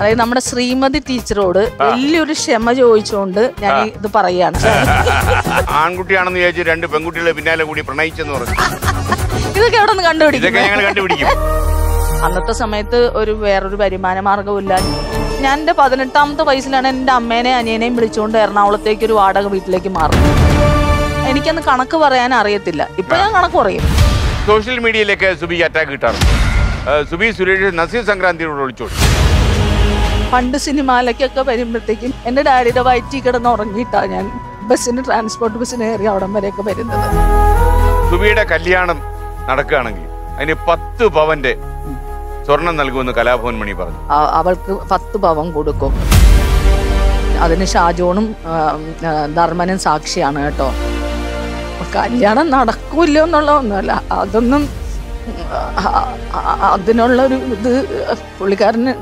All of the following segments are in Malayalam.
അതായത് നമ്മുടെ ശ്രീമതി ടീച്ചറോട് വലിയൊരു ക്ഷമ ചോദിച്ചുകൊണ്ട് ഞാൻ ഈ ഇത് പറയാണ് ആൺകുട്ടിയാണെന്ന് വിചാരിച്ച് രണ്ട് പെൺകുട്ടികളെ പിന്നാലെ കൂടി പ്രണയിച്ചെന്ന് പറഞ്ഞു ഇതൊക്കെ എവിടെ നിന്ന് ഇതൊക്കെ കണ്ടുപിടിക്കും ഞങ്ങൾ കണ്ടുപിടിക്കും അന്നത്തെ സമയത്ത് ഒരു വേറൊരു വരുമാന മാർഗമില്ല ഞാൻ എൻ്റെ പതിനെട്ടാമത്തെ വയസ്സിലാണ് എൻ്റെ അമ്മേനെയും അനിയനെയും വിളിച്ചുകൊണ്ട് എറണാകുളത്തേക്ക് ഒരു വാടക വീട്ടിലേക്ക് മാറുന്നത് എനിക്കന്ന് കണക്ക് പറയാൻ അറിയത്തില്ല ഇപ്പൊ ഞാൻ കണക്ക് പറയും സോഷ്യൽ മീഡിയയിലേക്ക് സുബി അറ്റാക്ക് കിട്ടാറുണ്ട് ആ, സുബി സുരേഷ് നസീർ സംക്രാന്തിയോട് വിളിച്ചോളൂ പണ്ട് സിനിമയിലേക്കൊക്കെ വരുമ്പോഴത്തേക്കും എൻ്റെ ഡാഡിയുടെ വയറ്റിൽ കിടന്ന് ഉറങ്ങിയിട്ടാ ഞാൻ ബസ്സിന് ട്രാൻസ്പോർട്ട് ബസ്സിന് കയറി അവിടം വരെയൊക്കെ വരുന്നത് സുബിയുടെ കല്യാണം നടക്കുകയാണെങ്കിൽ അതിന് പത്ത് പവന്റെ സ്വർണം നൽകുമെന്ന് കലാഭവൻ മണി പറഞ്ഞു ആ- അവൾക്ക് പത്ത് പവൻ കൊടുക്കും അതിന് ഷാജോണും ആ, ആ, ധർമ്മനും സാക്ഷിയാണ് കേട്ടോ കല്യാണം നടക്കൂല്ലോ എന്നുള്ളതൊന്നുമല്ല അതൊന്നും ആ, ആ, അതിനുള്ളൊരു ഇത് പുള്ളിക്കാരന്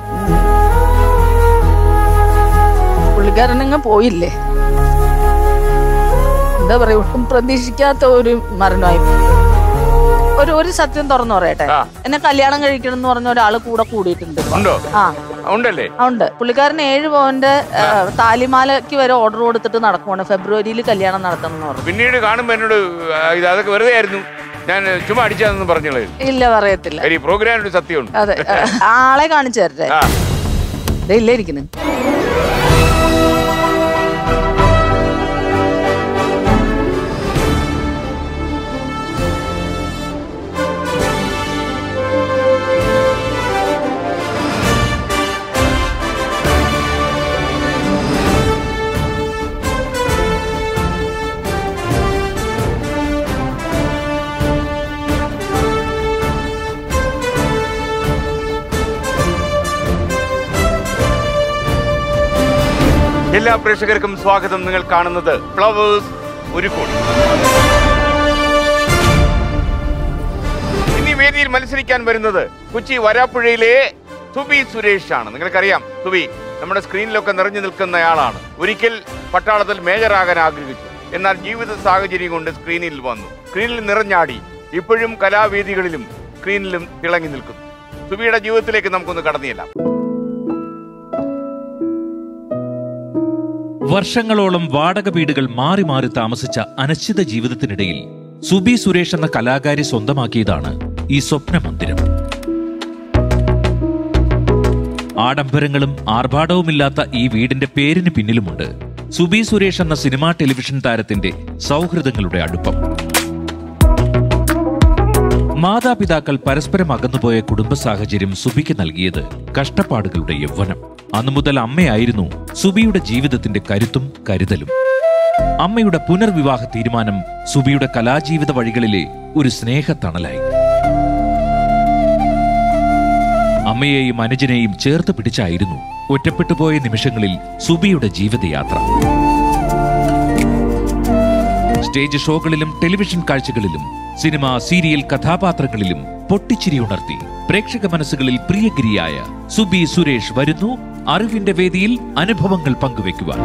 പുള്ളിക്കാരനങ്ങ് പോയില്ലേ എന്താ പറയാ ഒട്ടും പ്രതീക്ഷിക്കാത്ത ഒരു മരണമായി ഒരു ഒരു സത്യം തുറന്നു പറയട്ടെ ആ. എന്നെ കല്യാണം കഴിക്കണം എന്ന് പറഞ്ഞ ഒരാള് കൂടെ കൂടിയിട്ടുണ്ട് ഉണ്ടോ ആ ഉണ്ടല്ലേ ആ, ഉണ്ട് പുള്ളിക്കാരൻ ഏഴ് പവന്റെ ആ, താലിമാലയ്ക്ക് വരെ ഓർഡർ കൊടുത്തിട്ട് നടക്കുവാണ് ഫെബ്രുവരിയിൽ കല്യാണം നടത്തണം എന്ന് പറഞ്ഞു പിന്നീട് കാണുമ്പോ എന്നോട് ആ, ഇത് അതൊക്കെ വെറുതെ ആയിരുന്നു ഞാൻ ചുമ്മാ അടിച്ചാന്ന് പറഞ്ഞോളൂ ഇല്ല പറയത്തില്ല ഈ പ്രോഗ്രാമിന് സത്യമുണ്ട് അതെ ആ, ആളെ കാണിച്ചു തരട്ടെ ആ ദേ ഇല്ലേ ഇരിക്കുന്നു എല്ലാ പ്രേക്ഷകർക്കും സ്വാഗതം നിങ്ങൾ കാണുന്നത് ഫ്ലവേഴ്സ് ഒരു കോടി ഇനി വേദിയിൽ മത്സരിക്കാൻ വരുന്നത് കൊച്ചി വരാപ്പുഴയിലെ സുബി സുരേഷ് ആണ് നിങ്ങൾക്കറിയാം സുബി നമ്മുടെ സ്ക്രീനിലൊക്കെ നിറഞ്ഞു നിൽക്കുന്നയാളാണ് ഒരിക്കൽ പട്ടാളത്തിൽ മേജറാകാൻ ആഗ്രഹിച്ചു എന്നാൽ ജീവിത സാഹചര്യം കൊണ്ട് സ്ക്രീനിൽ വന്നു സ്ക്രീനിൽ നിറഞ്ഞാടി ഇപ്പോഴും കലാവേദികളിലും സ്ക്രീനിലും തിളങ്ങി നിൽക്കുന്നു സുബിയുടെ ജീവിതത്തിലേക്ക് നമുക്കൊന്ന് കടന്നിയെല്ലാം വർഷങ്ങളോളം വാടക വീടുകൾ മാറി മാറി താമസിച്ച അനിശ്ചിത ജീവിതത്തിനിടയിൽ സുബി സുരേഷ് എന്ന കലാകാരി സ്വന്തമാക്കിയതാണ് ഈ സ്വപ്ന മന്ദിരം ആഡംബരങ്ങളും ആർഭാടവുമില്ലാത്ത ഈ വീടിന്റെ പേരിന് പിന്നിലുമുണ്ട് സുബി സുരേഷ് എന്ന സിനിമാ ടെലിവിഷൻ താരത്തിന്റെ സൗഹൃദങ്ങളുടെ അടുപ്പം മാതാപിതാക്കൾ പരസ്പരം അകന്നുപോയ കുടുംബ സാഹചര്യം സുബിക്ക് നൽകിയത് കഷ്ടപ്പാടുകളുടെ യൗവനം അന്നു മുതൽ അമ്മയായിരുന്നു സുബിയുടെ ജീവിതത്തിന്റെ കരുത്തും കരുതലും അമ്മയുടെ പുനർവിവാഹ തീരുമാനം സുബിയുടെ കലാജീവിത വഴികളിലെ ഒരു സ്നേഹത്തണലായി അമ്മയെയും അനുജനെയും ചേർത്ത് പിടിച്ചായിരുന്നു ഒറ്റപ്പെട്ടുപോയ നിമിഷങ്ങളിൽ സുബിയുടെ ജീവിതയാത്ര സ്റ്റേജ് ഷോകളിലും ടെലിവിഷൻ കാഴ്ചകളിലും സിനിമ സീരിയൽ കഥാപാത്രങ്ങളിലും പൊട്ടിച്ചിരി ഉണർത്തി പ്രേക്ഷക മനസ്സുകളിൽ പ്രിയഗിരിയായ സുബി സുരേഷ് വരുന്നു അറിവിന്റെ വേദിയിൽ അനുഭവങ്ങൾ പങ്കുവെക്കുവാൻ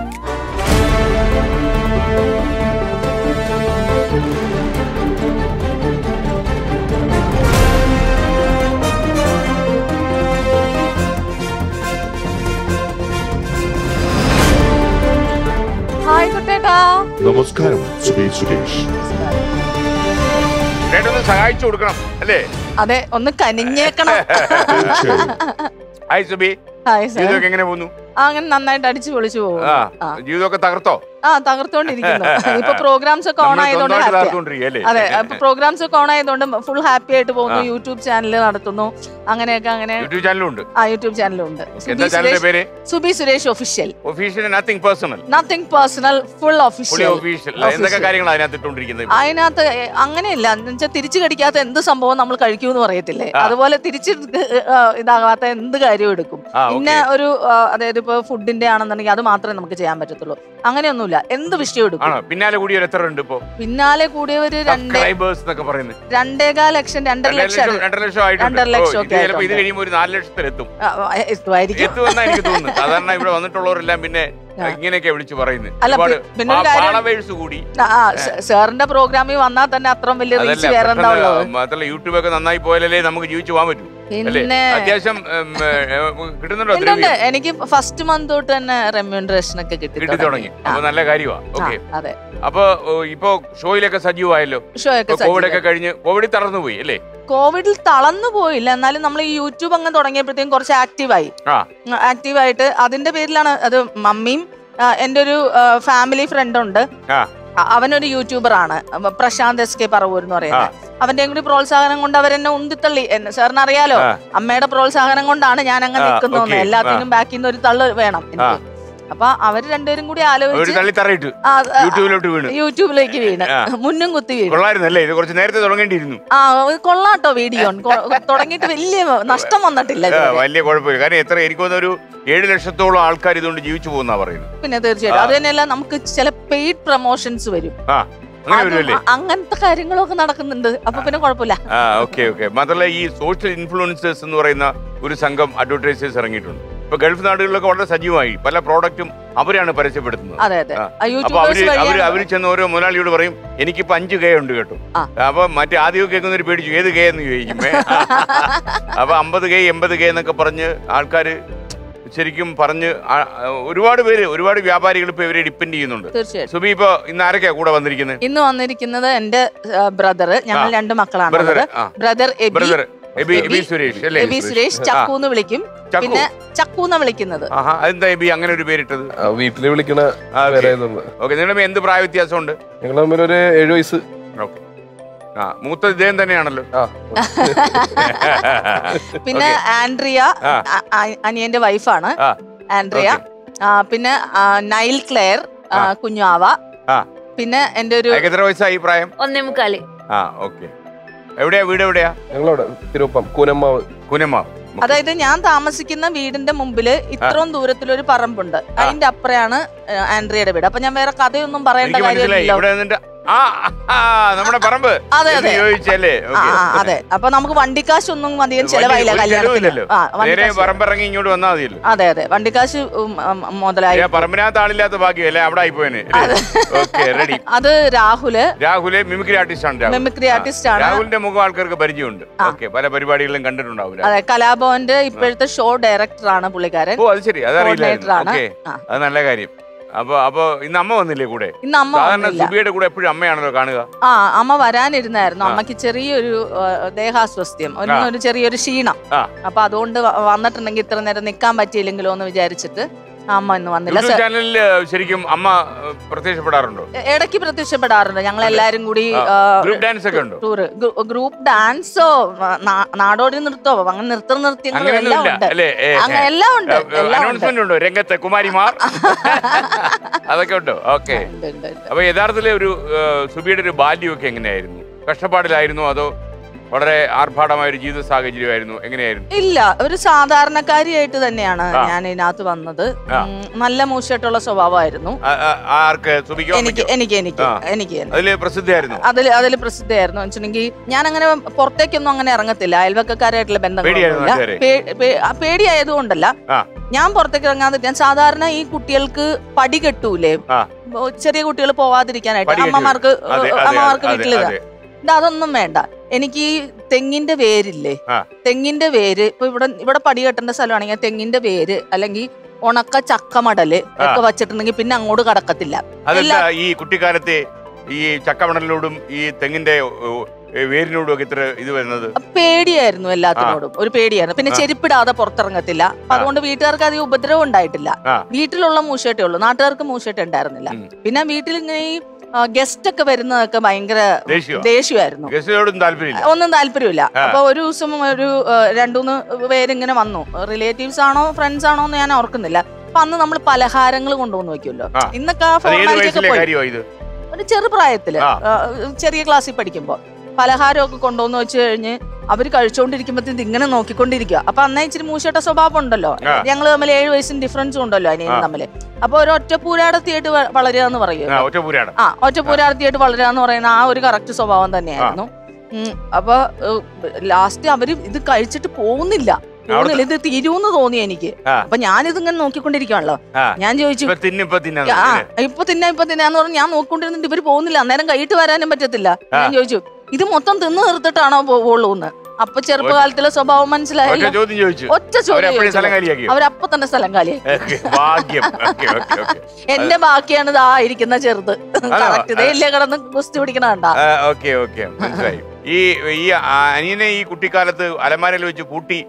ഹായ് കുട്ടേട്ടാ നമസ്കാരം സുബി സുരേഷ് ചേട്ടൊന്ന് സഹായിച്ചു കൊടുക്കണം അല്ലേ അതെ ഒന്ന് കനിഞ്ഞേക്കണം തീർച്ചയായും ഹായ് സുബി ഹായ് സാർ ജീവിതമൊക്കെ എങ്ങനെ പോകുന്നു ആ, അങ്ങനെ നന്നായിട്ട് അടിച്ചു പൊളിച്ചു പോകും ആ ആ. ജീവിതമൊക്കെ തകർത്തോ ആ തകർത്തോണ്ടിരിക്കുന്നു ഇപ്പൊ പ്രോഗ്രാംസ് ഒക്കെ ഓൺ നമ്മൾ ആയതുകൊണ്ട് സ്വന്തമായിട്ട് happy ആ. തകർത്തോണ്ടിരിക്കുക അല്ലേ അതെ അപ്പൊ പ്രോഗ്രാംസ് ഒക്കെ ഓൺ ആയതുകൊണ്ട് ഫുൾ ഹാപ്പി ആയിട്ട് പോകുന്നു ആ. യൂട്യൂബ് ചാനൽ നടത്തുന്നു അങ്ങനെയൊക്കെ അങ്ങനെ യൂട്യൂബ് ചാനലും ഉണ്ട് ആ യൂട്യൂബ് ചാനലുണ്ട് എന്താ ചാനലിന്റെ പേര് Subi Suresh official official nothing personal nothing personal full പുള്ളി ഒഫീഷ്യൽ ഒഫീഷ്യൽ എന്തൊക്കെ കാര്യങ്ങൾ അതിനകത്ത് ഇട്ടുകൊണ്ടിരിക്കുന്നത് അതിനകത്ത് എ- അങ്ങനെയില്ല എന്നുവെച്ചാൽ തിരിച്ചു കടിക്കാത്ത എന്ത് സംഭവം നമ്മൾ കഴിക്കൂന്ന് പറയത്തില്ലേ ആ. അതുപോലെ തിരിച്ച് ആ, ഇതാകാത്ത എന്ത് കാര്യവും എടുക്കും ആ, പിന്നെ okay. ഒരു ആ, അതായത് ഇപ്പൊ ഫുഡിന്റെ ആണെന്നുണ്ടെങ്കിൽ അത് മാത്രമേ നമുക്ക് ചെയ്യാൻ പറ്റത്തുള്ളൂ അങ്ങനെയൊന്നുമില്ല എന്ത് വിഷയം എടുക്കും ആണോ പിന്നാലെ കൂടി ഒരു എത്ര ഉണ്ട് ഇപ്പൊ പിന്നാലെ കൂടിയവര് രണ്ടേ സബ്സ്ക്രൈബേഴ്സ് എന്നൊക്കെ പറയുന്നത് രണ്ടേകാൽ ലക്ഷം രണ്ടര രണ്ടര ലക്ഷം ലക്ഷം രണ്ടര ലക്ഷം ആയിട്ടുണ്ട് രണ്ടര ഓ, ലക്ഷം ഇത് ഒക്കെ ചിലപ്പോ ഇത് ആയിട്ടുണ്ട്. കഴിയുമ്പോൾ ഒരു നാല് ലക്ഷത്തിലെത്തും ആ, ആ, എത്തുമായിരിക്കും എത്തുമെന്നാ എനിക്ക് തോന്നുന്നു സാധാരണ ഇവിടെ വന്നിട്ടുള്ളവരെല്ലാം പിന്നെ ആ. ഇങ്ങനെയൊക്കെ വിളിച്ചു പറയുന്നത് അല്ല, ഒരുപാട് പി- പിന്നെ ഒരു കാര്യം- ഫോളോവേഴ്സ് കൂടി ആ, ആ, സ- സാറിന്റെ പ്രോഗ്രാമിൽ വന്നാൽ തന്നെ അത്രയും വലിയ അതല്ല റീച്ച് വേറെ എന്താ പെട്ടെന്ന് ഉള്ളത് മാത്രമല്ല യൂട്യൂബ് ഒക്കെ നന്നായി പോയാലേ നമുക്ക് ജീവിച്ചു പോകാൻ പറ്റൂ അല്ലേ പിന്നെ അത്യാവശ്യം ഉം, ഏ, ഏ, കിട്ടുന്നുണ്ടോ ഉണ്ട് ദ്രവ്യം എനിക്ക് ഫസ്റ്റ് മന്ത് തൊട്ട് തന്നെ റെമ്യൂണറേഷൻ ഒക്കെ കിട്ടി കിട്ടി തുടങ്ങി ആ, അപ്പൊ നല്ല കാര്യമാണ് ആ, ഓക്കെ അതെ അപ്പൊ ഓ, ഇപ്പൊ ഷോയിലൊക്കെ സജീവമായല്ലോ ഷോ ഒക്കെ ഇപ്പൊ കോവിഡ് ഒക്കെ സജീവം. കഴിഞ്ഞ് കോവിഡ് തളർന്നു പോയി അല്ലേ കോവിഡിൽ തളർന്നു പോയില്ല എന്നാലും നമ്മൾ ഈ യൂട്യൂബ് അങ്ങ് തുടങ്ങിയപ്പോഴത്തേക്കും കുറച്ച് ആക്റ്റീവായി ആ ആക്റ്റീവായിട്ട് അതിന്റെ പേരിലാണ് അത് മമ്മിയും ആ, എൻ്റെ ഒരു ഫാമിലി ഫ്രണ്ട് ഉണ്ട് ആ അ- അവനൊരു യൂട്യൂബർ ആണ് അപ്പൊ പ്രശാന്ത് എസ് കെ പറവൂർ എന്ന് പറയുന്നത് അവന്റെയും കൂടി പ്രോത്സാഹനം കൊണ്ട് അവരെന്നെ ഉന്തിത്തള്ളി എന്നെ സാറിന് അറിയാലോ ആ. അമ്മയുടെ പ്രോത്സാഹനം കൊണ്ടാണ് ഞാൻ അങ്ങ് ആ, നിൽക്കുന്നു okay. എല്ലാത്തിനും ബാക്കിൽ നിന്ന് ഒരു തള്ള് വേണം എനിക്ക് അപ്പൊ അവര് രണ്ടുപേരും കൂടി ഒരു ആലോചിച്ച് തള്ളി തറയിട്ട് ആ, ആ, യൂട്യൂബിലോട്ട് വീണ് യൂട്യൂബിലേക്ക് വീണ് ആ. മുന്നും കുത്തി വീണ് കൊള്ളായിരുന്നല്ലേ ഇത് കുറച്ച് നേരത്തെ തുടങ്ങേണ്ടിയിരുന്നു ആ ഇത് കൊള്ളാട്ടോ വീഡിയോ തുടങ്ങിയിട്ട് വലിയ നഷ്ടം വന്നിട്ടില്ല ആ, ഇതുവരെ. വലിയ കുഴപ്പമില്ല കാരണം എത്ര എനിക്ക് തോന്നുന്ന ഒരു ഏഴ് ലക്ഷത്തോളം ആൾക്കാർ ഇതുകൊണ്ട് ജീവിച്ചു പോകുന്ന പറയുന്നത് പിന്നെ തീർച്ചയായിട്ടും അത് തന്നെയല്ല നമുക്ക് ചില പെയ്ഡ് പ്രൊമോഷൻസ് വരും ആ അങ്ങനെ അതും വരുമല്ലേ അ- അങ്ങനത്തെ കാര്യങ്ങളൊക്കെ നടക്കുന്നുണ്ട് അപ്പൊ പിന്നെ കുഴപ്പമില്ല ആ ഓക്കെ ഓക്കെ മാത്രമല്ല ഈ സോഷ്യൽ ഇൻഫ്ലുവൻസേഴ്സ് എന്ന് പറയുന്ന ഒരു സംഘം അഡ്വർടൈസേഴ്സ് ഇറങ്ങിയിട്ടുണ്ട് ഇപ്പൊ ഗൾഫ് നാടുകളിലൊക്കെ വളരെ സജീവമായി പല പ്രോഡക്റ്റും അവരാണ് പരസ്യപ്പെടുത്തുന്നത് അതെ അതെ ആ. ആ അപ്പൊ അവര് യൂട്യൂബേഴ്സ് അവര് വഴിയാണ് അവര് ചെന്ന് ഓരോ മുതലാളിയോട് പറയും എനിക്കിപ്പോ അഞ്ച് കെ ഉണ്ട് കേട്ടോ ആ. അപ്പൊ മറ്റേ ആദ്യം കേൾക്കുന്നവര് പേടിച്ചു ഏത് കെ എന്ന് ചോദിക്കും ഏ? അപ്പൊ അമ്പത് കെ എൺപത് കെ എന്നൊക്കെ പറഞ്ഞ് ആൾക്കാര് ശരിക്കും പറഞ്ഞ് ആ- ഒരുപാട് പേര് ഒരുപാട് വ്യാപാരികൾ ഇപ്പൊ ഇവരെ ഡിപ്പെൻഡ് ചെയ്യുന്നുണ്ട് തീർച്ചയായിട്ടും സുബി ഇപ്പൊ ഇന്ന് ആരൊക്കെയാ കൂടെ വന്നിരിക്കുന്നത് ഇന്ന് വന്നിരിക്കുന്നത് എന്റെ ബ്രദർ ഞങ്ങൾ ആ. രണ്ട് മക്കളാണ് ബ്രദർ ഉള്ളത് ആ ബ്രദർ എബി ബ്രദർ എബി എബി എബി- സുരേഷ് അല്ലേ എബി സുരേഷ് ചക്കു എന്ന് വിളിക്കും ചക്കു പിന്നെ ചക്കു എന്ന് വിളിക്കുന്നത് ആഹാ അതെന്താ എബി അങ്ങനെ ഒരു പേരിട്ടത് ആ, വീട്ടില് വിളിക്കണ ആ, ഓക്കേ. പേരായതുകൊണ്ട് ഓക്കെ നിങ്ങളുടെ എന്ത് പ്രായ വ്യത്യാസമുണ്ട് ഞങ്ങൾ തമ്മിൽ ഒരു ഏഴു വയസ്സ് ഓക്കെ ആ മൂത്ത ഇദ്ദേഹം തന്നെയാണല്ലോ ആ പിന്നെ ആൻഡ്രിയ ആ. അ- അ- അനിയന്റെ വൈഫാണ് ആ. ആൻഡ്രിയ ആ, പിന്നെ ആ, നൈൽ ക്ലെയർ ആ, ആ. കുഞ്ഞാവ ആ. പിന്നെ എന്റെ ഒരു അയാൾക്ക് എത്ര വയസ്സായി ഈ പ്രായം ഒന്നേ മുക്കാല് ആ ഓക്കെ എവിടെയാ വീട് എവിടെയാ ഞങ്ങളവിടെ തിരുവപ്പം കൂനമ്മാവ് കുനമ്മ അതായത് ഞാൻ താമസിക്കുന്ന വീടിന്റെ മുമ്പില് ഇത്രയും ദൂരത്തിലൊരു പറമ്പുണ്ട് അതിന്റെ അപ്പുറയാണ് ആ, ആൻഡ്രിയയുടെ വീട് അപ്പൊ ഞാൻ വേറെ കഥയൊന്നും പറയേണ്ട എനിക്ക് മനസ്സിലായി കാര്യമില്ലല്ലോ ഇവിടെ നിന്നിട്ട് ആ ആ, നമ്മുടെ പറമ്പ് അതെ എന്ന് അതെ ചോദിച്ചല്ലേ ആ ഓക്കെ ആ, അതെ അപ്പൊ നമുക്ക് വണ്ടിക്കാശൊന്നും അധികം ചെലവായില്ല കല്യാണത്തിന് ചെലവില്ലല്ലോ ആ നേരെ വണ്ടിക്കാശ് പറമ്പിറങ്ങി ഇങ്ങോട്ട് വന്നാൽ മതിയല്ലോ അതെ അതെ വണ്ടിക്കാശ് ഉം, ഉം, മുതലായി ഏ, പറമ്പിനകത്ത് ആളില്ലാത്ത ഭാഗ്യം അല്ലേ അവിടെ ആയിപ്പോയനെ ഓക്കെ റെഡി അത് രാഹുല് രാഹുല് മിമിക്രി ആർട്ടിസ്റ്റ് ആണ് രാഹുൽ മിമിക്രി ആർട്ടിസ്റ്റ് ആണ് രാഹുലിന്റെ മുഖം ആൾക്കാർക്ക് പരിചയമുണ്ട് ആ. ഓക്കെ പല പരിപാടികളിലും കണ്ടിട്ടുണ്ടാവും രാഹുൽ. അതെ കലാഭവന്റെ ഇപ്പോഴത്തെ ഷോ ഡയറക്ടറാണ് പുള്ളിക്കാരൻ ഓ അത് ശരി അതറിയില്ലായിരുന്നു കോർഡിനേറ്റർ ആണ് ഓക്കെ ആ. അത് നല്ല കാര്യം അപ്പൊ അപ്പൊ ഇന്ന് അമ്മ വന്നില്ലേ കൂടെ ഇന്ന് അമ്മ സാധാരണ വന്നില്ല സുബിയുടെ കൂടെ എപ്പോഴും അമ്മയാണല്ലോ കാണുക ആ അമ്മ വരാനിരുന്നായിരുന്നു ആ. അമ്മക്ക് ചെറിയൊരു ആ, ദേഹാസ്വസ്ഥ്യം ഒരു ആ. ഒരു ചെറിയൊരു ക്ഷീണം ആ. അപ്പൊ അതുകൊണ്ട് വ- വന്നിട്ടുണ്ടെങ്കിൽ ഇത്ര നേരം നിൽക്കാൻ പറ്റിയില്ലെങ്കിലോ എന്ന് വിചാരിച്ചിട്ട് അമ്മ ഇന്ന് വന്നില്ല യൂട്യൂബ് സർ, ചാനലിൽ ശരിക്കും അമ്മ ഏഹ്, പ്രത്യക്ഷപ്പെടാറുണ്ടോ എ- ഇടയ്ക്ക് പ്രത്യക്ഷപ്പെടാറുണ്ട് ഞങ്ങൾ എല്ലാരും കൂടി ആ. ഗ്രൂപ്പ് ഡാൻസ് ഒക്കെ ഉണ്ടോ ടൂറ് ഗ്രൂപ്പ് ഡാൻസോ നാടോടി നൃത്തോ അങ്ങനെ നൃത്ത നൃത്യങ്ങളും എല്ലാം അങ്ങനെയൊന്നുമില്ല ഉണ്ട് അല്ലേ ഏ, അങ്ങനെ എല്ലാം ഉണ്ട് എല്ലാം ഉണ്ട് അനൗൺസ്മെന്റ് ഉണ്ടോ രംഗത്തെ കുമാരിമാർ അതൊക്കെ ഉണ്ടോ ഓക്കെ ഉണ്ട്, ഉണ്ട്, ഉണ്ട്. അപ്പൊ യഥാർത്ഥത്തില് ഒരു ഏഹ്, സുബിയുടെ ഒരു ബാല്യമൊക്കെ എങ്ങനെയായിരുന്നു കഷ്ടപ്പാടിലായിരുന്നു അതോ വളരെ ആർഭാടമായ ഒരു ജീവിത സാഹചര്യമായിരുന്നു എങ്ങനെയായിരുന്നു ഇല്ല ഒരു സാധാരണക്കാരിയായിട്ട് തന്നെയാണ് ആ. ഞാൻ ഇതിനകത്ത് വന്നത് ആ. ഉം, നല്ല മൂശമായിട്ടുള്ള സ്വഭാവമായിരുന്നു ആ- ആ- ആർക്ക് സുബിക്കോ എനിക്ക് അമ്മയ്ക്കോ? എനിക്ക് എനിക്ക് ആ. എനിക്ക് തന്നെ അതില് പ്രസിദ്ധമായിരുന്നു അതിൽ അതിൽ പ്രസിദ്ധമായിരുന്നു വെച്ചിട്ടുണ്ടെങ്കിൽ ഞാൻ അങ്ങനെ പുറത്തേക്കൊന്നും അങ്ങനെ ഇറങ്ങത്തില്ല അയൽവക്കക്കാരായിട്ടുള്ള പേടിയായിരുന്നു ബന്ധങ്ങളൊന്നുമില്ല നാട്ടുകാരെ? പേ- പേ- ആ, പേടിയായതുകൊണ്ടല്ല ആ. ഞാൻ പുറത്തേക്ക് ഇറങ്ങാതെ ഞാൻ സാധാരണ ഈ കുട്ടികൾക്ക് പടി കെട്ടൂലേ ആ. ഓ, ചെറിയ കുട്ടികൾ പോവാതിരിക്കാനായിട്ട് പടി കെട്ടി അമ്മമാർക്ക് അതെ, അതെ, അമ്മമാർക്ക് അതെ, വീട്ടിൽ അതെ. ഇത് അതൊന്നും വേണ്ട എനിക്ക് ഈ തെങ്ങിന്റെ വേരില്ലേ ആ. തെങ്ങിന്റെ വേര് ഇപ്പൊ ഇവിടെ ഇവിടെ പടി കെട്ടേണ്ട സ്ഥലമാണെങ്കിൽ തെങ്ങിന്റെ വേര് അല്ലെങ്കിൽ ഉണക്ക ചക്കമടല് ഒക്കെ വച്ചിട്ടുണ്ടെങ്കിൽ പിന്നെ അങ്ങോട്ട് കടക്കത്തില്ല അതെന്താ ഈ കുട്ടിക്കാലത്തെ ഈ ചക്കമണലിനോടും ഈ തെങ്ങിന്റെ ഓ, ഏ, വേരിനോടും ഒക്കെ ഇത്ര ഇത് വരുന്നത് പേടിയായിരുന്നു എല്ലാത്തിനോടും ഒരു പേടിയായിരുന്നു പിന്നെ ആ. ചെരുപ്പിടാതെ പുറത്തിറങ്ങത്തില്ല അപ്പൊ ആ. അതുകൊണ്ട് വീട്ടുകാർക്ക് അധികം ഉപദ്രവം ഉണ്ടായിട്ടില്ല ആ. വീട്ടിലുള്ള മൂശേട്ടേ ഉള്ളൂ നാട്ടുകാർക്ക് മൂശേട്ട ഉണ്ടായിരുന്നില്ല ഉം. പിന്നെ വീട്ടിൽ ഇങ്ങനെ ഈ ഗസ്റ്റ് ഒക്കെ വരുന്നതൊക്കെ ഭയങ്കര ദേഷ്യമോ? ദേഷ്യമായിരുന്നു ഗസ്റ്റിനോടും താല്പര്യമില്ല ഒന്നും താല്പര്യമില്ല ആ. അപ്പൊ ഒരു ദിവസം ഒരു ആ, രണ്ടുമൂന്ന് പേരിങ്ങനെ വന്നു റിലേറ്റീവ്സ് ആണോ ഫ്രണ്ട്സ് ആണോ എന്ന് ഞാൻ ഓർക്കുന്നില്ല അപ്പൊ അന്ന് നമ്മൾ പലഹാരങ്ങൾ കൊണ്ടുവന്ന് വെക്കുമല്ലോ ആ. ഇന്നൊക്കെ ആ അത് ഏത് ഫോർമാലിറ്റി ഒക്കെ വയസ്സിലെ പോയി കാര്യമോ ഇത് ഒരു ചെറുപ്രായത്തില് ആ. ആ, ചെറിയ ക്ലാസ്സിൽ പഠിക്കുമ്പോ പലഹാരമൊക്കെ കൊണ്ടുവന്ന് വെച്ച് കഴിഞ്ഞ് അവര് കഴിച്ചുകൊണ്ടിരിക്കുമ്പോഴത്തേക്ക് ഇങ്ങനെ നോക്കിക്കൊണ്ടിരിക്കുക അപ്പൊ അന്നേ ഇച്ചിരി മൂശട്ട സ്വഭാവം ഉണ്ടല്ലോ ആ. ഞങ്ങൾ തമ്മിൽ ഏഴ് വയസ്സിന് ഡിഫറൻസും ഉണ്ടല്ലോ അനിയനും ആ. തമ്മിൽ അപ്പൊ ഒരു ഒറ്റ പൂരാടത്തിയായിട്ട് വ- വളരുക എന്ന് പറയും ആ ഒറ്റപ്പൂരാണ് ആ ഒറ്റ പൂരാടത്തിയായിട്ട് വളരുക എന്ന് പറയുന്ന ആ ഒരു കറക്റ്റ് സ്വഭാവം തന്നെയായിരുന്നു ഉം, അപ്പൊ ലാസ്റ്റ് അവര് ഇത് കഴിച്ചിട്ട് പോകുന്നില്ല പോകുന്നില്ല ഇത് തീരൂന്ന് തോന്നി എനിക്ക് ആ. അപ്പൊ ഞാനിത് ഇങ്ങനെ നോക്കിക്കൊണ്ടിരിക്കുകയാണല്ലോ ആ. ഞാൻ ചോദിച്ചു ഇപ്പൊ തിന്ന് ഇപ്പൊ തിന്നാ ആ ഇപ്പൊ തിന്നാ ഇപ്പൊ തിന്നാന്ന് പറഞ്ഞ് ഞാൻ നോക്കിക്കൊണ്ടിരുന്നിട്ട് ഇവര് പോകുന്നില്ല അന്നേരം കൈയിട്ട് വരാനും പറ്റത്തില്ല ഞാൻ ചോദിച്ചു ഇത് മൊത്തം തിന്നു തീർത്തിട്ടാണോ പോവുള്ളൂ എന്ന് അപ്പൊ ചെറുപ്പകാലത്തിലെ സ്വഭാവം ഒറ്റ മനസ്സിലായല്ലോ ചോദ്യം ചോദിച്ചു ഒറ്റ ചോദ്യം അവരെപ്പോഴും സ്ഥലം ചോദിച്ചുള്ളൂ. കാലിയാക്കിയോ അവരപ്പൊ തന്നെ സ്ഥലം കാലിയായി ഓക്കേ, ഭാഗ്യം ഓക്കെ ഓക്കെ ഓക്കെ എന്റെ ബാക്കിയാണ് ഇതാ ഇരിക്കുന്ന ചെറുത് കറക്റ്റ് ഇതേ ഇല്ലേ കിടന്ന് ഗുസ്തി പിടിക്കണ കണ്ടാ ഓക്കെ ഓക്കെ മനസ്സിലായി ഈ ഈ അനിയനെ ഈ കുട്ടിക്കാലത്ത് അലമാരയിൽ വെച്ച് കൂട്ടി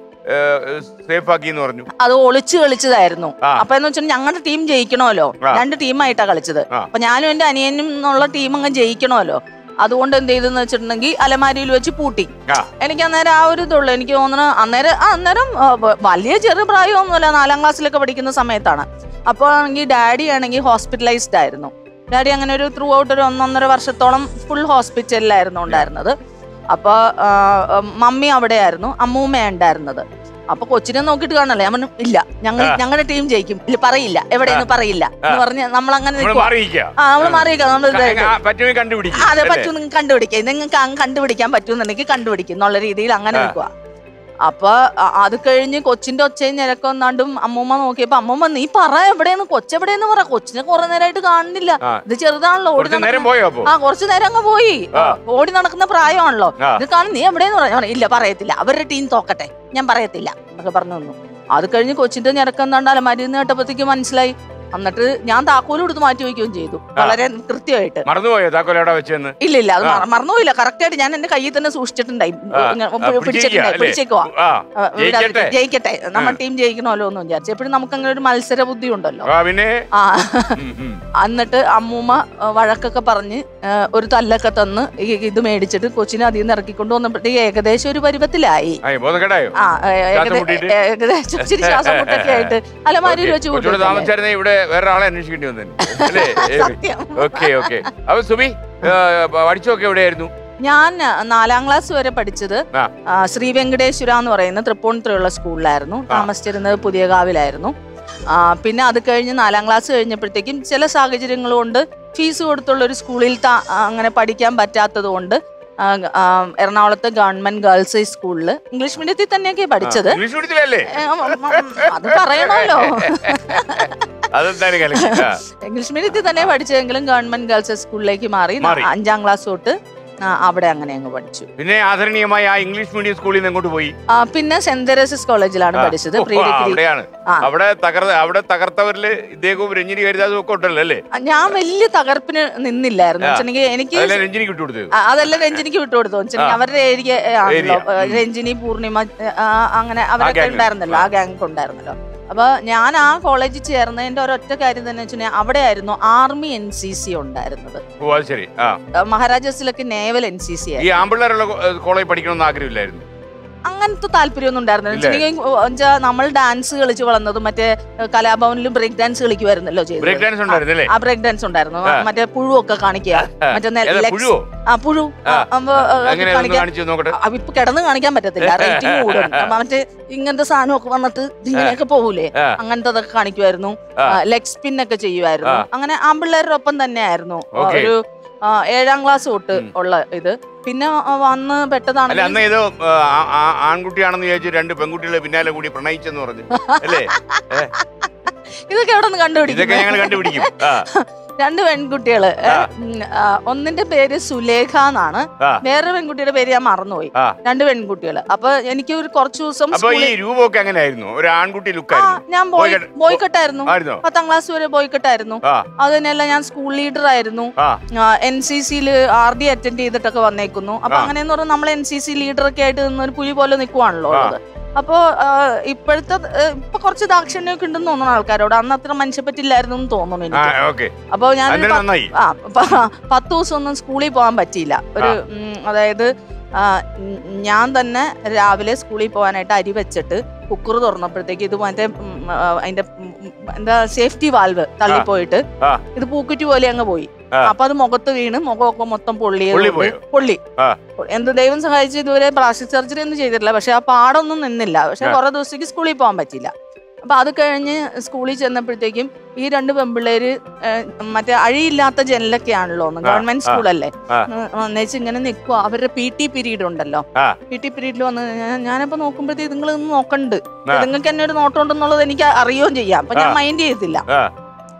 സേഫ് ആക്കി എന്ന് പറഞ്ഞു അത് ഒളിച്ചു കളിച്ചതായിരുന്നു ആ. അപ്പൊ എന്ന് വെച്ചാൽ ഞങ്ങളുടെ ടീം ജയിക്കണമല്ലോ ആ. രണ്ട് ടീമായിട്ടാ കളിച്ചത് ആ. അപ്പൊ ഞാനും എന്റെ അനിയനും എന്നുള്ള ടീം അങ്ങ് ജയിക്കണമല്ലോ അതുകൊണ്ട് എന്ത് ചെയ്തെന്ന് വെച്ചിട്ടുണ്ടെങ്കിൽ അലമാരിയിൽ വെച്ച് പൂട്ടി ആ എനിക്ക് അന്നേരം ആ ഒരു ഇതുള്ളൂ എനിക്ക് തോന്നുന്നു അന്നേരം ആ, അന്നേരം ആ, വ- വലിയ ചെറു പ്രായമൊന്നുമല്ല നാലാം ക്ലാസ്സിലൊക്കെ പഠിക്കുന്ന സമയത്താണ് അപ്പോൾ ആണെങ്കിൽ ഡാഡി ആണെങ്കിൽ ഹോസ്പിറ്റലൈസ്ഡ് ആയിരുന്നു ഡാഡി അങ്ങനെ ഒരു ത്രൂ ഔട്ട് ഒരു ഒന്നൊന്നര വർഷത്തോളം ഫുൾ ഹോസ്പിറ്റലിലായിരുന്നു ഉണ്ടായിരുന്നത് അപ്പോൾ മമ്മി അവിടെയായിരുന്നു അമ്മൂമ്മ ഉണ്ടായിരുന്നത് അപ്പൊ കൊച്ചിനെ നോക്കിയിട്ട് കാണല്ലേ ഞാൻ പറഞ്ഞു ഇല്ല ഞങ്ങൾ ആ. ഞങ്ങളുടെ ടീം ജയിക്കും ഇല്ല പറയില്ല എവിടെയെന്ന് പറയില്ല എന്ന് പറഞ്ഞ് നമ്മൾ അങ്ങനെ നമ്മൾ മാറിയിക്കുക ആ നമ്മൾ മാറിയേക്കാം നമ്മൾ ഇതായിട്ട്. പറ്റുമെങ്കിൽ കണ്ടുപിടിക്കും അതെ അല്ലേ? പറ്റും നിങ്ങൾക്ക് കണ്ടുപിടിക്കാം നിങ്ങൾക്ക് അങ്ങ് കണ്ടുപിടിക്കാൻ പറ്റുമെന്നുണ്ടെങ്കിൽ കണ്ടുപിടിക്കും എന്നുള്ള രീതിയിൽ അങ്ങനെ ആ. നിൽക്കുക അപ്പൊ അ- അത് കഴിഞ്ഞ് കൊച്ചിന്റെ ഒച്ചയും ഞരക്കൊന്നാണ്ടും അമ്മൂമ്മ നോക്കിയപ്പോ അമ്മൂമ്മ നീ പറ എവിടെയെന്ന് കൊച്ചെവിടെയെന്ന് പറ കൊച്ചിനെ കുറെ നേരമായിട്ട് കാണുന്നില്ല ആ. ഇത് ചെറുതാണല്ലോ ഓടി കുറച്ച് നേരം നടക്കുന്ന- പോയോ അപ്പൊ ആ കുറച്ചു നേരം അങ്ങ് പോയി ആ. ഓടി നടക്കുന്ന പ്രായമാണല്ലോ ആ. ഇത് കാണും നീ എവിടെയെന്ന് പറഞ്ഞു ഞാൻ പറഞ്ഞു, ഇല്ല പറയത്തില്ല അവരുടെ ടീം തോക്കട്ടെ ഞാൻ പറയത്തില്ല എന്നൊക്കെ പറഞ്ഞു തന്നു അത് കഴിഞ്ഞ് കൊച്ചിന്റെ ഞരക്കെന്താണ്ട് അലമാരിന്ന് കേട്ടപ്പോഴത്തേക്ക് മനസ്സിലായി എന്നിട്ട് ഞാൻ താക്കോലും എടുത്ത് മാറ്റി വയ്ക്കുകയും ചെയ്തു വളരെ കൃത്യമായിട്ട് മറന്നുപോയോ താക്കോൽ എവിടെ വെച്ചെന്ന് ഇല്ല ഇല്ല അത് ആ. മറ- മറന്നുപോയില്ല കറക്റ്റ് ആയിട്ട് ഞാൻ എന്റെ കയ്യിൽ തന്നെ സൂക്ഷിച്ചിട്ടുണ്ടായി ആ, ഇങ്ങനെ ആ, പിടിച്ചിരിക്കുക, പിടിച്ചിട്ടുണ്ടായി അല്ലേ? പിടിച്ചേക്കുവാ ആ ആ, ഇവിടെ ജയിക്കട്ടെ. ജയിക്കട്ടെ നമ്മൾ ടീം ജയിക്കണമല്ലോ എന്ന് വിചാരിച്ചു എപ്പോഴും നമുക്ക് അങ്ങനെ ഒരു മത്സര ബുദ്ധി ഉണ്ടല്ലോ ആ പിന്നെ ആ ഉം, ഉം. എന്നിട്ട് അമ്മൂമ്മ ആ, വഴക്കൊക്കെ പറഞ്ഞ് ആ, ഒരു തല്ലൊക്കെ തന്ന് ഈ ഇത് മേടിച്ചിട്ട് കൊച്ചിനെ അതിൽ നിന്ന് ഇറക്കിക്കൊണ്ട് വന്നപ്പോഴത്തേക്ക് ഏകദേശം ഒരു പരുവത്തിലായി ആ ബോധം കേടായോ ആ ഏ- ഏകദേ- മുട്ടിയിട്ട്? ഏകദേശം ഇച്ചിരി ശ്വാസം മുട്ടൊക്കെ ആയിട്ട് അലമാരിയിൽ വെച്ച് കൊച്ചുകൂടെ കൂട്ടിയിട്ടല്ലേ? താമസിച്ചായിരുന്നെ ഇവിടെ വേറെ ആളെ അന്വേഷിക്കേണ്ടി വന്നു അല്ലേ സത്യം ഓക്കെ ഓക്കെ അപ്പൊ സുബി ആ, പഠിച്ചൊക്കെ എവിടെയായിരുന്നു ഞാൻ നാലാം ക്ലാസ് വരെ പഠിച്ചത് ആ. ആ, ശ്രീ വെങ്കടേശ്വര എന്ന് പറയുന്ന തൃപ്പൂണിത്തുറയുള്ള സ്കൂളിലായിരുന്നു താമസിച്ചിരുന്നത് പുതിയ കാവിലായിരുന്നു ആ, പിന്നെ അത് കഴിഞ്ഞ് നാലാം ക്ലാസ് കഴിഞ്ഞപ്പോഴത്തേക്കും ചില സാഹചര്യങ്ങൾ കൊണ്ട് ഫീസ് കൊടുത്തുള്ള ഒരു സ്കൂളിൽ താ- ആ, അങ്ങനെ പഠിക്കാൻ പറ്റാത്തത് കൊണ്ട് ആ, ആ, എറണാകുളത്തെ ഗവൺമെന്റ് ഗേൾസ് ഹൈ സ്കൂളിൽ ഇംഗ്ലീഷ് മീഡിയത്തിൽ തന്നെയൊക്കെ പഠിച്ചത് ഇംഗ്ലീഷ് മീഡിയത്തിലല്ലേ ഏ, ഉം, ഉം, ഉം, അത് പറയണമല്ലോ അതെന്തായാലും കലക്കി ആ. ഇംഗ്ലീഷ് മീഡിയത്തിൽ തന്നെ പഠിച്ചതെങ്കിലും ഗവൺമെന്റ് ഗേൾസ് ഹൈ സ്കൂളിലേക്ക് മാറി മാറി. അഞ്ചാം ക്ലാസ് തൊട്ട് ആ, അവിടെ അങ്ങനെ അങ്ങ് പഠിച്ചു പിന്നെ ആദരണീയമായ ആ ഇംഗ്ലീഷ് മീഡിയം സ്കൂളിൽ നിന്ന് എങ്ങോട്ട് പോയി ആ, പിന്നെ സെന്റ് തെരേസസ് കോളേജിലാണ് ആ. പഠിച്ചത് ഓ, പ്രീ ആ, ഡിഗ്രി അവിടെയാണ് ആ. അവിടെ തകർത്ത അവിടെ തകർത്തവരില് ഇദ്ദേഹവും രഞ്ജിനി ഹരിദാസും ഒക്കെ ഉണ്ടല്ലോ അല്ലേ ഞാൻ വലിയ തകർപ്പിന് നിന്നില്ലായിരുന്നു ആ. വെച്ചിട്ടുണ്ടെങ്കിൽ എനിക്ക് അതല്ലേ രഞ്ജിനിക്ക് വിട്ടുകൊടുത്തത് ആ, അതെല്ലാം രഞ്ജിനിക്ക് വിട്ടുകൊടുത്തു വെച്ചിട്ടുണ്ടെങ്കിൽ ആ. അവരുടെ ഏരിയ ആണല്ലോ ഏരിയ. ഉം. രഞ്ജിനി പൂർണിമ ആ, അങ്ങനെ അവരൊക്കെ gang. ഉണ്ടായിരുന്നല്ലോ ആ ആ. ഗ്യാങ് ഉണ്ടായിരുന്നല്ലോ അപ്പൊ ഞാൻ ആ കോളേജിൽ ചേർന്നതിന്റെ ഒരൊറ്റ കാര്യം തന്നെ വെച്ചിട്ടുണ്ടെങ്കിൽ അവിടെ ആയിരുന്നു ആർമി എൻ സി സി ഉണ്ടായിരുന്നത് ഓ അത് ശരി ആ ആ, മഹാരാജാസിലൊക്കെ നേവൽ എൻ സി സി ഈ ആയിരുന്നു ആമ്പിള്ളേരുള്ള കോളേജ് പഠിക്കണമെന്ന് ആഗ്രഹമില്ലായിരുന്നു അങ്ങനത്തെ താല്പര്യമൊന്നും ഉണ്ടായിരുന്നില്ല ഇല്ലേ? വെച്ചിട്ടുണ്ടെങ്കിൽ, ഓ, എന്നുവെച്ചാ നമ്മൾ ഡാൻസ് കളിച്ച് വളർന്നതും മറ്റേ ഏ, കലാഭവനിലും ബ്രേക്ക് ഡാൻസ് കളിക്കുമായിരുന്നല്ലോ ചെയ്തത് ബ്രേക്ക് ഡാൻസ് ഉണ്ടായിരുന്നു അല്ലേ ആ ബ്രേക്ക് ഡാൻസ് ഉണ്ടായിരുന്നു ആ. മറ്റേ പുഴുവൊക്കെ കാണിക്കുക മറ്റേ നെ- ഏതാ, legs- പുഴുവോ ആ പുഴു ആ. ആ, അപ്പൊ, ആ, അങ്ങനെ ഒന്ന് കാണിക്കാൻ കാണിച്ചു നോക്കട്ടെ ആ, ഇപ്പൊ കിടന്ന് കാണിക്കാൻ പറ്റത്തില്ല റേറ്റിംഗ് കൂടും അപ്പൊ മറ്റേ ഇങ്ങനത്തെ സാധനമൊക്കെ വന്നിട്ട് ഇങ്ങനെയൊക്കെ പോകൂലേ ആ. അങ്ങനത്തെ കാണിക്കുമായിരുന്നു ആ. ലെഗ് സ്പിൻ ഒക്കെ ചെയ്യുമായിരുന്നു ആ. അങ്ങനെ ആമ്പിള്ളേരുടെ ഒപ്പം തന്നെയായിരുന്നു ആ, Okay. ഒരു ആ, ഏഴാം ക്ലാസ് തൊട്ട് ഉം. ഉള്ള ഇത് പിന്നെ ആ, വന്ന് അല്ല പെട്ടതാണെങ്കിൽ അന്ന് ഏതോ ആ, ആ, ആൺകുട്ടിയാണെന്ന് വിചാരിച്ചു രണ്ട് പെൺകുട്ടികളെ പിന്നാലെ കൂടി പ്രണയിച്ചെന്ന് പറഞ്ഞു അല്ലേ ഇതൊക്കെ എവിടെ നിന്ന് ഇതൊക്കെ കണ്ടുപിടിക്കും ഞങ്ങൾ കണ്ടുപിടിക്കും ആ രണ്ട് പെൺകുട്ടികള് ഏ, ആ. ഉം, ആ, ഒന്നിന്റെ പേര് സുലേഖ എന്നാണ് ആ. വേറൊരു പെൺകുട്ടിയുടെ പേര് ഞാൻ മറന്നുപോയി ആ. രണ്ട് പെൺകുട്ടികള് അപ്പൊ എനിക്ക് ഒരു കുറച്ച് ദിവസം അപ്പൊ ഈ സ്കൂളിൽ- രൂപമൊക്കെ എങ്ങനെയായിരുന്നു ഒരു ആൺകുട്ടി ആ ലുക്കായിരുന്നു ഞാൻ ബോയ് ബോയ്ക്കട്ട്- ബോയ്ക്കട്ടായിരുന്നു ആയിരുന്നോ പത്താം ക്ലാസ് വരെ ബോയ്ക്കട്ടായിരുന്നു ആ അത് തന്നെയല്ല ഞാൻ സ്കൂൾ ലീഡർ ആയിരുന്നു ആ എൻ സി സിയിൽ ആർ ഡി അറ്റൻഡ് ചെയ്തിട്ടൊക്കെ വന്നേക്കുന്നു അപ്പൊ ആ. അങ്ങനെയെന്ന് പറഞ്ഞാൽ നമ്മൾ എൻ സി സി ലീഡർ ഒക്കെ ആയിട്ട് നിന്ന് ഒരു പുലി പോലെ നിൽക്കുവാണല്ലോ ആ. ഉള്ളത് അപ്പോ ആ, ഇപ്പോഴത്തെ ആ, ഇപ്പൊ കുറച്ച് ദാക്ഷിണ്യമൊക്കെ ഉണ്ടെന്ന് തോന്നുന്നു ആൾക്കാരോട് അന്ന് അത്ര മനുഷ്യപ്പറ്റില്ലായിരുന്നു എന്ന് തോന്നുന്നു ആ എനിക്ക് ഓക്കെ അപ്പൊ ഞാൻ അന്നേരം നന്നായി ആ പ- പത്ത് ദിവസം ഒന്നും സ്കൂളിൽ പോകാൻ പറ്റിയില്ല ഒരു ഉം, അതായത് ആ, ഉം, ഞാൻ തന്നെ രാവിലെ സ്കൂളിൽ പോകാനായിട്ട് അരി വെച്ചിട്ട് കുക്കർ തുറന്നപ്പോഴത്തേക്ക് ഇത് മറ്റേ ഉം, ആ, അതിന്റെ ഉം, ഉം, എന്താ സേഫ്റ്റി വാൽവ് തള്ളിപ്പോയിട്ട് ആ. ഇത് പൂക്കുറ്റി പോലെ അങ്ങ് പോയി ആ. അപ്പൊ അത് മുഖത്ത് വീണ് മുഖമൊക്കെ മൊത്തം പൊള്ളിയത് പൊള്ളി കൊണ്ട് പോയോ? പൊള്ളി ആ. എന്ത് ദൈവം സഹായിച്ച് ഇതുവരെ പ്ലാസ്റ്റിക് സർജറി ഒന്നും ചെയ്തിട്ടില്ല പക്ഷെ ആ പാടൊന്നും നിന്നില്ല പക്ഷെ ആ. കുറെ ദിവസത്തേക്ക് സ്കൂളിൽ പോകാൻ പറ്റില്ല അപ്പൊ അത് കഴിഞ്ഞ് സ്കൂളിൽ ചെന്നപ്പോഴത്തേക്കും ഈ രണ്ട് പെമ്പിള്ളേര് ഏഹ്, മറ്റേ അഴിയില്ലാത്ത ജനലൊക്കെയാണല്ലോ ഒന്ന് ആ, ഗവൺമെന്റ് ആ, സ്കൂളല്ലേ ആ. എന്നുവെച്ച് ഇങ്ങനെ നിൽക്കുക അവരുടെ പി ടി പീരീഡ് ഉണ്ടല്ലോ ആ. പി ടി പീരീഡിൽ വന്ന് ഞാൻ- ഞാനപ്പോ നോക്കുമ്പോഴത്തേക്ക് നിങ്ങൾ ഇന്ന് നോക്കണ്ട് ആ. നിങ്ങൾക്ക് എന്നെ ഒരു നോട്ടം ഉണ്ടെന്നുള്ളത് എനിക്ക് അറിയുകയും ചെയ്യാം അപ്പൊ ഞാൻ ആ. മൈൻഡ് ചെയ്തില്ല ആ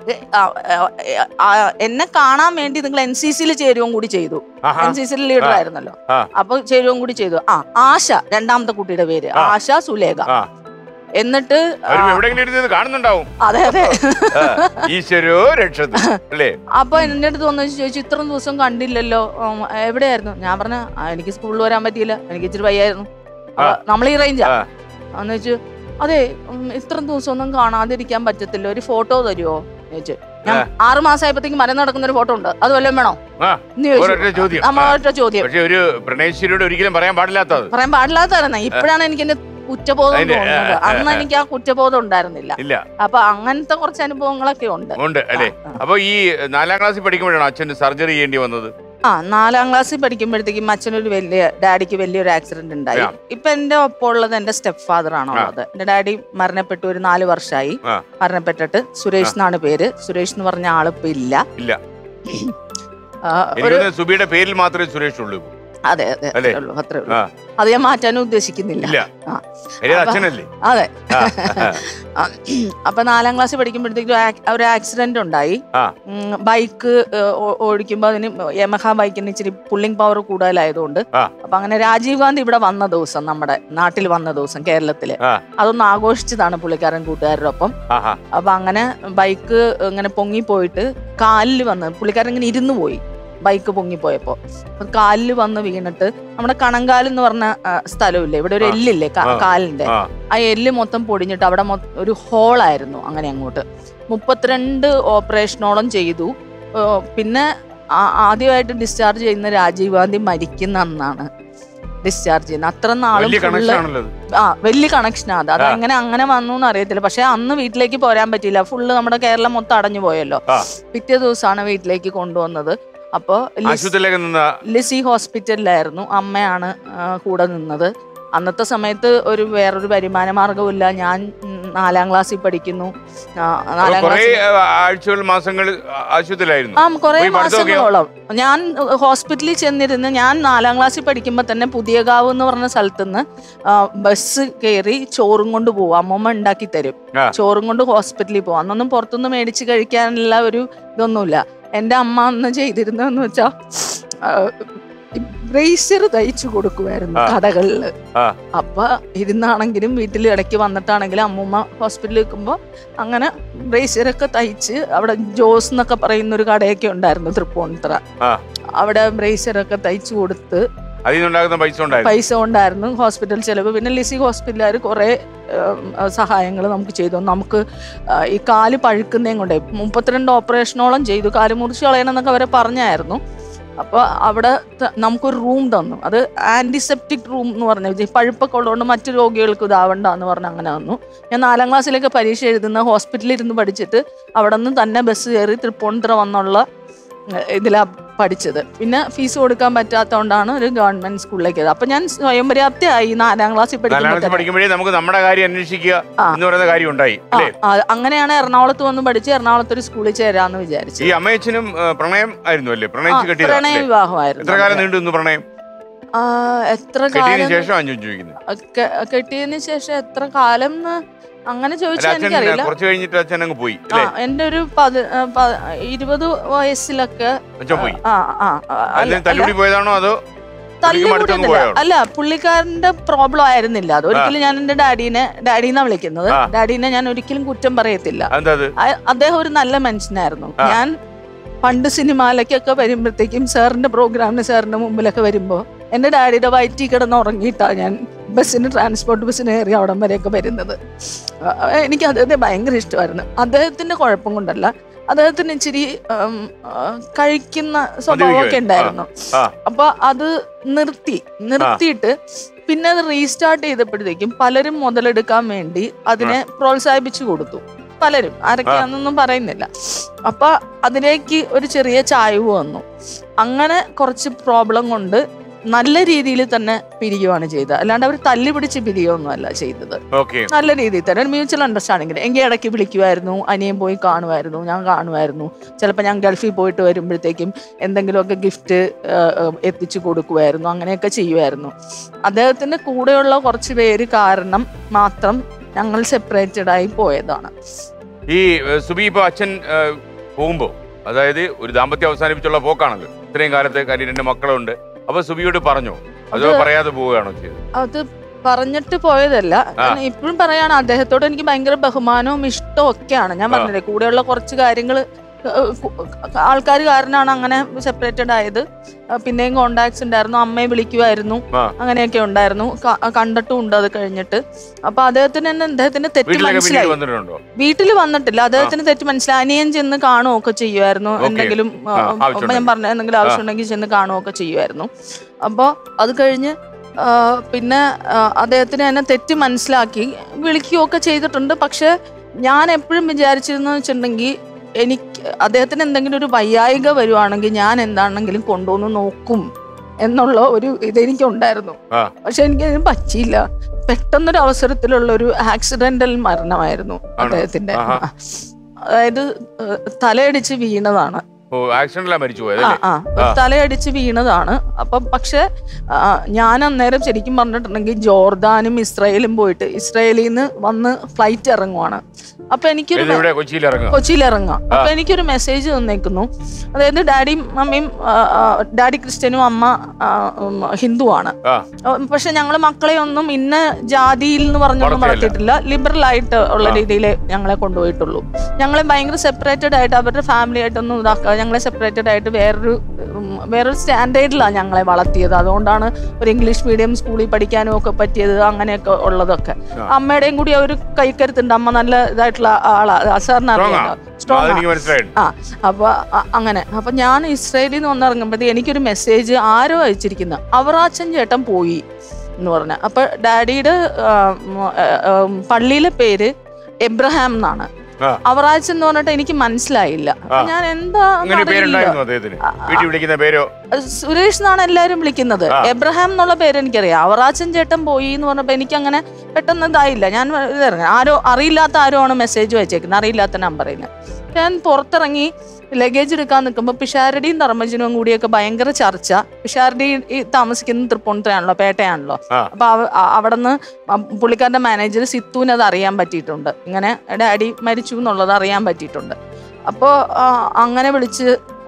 ഏ, ആ, ആ, ആ, എന്നെ കാണാൻ വേണ്ടി നിങ്ങൾ എൻ സി സിയിൽ ചേരുവും കൂടി ചെയ്തു ആഹാ. എൻ സി സിയിൽ ലീഡർ ആ. ആയിരുന്നല്ലോ ആ. അപ്പൊ ചേരുവും കൂടി ചെയ്തു ആ ആശ രണ്ടാമത്തെ കുട്ടിയുടെ പേര് ആ. ആശ സുലേഖ ആ എന്നിട്ട് ആ, അവരും എവിടെയെങ്കിലും ഇരുന്നത് കാണുന്നുണ്ടാവും അതെ അതെ ആ, ഈശ്വരോ രക്ഷത് അല്ലേ അപ്പൊ എന്റെ അടുത്ത് വന്നു ചോദിച്ചു ഇത്രയും ദിവസം കണ്ടില്ലല്ലോ ഉം, എവിടെയായിരുന്നു ഞാൻ പറഞ്ഞ "ആ, എനിക്ക് സ്കൂളിൽ വരാൻ പറ്റിയില്ല എനിക്ക് ഇച്ചിരി വയ്യായിരുന്നു ആ. നമ്മൾ ഈ റേഞ്ചാ ആ. എന്ന് വെച്ചു അതെ ഉം, ഇത്രയും ദിവസം ഒന്നും കാണാതിരിക്കാൻ പറ്റത്തില്ല ഒരു ഫോട്ടോ തരുമോ ചോദിച്ചു ഞാൻ ആ. ആറ് മാസമായപ്പോഴത്തേക്ക് മരം നടക്കുന്ന ഒരു ഫോട്ടോ ഉണ്ട് അത് വല്ലതും വേണോ ആ എന്ന് ചോദിച്ചു. ഒരൊറ്റ ചോദ്യം നമ്മ ആ. ഒറ്റ ചോദ്യം പക്ഷെ ഒരു പ്രണയശ്വരിയോട് ഒരിക്കലും പറയാൻ പാടില്ലാത്തത് പറയാൻ പാടില്ലാത്തായിരുന്ന ഇപ്പോഴാണ് എനിക്ക് എന്റെ കുറ്റബോധം അതിന്റെ, ആ, തോന്നുന്നത് ആ, അന്ന് ആ. എനിക്ക് ആ കുറ്റബോധം ഉണ്ടായിരുന്നില്ല ഇല്ല അപ്പൊ അങ്ങനത്തെ കുറച്ച് അനുഭവങ്ങളൊക്കെ ഉണ്ട് ഉണ്ട് അല്ലേ ആ, ആ. അപ്പൊ ഈ നാലാം ക്ലാസ്സിൽ പഠിക്കുമ്പോഴാണ് അച്ഛന് സർജറി ചെയ്യേണ്ടി വന്നത് ആ നാലാം ക്ലാസ്സിൽ പഠിക്കുമ്പോഴത്തേക്കും അച്ഛനൊരു വലിയ ഡാഡിക്ക് വലിയൊരു ആക്സിഡന്റ് ഉണ്ടായി ആ. ഇപ്പൊ എന്റെ ഒപ്പം ഉള്ളത് എന്റെ സ്റ്റെപ്പ് ഫാദർ ആണുള്ളത് എന്റെ ഡാഡി മരണപ്പെട്ടു ഒരു നാല് വർഷമായി ആ. മരണപ്പെട്ടിട്ട് സുരേഷ് എന്നാണ് പേര് സുരേഷ് എന്ന് പറഞ്ഞ ആളിപ്പോ ഇല്ല ഇല്ല ആ, എനിക്ക് ഒരു തോന്നുന്നു സുബിയുടെ പേരിൽ മാത്രമേ സുരേഷ് ഉള്ളൂ അതെ അതെ അല്ലേ? അത്രേ ഉള്ളൂ അത്രേ ഉള്ളൂ ആ. അത് ഞാൻ മാറ്റാനും ഉദ്ദേശിക്കുന്നില്ല ഇല്ല ആ. കാര്യം അത് അപ്പൊ- അച്ഛനല്ലേ അതെ ആ, ആ, അപ്പൊ നാലാം ക്ലാസ്സിൽ പഠിക്കുമ്പോഴത്തേക്കും ആക്- ഒരു ആക്സിഡന്റ് ഉണ്ടായി ആ. ഉം, ബൈക്ക് ഏഹ്, ഓ- ഓടിക്കുമ്പോ അതിന് യമഹ ബൈക്കിന് ഇച്ചിരി പുള്ളിങ് പവർ കൂടുതലായതുകൊണ്ട് ആ. അപ്പൊ അങ്ങനെ രാജീവ് ഗാന്ധി ഇവിടെ വന്ന ദിവസം നമ്മുടെ നാട്ടിൽ വന്ന ദിവസം കേരളത്തില് ആ. അതൊന്ന് ആഘോഷിച്ചതാണ് പുള്ളിക്കാരൻ കൂട്ടുകാരുടെ ഒപ്പം ആഹാ. അപ്പൊ അങ്ങനെ ബൈക്ക് ഇങ്ങനെ പൊങ്ങി പോയിട്ട് കാലിൽ വന്ന് പുള്ളിക്കാരൻ ഇങ്ങനെ ഇരുന്നു പോയി ബൈക്ക് പൊങ്ങിപ്പോയപ്പോ അപ്പൊ കാലിൽ വന്ന് വീണിട്ട് നമ്മുടെ കണങ്കാൽ എന്ന് പറഞ്ഞ ആ, സ്ഥലമില്ലേ ഇവിടെ ഒരു ആ. എല്ലില്ലേ കാ- ആ. കാലിന്റെ ആ. ആ എല്ല് മൊത്തം പൊടിഞ്ഞിട്ട് അവിടെ മൊ- ഒരു ഹോളായിരുന്നു അങ്ങനെ അങ്ങോട്ട് മുപ്പത്തിരണ്ട് ഓപ്പറേഷനോളം ചെയ്തു ഏ, പിന്നെ ആ- ആദ്യമായിട്ട് ഡിസ്ചാർജ് ചെയ്യുന്ന രാജീവ് ഗാന്ധി മരിക്കുന്ന അന്നാണ് ഡിസ്ചാർജ് ചെയ്യുന്നത് അത്ര നാളും വലിയ കണക്ഷൻ full- ആണല്ലോ അത്. ആ വലിയ കണക്ഷൻ അത് അത് ആ. എങ്ങനെ അങ്ങനെ വന്നു എന്ന് അറിയത്തില്ല പക്ഷെ അന്ന് വീട്ടിലേക്ക് പോരാൻ പറ്റിയില്ല ഫുള്ള് നമ്മുടെ കേരളം മൊത്തം അടഞ്ഞു പോയല്ലോ ആ. പിറ്റേ ദിവസമാണ് വീട്ടിലേക്ക് കൊണ്ടുവന്നത് അപ്പോ ലിസ്- ആശുപത്രിയിലേക്ക് നിന്ന ലിസി ഹോസ്പിറ്റലിലായിരുന്നു അമ്മയാണ് ആ, കൂടെ നിന്നത് അന്നത്തെ സമയത്ത് ഒരു വേറൊരു വരുമാന മാർഗവുമില്ല ഞാൻ ഉം, നാലാം ക്ലാസ്സിൽ പഠിക്കുന്നു ആ, നാലാം കുറെ ക്ലാസ്സിൽ ആഴ്ചകൾ മാസങ്ങൾ ആശുപത്രിയിലായിരുന്നു ആ കുറെ പോയി പഠിത്തമൊക്കെയോ? മാസങ്ങളോളം ഞാൻ ഹോസ്പിറ്റലിൽ ചെന്നിരുന്ന് ഞാൻ നാലാം ക്ലാസ്സിൽ പഠിക്കുമ്പോൾ തന്നെ പുതിയകാവ് എന്ന് പറഞ്ഞ സ്ഥലത്തുനിന്ന് ബസ് കയറി ചോറും കൊണ്ട് പോകും അമ്മമ്മ ഉണ്ടാക്കി തരും ആ. ചോറും കൊണ്ട് ഹോസ്പിറ്റലിൽ പോകും അന്നൊന്നും പുറത്തുനിന്ന് മേടിച്ച് കഴിക്കാനുള്ള ഒരു ഇതൊന്നുമില്ല എൻ്റെ അമ്മ അന്ന് ചെയ്തിരുന്നതെന്ന് വെച്ചാ ബ്രേസർ തയ്ച്ചു കൊടുക്കുമായിരുന്നു ആ. കടകളിൽ ആ. അപ്പൊ ഇരുന്നാണെങ്കിലും വീട്ടിൽ ഇടയ്ക്ക് വന്നിട്ടാണെങ്കിലും അമ്മൂമ്മ ഹോസ്പിറ്റലിൽ നിൽക്കുമ്പോൾ അങ്ങനെ ബ്രേസറൊക്കെ തയ്ച്ച് അവിടെ ജോസ് എന്നൊക്കെ പറയുന്ന ഒരു കടയൊക്കെ ഉണ്ടായിരുന്നു തൃപ്പൂണിത്തറ ആ. അവിടെ ബ്രേസറൊക്കെ തയ്ച്ചു കൊടുത്ത് അതിൽ നിന്നുണ്ടാകുന്ന പൈസ ഉണ്ടായിരുന്നു പൈസ ഉണ്ടായിരുന്നു ഹോസ്പിറ്റൽ ചെലവ് പിന്നെ ലിസി ഹോസ്പിറ്റലുകാർ കുറേ സഹായങ്ങൾ നമുക്ക് ചെയ്തു നമുക്ക് ആ, ഈ കാല് പഴുക്കുന്നതും കൊണ്ടേ മുപ്പത്തിരണ്ട് ഓപ്പറേഷനോളം ചെയ്തു കാല് മുറിച്ച് കളയണം എന്നൊക്കെ അവരെ പറഞ്ഞായിരുന്നു അപ്പോൾ അവിടെ ത- നമുക്കൊരു റൂം തന്നു അത് ആൻറ്റിസെപ്റ്റിക് റൂം എന്ന് പറഞ്ഞു ഈ പഴുപ്പൊക്കെ ഉള്ളതുകൊണ്ട് മറ്റു രോഗികൾക്ക് ഇതാവണ്ട എന്ന് പറഞ്ഞ് അങ്ങനെ വന്നു ഞാൻ നാലാം ക്ലാസ്സിലേക്ക് പരീക്ഷ എഴുതുന്ന ഹോസ്പിറ്റലിൽ ഇരുന്ന് പഠിച്ചിട്ട് അവിടെ നിന്ന് തന്നെ ബസ് കയറി തൃപ്പൂണിത്തുറ വന്നുള്ള ഇതിലാ പഠിച്ചത് പിന്നെ ഫീസ് കൊടുക്കാൻ പറ്റാത്തതുകൊണ്ടാണ് ഒരു ഗവൺമെന്റ് സ്കൂളിലേക്ക് അപ്പൊ ഞാൻ സ്വയം പര്യാപ്തയായി നാലാം ക്ലാസ്സിൽ നാലാം പഠിക്കുമ്പോൾ ക്ലാസ്സിൽ തന്നെ. പഠിക്കുമ്പോഴേ നമുക്ക് നമ്മുടെ കാര്യം അന്വേഷിക്കുക ആ. എന്ന് പറയുന്ന കാര്യം ഉണ്ടായി ആ, അല്ലേ ആ, അങ്ങനെയാണ് എറണാകുളത്ത് വന്ന് പഠിച്ച് എറണാകുളത്ത് ഒരു സ്കൂളിൽ ചേരാന്ന് വിചാരിച്ചു ഈ അമ്മയച്ചനും ആ, പ്രണയം ആയിരുന്നു അല്ലേ പ്രണയിച്ച് പ്രണയ കെട്ടിയതാണ് വിവാഹമായിരുന്നു എത്ര കാലം നീണ്ടു നിന്നു പ്രണയം ആ, എത്ര കെട്ടിയതിനു കാലം ശേഷം അഞ്ചു ചോദിക്കുന്നത് കെ- കെട്ടിയതിന് ശേഷം എത്ര കാലം ന്ന് അങ്ങനെ അല്ല ചോദിച്ചാൽ അച്ഛൻ എനിക്കറിയില്ല കുറച്ച് കഴിഞ്ഞിട്ട് അച്ഛൻ അങ്ങ് പോയി ആ അല്ലേ എന്റെ ഒരു പതി ആ, പ- ഇരുപത് വയസ്സിലൊക്കെ അച്ഛൻ പോയി ആ ആ ആ, അല്ല, അതിന് തല്ലുകൂടി പോയതാണോ അതോ തല്ലി പുള്ളിക്ക് മടുത്തങ്ങ് കൂടിയൊന്നുമില്ല. പോയോ? അല്ല പുള്ളിക്കാരന്റെ പ്രോബ്ലം ആയിരുന്നില്ല അത് ഒരിക്കലും ഞാൻ എന്റെ ഡാഡീനെ ഡാഡീന്നാ വിളിക്കുന്നത് ആ. ഡാഡീനെ ഞാൻ ഒരിക്കലും കുറ്റം പറയത്തില്ല എന്താ അത് അ- അദ്ദേഹം ഒരു നല്ല മനുഷ്യനായിരുന്നു ആ. ഞാൻ പണ്ട് സിനിമയിലേക്കൊക്കെ വരുമ്പോഴത്തേക്കും സാറിന്റെ പ്രോഗ്രാമിന് സാറിന്റെ മുമ്പിലൊക്കെ വരുമ്പോ എന്റെ ഡാഡിയുടെ വയറ്റിൽ കിടന്ന് ഉറങ്ങിയിട്ടാ ഞാൻ ബസ്സിന് ട്രാൻസ്പോർട്ട് ബസ്സിന് കയറി അവിടം വരെയൊക്കെ വരുന്നത് ആ, എനിക്ക് അദ്ദേഹത്തെ ഭയങ്കര ഇഷ്ടമായിരുന്നു അദ്ദേഹത്തിന്റെ കുഴപ്പം കൊണ്ടല്ല അദ്ദേഹത്തിന് ഇച്ചിരി ഉം, ആ, കഴിക്കുന്ന സ്വഭാവമൊക്കെ ഉണ്ടായിരുന്നു ആ. അപ്പൊ അത് നിർത്തി നിർത്തിയിട്ട് പിന്നെ അത് റീസ്റ്റാർട്ട് ചെയ്തപ്പോഴത്തേക്കും പലരും മുതലെടുക്കാൻ വേണ്ടി അതിനെ പ്രോത്സാഹിപ്പിച്ചു കൊടുത്തു പലരും ആരൊക്കെയാണെന്നൊന്നും പറയുന്നില്ല അപ്പൊ അതിലേക്ക് ഒരു ചെറിയ ചായ്വ് വന്നു അങ്ങനെ കുറച്ച് പ്രോബ്ലം കൊണ്ട് നല്ല രീതിയിൽ തന്നെ പിരിയുവാണ് ചെയ്തത് അല്ലാണ്ട് അവർ തല്ലി പിടിച്ച് പിരിയൊന്നുമല്ല ചെയ്തത് ഓക്കെ നല്ല രീതിയിൽ തന്നെ ഒരു മ്യൂച്വൽ അണ്ടർസ്റ്റാൻഡിങ്ങിൽ എങ്കിൽ ഇടയ്ക്ക് വിളിക്കുമായിരുന്നു അനിയൻ പോയി കാണുമായിരുന്നു ഞാൻ കാണുമായിരുന്നു ചിലപ്പോൾ ഞാൻ ഗൾഫിൽ പോയിട്ട് വരുമ്പോഴത്തേക്കും എന്തെങ്കിലുമൊക്കെ ഗിഫ്റ്റ് എത്തിച്ചു കൊടുക്കുമായിരുന്നു അങ്ങനെയൊക്കെ ചെയ്യുമായിരുന്നു അദ്ദേഹത്തിൻ്റെ കൂടെയുള്ള കുറച്ച് പേര് കാരണം മാത്രം ഞങ്ങൾ സെപ്പറേറ്റഡ് ആയി പോയതാണ് ഈ ഏ, സുബി ഇപ്പൊ അച്ഛൻ ഏ, പോകുമ്പോ അതായത് ഒരു ദാമ്പത്യം അവസാനിപ്പിച്ചുള്ള പോക്കാണല്ലോ ഇത്രയും കാലത്തെ കാര്യം രണ്ട് മക്കളുണ്ട് അപ്പൊ സുബിയോട് പറഞ്ഞോ അതോ അത് പറയാതെ പോവുകയാണോ ചെയ്തത് അത് പറഞ്ഞിട്ട് പോയതല്ല ആ. ഞാൻ ഇപ്പോഴും പറയാണ് അദ്ദേഹത്തോട് എനിക്ക് ഭയങ്കര ബഹുമാനവും ഇഷ്ടവും ഒക്കെയാണ് ഞാൻ ആ. പറഞ്ഞില്ലേ കൂടെയുള്ള കുറച്ച് കാര്യങ്ങൾ ആൾക്കാർ കാരനാണ് അങ്ങനെ സെപ്പറേറ്റഡ് ആയത് ആ, പിന്നെയും കോണ്ടാക്ട്സ് ഉണ്ടായിരുന്നു അമ്മയെ വിളിക്കുമായിരുന്നു ആ. അങ്ങനെയൊക്കെ ഉണ്ടായിരുന്നു ക- കണ്ടിട്ടും ഉണ്ട് അത് കഴിഞ്ഞിട്ട് അപ്പൊ അദ്ദേഹത്തിന് തന്നെ അദ്ദേഹത്തിന്റെ തെറ്റ് വീട്ടിലൊക്കെ പിന്നീട് മനസ്സിലായി വന്നിട്ടുണ്ടോ വീട്ടിൽ വന്നിട്ടില്ല അദ്ദേഹത്തിന് തെറ്റ് മനസ്സിലായി അനിയൻ ചെന്ന് കാണുകയൊക്കെ ചെയ്യുമായിരുന്നു Okay. എന്തെങ്കിലും ആ, ആ, ആവശ്യമുണ്ടെങ്കിൽ. ഞാൻ പറഞ്ഞ എന്തെങ്കിലും ആവശ്യമുണ്ടെങ്കിൽ ചെന്ന് കാണുകയൊക്കെ ചെയ്യുമായിരുന്നു അപ്പോൾ അത് കഴിഞ്ഞ് ആ, പിന്നെ ആ, അദ്ദേഹത്തിന് തന്നെ തെറ്റ് മനസ്സിലാക്കി വിളിക്കുകയൊക്കെ ചെയ്തിട്ടുണ്ട് പക്ഷെ ഞാൻ എപ്പോഴും വിചാരിച്ചിരുന്നു വെച്ചിട്ടുണ്ടെങ്കിൽ എനിക്ക് അദ്ദേഹത്തിന് എന്തെങ്കിലും ഒരു വയ്യായിക വരുവാണെങ്കിൽ ഞാൻ എന്താണെങ്കിലും കൊണ്ടുവന്ന് നോക്കും എന്നുള്ള ഒരു ഇതെനിക്ക് ഉണ്ടായിരുന്നു ആ. പക്ഷെ എനിക്ക് അതിന് പറ്റിയില്ല പെട്ടെന്നൊരു അവസരത്തിലുള്ള ഒരു ആക്സിഡന്റൽ മരണമായിരുന്നു അദ്ദേഹത്തിന്റെ ആഹാ. അതായത് ഏഹ്, തലയടിച്ച് വീണതാണ് ഓ ആക്സിഡന്റിലാ മരിച്ചു പോയത് ആ അല്ലേ ആ ഒരു തലയടിച്ച് വീണതാണ് അപ്പം പക്ഷെ ആ, ഞാൻ അന്നേരം ശരിക്കും പറഞ്ഞിട്ടുണ്ടെങ്കിൽ ജോർദാനും ഇസ്രായേലും പോയിട്ട് ഇസ്രായേലിൽ നിന്ന് വന്ന് ഫ്ലൈറ്റ് ഇറങ്ങുവാണ് അപ്പൊ എനിക്കൊരു ഇത് ഇവിടെ കൊച്ചിയിൽ ഇറങ്ങുക കൊച്ചിയിൽ ഇറങ്ങാം അപ്പൊ എനിക്കൊരു മെസ്സേജ് തന്നേക്കുന്നു അതായത് ഡാഡിയും മമ്മിയും ആ, ആ, ഡാഡി ക്രിസ്ത്യനും അമ്മ ആ, ഉം, ഹിന്ദുവാണ് ആ പക്ഷെ ഞങ്ങൾ മക്കളെ ഒന്നും ഇന്ന ജാതിയിൽ എന്ന് പറഞ്ഞൊന്നും വളർത്തിയില്ല. വളർത്തിയിട്ടില്ല ലിബറൽ ആയിട്ട് ഉള്ള ആ. രീതിയിൽ ഞങ്ങളെ കൊണ്ടുപോയിട്ടുള്ളൂ ഞങ്ങളെ ഭയങ്കര സെപ്പറേറ്റഡ് ആയിട്ട് അവരുടെ ഫാമിലി ആയിട്ടൊന്നും ഇതാക്കുക ഞങ്ങളെ സെപ്പറേറ്റഡ് ആയിട്ട് വേറൊരു ഉം, വേറൊരു സ്റ്റാൻഡേർഡിലാണ് ഞങ്ങളെ വളർത്തിയത് അതുകൊണ്ടാണ് ഒരു ഇംഗ്ലീഷ് മീഡിയം സ്കൂളിൽ പഠിക്കാനും ഒക്കെ പറ്റിയത് അങ്ങനെയൊക്കെ ഉള്ളതൊക്കെ ആ. അമ്മയുടെയും കൂടി ആ ഒരു കൈക്കരുത്തുണ്ട് അമ്മ നല്ല ഇതായിട്ടുള്ള ആളാ സാറിന് Strong ആ. അറിയാലോ സ്ട്രോങ് അതെനിക്ക് മനസ്സിലായിട്ടുണ്ട് ആ അപ്പൊ അ- അങ്ങനെ അപ്പൊ ഞാൻ ഇസ്രയേലിൽ നിന്ന് വന്നിറങ്ങുമ്പോഴത്തേ എനിക്കൊരു മെസ്സേജ് ആരോ അയച്ചിരിക്കുന്ന അവറാച്ചൻ ചേട്ടൻ പോയി എന്ന് പറഞ്ഞ അപ്പൊ ഡാഡിയുടെ ആ, ഉം, ആ, ഉം, പള്ളിയിലെ പേര് എബ്രഹാം എന്നാണ് ആ. അവറാച്ചൻ എന്ന് പറഞ്ഞിട്ട് എനിക്ക് മനസ്സിലായില്ല അപ്പൊ ആ. ഞാൻ എന്താ അങ്ങനെ പേരുണ്ടായിരുന്നു അദ്ദേഹത്തിന് വീട്ടിൽ വിളിക്കുന്ന പേരോ സുരേഷ് എന്നാണ് എല്ലാരും വിളിക്കുന്നത് ആ. എബ്രഹാം എന്നുള്ള പേര് എനിക്കറിയാം അവറാച്ചൻ ചേട്ടൻ പോയി എന്ന് പറഞ്ഞപ്പോ എനിക്ക് അങ്ങനെ പെട്ടെന്ന് ഇതായില്ല ഞാൻ ഇറങ്ങി ആരോ അറിയില്ലാത്ത ആരോ ആണ് മെസ്സേജ് വെച്ചേക്കുന്നത് അറിയില്ലാത്ത നമ്പറിൽ നിന്ന് ഞാൻ പുറത്തിറങ്ങി ലഗേജ് എടുക്കാൻ നിൽക്കുമ്പോൾ പിഷാരടിയും ധർമ്മജനും കൂടിയൊക്കെ ഭയങ്കര ചർച്ച പിഷാരടി ഈ താമസിക്കുന്ന തൃപ്പൂണിത്തറയാണല്ലോ പേട്ടയാണല്ലോ ആ. അപ്പൊ അവ- അ- അവിടുന്ന് അ- പുള്ളിക്കാരന്റെ മാനേജർ സിത്തുവിന് അത് അറിയാൻ പറ്റിയിട്ടുണ്ട് ഇങ്ങനെ ഡാഡി മരിച്ചു എന്നുള്ളത് അറിയാൻ പറ്റിയിട്ടുണ്ട് അപ്പോൾ അങ്ങനെ വിളിച്ച്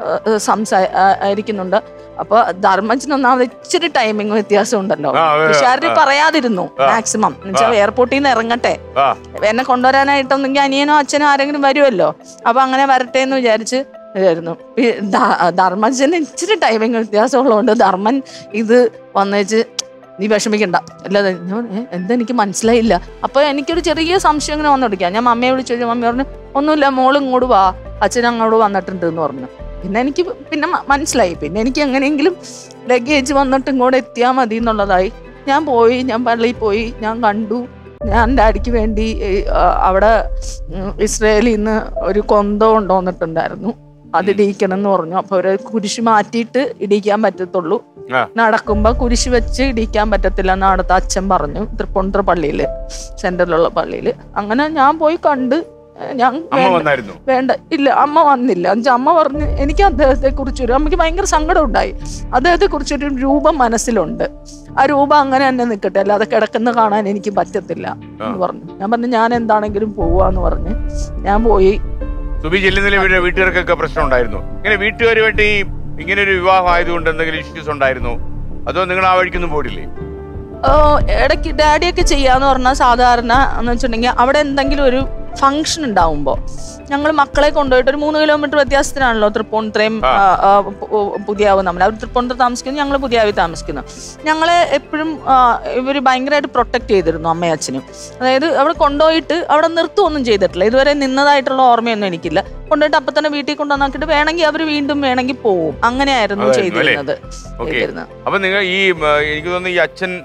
സംസാരിക്കുന്നുണ്ട് അപ്പൊ ധർമ്മജന് ഒന്നാമത് ഇച്ചിരി ടൈമിംഗ് വ്യത്യാസം ഉണ്ടല്ലോ ആ, ആ, പിഷാരടി ആ. പറയാതിരുന്നു ആ. മാക്സിമം എന്നുവെച്ചാൽ എയർപോർട്ടിൽ നിന്ന് ഇറങ്ങട്ടെ ആ എന്നെ കൊണ്ടുവരാനായിട്ടൊന്നെങ്കിൽ അനിയനോ അച്ഛനോ ആരെങ്കിലും വരുമല്ലോ അപ്പൊ അങ്ങനെ വരട്ടെ എന്ന് വിചാരിച്ച് ഇതായിരുന്നു പി- ധ- ധർമ്മജന് ഇച്ചിരി ടൈമിംഗ് വ്യത്യാസമുള്ളതുകൊണ്ട് ധർമ്മൻ ഇത് വന്നേച്ച് നീ വിഷമിക്കണ്ട അല്ലാതെ ഞാൻ പറഞ്ഞു, "ഏ, എന്താ എനിക്ക് മനസ്സിലായില്ല അപ്പൊ എനിക്കൊരു ചെറിയ സംശയം ഇങ്ങനെ വന്നോടിക്കാം ഞാൻ മമ്മിയെ വിളിച്ചു ചോദിച്ചു മമ്മി പറഞ്ഞു ഒന്നുമില്ല മോള് ഇങ്ങോട്ട് വാ അച്ഛൻ അങ്ങോട്ട് വന്നിട്ടുണ്ട് എന്ന് പറഞ്ഞു പിന്നെ എനിക്ക് പിന്നെ മ- മനസ്സിലായി പിന്നെ എനിക്ക് എങ്ങനെയെങ്കിലും ലഗേജ് വന്നിട്ട് ഇങ്ങോട്ട് എത്തിയാൽ മതി എന്നുള്ളതായി ഞാൻ പോയി ഞാൻ പള്ളിയിൽ പോയി ഞാൻ കണ്ടു ഞാൻ ഡാഡിക്ക് വേണ്ടി ഈ, ആ, അവിടെ ഉം, ഇസ്രയേലിൽ നിന്ന് ഒരു കൊന്തം കൊണ്ടുവന്നിട്ടുണ്ടായിരുന്നു അത് ഇടിയിക്കണം എന്ന് പറഞ്ഞു അപ്പൊ അവര് കുരിശ് മാറ്റിയിട്ട് ഇടിക്കാൻ പറ്റത്തുള്ളൂ ആ. നടക്കുമ്പോ കുരിശ് വെച്ച് ഇടിക്കാൻ പറ്റത്തില്ല എന്ന് അവിടുത്തെ അച്ഛൻ പറഞ്ഞു തൃപ്പൂണിത്തുറ പള്ളിയില് സെന്ററിലുള്ള പള്ളിയില് അങ്ങനെ ഞാൻ പോയി കണ്ട് ഏ, ഞാൻ അമ്മ വേണ്ട- വന്നായിരുന്നു വേണ്ട ഇല്ല അമ്മ വന്നില്ല എന്നുവെച്ചാൽ അമ്മ പറഞ്ഞ് എനിക്ക് അദ്ദേഹത്തെ കുറിച്ചൊരു അമ്മയ്ക്ക് ഭയങ്കര സങ്കടം ഉണ്ടായി അദ്ദേഹത്തെ കുറിച്ചൊരു രൂപം മനസ്സിലുണ്ട് ആ രൂപം അങ്ങനെ തന്നെ നിൽക്കട്ടെ അല്ലാതെ കിടക്കുന്ന കാണാൻ എനിക്ക് പറ്റത്തില്ല എന്ന് പറഞ്ഞു ഞാൻ പറഞ്ഞു ഞാൻ എന്താണെങ്കിലും പോവാന്ന് പറഞ്ഞ് ഞാൻ പോയി സുബി ചെല്ലുന്നതിലെ വീട് വീട്ടുകാർക്കൊക്കെ പ്രശ്നം ഉണ്ടായിരുന്നു ഇങ്ങനെ വീട്ടുകാരുമായിട്ട് ഈ ഇങ്ങനെ ഒരു വിവാഹം ആയതുകൊണ്ട് എന്തെങ്കിലും ഇഷ്യൂസ് ഉണ്ടായിരുന്നു അതോ നിങ്ങൾ ആ വഴിക്കൊന്നും പോയിട്ടില്ലേ ഓ, ഇടയ്ക്ക് ഡാഡിയൊക്കെ ചെയ്യാന്ന് പറഞ്ഞാൽ സാധാരണ എന്ന് വെച്ചിട്ടുണ്ടെങ്കിൽ അവിടെ എന്തെങ്കിലും ഒരു ഫംഗ്ഷൻ ഉണ്ടാവുമ്പോൾ ഞങ്ങൾ മക്കളെ കൊണ്ടുപോയിട്ട് ഒരു മൂന്ന് കിലോമീറ്റർ വ്യത്യാസത്തിനാണല്ലോ തൃപ്പൂണിത്രയും ആ. പുതിയാവും നമ്മൾ അവർ തൃപ്പൂണിത്തുറ താമസിക്കുന്നു ഞങ്ങൾ പുതിയാവി താമസിക്കുന്നു ഞങ്ങളെ എപ്പോഴും ഇവർ ഭയങ്കരമായിട്ട് പ്രൊട്ടക്ട് ചെയ്തിരുന്നു അമ്മയും അച്ഛനും അതായത് അവിടെ കൊണ്ടുപോയിട്ട് അവിടെ നിർത്തുകയൊന്നും ചെയ്തിട്ടില്ല ഇതുവരെ നിന്നതായിട്ടുള്ള ഓർമ്മയൊന്നും എനിക്കില്ല കൊണ്ടുപോയിട്ട് അപ്പൊ തന്നെ വീട്ടിൽ കൊണ്ടുവന്നാക്കിയിട്ട് വേണമെങ്കിൽ അവർ വീണ്ടും വേണമെങ്കിൽ പോവും അങ്ങനെയായിരുന്നു അതായിരുന്നു അല്ലേ? ചെയ്തിരുന്നത് ഓക്കെ ചെയ്തിരുന്നത് അപ്പൊ നിങ്ങൾ ഈ ആ, എനിക്ക് തോന്നുന്നു ഈ അച്ഛൻ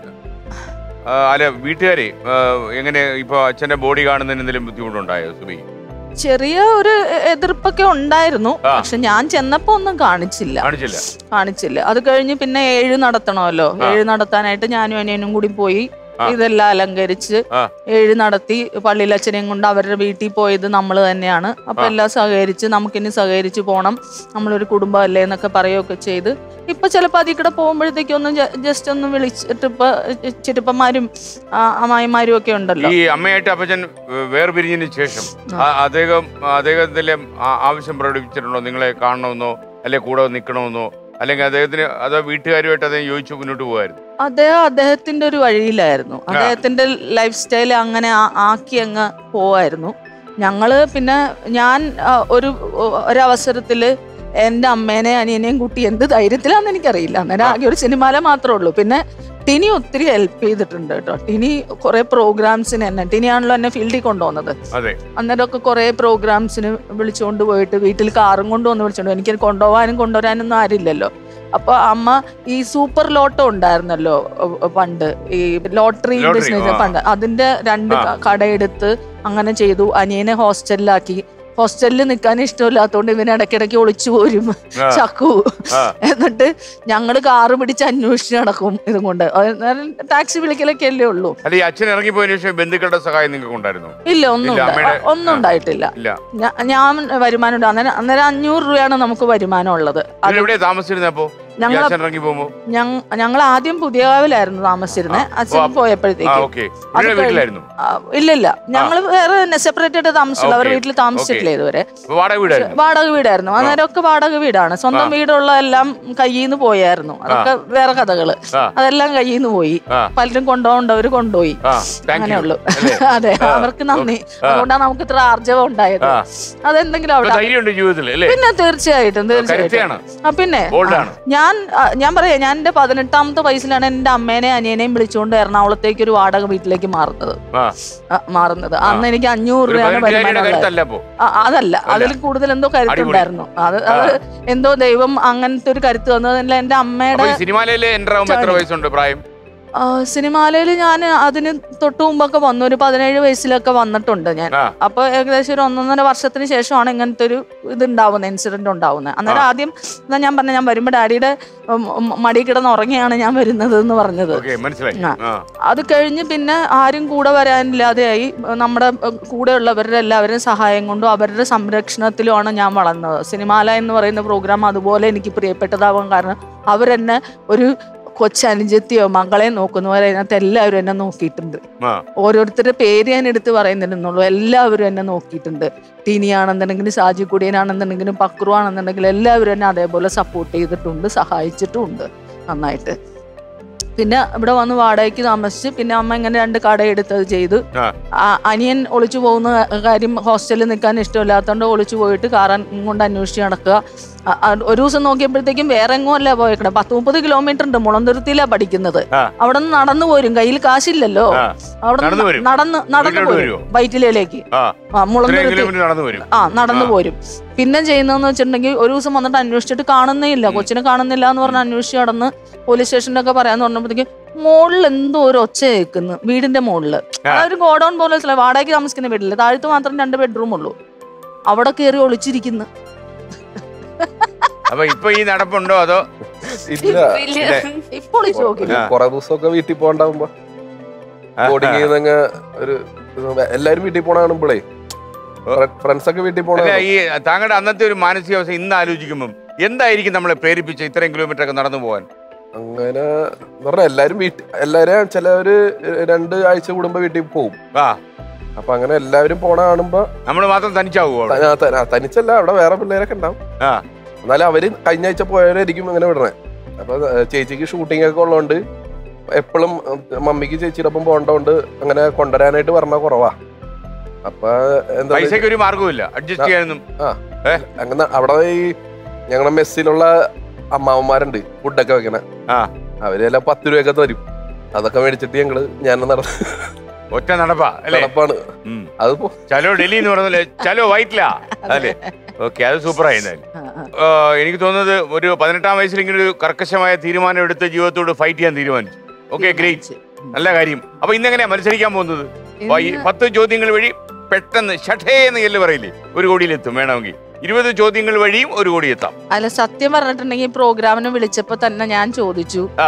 ആ, അല്ല വീട്ടുകാരെ ആ, എങ്ങനെ ഇപ്പൊ അച്ഛന്റെ ബോഡി കാണുന്നതിന് എന്തെങ്കിലും ബുദ്ധിമുട്ടുണ്ടായോ സുബി ചെറിയ ഒരു എ- എതിർപ്പൊക്കെ ഉണ്ടായിരുന്നു ആ. പക്ഷെ ഞാൻ ചെന്നപ്പോ ഒന്നും കാണിച്ചില്ല കാണിച്ചില്ല കാണിച്ചില്ല അത് കഴിഞ്ഞ് പിന്നെ ഏഴ് നടത്തണമല്ലോ ആ. ഏഴ് നടത്താനായിട്ട് ഞാനും അനിയനും കൂടി പോയി ഇതെല്ലാം അലങ്കരിച്ച് ആ. ഏഴ് നടത്തി പള്ളിയിലച്ഛനെയും കൊണ്ട് അവരുടെ വീട്ടിൽ പോയത് നമ്മൾ തന്നെയാണ് അപ്പൊ എല്ലാം സഹകരിച്ച് നമുക്കിനി സഹകരിച്ച് പോണം നമ്മളൊരു കുടുംബം അല്ലേ എന്നൊക്കെ പറയുകയൊക്കെ ചെയ്ത് ഇപ്പൊ ചിലപ്പോൾ അതിൽ കൂടെ പോകുമ്പോഴത്തേക്കും ഒന്ന് ജസ്റ്റ് ഒന്ന് വിളിച്ചിട്ട് ഇപ്പൊ ചിറ്റപ്പന്മാരും ആ, അമ്മായിമാരും ഒക്കെ ഉണ്ടല്ലോ ഈ അമ്മയായിട്ട് അപ്പച്ചൻ ഏ, വേർപിരിഞ്ഞതിന് ശേഷം ആ- അദ്ദേഹം അദ്ദേഹത്തിലെ ആ- ആവശ്യം പ്രകടിപ്പിച്ചിട്ടുണ്ടോ നിങ്ങളെ കാണണമെന്നോ അല്ലെ കൂടെ നിൽക്കണമെന്നോ അല്ലെങ്കിൽ അദ്ദേഹത്തിന് അതോ വീട്ടുകാരുമായിട്ട് അദ്ദേഹം യോജിച്ചു മുന്നോട്ട് പോകുമായിരുന്നു അദ്ദേഹം അദ്ദേഹത്തിന്റെ ഒരു വഴിയിലായിരുന്നു അദ്ദേഹത്തിന്റെ ലൈഫ് സ്റ്റൈൽ അങ്ങനെ ആ- ആക്കി അങ്ങ് പോവായിരുന്നു ഞങ്ങള് പിന്നെ ഞാൻ ആ, ഒരു ഒരവസരത്തില് എൻ്റെ അമ്മേനെ അനിയനെയും കൂട്ടി എന്ത് ധൈര്യത്തിലാന്ന് എനിക്കറിയില്ല അന്നേരം ആകെ ഒരു സിനിമാല മാത്രമേ ഉള്ളൂ പിന്നെ ടിനി ഒത്തിരി ഹെൽപ്പ് ചെയ്തിട്ടുണ്ട് കേട്ടോ ടിനി കുറെ പ്രോഗ്രാംസിന് എന്നെ ടിനിയാണല്ലോ എന്നെ ഫീൽഡിൽ കൊണ്ടുവന്നത് അതെ അന്നേരമൊക്കെ കുറേ പ്രോഗ്രാംസിന് വിളിച്ചുകൊണ്ട് പോയിട്ട് വീട്ടിൽ കാറും കൊണ്ട് വന്ന് വിളിച്ചോണ്ട് എനിക്ക് കൊണ്ടുപോകാനും കൊണ്ടുവരാനൊന്നും ആരില്ലല്ലോ അപ്പൊ അമ്മ ഈ സൂപ്പർ ലോട്ടോ ഉണ്ടായിരുന്നല്ലോ ഏഹ് പണ്ട് ഈ ലോട്ടറി Lottery, ബിസിനസ് ആ. പണ്ട് അതിന്റെ രണ്ട് ആ. ക- കടയെടുത്ത് അങ്ങനെ ചെയ്തു അനിയനെ ഹോസ്റ്റലിലാക്കി ഹോസ്റ്റലിൽ നിൽക്കാൻ ഇഷ്ടമില്ലാത്തതുകൊണ്ട് ഇവന് ഇടയ്ക്കിടയ്ക്ക് ഒളിച്ചു പോരും ആ. ചക്കു ആ. എന്നിട്ട് ഞങ്ങള് കാറ് പിടിച്ച് അന്വേഷിച്ച് നടക്കും ഇതും കൊണ്ട് ടാക്സി വിളിക്കലൊക്കെ അല്ലേ ഉള്ളൂ അല്ല ഈ അച്ഛൻ ഇറങ്ങിപ്പോയതിനു ശേഷം ബന്ധുക്കളുടെ സഹായം നിങ്ങൾക്ക് ഉണ്ടായിരുന്നു ഇല്ല ഒന്നും ഇല്ല, ഉണ്ടാ- അമ്മയുടെ- ഒന്നും ആ. ഉണ്ടായിട്ടില്ല ഇല്ല ഞാ- ഞാൻ വരുമാനം ഉണ്ട് അന്നേരം അന്നേരം അഞ്ഞൂറ് രൂപയാണ് നമുക്ക് വരുമാനം ഉള്ളത് അത് എവിടെ താമസിച്ചിരുന്നപ്പോ ഈ ഞങ്ങൾ അച്ഛൻ ഇറങ്ങി പോകുമ്പോ ഞങ്ങൾ ആദ്യം പുതിയകാവിലായിരുന്നു താമസിച്ചിരുന്നത് ആ. അച്ഛൻ ഓ, അപ്പ- ആ പോയപ്പോഴത്തേക്ക് ഓക്കെ അത് ഇവിടെ കഴിഞ്ഞ് വീട്ടിലായിരുന്നു ആ, ഇല്ലില്ല ഞങ്ങൾ വേറെ സെപ്പറേറ്റ് ആയിട്ട് താമസിച്ചില്ല അവർ ഓക്കേ. വീട്ടിൽ താമസിച്ചിട്ടില്ല ഇതുവരെ അപ്പൊ വാടക വീടായിരുന്നു വാടക വീടായിരുന്നു അന്നേരമൊക്കെ വാടക വീടാണ് സ്വന്തം വീടുള്ള എല്ലാം കയ്യിൽ നിന്ന് പോയായിരുന്നു അതൊക്കെ വേറെ കഥകള് ആ. അതെല്ലാം കയ്യിൽ നിന്ന് പോയി ആ. പലരും കൊണ്ടുപോകേണ്ടവര് കൊണ്ടുപോയി ആ താങ്ക് അങ്ങനെ യു ഉള്ളു അല്ലേ? അതെ ആ. അവർക്ക് നന്ദി ആ. അതുകൊണ്ടാണ് നമുക്ക് ഇത്ര ആർജവം ഉണ്ടായത് ആ. അതെന്തെങ്കിലും ഇപ്പൊ അവിടെ ധൈര്യമുണ്ട് ജീവിതത്തിൽ അല്ലേ പിന്നെ തീർച്ചയായിട്ടും തീർച്ചയായിട്ടും കരുത്തയാണ് ആ പിന്നെ Bold ആ, ആണ്. ഞാൻ ആ, ഞാൻ പറയാം ഞാൻ എന്റെ പതിനെട്ടാമത്തെ വയസ്സിലാണ് എന്റെ അമ്മേനെ അനിയനെയും വിളിച്ചുകൊണ്ട് എറണാകുളത്തേക്ക് ഒരു വാടക വീട്ടിലേക്ക് മാറുന്നത് ആ ആ, മാറുന്നത് അന്ന് എനിക്ക് അഞ്ഞൂറ് ഒരു രൂപയാണ് പതിനെട്ടുകാരിയുടെ വരുമാനം ഉള്ളത്. കരുത്തല്ല അപ്പോ ആ, അതല്ല അതിൽ കൂടുതൽ എന്തോ കരുത്തുണ്ടായിരുന്നു അത് അത് എന്തോ ദൈവം അങ്ങനത്തെ ഒരു കരുത്ത് തന്നതല്ല എന്റെ അപ്പൊ അമ്മയുടെ ഈ സിനിമയിലെ എൻ്റർ ആകുമ്പോ എത്ര വയസ്സുണ്ട് പ്രായം സിനിമാലയിൽ ഞാൻ അതിന് തൊട്ട് മുമ്പൊക്കെ വന്നു ഒരു പതിനേഴ് വയസ്സിലൊക്കെ വന്നിട്ടുണ്ട് ഞാൻ ആ അപ്പൊ ഏകദേശം ഒരു ഒന്നൊന്നര വർഷത്തിന് ശേഷമാണ് ഇങ്ങനത്തെ ഒരു ഇത് ഉണ്ടാവുന്നത് ഇൻസിഡന്റ് ഉണ്ടാവുന്നത് അന്നേരം ആദ്യം എന്നാ ഞാൻ പറഞ്ഞ ഞാൻ വരുമ്പോ ഡാഡിയുടെ ഉം, ഉം, മടി കിടന്ന് ഉറങ്ങിയാണ് ഞാൻ വരുന്നത് എന്ന് പറഞ്ഞത് ഓക്കെ മനസ്സിലായി ആ. ആ അത് കഴിഞ്ഞ് പിന്നെ ആരും കൂടെ വരാനില്ലാതെയായി നമ്മുടെ ഉം, കൂടെയുള്ളവരുടെ എല്ലാവരുടെയും സഹായം കൊണ്ടും അവരുടെ സംരക്ഷണത്തിലുമാണ് ഞാൻ വളർന്നത് സിനിമാല എന്ന് പറയുന്ന പ്രോഗ്രാം അതുപോലെ എനിക്ക് പ്രിയപ്പെട്ടതാവാൻ കാരണം അവരെന്നെ ഒരു കൊച്ചനുജത്തിയോ മകളെ നോക്കുന്നവരെ അതിനകത്ത് എല്ലാവരും എന്നെ നോക്കിയിട്ടുണ്ട് ആ ഓരോരുത്തരുടെ പേര് ഞാൻ എടുത്ത് പറയുന്നില്ലെന്നുള്ളൂ എല്ലാവരും എന്നെ നോക്കിയിട്ടുണ്ട് ടീനിയാണെന്നുണ്ടെങ്കിലും സാജി കുടിയനാണെന്നുണ്ടെങ്കിലും പക്രു ആണെന്നുണ്ടെങ്കിലും എല്ലാവരും എന്നെ അതേപോലെ സപ്പോർട്ട് ചെയ്തിട്ടുണ്ട് സഹായിച്ചിട്ടുമുണ്ട് നന്നായിട്ട് പിന്നെ ഇവിടെ വന്ന് വാടകയ്ക്ക് താമസിച്ച് പിന്നെ അമ്മ ഇങ്ങനെ രണ്ട് കട എടുത്തത് ചെയ്തു ആ ആ, അനിയൻ ഒളിച്ചു പോകുന്ന കാര്യം ഹോസ്റ്റലിൽ നിൽക്കാൻ ഇഷ്ടമില്ലാത്തതുകൊണ്ട് ഒളിച്ചു പോയിട്ട് കാറൻ കൊണ്ട് അന്വേഷിച്ച് നടക്കുക ആ, ആ, ഒരു ദിവസം നോക്കിയപ്പോഴത്തേക്കും വേറെ എങ്ങും അല്ല പോയേക്കണേ പത്ത് മുപ്പത് കിലോമീറ്റർ ഉണ്ട് മുളന്തുരുത്തിയിലാണ് പഠിക്കുന്നത് ആ. അവിടെ നിന്ന് നടന്നു പോരും കയ്യിൽ കാശില്ലല്ലോ ആ. അവിടെ നടന്നു വരും? നടന്ന് നടന്നു വീട്ടിലോട്ട് പോരും വരുവോ? വൈറ്റിലയിലേക്ക് ആ ആ ഇത്രയും മുളന്തുരുത്തി കിലോമീറ്റർ നടന്നു വരും ആ നടന്നു ആ. പോരും പിന്നെ ചെയ്യുന്നതെന്ന് വെച്ചിട്ടുണ്ടെങ്കിൽ ഒരു ദിവസം വന്നിട്ട് അന്വേഷിച്ചിട്ട് കാണുന്നേ ഇല്ല കൊച്ചിനെ കാണുന്നില്ല എന്ന് പറഞ്ഞ് അന്വേഷിച്ച് നടന്ന് പോലീസ് സ്റ്റേഷനിലൊക്കെ പറയാന്ന് പറഞ്ഞപ്പോഴത്തേക്ക് മുകളിൽ എന്തോ ഒരു ഒച്ച കേൾക്കുന്നു വീടിന്റെ മുകളില് ആ. അതൊരു ഗോഡൌൺ പോലെ സ്ഥലം വാടകയ്ക്ക് താമസിക്കുന്ന വീട്ടില് താഴത്ത് മാത്രം രണ്ട് ബെഡ്റൂം ഉള്ളൂ അവിടെ കയറി ഒളിച്ചിരിക്കുന്നു അപ്പൊ ഇപ്പൊ ഈ നടപ്പുണ്ടോ അതോ ഇല്ല ഇപ്പൊ ഒളിച്ചു നോക്കി ആ. കൊറേ ദിവസമൊക്കെ വീട്ടിൽ പോകണ്ടാവുമ്പോ ബോർഡിങ് ചെയ്യുന്നങ്ങ് ഒരു ഇത് എല്ലാരും വീട്ടിൽ പോണ കാണുമ്പോഴേ ഫ്രണ്ട്സ് ഒക്കെ വീട്ടിൽ പോണ അല്ല ഈ താങ്കളുടെ അന്നത്തെ ഒരു മാനസികാവസ്ഥ ഇന്ന് ആലോചിക്കുമ്പോൾ എന്തായിരിക്കും നമ്മളെ പ്രേരിപ്പിച്ച ഇത്രയും കിലോമീറ്റർ ഒക്കെ നടന്നു പോകാൻ അങ്ങനെ എന്ന് പറഞ്ഞാ എല്ലാരും വീട്ടിൽ എല്ലാരും ചിലവര് രണ്ട് ആഴ്ച കൂടുമ്പോ വീട്ടിൽ പോകും ആ അപ്പൊ അങ്ങനെ എല്ലാവരും പോണ കാണുമ്പോ നമ്മൾ മാത്രം തനിച്ചാവുമോ അവിടെ? ത- ത- തനിച്ചല്ല അവിടെ വേറെ പിള്ളേരൊക്കെ ഉണ്ടാവും ആ എന്നാലും അവര് കഴിഞ്ഞ ആഴ്ച പോയവരായിരിക്കും ഇങ്ങനെ വിടണേ അപ്പൊ ഏഹ്, ചേച്ചിക്ക് ഷൂട്ടിംഗ് ഒക്കെ ഉള്ളതുകൊണ്ട് എപ്പോഴും മമ്മിക്ക് ചേച്ചിയുടെ ഒപ്പം പോകേണ്ടതുകൊണ്ട് അങ്ങനെ കൊണ്ടുവരാനായിട്ട് പറഞ്ഞ കുറവാ അപ്പൊ എന്താ പൈസക്ക് ഒരു മാർഗവുമില്ല അഡ്ജസ്റ്റ് ചെയ്യാനൊന്നും അങ്ങനെ അവിടെ ഈ ഞങ്ങളുടെ മെസ്സിലുള്ള അമ്മാവന്മാരുണ്ട് ഫുഡൊക്കെ വെക്കണേ ആ അവരെല്ലാം പത്ത് രൂപയൊക്കെ തരും അതൊക്കെ മേടിച്ചിട്ട് ഞങ്ങള് ഞാൻ നട ഒറ്റ നടപ്പാ അല്ലേ നടപ്പാണ് ഉം. അതിപ്പോ ചലോ ഡൽഹി എന്ന് പറഞ്ഞല്ലേ ചലോ വൈറ്റില അല്ലേ ഓക്കെ അത് സൂപ്പറായി എന്തായാലും ആ, ആ. ആ, എനിക്ക് തോന്നുന്നത് ഒരു പതിനെട്ടാം വയസ്സിൽ ഇങ്ങനെ ഒരു കർക്കശമായ തീരുമാനം എടുത്ത് ജീവിതത്തോട് ഫൈറ്റ് ചെയ്യാൻ തീരുമാനിച്ചു ഓക്കെ ഗ്രേറ്റ് നല്ല കാര്യം അപ്പൊ ഇന്നെങ്ങനെയാ മത്സരിക്കാൻ പോകുന്നത് വ- ഈ ഇന്ന് പത്ത് ചോദ്യങ്ങൾ വഴി പെട്ടെന്ന് ഷഠേ എന്ന് ചെല്ല് പറയില്ലേ ഒരു കോടിയിലെത്തും വേണമെങ്കിൽ ഇരുപത് ചോദ്യങ്ങൾ വഴിയും ഒരു കോടി എത്താം അല്ല സത്യം പറഞ്ഞിട്ടുണ്ടെങ്കിൽ പ്രോഗ്രാമിന് വിളിച്ചപ്പോ തന്നെ ഞാൻ ചോദിച്ചു ആ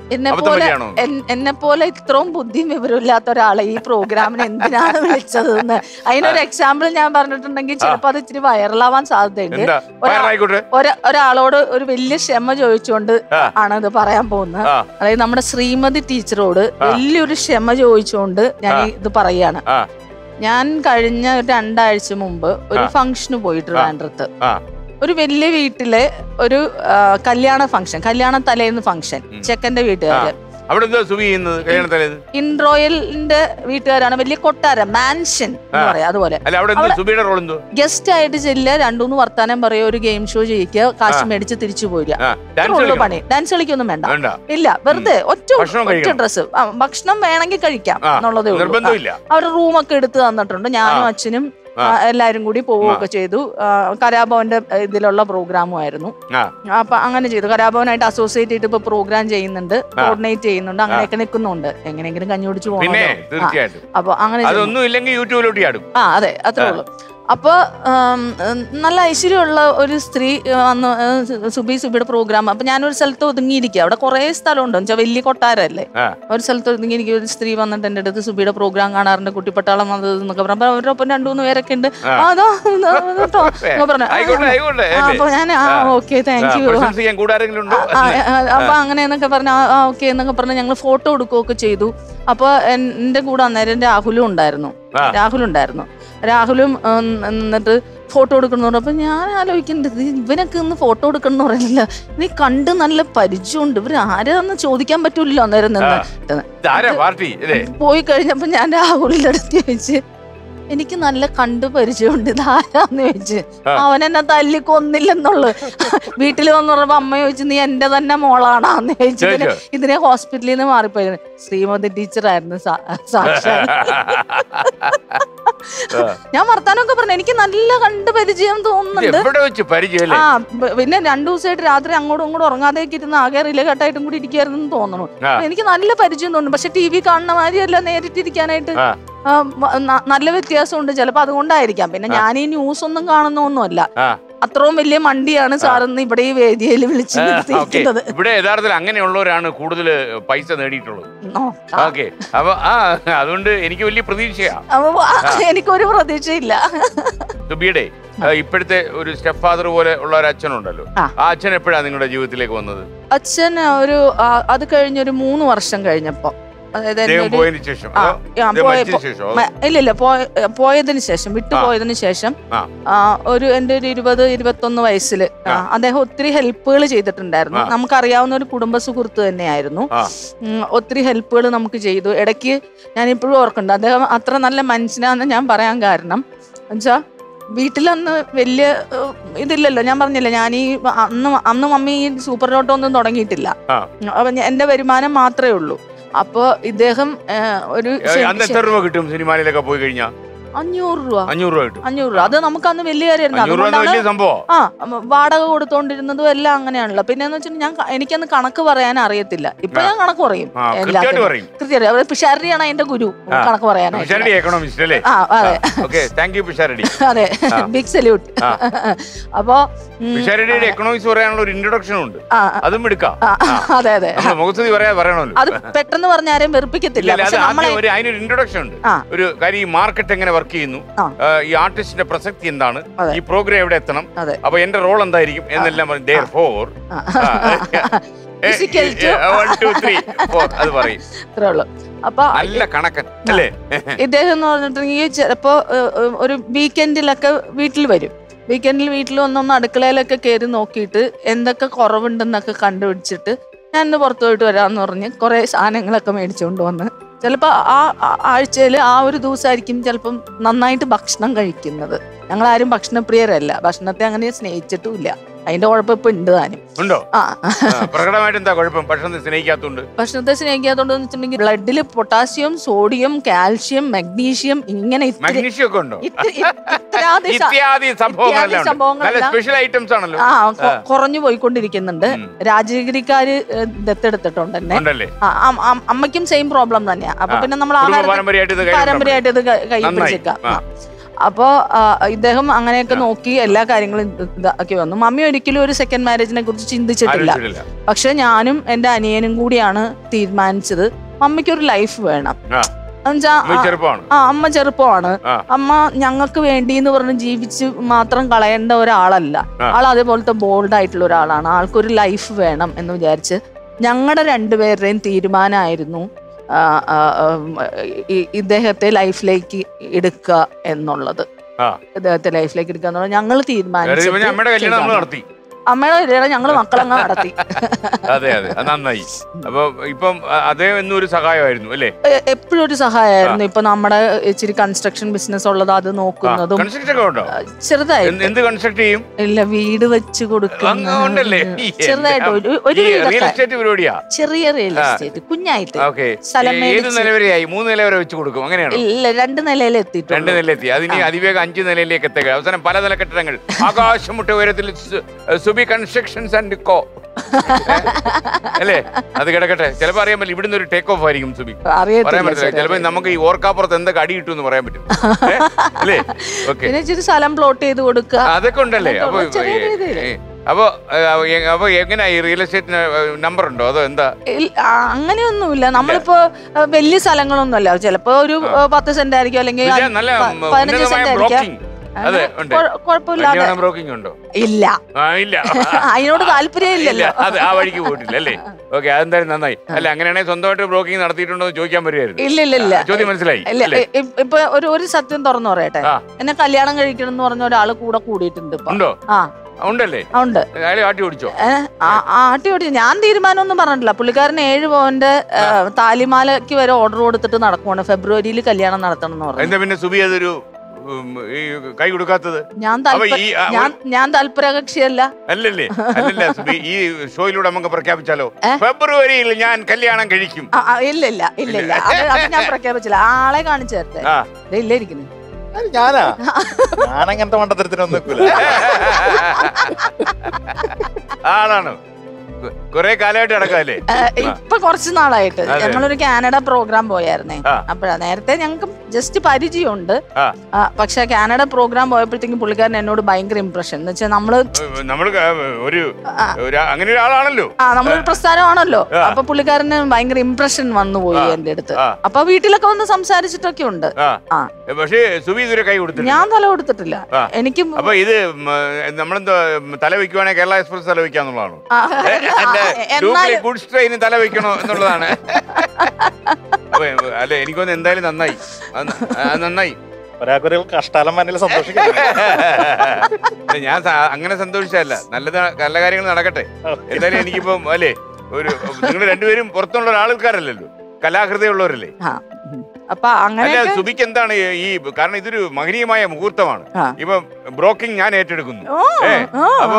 എന്നെ അബദ്ധം പോലെ പറ്റിയാണോ? എന്നെ പോലെ ഇത്രയും ബുദ്ധിയും വിവരമില്ലാത്ത ഒരാളെ ഈ പ്രോഗ്രാമിന് എന്തിനാണ് വിളിച്ചതെന്ന് അതിനൊരു എക്സാമ്പിൾ ഞാൻ പറഞ്ഞിട്ടുണ്ടെങ്കിൽ ചിലപ്പോൾ അത് ഇച്ചിരി വൈറലാവാൻ സാധ്യതയുണ്ട് എന്താ ഒരാ- വയറായിക്കോട്ടെ ഒര- ഒരാളോട് ഒരു വലിയ ക്ഷമ ചോദിച്ചുകൊണ്ട് ആ. ആണ് ഇത് പറയാൻ പോകുന്നത് ആ അതായത് നമ്മുടെ ശ്രീമതി ടീച്ചറോട് വലിയൊരു ക്ഷമ ചോദിച്ചുകൊണ്ട് ഞാൻ ഈ ഇത് പറയാണ് ആ ഞാൻ കഴിഞ്ഞ ഒരു രണ്ടാഴ്ച മുമ്പ് ഒരു ആ. ഫംഗ്ഷന് പോയിട്ട് ട്രിവാൻഡ്രത്ത് ആ ഒരു വലിയ വീട്ടിലെ ഒരു ആ, കല്യാണ ഫംഗ്ഷൻ കല്യാണ തലേന്ന് ഫംഗ്ഷൻ ചെക്കന്റെ വീട്ടുകാര് അവിടെ എന്താ സുബി ചെയ്യുന്നത് കല്യാണത്തലേന്ന് ഇൻറോയലിന്റെ വീട്ടുകാരാണ് വലിയ കൊട്ടാരം മാൻഷൻ എന്ന് ആ. പറയാം അതുപോലെ അല്ല അവിടെ എന്താ സുബിയുടെ റോൾ എന്തോ ഗസ്റ്റ് ആയിട്ട് ചെല്ലുക രണ്ടുമൂന്ന് വർത്താനം പറയുക ഒരു ഗെയിം ഷോ ചെയ്യിക്കുക കാശ് മേടിച്ച് തിരിച്ചു പോരുക ആ ഡാൻസ് ഇത്രേ ഉള്ളൂ കളിക്കണം പണി ഡാൻസ് കളിക്കൊന്നും വേണ്ട വേണ്ട ഇല്ല വെറുതെ ഒറ്റ ഭക്ഷണം ഒറ്റ കഴിക്കണം. ഡ്രസ്സ് ഭക്ഷണം വേണമെങ്കിൽ കഴിക്കാം ആ, എന്നുള്ളതേ ഉള്ളൂ നിർബന്ധമില്ല. അവർ റൂമൊക്കെ എടുത്ത് തന്നിട്ടുണ്ട് ഞാനും ആ. അച്ഛനും ആ. ആ, എല്ലാരും കൂടി പോവുകയൊക്കെ ചെയ്തു ആ, കലാഭവന്റെ ആ, ഇതിലുള്ള പ്രോഗ്രാമും ആയിരുന്നു ആ അപ്പൊ അങ്ങനെ ചെയ്തു കലാഭവനായിട്ട് അസോസിയേറ്റ് ചെയ്തിട്ട് ഇപ്പൊ പ്രോഗ്രാം ചെയ്യുന്നുണ്ട് കോർഡിനേറ്റ് ചെയ്യുന്നുണ്ട് അങ്ങനെയൊക്കെ നിൽക്കുന്നുണ്ട് എങ്ങനെയെങ്കിലും കഞ്ഞി കുടിച്ച് പിന്നെ പോകണമല്ലോ ആ, തീർച്ചയായിട്ടും അപ്പൊ അങ്ങനെ ചെയ്തു. അതൊന്നും ഇല്ലെങ്കിൽ യൂട്യൂബിലോട്ട് ചാടും ആ അതെ അത്രേ ഉള്ളൂ അപ്പൊ ഉം, ഉം, നല്ല ഐശ്വര്യമുള്ള ഒരു സ്ത്രീ ഉം, അന്ന് ഉം, സുബി സുബിയുടെ പ്രോഗ്രാം അപ്പൊ ഞാനൊരു സ്ഥലത്ത് ഒതുങ്ങിയിരിക്കുക അവിടെ കുറേ സ്ഥലമുണ്ട് വെച്ചാൽ വലിയ കൊട്ടാരല്ലേ ആ ഒരു സ്ഥലത്ത് ഒതുങ്ങിയിരിക്കുക ഒരു സ്ത്രീ വന്നിട്ട് എൻ്റെ അടുത്ത് സുബിയുടെ പ്രോഗ്രാം കാണാറുണ്ട് കുട്ടിപ്പട്ടാളം വന്നത് എന്നൊക്കെ പറഞ്ഞു അപ്പൊ അവരുടെ ഒപ്പം രണ്ടു മൂന്ന് പേരൊക്കെ ഉണ്ട് ആ. ആ, അതാ, ഇതാ, കേട്ടോ എന്നൊക്കെ പറഞ്ഞു. ആയിക്കോട്ടെ ആയിക്കോട്ടെ ആ, അപ്പൊ ഞാൻ ആ ഓക്കെ താങ്ക് യു പ്രശംസിക്കാൻ കൂടെ ആരെങ്കിലും ഉണ്ടോ ആ, ആ, അപ്പൊ അങ്ങനെ എന്നൊക്കെ പറഞ്ഞ ആ ഓക്കെ എന്നൊക്കെ പറഞ്ഞ് ഞങ്ങൾ ഫോട്ടോ എടുക്കുകയൊക്കെ ചെയ്തു അപ്പൊ എൻ- എന്റെ കൂടെ അന്നേരം രാഹുലും ഉണ്ടായിരുന്നു ആ. രാഹുൽ ഉണ്ടായിരുന്നു രാഹുലും ഉം, എന്നിട്ട് ഫോട്ടോ എടുക്കണം അപ്പൊ ഞാൻ ആലോചിക്കേണ്ടത് ഇവനൊക്കെ ഇന്ന് ഫോട്ടോ എടുക്കണം എന്ന് പറയുന്നില്ല നീ കണ്ട് നല്ല പരിചയമുണ്ട് ഇവർ ആരാന്ന് ചോദിക്കാൻ പറ്റൂലല്ലോ അന്നേരം നിന്ന് ആരാ പാർട്ടി അല്ലേ പോയി കഴിഞ്ഞപ്പോ ഞാൻ രാഹുലിന്റെ അടുത്ത് ചോദിച്ച് എനിക്ക് നല്ല കണ്ടു പരിചയമുണ്ട് ഇത് ആരാന്ന് ചോദിച്ച് ആ. അവൻ എന്നെ തല്ലി കൊന്നില്ലെന്നുള്ളു വീട്ടിൽ വന്ന് പറഞ്ഞപ്പോ അമ്മ ചോദിച്ചു നീ എന്റെ തന്നെ മോളാണാന്ന് ചോദിച്ചു ഇതിനെ- ചോദിച്ചോ? ഇതിനെ ഹോസ്പിറ്റലിൽ നിന്ന് മാറിപ്പോയി ശ്രീമതി ടീച്ചറായിരുന്നു സാ- സാക്ഷാൽ ഞാൻ വർത്താനമൊക്കെ പറഞ്ഞു എനിക്ക് നല്ല കണ്ടു പരിചയം ഇത് തോന്നുന്നുണ്ട് എവിടെ വെച്ച് പരിചയമല്ലേ ആ പ- പിന്നെ രണ്ടു ദിവസമായിട്ട് രാത്രി അങ്ങോട്ടും ഇങ്ങോട്ടും ഉറങ്ങാതേക്ക് ഇരുന്ന് ആകെ റിലേഖട്ടായിട്ടും കൂടി ഇരിക്കായിരുന്നു തോന്നുന്നു ആ. അപ്പൊ എനിക്ക് നല്ല പരിചയം തോന്നുന്നു പക്ഷെ ടി വി കാണുന്ന മാതിരിയല്ല നേരിട്ടിരിക്കാനായിട്ട് ആ. ആ, മ- ന- നല്ല വ്യത്യാസമുണ്ട് ചിലപ്പോ അതുകൊണ്ടായിരിക്കാം പിന്നെ ഞാൻ ഈ ന്യൂസ് ഒന്നും കാണുന്നൊന്നുമല്ല ആ അത്രയും വലിയ മണ്ടിയാണ് സാറിന്ന് ഇവിടെ ഈ വേദിയിൽ വിളിച്ചു ഓക്കെ നിർത്തിയിരിക്കുന്നത് ഇവിടെ യഥാർത്ഥത്തിൽ അങ്ങനെയുള്ളവരാണ് കൂടുതൽ പൈസ നേടിയിട്ടുള്ളത് നോക്കാം. ഓക്കെ അപ്പൊ ആ അതുകൊണ്ട് എനിക്ക് വലിയ പ്രതീക്ഷയാ അപ്പൊ ആ, എനിക്കൊരു പ്രതീക്ഷയില്ല സുബിയുടെ ആ, ഇപ്പോഴത്തെ ഒരു സ്റ്റെപ്പ് ഫാദർ പോലെ ഉള്ള ഒരു അച്ഛനുണ്ടല്ലോ ആ. ആ അച്ഛൻ എപ്പോഴാണ് നിങ്ങളുടെ ജീവിതത്തിലേക്ക് വന്നത് അച്ഛൻ ഒരു ആ, അത് കഴിഞ്ഞൊരു മൂന്ന് വർഷം കഴിഞ്ഞപ്പോ അതായത് എൻ്റെ അദ്ദേഹം ഒരു- പോയതിനു ശേഷം ആ, അതോ ആ, അദ്ദേഹം പോയ- മരിച്ചതിന് ശേഷം അതോ? മ- ഇല്ല ഇല്ല പോയ- പോയതിന് ശേഷം വിട്ടുപോയതിന് ശേഷം ആ. ആ, ഒരു എൻ്റെ ഒരു ഇരുപത് ഇരുപത്തൊന്ന് വയസ്സില് ആ, ആ. അദ്ദേഹം ഒത്തിരി ഹെൽപ്പുകൾ ചെയ്തിട്ടുണ്ടായിരുന്നു ആ. നമുക്കറിയാവുന്ന ഒരു കുടുംബ സുഹൃത്ത് തന്നെയായിരുന്നു ആ. ഉം, ഒത്തിരി ഹെൽപ്പുകൾ നമുക്ക് ചെയ്തു ഇടയ്ക്ക് ഞാൻ ഇപ്പോഴും ഓർക്കുന്നുണ്ട് അദ്ദേഹം അത്ര നല്ല മനുഷ്യനാന്ന് ഞാൻ പറയാൻ കാരണം എന്നുവെച്ചാ വീട്ടിലന്ന് വലിയ ഏഹ്, ഇതില്ലല്ലോ ഞാൻ പറഞ്ഞില്ല ഞാൻ ഈ അന്ന് അന്ന് മമ്മി ഈ സൂപ്പർ ലോട്ടോ ഒന്നും തുടങ്ങിയിട്ടില്ല ആ. അപ്പൊ ഞാൻ- എന്റെ വരുമാനം മാത്രമേ ഉള്ളൂ അപ്പൊ ഇദ്ദേഹം ഏഹ്, ഒരു ഏ, ശ- അന്ന് എത്ര രൂപ കിട്ടും സിനിമയിലൊക്കെ പോയി കഴിഞ്ഞാൽ അഞ്ഞൂറ് രൂപ അഞ്ഞൂറ് രൂപ കിട്ടും അഞ്ഞൂറ് രൂപ അത് നമുക്ക് അന്ന് വലിയ കാര്യമായിരുന്നു അഞ്ഞൂറ് രൂപ എന്ന് അതുകൊണ്ടാണ് വലിയ സംഭവം ആ ഉം, വാടക കൊടുത്തോണ്ടിരുന്നതും എല്ലാം അങ്ങനെയാണല്ലോ പിന്നെ എന്ന് വെച്ചാൽ ഞാൻ ക- എനിക്കന്ന് കണക്ക് പറയാൻ അറിയത്തില്ല ഇപ്പൊ ഞാൻ കണക്ക് പറയും ആ കൃത്യമായിട്ട് എല്ലാത്തിനും. പറയും കൃത്യമായിട്ട് പിഷാരടിയാണ് എന്റെ ഗുരു ആ. കണക്ക് പറയാനായിട്ട് പിഷാരടി എക്കണോമിസ്റ്റ് അല്ലേ ആ അതെ ഓക്കെ താങ്ക് യു പിഷാരടി അതെ ആ. ബിഗ് സല്യൂട്ട് ആ. അപ്പോ ഉം, പിഷാരടിയുടെ എക്കണോമിക്സ് പറയാനുള്ള ഒരു ഇൻട്രൊഡക്ഷൻ ഉണ്ട് ആ, അതും എടുക്കാം ആ, അതെ അതെ നമ്മൾ മുഖസ്തുതി പറയാതെ പറയണമല്ലോ അത് പെട്ടെന്ന് പറഞ്ഞ ആരെയും വെറുപ്പിക്കത്തില്ല ഇല്ല, അത് പക്ഷെ നമ്മളെ ആദ്യം ഒരു അതിനൊരു ഇൻട്രൊഡക്ഷൻ ഉണ്ട് ആ. ഒരു കാര്യം ഈ മാർക്കറ്റ് എങ്ങനെ വർക്ക് ചെയ്യുന്നു ആ. ആ, ഈ ആർട്ടിസ്റ്റിന്റെ പ്രസക്തി എന്താണ് അതെ. ഈ പ്രോഗ്രാം എവിടെ എത്തണം അതെ അപ്പൊ എന്റെ റോൾ എന്തായിരിക്കും എന്നെല്ലാം പറഞ്ഞു there for Physical to- one two three four അത് പറയും അത്രേ ഉള്ളൂ അപ്പൊ നല്ല കണക്കൻ അല്ലേ ഇദ്ദേഹം എന്ന് പറഞ്ഞിട്ടുണ്ടെങ്കിൽ ചിലപ്പോ ഏഹ്, ഏഹ്, ഒരു വീക്കെൻഡിലൊക്കെ വീട്ടിൽ വരും വീക്കെൻഡിൽ വീട്ടിൽ വന്നൊന്ന് അടുക്കളയിലൊക്കെ കയറി നോക്കിയിട്ട് എന്തൊക്കെ കുറവുണ്ടെന്നൊക്കെ കണ്ടുപിടിച്ചിട്ട് ഞാൻ ഇന്ന് പുറത്തു പോയിട്ട് വരാമെന്ന് പറഞ്ഞ് കുറേ സാധനങ്ങളൊക്കെ മേടിച്ചുകൊണ്ട് വന്ന് ചിലപ്പോൾ ആ ആഴ്ചയിൽ ആ ഒരു ദിവസമായിരിക്കും ചിലപ്പം നന്നായിട്ട് ഭക്ഷണം കഴിക്കുന്നത് ഞങ്ങളാരും ഭക്ഷണപ്രിയരല്ല ഭക്ഷണത്തെ അങ്ങനെ സ്നേഹിച്ചിട്ടുമില്ല അതിന്റെ കുഴപ്പം ഇപ്പൊ ഉണ്ട് താനും ഉണ്ടോ ആ ആ, പ്രകടമായിട്ട് എന്താ കുഴപ്പം ഭക്ഷണത്തെ സ്നേഹിക്കാത്തോണ്ട് ഭക്ഷണത്തെ സ്നേഹിക്കാത്തോണ്ടെന്ന് വെച്ചിട്ടുണ്ടെങ്കിൽ ബ്ലഡിൽ പൊട്ടാസ്യം സോഡിയം കാൽഷ്യം മഗ്നീഷ്യം ഇങ്ങനെ ഇത്തിരി മഗ്നീഷ്യം ഒക്കെ ഉണ്ടോ ഇത്തിരി- ഇത്രാദി സ- ഇത്യാദി സംഭവങ്ങളെല്ലാം ഉണ്ട്. നല്ല സംഭവങ്ങളെല്ലാം സ്പെഷ്യൽ ഐറ്റംസ് ആണല്ലോ ആ കൊ- കുറഞ്ഞു പോയിക്കൊണ്ടിരിക്കുന്നുണ്ട് ഉം. രാജഗിരിക്കാര് ഏഹ്, ദത്തെടുത്തിട്ടുണ്ട് എന്നെ ഉണ്ടല്ലേ ആ, അം- അം- അമ്മയ്ക്കും സെയിം പ്രോബ്ലം തന്നെയാ അപ്പൊ ആ. പിന്നെ നമ്മൾ കുടുംബ ആഹാരം പാരമ്പര്യമായിട്ട് ഇത് കൈകൊണ്ടാ പാരമ്പര്യമായിട്ട് ഇത് കൈ നന്നായി. പിടിച്ചേക്കാം ആ. അപ്പോ ആ, ഇദ്ദേഹം അങ്ങനെയൊക്കെ നോക്കി എല്ലാ കാര്യങ്ങളും ഇത് ഇതാക്കി വന്നു മമ്മി ഒരിക്കലും ഒരു സെക്കൻഡ് മാരേജിനെ കുറിച്ച് ചിന്തിച്ചിട്ടില്ല ആലോചിച്ചിട്ടില്ല പക്ഷെ ഞാനും എന്റെ അനിയനും കൂടിയാണ് തീരുമാനിച്ചത് മമ്മിക്ക് ഒരു ലൈഫ് വേണം ആ. എന്നുവെച്ചാ അമ്മ ചെറുപ്പമാണ് ആ അമ്മ ചെറുപ്പമാണ് ആ. അമ്മ ഞങ്ങൾക്ക് വേണ്ടി എന്ന് പറഞ്ഞ് ജീവിച്ച് മാത്രം കളയേണ്ട ഒരാളല്ല ആ. ആൾ അതേപോലത്തെ ബോൾഡ് ആയിട്ടുള്ള ഒരാളാണ് ആൾക്കൊരു ലൈഫ് വേണം എന്ന് വിചാരിച്ച് ഞങ്ങളുടെ രണ്ടുപേരുടെയും തീരുമാനമായിരുന്നു ആ, ആ, ഉം, ഈ- ഇദ്ദേഹത്തെ ലൈഫിലേക്ക് എടുക്കുക എന്നുള്ളത് ആ. ഇദ്ദേഹത്തെ ലൈഫിലേക്ക് എടുക്കുക എന്നുള്ളത് ഞങ്ങൾ വേറെ ഇവന് അമ്മയുടെ കല്യാണം നമ്മൾ തീരുമാനിച്ചു നടത്തി അമ്മയുടെ കല്യാണം ഞങ്ങൾ മക്കളങ്ങ് നടത്തി അതെ അതെ അത് നന്നായി അപ്പൊ ഇപ്പം അ- അതേ എന്നും ഒരു സഹായമായിരുന്നു അല്ലേ എപ്പോഴും ഒരു സഹായമായിരുന്നു ഇപ്പൊ നമ്മുടെ ഇച്ചിരി കൺസ്ട്രക്ഷൻ ബിസിനസ് ഉള്ളത് അത് നോക്കുന്നതും കൺസ്ട്രക്ഷൻ ഒക്കെ ഉണ്ടോ ചെറുതായിട്ട് എന്ത് എന്ത് കൺസ്ട്രക്ട് ചെയ്യും ഇല്ല വീട് വെച്ച് കൊടുക്കുന്ന അങ്ങ് ഉണ്ടല്ലേ ഈ ചെറുതായിട്ട് ഒരു ഒരു ഈ റിയൽ വീടൊക്കെ എസ്റ്റേറ്റ് പരിപാടിയാ ചെറിയ റിയൽ ആ. എസ്റ്റേറ്റ് കുഞ്ഞായിട്ട് ഓക്കെ സ്ഥലം ഏത് മേടിച്ച് നില വരെയായി മൂന്ന് നില വരെ വെച്ച് കൊടുക്കും അങ്ങനെയാണോ ഇല്ല രണ്ട് നിലയിൽ രണ്ട് എത്തിയിട്ടുണ്ട് നിലയെത്തി അതിനി അതിവേഗം അഞ്ച് നിലയിലേക്ക് എത്തുക അവസാനം പല നില കെട്ടിടങ്ങൾ ആകാശമുട്ട ഉയരത്തിൽ സു- സുബി കൺസ്ട്രക്ഷൻസ് ആൻഡ് കോ അല്ലേ അത് കിടക്കട്ടെ ചിലപ്പോ അറിയാൻ പറ്റില്ല ഇവിടുന്ന് ഒരു ടേക്ക് ഓഫ് ആയിരിക്കും സുബി പറയാൻ അറിയത്തില്ല പറ്റില്ല ചെറിയ ചിലപ്പോ നമുക്ക് ഈ ഓർക്കാപ്പുറത്ത് എന്തൊക്കെ അടി കിട്ടും എന്ന് പറയാൻ പറ്റും ഏ? അല്ലേ ഓക്കെ പിന്നെ ഇച്ചിരി സ്ഥലം പ്ലോട്ട് ചെയ്ത് കൊടുക്കുക അതൊക്കെ ഉണ്ടല്ലേ അപ്പൊ അതൊക്കെ ചെറിയ രീതിയില്. ഏ, അപ്പൊ ഏ, എ- അപ്പൊ എങ്ങനെയാ ഈ റിയൽ എസ്റ്റേറ്റിന് നമ്പർ ഉണ്ടോ അതോ എന്താ ഇൽ- ആ, അങ്ങനെയൊന്നുമില്ല നമ്മളിപ്പോ ആ, വലിയ സ്ഥലങ്ങളൊന്നുമല്ല ചിലപ്പോ ഒരു ആ, പത്ത് സെന്റ് ആയിരിക്കും അല്ലെങ്കിൽ ഇത് നല്ല പ- ഉം, പതിനഞ്ച് ഉന്നതമായ സെന്റ് ആയിരിക്കും ബ്രോക്കിംഗ് അതെ ഉണ്ട് കുഴ- കുഴപ്പമില്ലാതെ ബ്രോക്കിംഗ് ഉണ്ടോ ഇല്ല ആ ഇല്ല അതിനോട് താല്പര്യം ഇല്ല ഇല്ലല്ലോ അത് ആ വഴിക്ക് പോയിട്ടില്ല അല്ലേ ഓക്കെ അതെന്തായാലും നന്നായി അല്ല അങ്ങനെയാണെങ്കിൽ സ്വന്തമായിട്ട് ബ്രോക്കിംഗ് നടത്തിയിട്ടുണ്ടോ എന്ന് ചോദിക്കാൻ വരുമായിരുന്നു ഇല്ല ഇല്ല ഇല്ല ചോദ്യം മനസ്സിലായി ഇല്ല അല്ലേ ഇ- ഇ- ഇപ്പൊ ഒരു ഒരു സത്യം തുറന്നു പറയട്ടെ ആ. എന്നെ കല്യാണം കഴിക്കണം എന്ന് പറഞ്ഞ ഒരാള് കൂടെ കൂടിയിട്ടുണ്ട് ഇപ്പൊ ഉണ്ടോ ആ ഉണ്ടല്ലേ ആ, ഉണ്ട് അയാളെ ആട്ടി ഓടിച്ചോ ഏ, ആ- ആ, ആട്ടി ഓടി ഞാൻ തീരുമാനമൊന്നും പറഞ്ഞിട്ടില്ല പുള്ളിക്കാരൻ ഏഴ് പവന്റെ ഏ, താലിമാലയ്ക്ക് വരെ ഓർഡർ കൊടുത്തിട്ട് നടക്കുവാണ് ഫെബ്രുവരിയിൽ കല്യാണം നടത്തണം എന്ന് പറഞ്ഞു എന്താ പിന്നെ സുബി അതൊരു ഉം, ഈ കൈ കൊടുക്കാത്തത് ഞാൻ അപ്പൊ താല്പ- ഈ ആ, ഞാൻ ഞാൻ താല്പര്യകക്ഷിയല്ല അല്ലല്ലേ അല്ലല്ല സുബി ഈ ഷോയിലൂടെ നമുക്ക് പ്രഖ്യാപിച്ചാലോ ഏ? ഫെബ്രുവരിയിൽ ഞാൻ കല്യാണം കഴിക്കും ആ, ആ, ഇല്ല ഇല്ല ഇല്ല ഇല്ല അത് അത് ഞാൻ പ്രഖ്യാപിച്ചില്ല ആളെ കാണിച്ചു തരട്ടെ ആ ദേ ഇല്ല ഇരിക്കുന്നു അത് ഞാനാ ഞാൻ അങ്ങനത്തെ മണ്ടത്തരത്തിനൊന്നും നിൽക്കൂല ആളാണ് കുറെ കാലമായിട്ട് നടക്കാല്ലേ ഏ, ഇപ്പൊ കുറച്ച് നാളായിട്ട് അതെ. ഞങ്ങളൊരു കാനഡ പ്രോഗ്രാം പോയായിരുന്നേ ആ. അപ്പഴാ നേരത്തെ ഞങ്ങൾക്ക് ജസ്റ്റ് പരിചയമുണ്ട് ആ. ആ, പക്ഷെ കാനഡ പ്രോഗ്രാം പോയപ്പോഴത്തേക്കും പുള്ളിക്കാരൻ എന്നോട് ഭയങ്കര ഇംപ്രഷൻ എന്ന് വെച്ചാൽ നമ്മള് നമ്മൾ ഒരു ആ. ഒരു അങ്ങനെ ഒരാളാണല്ലോ ആ നമ്മളൊരു പ്രസ്ഥാനമാണല്ലോ ആ. അപ്പൊ പുള്ളിക്കാരന് ഭയങ്കര ഇംപ്രഷൻ വന്നു പോയി ആ. എന്റെ അടുത്ത് ആ. അപ്പൊ വീട്ടിലൊക്കെ വന്ന് സംസാരിച്ചിട്ടൊക്കെ ഉണ്ട് ആ ആ. പക്ഷേ സുബി ഇതുവരെ കൈ കൊടുത്തില്ല ഞാൻ തല കൊടുത്തിട്ടില്ല ആ. എനിക്ക് അപ്പൊ ഇത് ഉം, നമ്മളെന്തോ ഉം, തല വെക്കുവാണെങ്കിൽ കേരള എക്സ്പ്രസ് തല വെക്കാന്നുള്ളതാണോ ആ, എന്റെ ആ, ഡ്യൂപ്ലി എന്നാലും ഗുഡ്സ് ട്രെയിന് തല വെക്കണോ എന്നുള്ളതാണ് അപ്പൊ അല്ല എനിക്കൊന്ന് എന്തായാലും നന്നായി അത് ന- അത് നന്നായി ഒരാൾക്കൊരു കഷ്ടാലം മനസ്സിൽ സന്തോഷിക്കുന്നു അല്ല, ഞാൻ സ- അങ്ങനെ സന്തോഷിച്ചല്ല നല്ലത് നല്ല കാര്യങ്ങൾ നടക്കട്ടെ എന്തായാലും എനിക്കിപ്പം അല്ലേ ഒരു നിങ്ങൾ രണ്ടുപേരും പുറത്തുള്ള ഒരാൾക്കാരല്ലല്ലോ കലാകൃതയുള്ളവരല്ലേ ആ. ഉം. അപ്പൊ അല്ല അങ്ങനെയൊക്കെ സുബിക്ക് എന്താണ് ഈ കാരണം ഇതൊരു മഹനീയമായ മുഹൂർത്തമാണ് ആ. ഇപ്പൊ ബ്രോക്കിംഗ് ഞാൻ ഏറ്റെടുക്കുന്നു ഓ, ഏ, ഓ. അപ്പൊ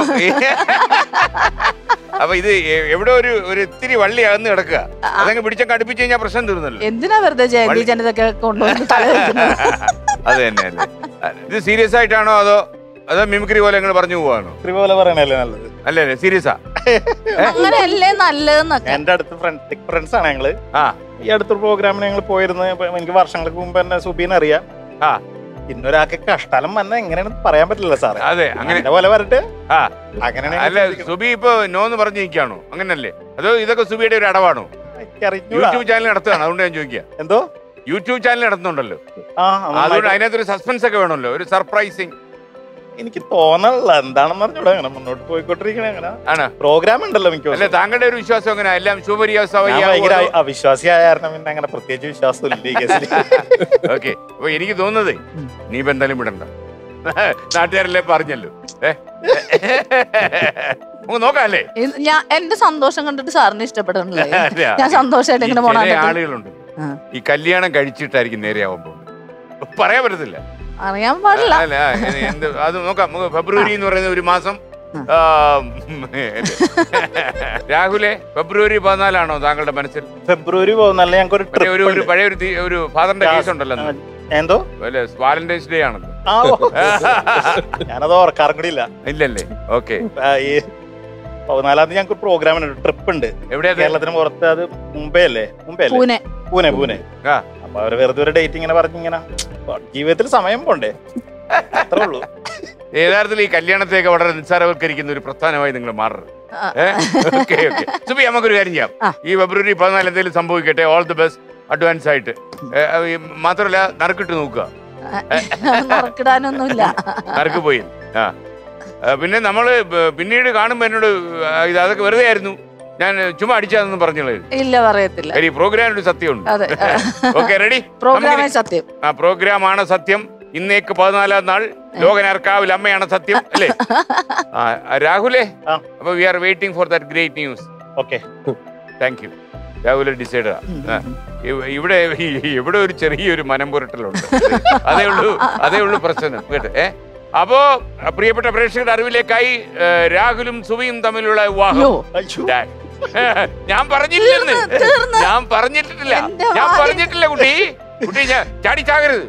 അപ്പൊ ഇത് എ- എവിടെ ഒരു ഒരു ഇത്തിരി വള്ളി അകന്ന് കിടക്കുക അതങ്ങ് പിടിച്ചൊക്കെ അടുപ്പിച്ച് കഴിഞ്ഞാൽ പ്രശ്നം തീർന്നല്ലോ എന്തിനാ വെറുതെ ജയന്തി വള്ളി- ജനതൊക്കെ കൊണ്ടുവന്ന് തല വെക്കുന്നത് അത് തന്നെ അല്ലേ ഇത് സീരിയസ് ആയിട്ടാണോ അതോ അതോ മിമിക്രി പോലെ നിങ്ങൾ പറഞ്ഞു പോവാണോ ഇത്തിരി പോലെ പറയണല്ലേ നല്ലത് അല്ലേ അല്ലേ സീരിയസാ അങ്ങനെയല്ലേ നല്ലതെന്നൊക്കെ എന്റെ അടുത്ത് ഫ്രണ്ട് ഫ്രണ്ട്സ് ആണ് ഞങ്ങള് ആ ഈ അടുത്തൊരു പ്രോഗ്രാമിന് ഞങ്ങൾ പോയിരുന്ന ഇപ്പൊ എനിക്ക് വർഷങ്ങൾക്ക് മുമ്പ് എന്നെ സുബീൻ അറിയാം ആ. ഇന്നൊരാൾക്ക് കഷ്ടാലം വന്ന എങ്ങനെയാണെന്ന് പറയാൻ പറ്റില്ല സാറേ അതെ അങ്ങനെ അങ്ങനെ പോലെ വരട്ടെ ആ അങ്ങനെയാണ് അല്ല സുബി ഇപ്പൊ നോന്ന് പറഞ്ഞു നിൽക്കാണോ അങ്ങനല്ലേ അതോ ഇതൊക്കെ സുബിയുടെ ഒരു അടവാണോ എനിക്കറിഞ്ഞൂടാ യൂട്യൂബ് ചാനൽ നടത്തുകയാണ് അതുകൊണ്ട് ഞാൻ ചോദിക്കുക എന്തോ യൂട്യൂബ് ചാനൽ നടത്തുന്നുണ്ടല്ലോ ആ അതുകൊണ്ട് നന്നായിട്ട് അതിനകത്തൊരു സസ്പെൻസ് ഒക്കെ വേണമല്ലോ ഒരു സർപ്രൈസിങ് എനിക്ക് തോന്നണില്ല എന്താണെന്ന് അറിഞ്ഞൂടാ അങ്ങനെ മുന്നോട്ട് പോയിക്കൊണ്ടിരിക്കണേ അങ്ങനെ ആണ് പ്രോഗ്രാം ഉണ്ടല്ലോ മിക്ക അല്ല താങ്കളുടെ ഒരു വിശ്വാസം അങ്ങനെ എല്ലാം ഞാൻ ഭയങ്കര ശുഭരിയാസവയ്യ അവിശ്വാസിയായ കാരണം പിന്നെ അങ്ങനെ പ്രത്യേകിച്ച് വിശ്വാസം ഇല്ല ഈ കേസിൽ ഓക്കെ അപ്പൊ എനിക്ക് തോന്നുന്നത് നീ ഇപ്പൊ എന്തായാലും വിടണ്ട നാട്ടുകാരല്ലേ പറഞ്ഞല്ലോ ഏ നമുക്ക് നോക്കാം അല്ലേ ഇത് ഞാൻ എന്റെ സന്തോഷം കണ്ടിട്ട് സാറിന് ഇഷ്ടപ്പെടണില്ലേ അതെയാ. ഞാൻ സന്തോഷമായിട്ട് ഇങ്ങനെ ഈ ചില പോണ ആളുകളുണ്ട് ആ. ഈ കല്യാണം കഴിച്ചിട്ടായിരിക്കും നേരെയാവാൻ പോകുന്നത് പറയാൻ പറ്റത്തില്ല അറിയാൻ പാടില്ല അല്ല എ- എന്ത് അത് നോക്കാം നമുക്ക് ഫെബ്രുവരി എന്ന് പറയുന്ന ഒരു മാസം ആ, രാഹുലെ ഫെബ്രുവരി പതിനാലാണോ താങ്കളുടെ മനസ്സിൽ ഫെബ്രുവരി പോകുന്നല്ല ഞങ്ങൾക്ക് ഒരു മറ്റേ ഒരു ഒരു ട്രിപ്പ് പഴയ ഒരു തി- ഒരു ഫാദറിന്റെ കേസ് ഉണ്ടല്ലോ അന്ന്. എന്തോ അല്ലേ വാലന്റൈൻസ് ഡേ ആണല്ലോ ആ ഓ. ഞാനത് ഓർക്കാറും കൂടി ഇല്ല ഇല്ലല്ലേ ഓക്കെ ആ, ഈ പതിനാലാം തീയതി ഞങ്ങൾക്ക് പ്രോഗ്രാം ഉണ്ട് ട്രിപ്പ് ഉണ്ട് എവിടെയാ അത്? കേരളത്തിന് പുറത്ത് അത് മുംബൈ അല്ലേ മുംബൈ അല്ലേ പൂനെ പൂനെ പൂനെ ആ. അപ്പൊ അവര് വെറുതെ ഒരു ഡേറ്റ് ഇങ്ങനെ പറഞ്ഞിങ്ങനെ ജീവിതത്തിൽ സമയം പോണ്ടേ അത്രേ ഉള്ളൂ യഥാർത്ഥത്തിൽ ഈ കല്യാണത്തെയൊക്കെ വളരെ നിസ്സാരവൽക്കരിക്കുന്ന ഒരു പ്രസ്ഥാനമായി നിങ്ങൾ മാറരുത് ആ. ഓക്കെ ഓക്കെ സുബി നമുക്കൊരു കാര്യം ചെയ്യാം ആ. ഈ ഫെബ്രുവരി പതിനാല് എന്തെങ്കിലും സംഭവിക്കട്ടെ ഓൾ ദി ബെസ്റ്റ് അഡ്വാൻസ് ആയിട്ട് ഏ, ഈ മാത്രമല്ല നറുക്കിട്ട് നോക്കുക നറുക്കിടാനൊന്നുമില്ല നറുക്ക് പോയി ആ ആ, പിന്നെ നമ്മള് ബ- പിന്നീട് കാണുമ്പോ എന്നോട് ആ, ഇത് അതൊക്കെ വെറുതെ ആയിരുന്നു ഞാൻ ചുമ്മാ അടിച്ചാന്ന് പറഞ്ഞോളൂ ഇല്ല പറയത്തില്ല ഈ പ്രോഗ്രാമിന് ഒരു സത്യമുണ്ട് അതെ ഓക്കെ റെഡി പ്രോഗ്രാമേ സത്യം ആ പ്രോഗ്രാമാണ് സത്യം ഇന്നേക്ക് പതിനാലാം നാൾ ലോകനാർക്കാവിൽ അമ്മയാണ് സത്യം അല്ലേ ആ, രാഹുലേ ആ. അപ്പൊ we are waiting for that great news okay thank you Rahul decide ഇവിടെ ഈ- ഇവിടെ ഒരു ചെറിയൊരു മനം പുരട്ടലുണ്ട് അതേ ഉള്ളൂ അതേ ഉള്ളൂ പ്രശ്നം കേട്ടോ ഏ അപ്പോ പ്രിയപ്പെട്ട പ്രേക്ഷകരുടെ അറിവിലേക്കായി ഏ, രാഹുലും സുവിയും തമ്മിലുള്ള വിവാഹം അയ്യോ ഡാ. ഞാൻ പറഞ്ഞില്ലെന്ന് തീർന്ന്, തീർന്ന്. ഞാൻ പറഞ്ഞിട്ടില്ല എന്റെ ഞാൻ വായിൽ- പറഞ്ഞിട്ടില്ല കുട്ടി കുട്ടി ഞാൻ ചാടി ചാകരുത്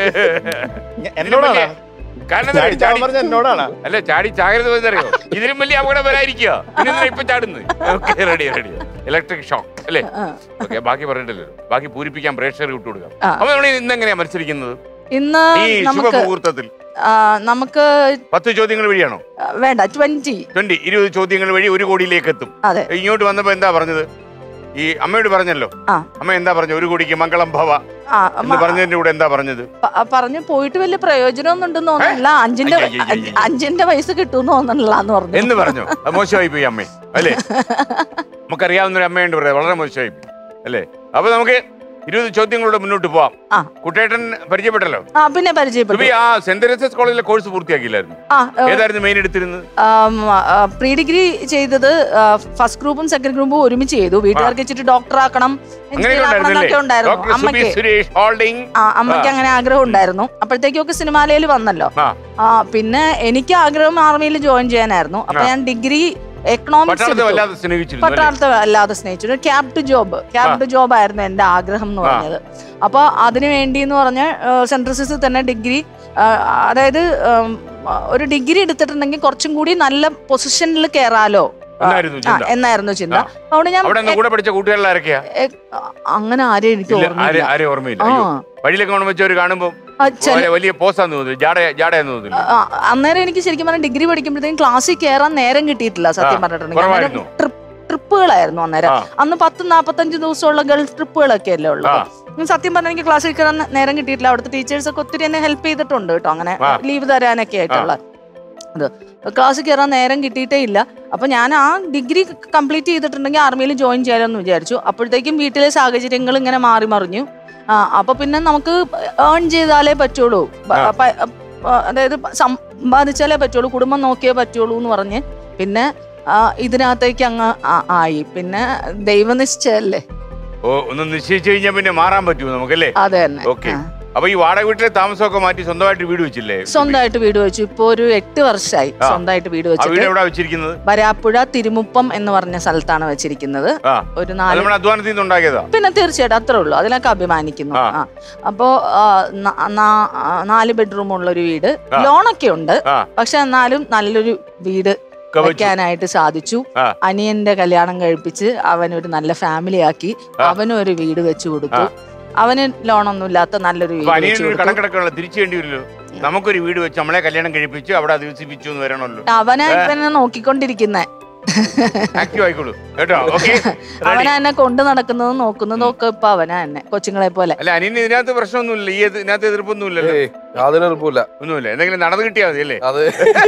എന്നോടാണ് കാരണം എന്താ ചാടി ചാടി ചാടി പറഞ്ഞ എന്നോടാണ് അല്ല ചാടി ചാകരുത് എന്നറിയോ ഇതിലും വലിയ അപകടം വരാതിരിക്കുക പിന്നെ എന്തിനാ ഇപ്പൊ ചാടുന്നത് okay ready ready electric shock അല്ലേ ആ. ഓക്കെ ബാക്കി പറഞ്ഞിട്ടില്ലല്ലോ ബാക്കി പൂരിപ്പിക്കാൻ പ്രേക്ഷകർ വിട്ടുകൊടുക്കാം ആ. അപ്പൊ നമ്മൾ ഇന്ന് എങ്ങനെയാ മത്സരിക്കുന്നത് ഇന്ന് ഈ നമുക്ക് ശുഭമുഹൂർത്തത്തിൽ ആ, നമുക്ക് പത്ത് ചോദ്യങ്ങൾ വഴിയാണോ ആ, വേണ്ട ട്വന്റി ട്വന്റി ഇരുപത് ചോദ്യങ്ങൾ വഴി ഒരു കോടിയിലേക്ക് എത്തും അതെ ഇങ്ങോട്ട് വന്നപ്പോ എന്താ പറഞ്ഞത് ഈ അമ്മയോട് പറഞ്ഞല്ലോ ആ. അമ്മ എന്താ പറഞ്ഞു ഒരു കോടിക്ക് മംഗളം ഭവ ആ എന്ന് മ- പറഞ്ഞതിന്റെ കൂടെ എന്താ പറഞ്ഞത് പ- പറഞ്ഞു പോയിട്ട് വലിയ പ്രയോജനമൊന്നും ഉണ്ടെന്ന് തോന്നുന്നില്ല അഞ്ചിന്റെ അയ്യ, അയ്യ, അയ്യ, അയ്യ. അഞ്ചിന്റെ പൈസ കിട്ടുമെന്ന് തോന്നുന്നില്ല എന്ന് പറഞ്ഞു എന്ന് പറഞ്ഞു അത് മോശമായി പോയി അമ്മേ അല്ലേ നമുക്കറിയാവുന്ന ഒരു അമ്മയുണ്ട് പറയാം വളരെ മോശമായി പോയി അല്ലേ അപ്പൊ നമുക്ക് ഇരുപത് ചോദ്യങ്ങളോട് മുന്നോട്ട് പോവാം ആ. കുട്ടേട്ടൻ പരിചയപ്പെട്ടല്ലോ ആ പിന്നെ പരിചയപ്പെട്ടു സുബി ആ സെന്റ് തെരേസസ് കോളേജിലെ കോഴ്സ് പൂർത്തിയാക്കിയില്ലായിരുന്നു ആ ഏതായിരുന്നു മെയിൻ എടുത്തിരുന്നത് പ്രീ ഡിഗ്രി ചെയ്തത് ഫസ്റ്റ് ഗ്രൂപ്പും സെക്കൻഡ് ഗ്രൂപ്പും ഒരുമിച്ച് ചെയ്തു വീട്ടുകാർക്ക് വെച്ചിട്ട് ഡോക്ടർ ആക്കണം എഞ്ചിനീയർ അങ്ങനെയൊക്കെ ആക്കണം എന്നൊക്കെ ഉണ്ടായിരുന്നില്ലേ ഉണ്ടായിരുന്നു ഡോക്ടർ സുബി അമ്മയ്ക്ക് സുരേഷ് ഹോൾഡിംഗ് ആ അമ്മയ്ക്ക് അങ്ങനെ ആഗ്രഹം ഉണ്ടായിരുന്നു അപ്പോഴത്തേക്കൊക്കെ സിനിമാലയിൽ വന്നല്ലോ ആ. ആ പിന്നെ എനിക്ക് ആഗ്രഹം ആർമിയിൽ ജോയിൻ ചെയ്യാനായിരുന്നു അപ്പൊ ആ. ഞാൻ ഡിഗ്രി എക്കണോമിക്സ് പട്ടാളത്തെ വല്ലാതെ സ്നേഹിച്ചിരുന്നു അല്ലേ? പട്ടാളത്തെ അല്ലാതെ സ്നേഹിച്ചു ക്യാപ്റ്റ് ജോബ് ക്യാപ്റ്റ് ജോബ് ആയിരുന്നു എന്റെ ആഗ്രഹം എന്ന് ആ. പറഞ്ഞത് അപ്പൊ അതിനു വേണ്ടി എന്ന് പറഞ്ഞ സെൻട്രസിൽ തന്നെ ഡിഗ്രി അതായത് ഉം, ഒരു ഡിഗ്രി എടുത്തിട്ടുണ്ടെങ്കിൽ കുറച്ചും കൂടി നല്ല പൊസിഷനിൽ കയറാലോ ആ, എന്നായിരുന്നു ആ, ചിന്ത എന്നായിരുന്നു ചിന്ത ആ. അതുകൊണ്ട് ഞാൻ അവിടെ നിന്ന് കൂടെ പഠിച്ച കൂട്ടുകാരിൽ ആരൊക്കെയാ എ- അങ്ങനെ ആരെയും എനിക്ക് ഇല്ല, ആരെ ഓർമ്മയില്ല ആരെ ഓർമ്മയില്ല ആ അയ്യോ വഴിയിലൊക്കെ കൊണ്ട് വെച്ചവർ കാണുമ്പോ ആ, ചില- വലിയ- വലിയ പോസാന്ന് തോന്നുന്നു ജാട ജാടയെന്ന് തോന്നുന്നു ആ, അന്നേരം എനിക്ക് ശരിക്കും പറഞ്ഞാൽ ഡിഗ്രി പഠിക്കുമ്പോഴത്തേക്കും ക്ലാസ്സിൽ കയറാൻ നേരം കിട്ടിയിട്ടില്ല സത്യം ആ, പറഞ്ഞിട്ടുണ്ടെങ്കിൽ അന്നേരം കുറവായിരുന്നോ? ട്രിപ്പ് ട്രിപ്പുകളായിരുന്നു അന്നേരം ആ. അന്ന് പത്ത് നാപ്പത്തഞ്ച് ദിവസമുള്ള ഗൾഫ് ട്രിപ്പുകളൊക്കെ അല്ലേ ആ. ഉള്ളത് ഉം, സത്യം പറഞ്ഞാൽ എനിക്ക് ക്ലാസ്സിൽ കയറാൻ നേരം കിട്ടിയിട്ടില്ല അവിടുത്തെ ടീച്ചേഴ്സ് ഒക്കെ ഒത്തിരി എന്നെ ഹെൽപ്പ് ചെയ്തിട്ടുണ്ട് കേട്ടോ അങ്ങനെ ആ. ലീവ് തരാനൊക്കെ ആയിട്ടുള്ള ഇത് ക്ലാസ്സിൽ കയറാൻ നേരം കിട്ടിയിട്ടേ ഇല്ല അപ്പൊ ഞാൻ ആ ഡിഗ്രി കംപ്ലീറ്റ് ചെയ്തിട്ടുണ്ടെങ്കിൽ ആർമിയിൽ ജോയിൻ ചെയ്യാമെന്ന് വിചാരിച്ചു അപ്പോഴത്തേക്കും വീട്ടിലെ സാഹചര്യങ്ങൾ ഇങ്ങനെ മാറി മറിഞ്ഞു ആ അപ്പൊ പിന്നെ നമുക്ക് ഏൺ ചെയ്താലേ പറ്റുള്ളൂ ബ- ആ. പ- ആ, അതായത് സമ്പാദിച്ചാലേ പറ്റുള്ളൂ കുടുംബം നോക്കിയേ പറ്റുള്ളൂ എന്ന് പറഞ്ഞ് പിന്നെ ആ, ഇതിനകത്തേക്ക് അങ്ങ് ആ- ആയി പിന്നെ ദൈവനിശ്ചയല്ലേ ഓ ഒന്ന് നിശ്ചയിച്ചു കഴിഞ്ഞാൽ പിന്നെ മാറാൻ പറ്റുമോ നമുക്കല്ലേ അതെ തന്നെ ഓക്കെ ആ. അപ്പൊ ഈ വാടക വീട്ടിലെ താമസമൊക്കെ മാറ്റി സ്വന്തമായിട്ട് വീട് വെച്ചില്ലേ സ്വന്തമായിട്ട് വീട് വെച്ചു ഇപ്പൊ ഒരു എട്ട് വർഷമായി ആ. സ്വന്തമായിട്ട് വീട് ആ വീട് വെച്ചിട്ട് എവിടെ വെച്ചിരിക്കുന്നത് വരാപ്പുഴ തിരുമുപ്പം എന്ന് പറഞ്ഞ സ്ഥലത്താണ് വെച്ചിരിക്കുന്നത് ആ ഒരു അത് നാല് നമ്മുടെ അധ്വാനത്തിൽ നിന്ന് ഉണ്ടാക്കിയതാ പിന്നെ തീർച്ചയായിട്ടും അത്രേ ഉള്ളൂ അതിലൊക്കെ അഭിമാനിക്കുന്നു ആ. ആ അപ്പോ ആ, ന- നാ- ആ, നാല് ബെഡ്റൂം ഉള്ള ഒരു വീട് ആ. ലോണൊക്കെ ഉണ്ട് ആ പക്ഷെ എന്നാലും നല്ലൊരു വീട് ഒക്കെ വെച്ചു. വെക്കാനായിട്ട് സാധിച്ചു ആ. അനിയന്റെ കല്യാണം കഴിപ്പിച്ച് അവനൊരു നല്ല ഫാമിലി ആക്കി ആ. അവനും ഒരു വീട് വെച്ചു കൊടുത്തു അവന് ലോണൊന്നും ഇല്ലാത്ത നല്ലൊരു അപ്പൊ വീട് വെച്ചു അനിയനൊരു കൊടുത്തു കണക്കിടക്കുള്ള തിരിച്ചു വേണ്ടി വരില്ലോ നമുക്കൊരു വീട് വെച്ച് നമ്മളെ കല്യാണം കഴിപ്പിച്ച് അവിടെ അധിവസിപ്പിച്ചു എന്ന് വരണമല്ലോ അവനെ ഇവനെ നോക്കിക്കൊണ്ടിരിക്കുന്നേ ആക്റ്റീവ് ആയിക്കോളൂ കേട്ടോ ഓക്കെ അവനെ എന്നെ കൊണ്ടു നടക്കുന്നതും നോക്കുന്നതും ഒക്കെ ഇപ്പൊ അവനാ എന്നെ കൊച്ചുങ്ങളെ പോലെ അല്ല അനിയന് ഇതിനകത്ത് പ്രശ്നമൊന്നുമില്ല ഈ ഇത് ഇതിനകത്ത് എതിർപ്പൊന്നുമില്ലല്ലോ ഏയ് യാതൊരു എളുപ്പമില്ല ഒന്നുമില്ല എന്തെങ്കിലും നടന്നു കിട്ടിയാൽ മതി അല്ലേ അത്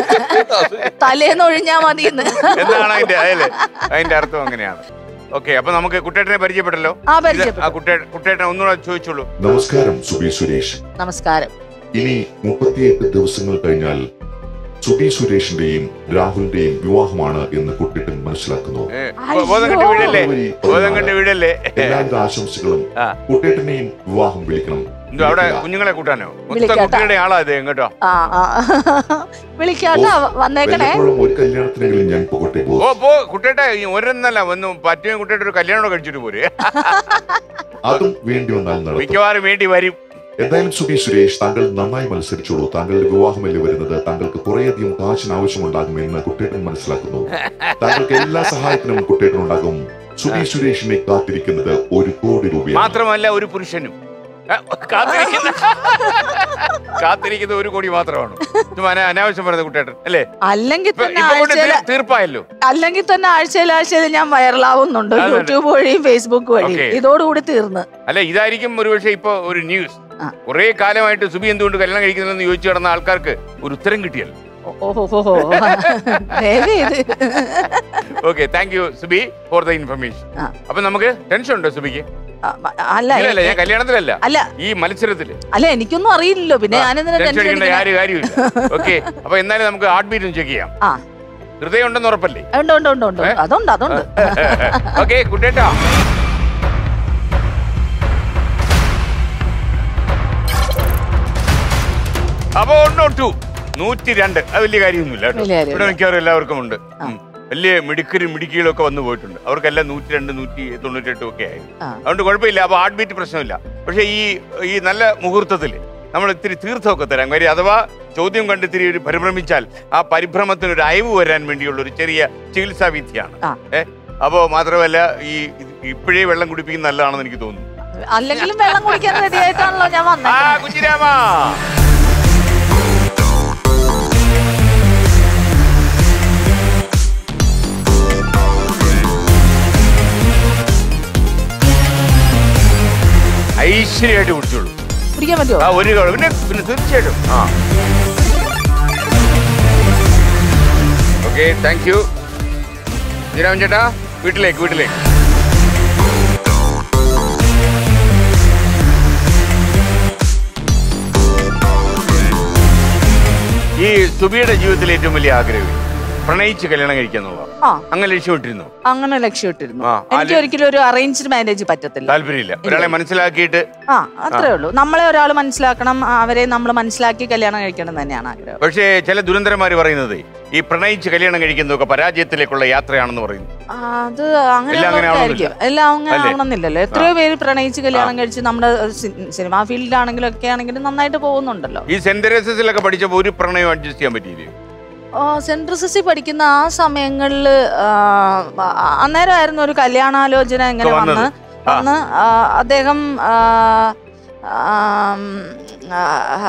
അത് തലേന്ന് ഒഴിഞ്ഞാ മതിയെന്ന് എന്താണ് അതിന്റെ അല്ലേ അതിന്റെ അർത്ഥം അങ്ങനെയാണ് ഓക്കെ അപ്പൊ നമുക്ക് കുട്ടേട്ടനെ പരിചയപ്പെട്ടല്ലോ ആ ഇത് പരിചയപ്പെട്ടു ആ കുട്ടേ കുട്ടേട്ടൻ ഒന്നുകൂടെ ചോദിച്ചോളൂ നമസ്കാരം സുബി സുരേഷ് നമസ്കാരം ഇനി മുപ്പത്തിയെട്ട് ദിവസങ്ങൾ കഴിഞ്ഞാൽ സുബി സുരേഷിന്റെയും രാഹുലിന്റെയും വിവാഹമാണ് എന്ന് കുട്ടിട്ടൻ മനസ്സിലാക്കുന്നു ഏ, ബോധം കെട്ട് വീടല്ലേ ഫെബ്രുവരി ബോധം കെട്ട് വീടല്ലേ എല്ലാവിധ ആശംസകളും ആ. കുട്ടേട്ടനെയും വിവാഹം വിളിക്കണം എന്തോ അവിടെ കുഞ്ഞുങ്ങളെ കൂട്ടാനോ മൊത്തം വിളിക്കാട്ടോ. കുട്ടികളുടെ ആളാ ഇത് കേട്ടോ ആ ആ വിളിക്കാട്ടോ വന്നേക്കണേ വല്ലപ്പോഴും ഒരു കല്യാണത്തിനെങ്കിലും ഞാൻ പോകട്ടെ ഓ ബോസ് പോ കുട്ടേട്ട ഒരെന്നല്ല ഒന്ന് പറ്റുമെങ്കിൽ കുട്ടേട്ട ഒരു കല്യാണം കഴിച്ചിട്ട് പോരെ അതും വേണ്ടി വന്നാൽ നടത്തും മിക്കവാറും വേണ്ടി വരും എന്തായാലും സുബി സുരേഷ് താങ്കൾ നന്നായി മത്സരിച്ചോളൂ താങ്കളുടെ വിവാഹമല്ലേ വരുന്നത് താങ്കൾക്ക് കുറേയധികം കാശിന് ആവശ്യമുണ്ടാകുമെന്ന് കുട്ടേട്ടൻ മനസ്സിലാക്കുന്നു താങ്കൾക്ക് എല്ലാ സഹായത്തിനും കുട്ടേട്ടൻ ഉണ്ടാകും സുബി സുരേഷിനെ കാത്തിരിക്കുന്നത് ഒരു കോടി രൂപയാണ് മാത്രമല്ല ഒരു പുരുഷനും ഏ, കാത്തിരിക്കുന്ന കാത്തിരിക്കുന്ന ഒരു കോടി മാത്രമാണ് ചുമ്മാ അനാ- അനാവശ്യം പറയുന്നത് കുട്ടേട്ടൻ അല്ലേ അല്ലെങ്കിൽ ഇപ്പൊ തന്നെ ഇപ്പൊ കൊണ്ട് ആഴ്ചയിൽ തീർ- തീർപ്പായല്ലോ അല്ലെങ്കിൽ തന്നെ ആഴ്ചയിൽ ആഴ്ചയിൽ ഞാൻ വൈറലാവുന്നുണ്ട് അതെ. യൂട്യൂബ് വഴിയും ഫേസ്ബുക്ക് വഴി Okay. ഇതോടുകൂടി തീർന്ന് അല്ല ഇതായിരിക്കും ഒരുപക്ഷെ ഇപ്പൊ ഒരു ന്യൂസ് ആ. കുറെ കാലമായിട്ട് സുബി എന്തുകൊണ്ട് കല്യാണം കഴിക്കുന്നില്ലെന്ന് ചോദിച്ചു കിടന്ന ആൾക്കാർക്ക് ഒരു ഉത്തരം കിട്ടിയല്ലോ ഓഹോ ഇത് okay thank you Subi for the information ആ. അപ്പൊ നമുക്ക് ടെൻഷൻ ഉണ്ടോ സുബിക്ക് അല്ല ഇല്ലല്ല ഞാൻ കല്യാണത്തിലല്ല അല്ല ഈ മത്സരത്തില് അല്ല എനിക്കൊന്നും അറിയില്ലല്ലോ പിന്നെ ഞാനെന്തിനാ ടെൻഷൻ ടെൻഷൻ അടിക്കേണ്ട അടിക്കണേ? ആര് കാര്യമില്ല ഓക്കെ അപ്പൊ എന്നാലും നമുക്ക് ഹാർട്ട് ബീറ്റും ചെക്ക് ചെയ്യാം ആ ഹൃദയം ഉണ്ടെന്ന് ഉറപ്പല്ലേ ഉണ്ട് ഉണ്ട് ഉണ്ട് ഉണ്ട് ഏ? അതുണ്ട് അതുണ്ട് ഓക്കെ കുട്ടേട്ടാ അപ്പൊ ഒന്നോ ടു നൂറ്റി രണ്ട് അത് വലിയ കാര്യമൊന്നുമില്ല കേട്ടോ. വലിയ കാര്യമില്ല. ഇവിടെ മിക്കവാറും എല്ലാവർക്കും ഉണ്ട് ഉം. വലിയ മിടുക്കരും മിടുക്കികളും ഒക്കെ വന്നു പോയിട്ടുണ്ട് അവർക്കെല്ലാം നൂറ്റി രണ്ട് നൂറ്റി തൊണ്ണൂറ്റെട്ടും ഒക്കെ ആയിരുന്നു ആ. അതുകൊണ്ട് കുഴപ്പമില്ല അപ്പൊ ഹാർട്ട് ബീറ്റ് പ്രശ്നമില്ല പക്ഷെ ഈ ഈ നല്ല മുഹൂർത്തത്തിൽ നമ്മൾ ഇത്തിരി തീർത്ഥമൊക്കെ തരാം കാര്യം അഥവാ ചോദ്യം കണ്ട് ഇത്തിരി ഒരു പരിഭ്രമിച്ചാൽ ആ പരിഭ്രമത്തിന് ഒരു അയവ് വരാൻ വേണ്ടിയുള്ള ഒരു ചെറിയ ചികിത്സാ വിദ്യയാണ് ആ. ഏ അപ്പോ മാത്രമല്ല ഈ ഇത് ഇപ്പോഴേ വെള്ളം കുടിപ്പിക്കുന്ന നല്ലതാണെന്ന് എനിക്ക് തോന്നുന്നു അല്ലെങ്കിലും വെള്ളം കുടിക്കാൻ റെഡി ആയിട്ടാണല്ലോ ഞാൻ ആ വന്നത് കുഞ്ഞിരാമ ഐശ്വര്യമായിട്ട് കുടിച്ചോളൂ കുടിക്കാൻ പറ്റുമോ ആ ഒരു കവള പിന്നെ പിന്നെ തീർച്ചയായിട്ടും ആ ഓക്കെ താങ്ക് യു ശ്രീരാമൻ ചേട്ടാ വീട്ടിലേക്ക് വീട്ടിലേക്ക് ഈ സുബിയുടെ ജീവിതത്തിലെ ഏറ്റവും വലിയ ആഗ്രഹം പ്രണയിച്ച് കല്യാണം കഴിക്കുക എന്നുള്ളതാണ് ആ അങ്ങനെ ലക്ഷ്യമിട്ടിരുന്നു അങ്ങനെ ലക്ഷ്യമിട്ടിരുന്നു ആ, എനിക്ക് ആ, ഒരിക്കലും ഒരു അറേഞ്ച്ഡ് മാരേജ് പറ്റത്തില്ല താല്പര്യമില്ല ഒരാളെ മനസ്സിലാക്കിയിട്ട് ആ അത്രേ ഉള്ളൂ നമ്മളെ ഒരാൾ മനസ്സിലാക്കണം ആ, അവരെ നമ്മൾ മനസ്സിലാക്കി കല്യാണം കഴിക്കണം എന്ന് തന്നെയാണ് ആഗ്രഹം പക്ഷേ ചില ദുരന്തരന്മാര് പറയുന്നത് ഈ പ്രണയിച്ച് കല്യാണം കഴിക്കുന്നതൊക്കെ പരാജയത്തിലേക്കുള്ള യാത്രയാണെന്ന് പറയുന്നു ആ, അത് അങ്ങനെ എല്ലാം അങ്ങനെ ആയിരിക്കും എല്ലാം അങ്ങനെ അല്ലേ? ആവണമെന്നില്ലല്ലോ എത്രയോ പേര് പ്രണയിച്ച് കല്യാണം കഴിച്ച് നമ്മുടെ സി- സിനിമാ ഫീൽഡിലാണെങ്കിലും ഒക്കെ ആണെങ്കിലും നന്നായിട്ട് പോകുന്നുണ്ടല്ലോ ഈ സെന്റ് തെരേസസിലൊക്കെ പഠിച്ചപ്പോൾ ഒരു പ്രണയം അഡ്ജസ്റ്റ് ചെയ്യാൻ പറ്റിയില്ലേ ആ, സെന്റ് ജോസഫിൽ പഠിക്കുന്ന ആ സമയങ്ങളിൽ അന്നേരമായിരുന്നു ഒരു കല്യാണാലോചന ഇങ്ങനെ ഒക്കെ വന്ന് വന്നത്. ആ. വന്ന് ആ, അദ്ദേഹം ആ, ആം, ആ,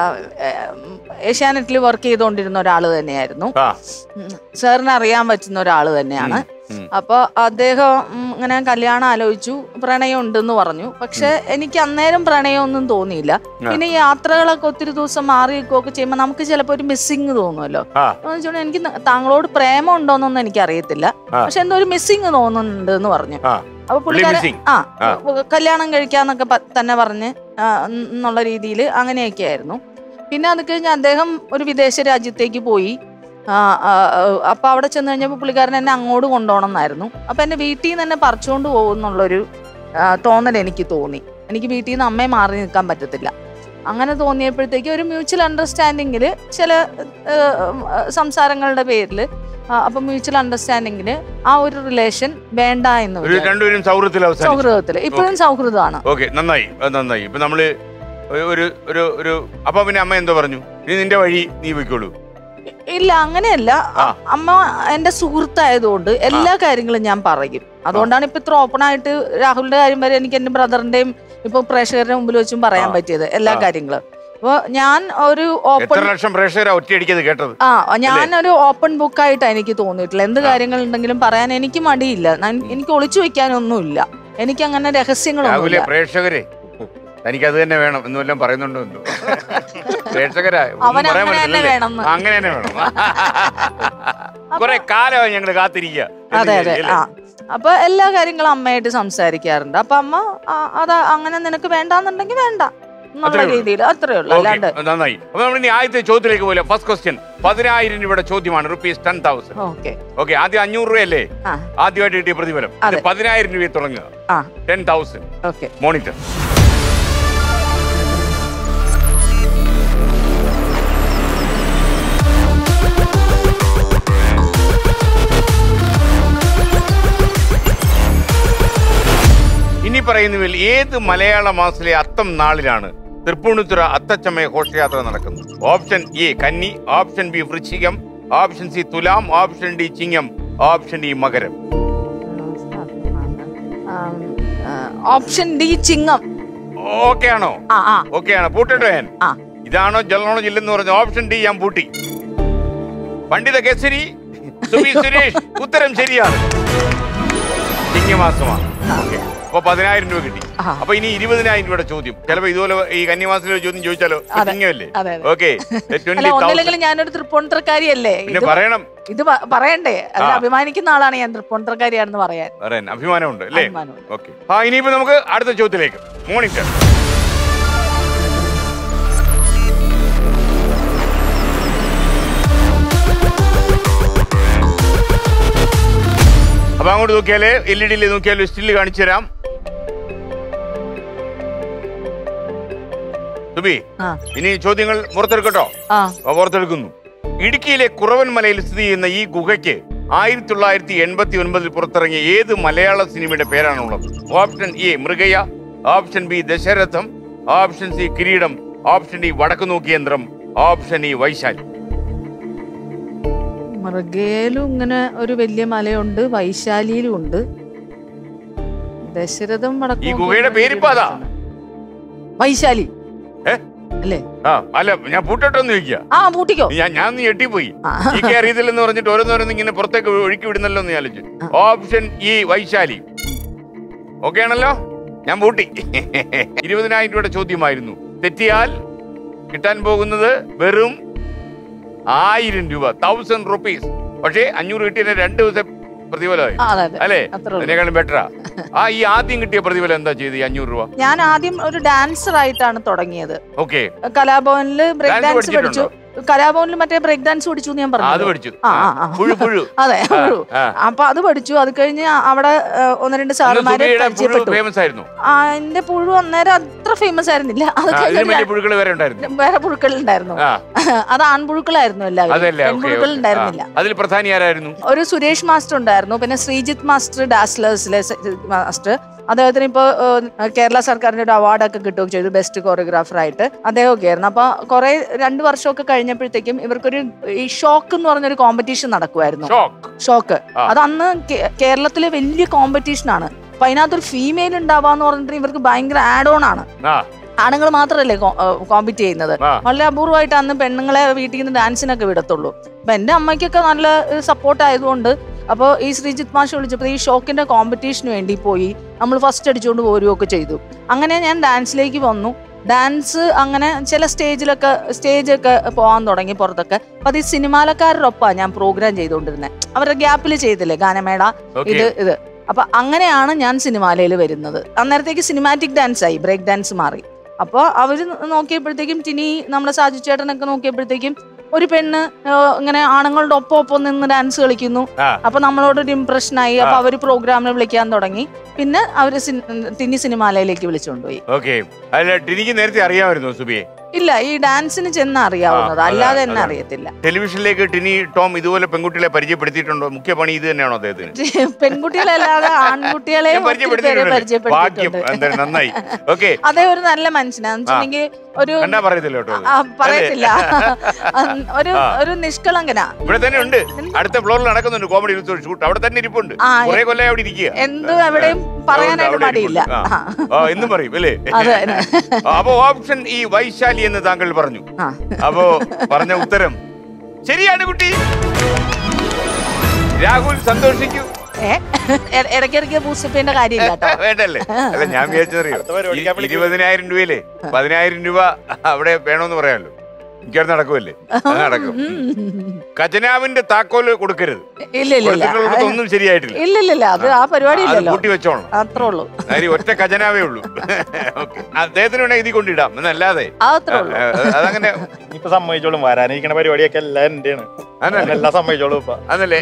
ഏഷ്യാനെറ്റിൽ വർക്ക് ചെയ്തുകൊണ്ടിരുന്ന ഒരാൾ തന്നെയായിരുന്നു ആ ഉം. സാറിന് അറിയാൻ പറ്റുന്ന ഒരാൾ തന്നെയാണ് ഉം. അപ്പോൾ അദ്ദേഹം ഉം, ഇങ്ങനെ കല്യാണം ആലോചിച്ചു പ്രണയം ഉണ്ടെന്ന് പറഞ്ഞു പക്ഷെ എനിക്ക് അന്നേരം പ്രണയമൊന്നും തോന്നിയില്ല പിന്നെ ഈ യാത്രകളൊക്കെ ഒത്തിരി ദിവസം മാറി നിൽക്കുകയൊക്കെ ചെയ്യുമ്പോൾ നമുക്ക് ചിലപ്പോൾ ഒരു മിസ്സിങ് തോന്നുമല്ലോ ആ എന്ന് വെച്ചുകൊണ്ട് എനിക്ക് ന- താങ്കളോട് പ്രേമം ഉണ്ടോന്നൊന്നും എനിക്ക് അറിയത്തില്ല ആ. പക്ഷെ എന്തോ ഒരു മിസ്സിങ് തോന്നുന്നുണ്ട് എന്ന് പറഞ്ഞു ആ അപ്പൊ പുള്ളിക്കാരൻ missing. ആ ആ. കല്യാണം കഴിക്കാന്നൊക്കെ പ- തന്നെ പറഞ്ഞ് ആ, എന്നുള്ള രീതിയിൽ അങ്ങനെയൊക്കെ ആയിരുന്നു പിന്നെ അത് കഴിഞ്ഞ് അദ്ദേഹം ഒരു വിദേശ രാജ്യത്തേക്ക് പോയി ആ, ആ, ആ, അപ്പൊ അവിടെ ചെന്ന് കഴിഞ്ഞപ്പോൾ പുള്ളിക്കാരൻ എന്നെ അങ്ങോട്ട് കൊണ്ടുപോകണം എന്നായിരുന്നു അപ്പൊ എന്നെ വീട്ടിൽ നിന്ന് തന്നെ പറിച്ചുകൊണ്ട് പോകുന്നുള്ളൊരു ആ, തോന്നൽ എനിക്ക് തോന്നി എനിക്ക് വീട്ടിൽ നിന്ന് അമ്മയെ മാറി നിൽക്കാൻ പറ്റത്തില്ല അങ്ങനെ തോന്നിയപ്പോഴത്തേക്ക് ഒരു മ്യൂച്വൽ അണ്ടർസ്റ്റാൻഡിങ്ങിൽ ചില ആ, ആ, സംസാരങ്ങളുടെ പേരിൽ അപ്പൊ മ്യൂച്വൽ അണ്ടർസ്റ്റാൻഡിങ്ങിൽ ആ ഒരു റിലേഷൻ വേണ്ട എന്ന് ഒരു വിചാരിച്ചു. രണ്ടുപേരും സൗഹൃദത്തിൽ അവസാനിച്ചു സൗഹൃദത്തിൽ ഇപ്പോഴും സൗഹൃദമാണ് ഓക്കെ നന്നായി അത് നന്നായി ഇപ്പൊ നമ്മള് ഒരു- ഒരു ഒരു ഒരു അപ്പൊ പിന്നെ അമ്മ എന്തോ പറഞ്ഞു ഇനി നിന്റെ വഴി നീ പോയിക്കോളൂ ഇല്ല അങ്ങനെയല്ല ആ. അമ്മ എന്റെ സുഹൃത്തായതുകൊണ്ട് എല്ലാ കാര്യങ്ങളും ഞാൻ പറയും അതുകൊണ്ടാണ് ഇപ്പൊ ഇത്ര ഓപ്പൺ ആയിട്ട് രാഹുലിന്റെ കാര്യം വരെ എനിക്ക് എന്റെ ബ്രദറിന്റെയും ഇപ്പൊ പ്രേക്ഷകരുടെ മുമ്പിൽ വെച്ചും പറയാൻ ആ. പറ്റിയത് എല്ലാ ആ. കാര്യങ്ങളും അപ്പൊ ഞാൻ ഒരു എത്ര ഓപ്പൺ ലക്ഷം പ്രേക്ഷകരാ ഒറ്റയടിക്കത് കേട്ടത് ആ ഞാനൊരു ഓപ്പൺ ബുക്കായിട്ടാണ് എനിക്ക് തോന്നിയിട്ടില്ല എന്ത് കാര്യങ്ങൾ ഉണ്ടെങ്കിലും പറയാൻ എനിക്ക് മടിയില്ല ഞാൻ- എനിക്ക് ഒളിച്ചു വെക്കാനൊന്നുമില്ല എനിക്ക് അങ്ങനെ രാഹുലെ രഹസ്യങ്ങളൊന്നുമില്ല പ്രേക്ഷകരെ തനിക്ക് അത് തന്നെ വേണം എന്ന് വല്ലതും പറയുന്നുണ്ടോ എന്തോ പ്രേക്ഷകരാ ഒന്നും അവൻ പറയാൻ അങ്ങനെ തന്നെ പറ്റില്ലല്ലേ? വേണമെന്ന്. അങ്ങനെ തന്നെ വേണം കുറെ കാലമായി ഞങ്ങള് കാത്തിരിക്കുക എന്ന് അതെ അതെ വിചാരിക്കും, ആ അല്ലേ? അപ്പൊ എല്ലാ കാര്യങ്ങളും അമ്മയായിട്ട് സംസാരിക്കാറുണ്ട് അപ്പൊ അമ്മ ആ, അത് അങ്ങനെ നിനക്ക് വേണ്ടാന്നുണ്ടെങ്കിൽ വേണ്ട എന്നുള്ള അത്രേ ഉള്ളൂ. രീതിയിൽ അത്രേ ഉള്ളൂ Okay, അല്ലാണ്ട് നന്നായി അപ്പൊ നമ്മൾ ഇനി ആദ്യത്തെ ചോദ്യത്തിലേക്ക് പോലെ ഫസ്റ്റ് ക്വസ്റ്റ്യൻ പതിനായിരം രൂപയുടെ ചോദ്യമാണ് rupees ten thousand okay okay ആദ്യം അഞ്ഞൂറ് രൂപയല്ലേ ആ ആദ്യമായിട്ട് കിട്ടിയ പ്രതിഫലം ഇത് അതെ. പതിനായിരം രൂപയിൽ തുടങ്ങുക ആ ടെൻ തൗസൻഡ് ഓക്കെ മോണിറ്റർ ഇനി പറയുന്നതിൽ ഏത് മലയാള മാസത്തിലെ അത്തം നാളിലാണ് തൃപ്പൂണിത്തുറ അത്തച്ചമയ ഘോഷയാത്ര നടക്കുന്നത് ഓപ്ഷൻ എ കന്നി ഓപ്ഷൻ ബി വൃശ്ചികം ഓപ്ഷൻ സി തുലാം ഓപ്ഷൻ ഡി ചിങ്ങം ഓപ്ഷൻ ഡി മകരം ഓപ്ഷൻ ഡി ചിങ്ങം ഓക്കെ ആണോ ആ ആ ഓക്കെ ആണ് പൂട്ടട്ടോ ഞാൻ ആ. ഇതാണോ ജലണോ ജില്ലെന്ന് പറഞ്ഞ ഓപ്ഷൻ ഡി ഞാൻ പൂട്ടി പണ്ഡിത കേസരി സുബി സുരേഷ് ഉത്തരം ശരിയാണ് ചിങ്ങമാസമാണ് ഓക്കെ അപ്പൊ പതിനായിരം രൂപ കിട്ടി ആ. അപ്പൊ ഇനി ഇരുപതിനായിരം രൂപയുടെ ചോദ്യം ചിലപ്പോ ഇതുപോലെ ഈ കന്യമാസത്തിലെ ഒരു ചോദ്യം ചോദിച്ചാലോ അതെ. ചിങ്ങമല്ലേ അതെ, അതെ. ഓക്കെ അല്ല ട്വന്റി ഒന്നില്ലെങ്കിലും ഞാനൊരു തൃപ്പൂണിത്തറക്കാരിയല്ലേ പിന്നെ ഇത് പറയണം ഇത് പ- പറയണ്ടേ അതിൽ ആ. അഭിമാനിക്കുന്ന ആളാണ് ഞാൻ തൃപ്പൂണിത്തറക്കാരിയാണെന്ന് പറയാൻ പറയാൻ അഭിമാനമുണ്ട് അല്ലേ അഭിമാനമുണ്ട്. ഓക്കെ ആ ഇനിയിപ്പോ നമുക്ക് അടുത്ത ചോദ്യത്തിലേക്ക് മോണിറ്റർ അപ്പൊ അങ്ങോട്ട് നോക്കിയാല് എൽ ഇ ഡിയിൽ നോക്കിയാൽ സ്റ്റിൽ കാണിച്ചു തരാം സുബി ആ ഇനി ചോദ്യങ്ങൾ പുറത്തെടുക്കട്ടോ ആ അവ പുറത്തെടുക്കുന്നു ഇടുക്കിയിലെ കുറവൻ മലയിൽ സ്ഥിതി ചെയ്യുന്ന ഈ ഗുഹയ്ക്ക് ആയിരത്തി തൊള്ളായിരത്തി എൺപത്തി ഒൻപതിൽ പുറത്തിറങ്ങിയ ഏത് മലയാള സിനിമയുടെ പേരാണുള്ളത് option A Mrigaya option B Dasharatham option C Kireedam option D Vadakku Nokkiyanthram option E Vaishali മൃഗയിലും ഇങ്ങനെ ഒരു വലിയ മലയുണ്ട് വൈശാലിയിലും ഉണ്ട് ദശരഥം വടക്കും ഈ ഗുഹയുടെ പേരിപ്പോ അതാ. വൈശാലി ഏ? അല്ലേ ആ അല്ല ഞാൻ പൂട്ടട്ടോന്ന് ചോദിക്കുക ആ പൂട്ടിക്കോ ഞാൻ ഞാൻ ഒന്ന് ഞെട്ടിപ്പോയി ആ. ഈ അറിയത്തില്ലെന്ന് പറഞ്ഞിട്ട് ഓരോന്നോരോന്ന് ഇങ്ങനെ പുറത്തേക്ക് ഒഴുക്കി വിടുന്നല്ലോ എന്ന് ആലോചിച്ചു ഓപ്ഷൻ ഇ വൈശാലി ഓക്കെ ആണല്ലോ ഞാൻ പൂട്ടി ഇരുപതിനായിരം രൂപയുടെ ചോദ്യമായിരുന്നു തെറ്റിയാൽ കിട്ടാൻ പോകുന്നത് വെറും ആയിരം രൂപ തൗസൻഡ് റുപ്പീസ് പക്ഷേ അഞ്ഞൂറ് കിട്ടിയതിന് രണ്ട് ദിവസം പ്രതിഫലമായി ആ, അതെ അതെ അല്ലേ അത്രേ ഉള്ളൂ. അതിനേക്കാളും ബെറ്ററാ ആ ഈ ആദ്യം കിട്ടിയ പ്രതിഫലം എന്താ ചെയ്ത് ഈ അഞ്ഞൂറ് രൂപ ഞാൻ ആദ്യം ഒരു ഡാൻസർ ആയിട്ടാണ് തുടങ്ങിയത് ഓക്കെ കലാഭവനിൽ ബ്രേക്ക് Dance ഡാൻസ് പഠിച്ചു പഠിച്ചിട്ടുണ്ടോ? കലാഭവനിൽ മറ്റേ ബ്രേക്ക് ഡാൻസ് പഠിച്ചു എന്ന് ഞാൻ അത് പറഞ്ഞു പഠിച്ചു ആ, ആ, ആ, ആ. പുഴു പുഴു അതെ ആ, ഒരു. ആ. അപ്പൊ അത് പഠിച്ചു അത് കഴിഞ്ഞ് അവിടെ ഏ, ഒന്ന് രണ്ട് സാറുമാരെ സുബിയുടെ പുഴു പരിചയപ്പെട്ടു ഫേമസ് ആയിരുന്നു ആ എന്റെ പുഴു അന്നേരം അത്ര ഫേമസ് ആയിരുന്നില്ല അത് ആ, ഇതിലും കഴിഞ്ഞ് വലിയ പുഴുക്കൾ വേറെ ഉണ്ടായിരുന്നു വേറെ പുഴുക്കൾ ഉണ്ടായിരുന്നു ആ അത് ആൺപുഴുക്കളായിരുന്നു എല്ലാവരും അതല്ലേ ഓക്കെ പെൺപുഴുക്കൾ ഉണ്ടായിരുന്നില്ല അതിൽ പ്രധാനി ആരായിരുന്നു ഒരു സുരേഷ് മാസ്റ്റർ ഉണ്ടായിരുന്നു പിന്നെ ശ്രീജിത്ത് മാസ്റ്റർ ഡാസ്ലേഴ്സിലെ മാസ്റ്റർ അദ്ദേഹത്തിന് ഇപ്പോൾ കേരള സർക്കാരിന്റെ ഒരു അവാർഡൊക്കെ കിട്ടുകയും ചെയ്തു ബെസ്റ്റ് കൊറിയോഗ്രാഫർ ആയിട്ട് അദ്ദേഹമൊക്കെ ആയിരുന്നു അപ്പൊ കുറെ രണ്ട് വർഷമൊക്കെ കഴിഞ്ഞപ്പോഴത്തേക്കും ഇവർക്കൊരു ഈ ഷോക്ക് എന്ന് പറഞ്ഞൊരു കോമ്പറ്റീഷൻ നടക്കുമായിരുന്നു ഷോക്ക് ഷോക്ക് ആ. അത് അന്ന് കേ- കേരളത്തിലെ വലിയ കോമ്പറ്റീഷൻ ആണ് അപ്പൊ അതിനകത്തൊരു ഫീമെയിൽ ഉണ്ടാവാന്ന് പറഞ്ഞിട്ട് ഇവർക്ക് ഭയങ്കര ആഡ് ഓൺ ആണ് ആ ആണുങ്ങൾ മാത്രമല്ലേ കോമ്പറ്റ് ചെയ്യുന്നത് ആ. വളരെ അപൂർവമായിട്ട് അന്ന് പെണ്ണുങ്ങളെ വീട്ടിൽ നിന്ന് ഡാൻസിനൊക്കെ വിടത്തുള്ളൂ അപ്പൊ എന്റെ അമ്മയ്ക്കൊക്കെ നല്ല സപ്പോർട്ട് ആയതുകൊണ്ട് അപ്പോൾ ഈ ശ്രീജിത്ത് മാഷ് വിളിച്ചപ്പോൾ ഈ ഷോക്കിന്റെ കോമ്പറ്റീഷന് വേണ്ടി പോയി നമ്മൾ ഫസ്റ്റ് അടിച്ചുകൊണ്ട് പോരുകയൊക്കെ ചെയ്തു അങ്ങനെ ഞാൻ ഡാൻസിലേക്ക് വന്നു ഡാൻസ് അങ്ങനെ ചില സ്റ്റേജിലൊക്കെ സ്റ്റേജൊക്കെ പോകാൻ തുടങ്ങി പുറത്തൊക്കെ അപ്പൊ അത് ഈ സിനിമാലക്കാരുടെ ഒപ്പമാണ് ഞാൻ പ്രോഗ്രാം ചെയ്തുകൊണ്ടിരുന്നത് അവരുടെ ഗ്യാപ്പിൽ ചെയ്തില്ലേ ഗാനമേള ഓക്കെ ഇത് ഇത് അപ്പൊ അങ്ങനെയാണ് ഞാൻ സിനിമാലയിൽ വരുന്നത് അന്നേരത്തേക്ക് സിനിമാറ്റിക് ഡാൻസ് ആയി ബ്രേക്ക് ഡാൻസ് മാറി അപ്പോൾ അവര് നോക്കിയപ്പോഴത്തേക്കും ടിനി നമ്മുടെ സാജു ചേട്ടനൊക്കെ നോക്കിയപ്പോഴത്തേക്കും ഒരു പെണ്ണ് ആ, ഇങ്ങനെ ആണുങ്ങളുടെ ഒപ്പം ഒപ്പം നിന്ന് ഡാൻസ് കളിക്കുന്നു ആ. അപ്പൊ നമ്മളോടൊരു ഇംപ്രഷൻ ആയി അപ്പൊ അവര് പ്രോഗ്രാമിന് വിളിക്കാൻ തുടങ്ങി പിന്നെ അവര് സിൻ- ടിനി സിനിമാലയിലേക്ക് വിളിച്ചുകൊണ്ടുപോയി ഓക്കെ അല്ല ടിനിക്ക് നേരത്തെ അറിയാമായിരുന്നു സുബിയെ ഇല്ല ഈ ഡാൻസിന് ചെന്ന് അറിയാവുന്നത് ആ, അതാ- അല്ലാതെ എന്നെ അതാണ്. അറിയത്തില്ല ടെലിവിഷനിലേക്ക് ടിനി ടോം ഇതുപോലെ പെൺകുട്ടികളെ പരിചയപ്പെടുത്തിയിട്ടുണ്ടോ മുഖ്യ പണി ഇത് തന്നെയാണോ അദ്ദേഹത്തിന് പെൺകുട്ടികളല്ലാതെ ആൺകുട്ടികളെ ഞാൻ പരിചയപ്പെടുത്തിയിട്ടുണ്ട് ഭാഗ്യം പരിചയപ്പെടുത്തിയിട്ടുണ്ട് എന്തായാലും നന്നായി ഓക്കെ അതേ ഒരു നല്ല മനുഷ്യനാന്ന് വെച്ചിട്ടുണ്ടെങ്കിൽ ഒരു കണ്ടാ പറയത്തില്ല കേട്ടോ അത്. ആ, പറയത്തില്ല അല്ലേ? ഒരു ആ. ഒരു നിഷ്കളങ്കന ഇവിടെ തന്നെ ഉണ്ട് അടുത്ത ഫ്ലോറിൽ നടക്കുന്നുണ്ട് കോമഡി ഷൂട്ട് അവിടെ തന്നെ ഇരിപ്പുണ്ട് ആ, കുറെ കൊല്ലം അവിടെ ഇരിക്കുക എന്തും എവിടെയും പറയാനായിട്ട് അവിടെ മടിയില്ല ഇരിപ്പുണ്ട്. ആ. ആ എന്നും പറയും അല്ലേ അത് തന്നെ. അപ്പൊ ഓപ്ഷൻ ഈ വൈശാലി എന്ന് താങ്കൾ പറഞ്ഞു ആ. അപ്പോ പറഞ്ഞ ഉത്തരം ശരിയാണ് കുട്ടി രാഹുൽ സന്തോഷിക്കൂ ഏ ഇട- ഇടയ്ക്കിടയ്ക്ക് ബൂസ്റ്റപ്പിന്റെ കാര്യമില്ല കേട്ടോ വേണ്ടല്ലേ അല്ല ഞാൻ വിചാരിച്ചറിയോ അടുത്ത പരിപാടിക്ക് വിളിക്കും. ഇരുപതിനായിരം രൂപയിലെ പതിനായിരം രൂപ അവിടെ വേണമെന്ന് പറയാമല്ലോ എനിക്കത് നടക്കുമല്ലേ അത് നടക്കും ഖജനാവിന്റെ താക്കോല് കൊടുക്കരുത് ഇല്ല ഇല്ല ഇല്ല കൊടുത്തിട്ടുള്ളതൊന്നും ശരിയായിട്ടില്ല ഇല്ല ഇല്ല ഇല്ല അത് ആ പരിപാടി അത് ഇല്ലല്ലോ കൂട്ടി വെച്ചോളണം അത്രേ ഉള്ളൂ കാര്യം ഒറ്റ ഖജനാവേ ഉള്ളൂ ഓക്കെ അദ്ദേഹത്തിന് വേണേ എഴുതി കൊണ്ടിടാം എന്നല്ലാതെ അതത്രേ ഉള്ളൂ ആ, ആ, അതങ്ങനെ ഇനിയിപ്പോ സമ്മതിച്ചോളും വരാനിരിക്കണ പരിപാടിയൊക്കെ എല്ലാം എന്റെയാണ് അതല്ലേ എല്ലാം സമ്മതിച്ചോളും ഇപ്പൊ അതല്ലേ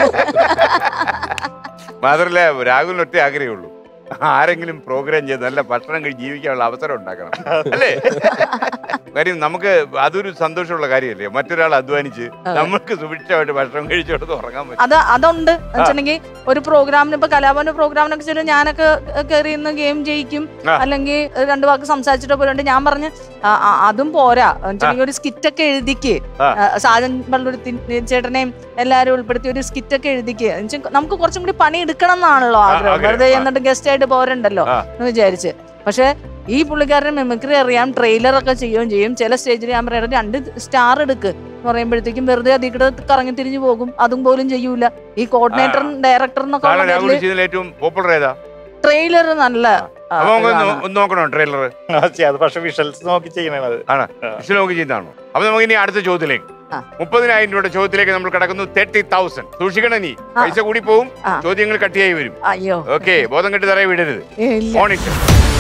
മാത്രല്ല രാഹുലിന് ഒറ്റ ആഗ്രഹമുള്ളൂ ആരെങ്കിലും പ്രോഗ്രാം ചെയ്ത് നല്ല ഭക്ഷണം കഴിച്ച് ജീവിക്കാനുള്ള അവസരം ഉണ്ടാക്കണം അല്ലേ കാര്യം നമുക്ക് അതൊരു സന്തോഷമുള്ള കാര്യമല്ലേ മറ്റൊരാൾ അധ്വാനിച്ച് നമുക്ക് സുഭിക്ഷമായിട്ട് ഭക്ഷണം കഴിച്ചു കൊടുത്ത് ഉറങ്ങാൻ പറ്റും അത് അതുണ്ട് വെച്ചിട്ടുണ്ടെങ്കിൽ ഒരു പ്രോഗ്രാമിന് ഇപ്പൊ കലാഭവന്റെ പ്രോഗ്രാമിനൊക്കെ ചെല്ലും ഞാനൊക്കെ കയറി നിന്ന് ഗെയിം ജയിക്കും ആ. അല്ലെങ്കിൽ രണ്ടു വാക്ക് സംസാരിച്ചിട്ട് പോലുണ്ട് ഞാൻ പറഞ്ഞ് ആ, ആ, അതും പോരാ വെച്ചിട്ടുണ്ടെങ്കിൽ ഒരു സ്കിറ്റൊക്കെ എഴുതിക്ക് ആ. ആ, സാജൻ പള്ളൂർ ചേട്ടനെയും എല്ലാവരും ഉൾപ്പെടുത്തി ഒരു സ്കിറ്റൊക്കെ എഴുതിക്ക് എന്നുവെച്ചാ നമുക്ക് കുറച്ചും കൂടി പണി എടുക്കണം എന്നാണല്ലോ ആഗ്രഹം ആഗ്രഹം, വെറുതെ ആ. എന്നിട്ട് ഗസ്റ്റ് ആയിട്ട് പോരണ്ടല്ലോ ആ. എന്ന് വിചാരിച്ച് പക്ഷെ ഈ പുള്ളിക്കാരന് മെമിക്രി അറിയാം ട്രെയിലർ ഒക്കെ ചെയ്യുകയും ചെയ്യും ചില സ്റ്റേജിൽ ഞാൻ പറയാം രണ്ട് സ്റ്റാർ എടുക്ക് എന്ന് പറയുമ്പോഴത്തേക്കും വെറുതെ അതിൽ കൂടെ കറങ്ങി തിരിഞ്ഞു പോകും അതും പോലും ചെയ്യൂല ഈ കോർഡിനേറ്റർ ഡയറക്ടർ എന്നൊക്കെ താങ്കൾ രാഹുൽ ഉള്ളതില് ചെയ്തതിൽ ഏറ്റവും പോപ്പുലർ ഏതാ ട്രെയിലർ നല്ല ആ, അപ്പൊ നമുക്ക് ഒന്ന് ഇതാണ്. ഒന്ന് നോക്കണോ ട്രെയിലർ അത് പക്ഷെ വിഷൽസ് നോക്കി ചെയ്യണത് ആണ് വിഷ്ണു നോക്കി ചെയ്യുന്നതാണോ അപ്പൊ നമുക്ക് ഇനി അടുത്ത ചോദ്യത്തിലേക്ക് ആ. മുപ്പതിനായിരം രൂപയുടെ ചോദ്യത്തിലേക്ക് നമ്മൾ കിടക്കുന്നു തേർട്ടി തൗസൻഡ് സൂക്ഷിക്കണം നീ ആ. പൈസ കൂടി പോവും ആ. ചോദ്യങ്ങൾ കട്ടിയായി വരും അയ്യോ ഓക്കെ ബോധം കെട്ടി തറയെ വിടരുത് ഇല്ല ഓണിറ്റ്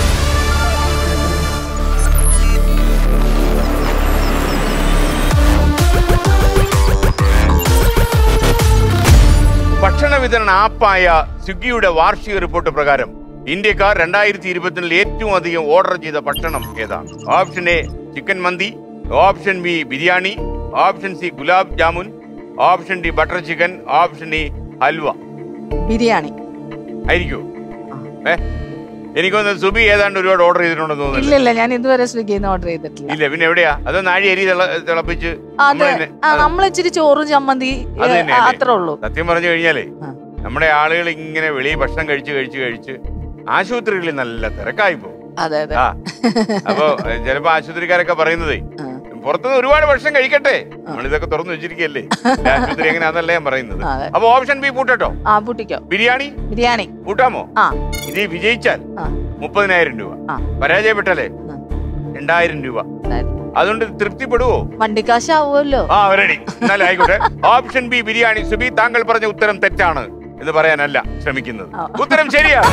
ഭക്ഷണ വിതരണ ആപ്പായ സ്വിഗ്ഗിയുടെ വാർഷിക റിപ്പോർട്ട് പ്രകാരം ഇന്ത്യക്കാർ രണ്ടായിരത്തി ഇരുപത്തിരണ്ടിൽ ഏറ്റവും അധികം ഓർഡർ ചെയ്ത ഭക്ഷണം ഏതാണ് option A chicken mandi option B biryani option C gulab jamun option D butter chicken option E halwa biryani ആയിരിക്കോ ഏ എനിക്കൊന്ന് സുബി ഏതാണ്ട് ഒരുപാട് ഓർഡർ ചെയ്തിട്ടുണ്ടെന്ന് തോന്നുന്നില്ല ഇല്ലില്ല ഞാൻ ഇതുവരെ സ്വിഗ്ഗിയിൽ നിന്ന് ഓർഡർ ചെയ്തിട്ടില്ല ഇല്ല പിന്നെ എവിടെയാ അത് നാഴി അരി തിള- തിളപ്പിച്ച് അത് നമ്മള് തന്നെ- ആ നമ്മൾ ഇച്ചിരി ചോറ് ചമ്മന്തി അത് ഏ, തന്നെയല്ലേ? അത്രേ ഉള്ളൂ സത്യം പറഞ്ഞു കഴിഞ്ഞാലേ ആ. നമ്മുടെ ആളുകൾ ഇങ്ങനെ വെളിയിൽ ഭക്ഷണം കഴിച്ച് കഴിച്ച് കഴിച്ച് ആശുപത്രികളിൽ നല്ല തിരക്കായി പോകും അതെ അതെ ആ അപ്പൊ ഏ, ചിലപ്പോ ആശുപത്രിക്കാരൊക്കെ പറയുന്നതേ ആ. പുറത്തുനിന്ന് ഒരുപാട് ഭക്ഷണം കഴിക്കട്ടെ നമ്മളിതൊക്കെ തുറന്നു വെച്ചിരിക്കല്ലേ ആശുപത്രി എങ്ങനെ അതല്ല ഞാൻ പറയുന്നത് അതെ. അപ്പൊ ഓപ്ഷൻ ബി പൂട്ടോ ആ പൂട്ടിക്കോ ബിരിയാണി ബിരിയാണി കൂട്ടാമോ ആ ഇത് വിജയിച്ചാൽ ആ മുപ്പതിനായിരം രൂപ ആ. പരാജയപ്പെട്ടാലേ ആ. രണ്ടായിരം രൂപ അതായത് അതുകൊണ്ട് തൃപ്തിപ്പെടുവോ വണ്ടിക്കാശ് ആവുമല്ലോ ആ റെഡി എന്നാലും ആയിക്കോട്ടെ ഓപ്ഷൻ ബി ബിരിയാണി സുബി താങ്കൾ പറഞ്ഞ ഉത്തരം തെറ്റാണ് എന്ന് പറയാനല്ല ശ്രമിക്കുന്നത് ആ. ഉത്തരം ശരിയാ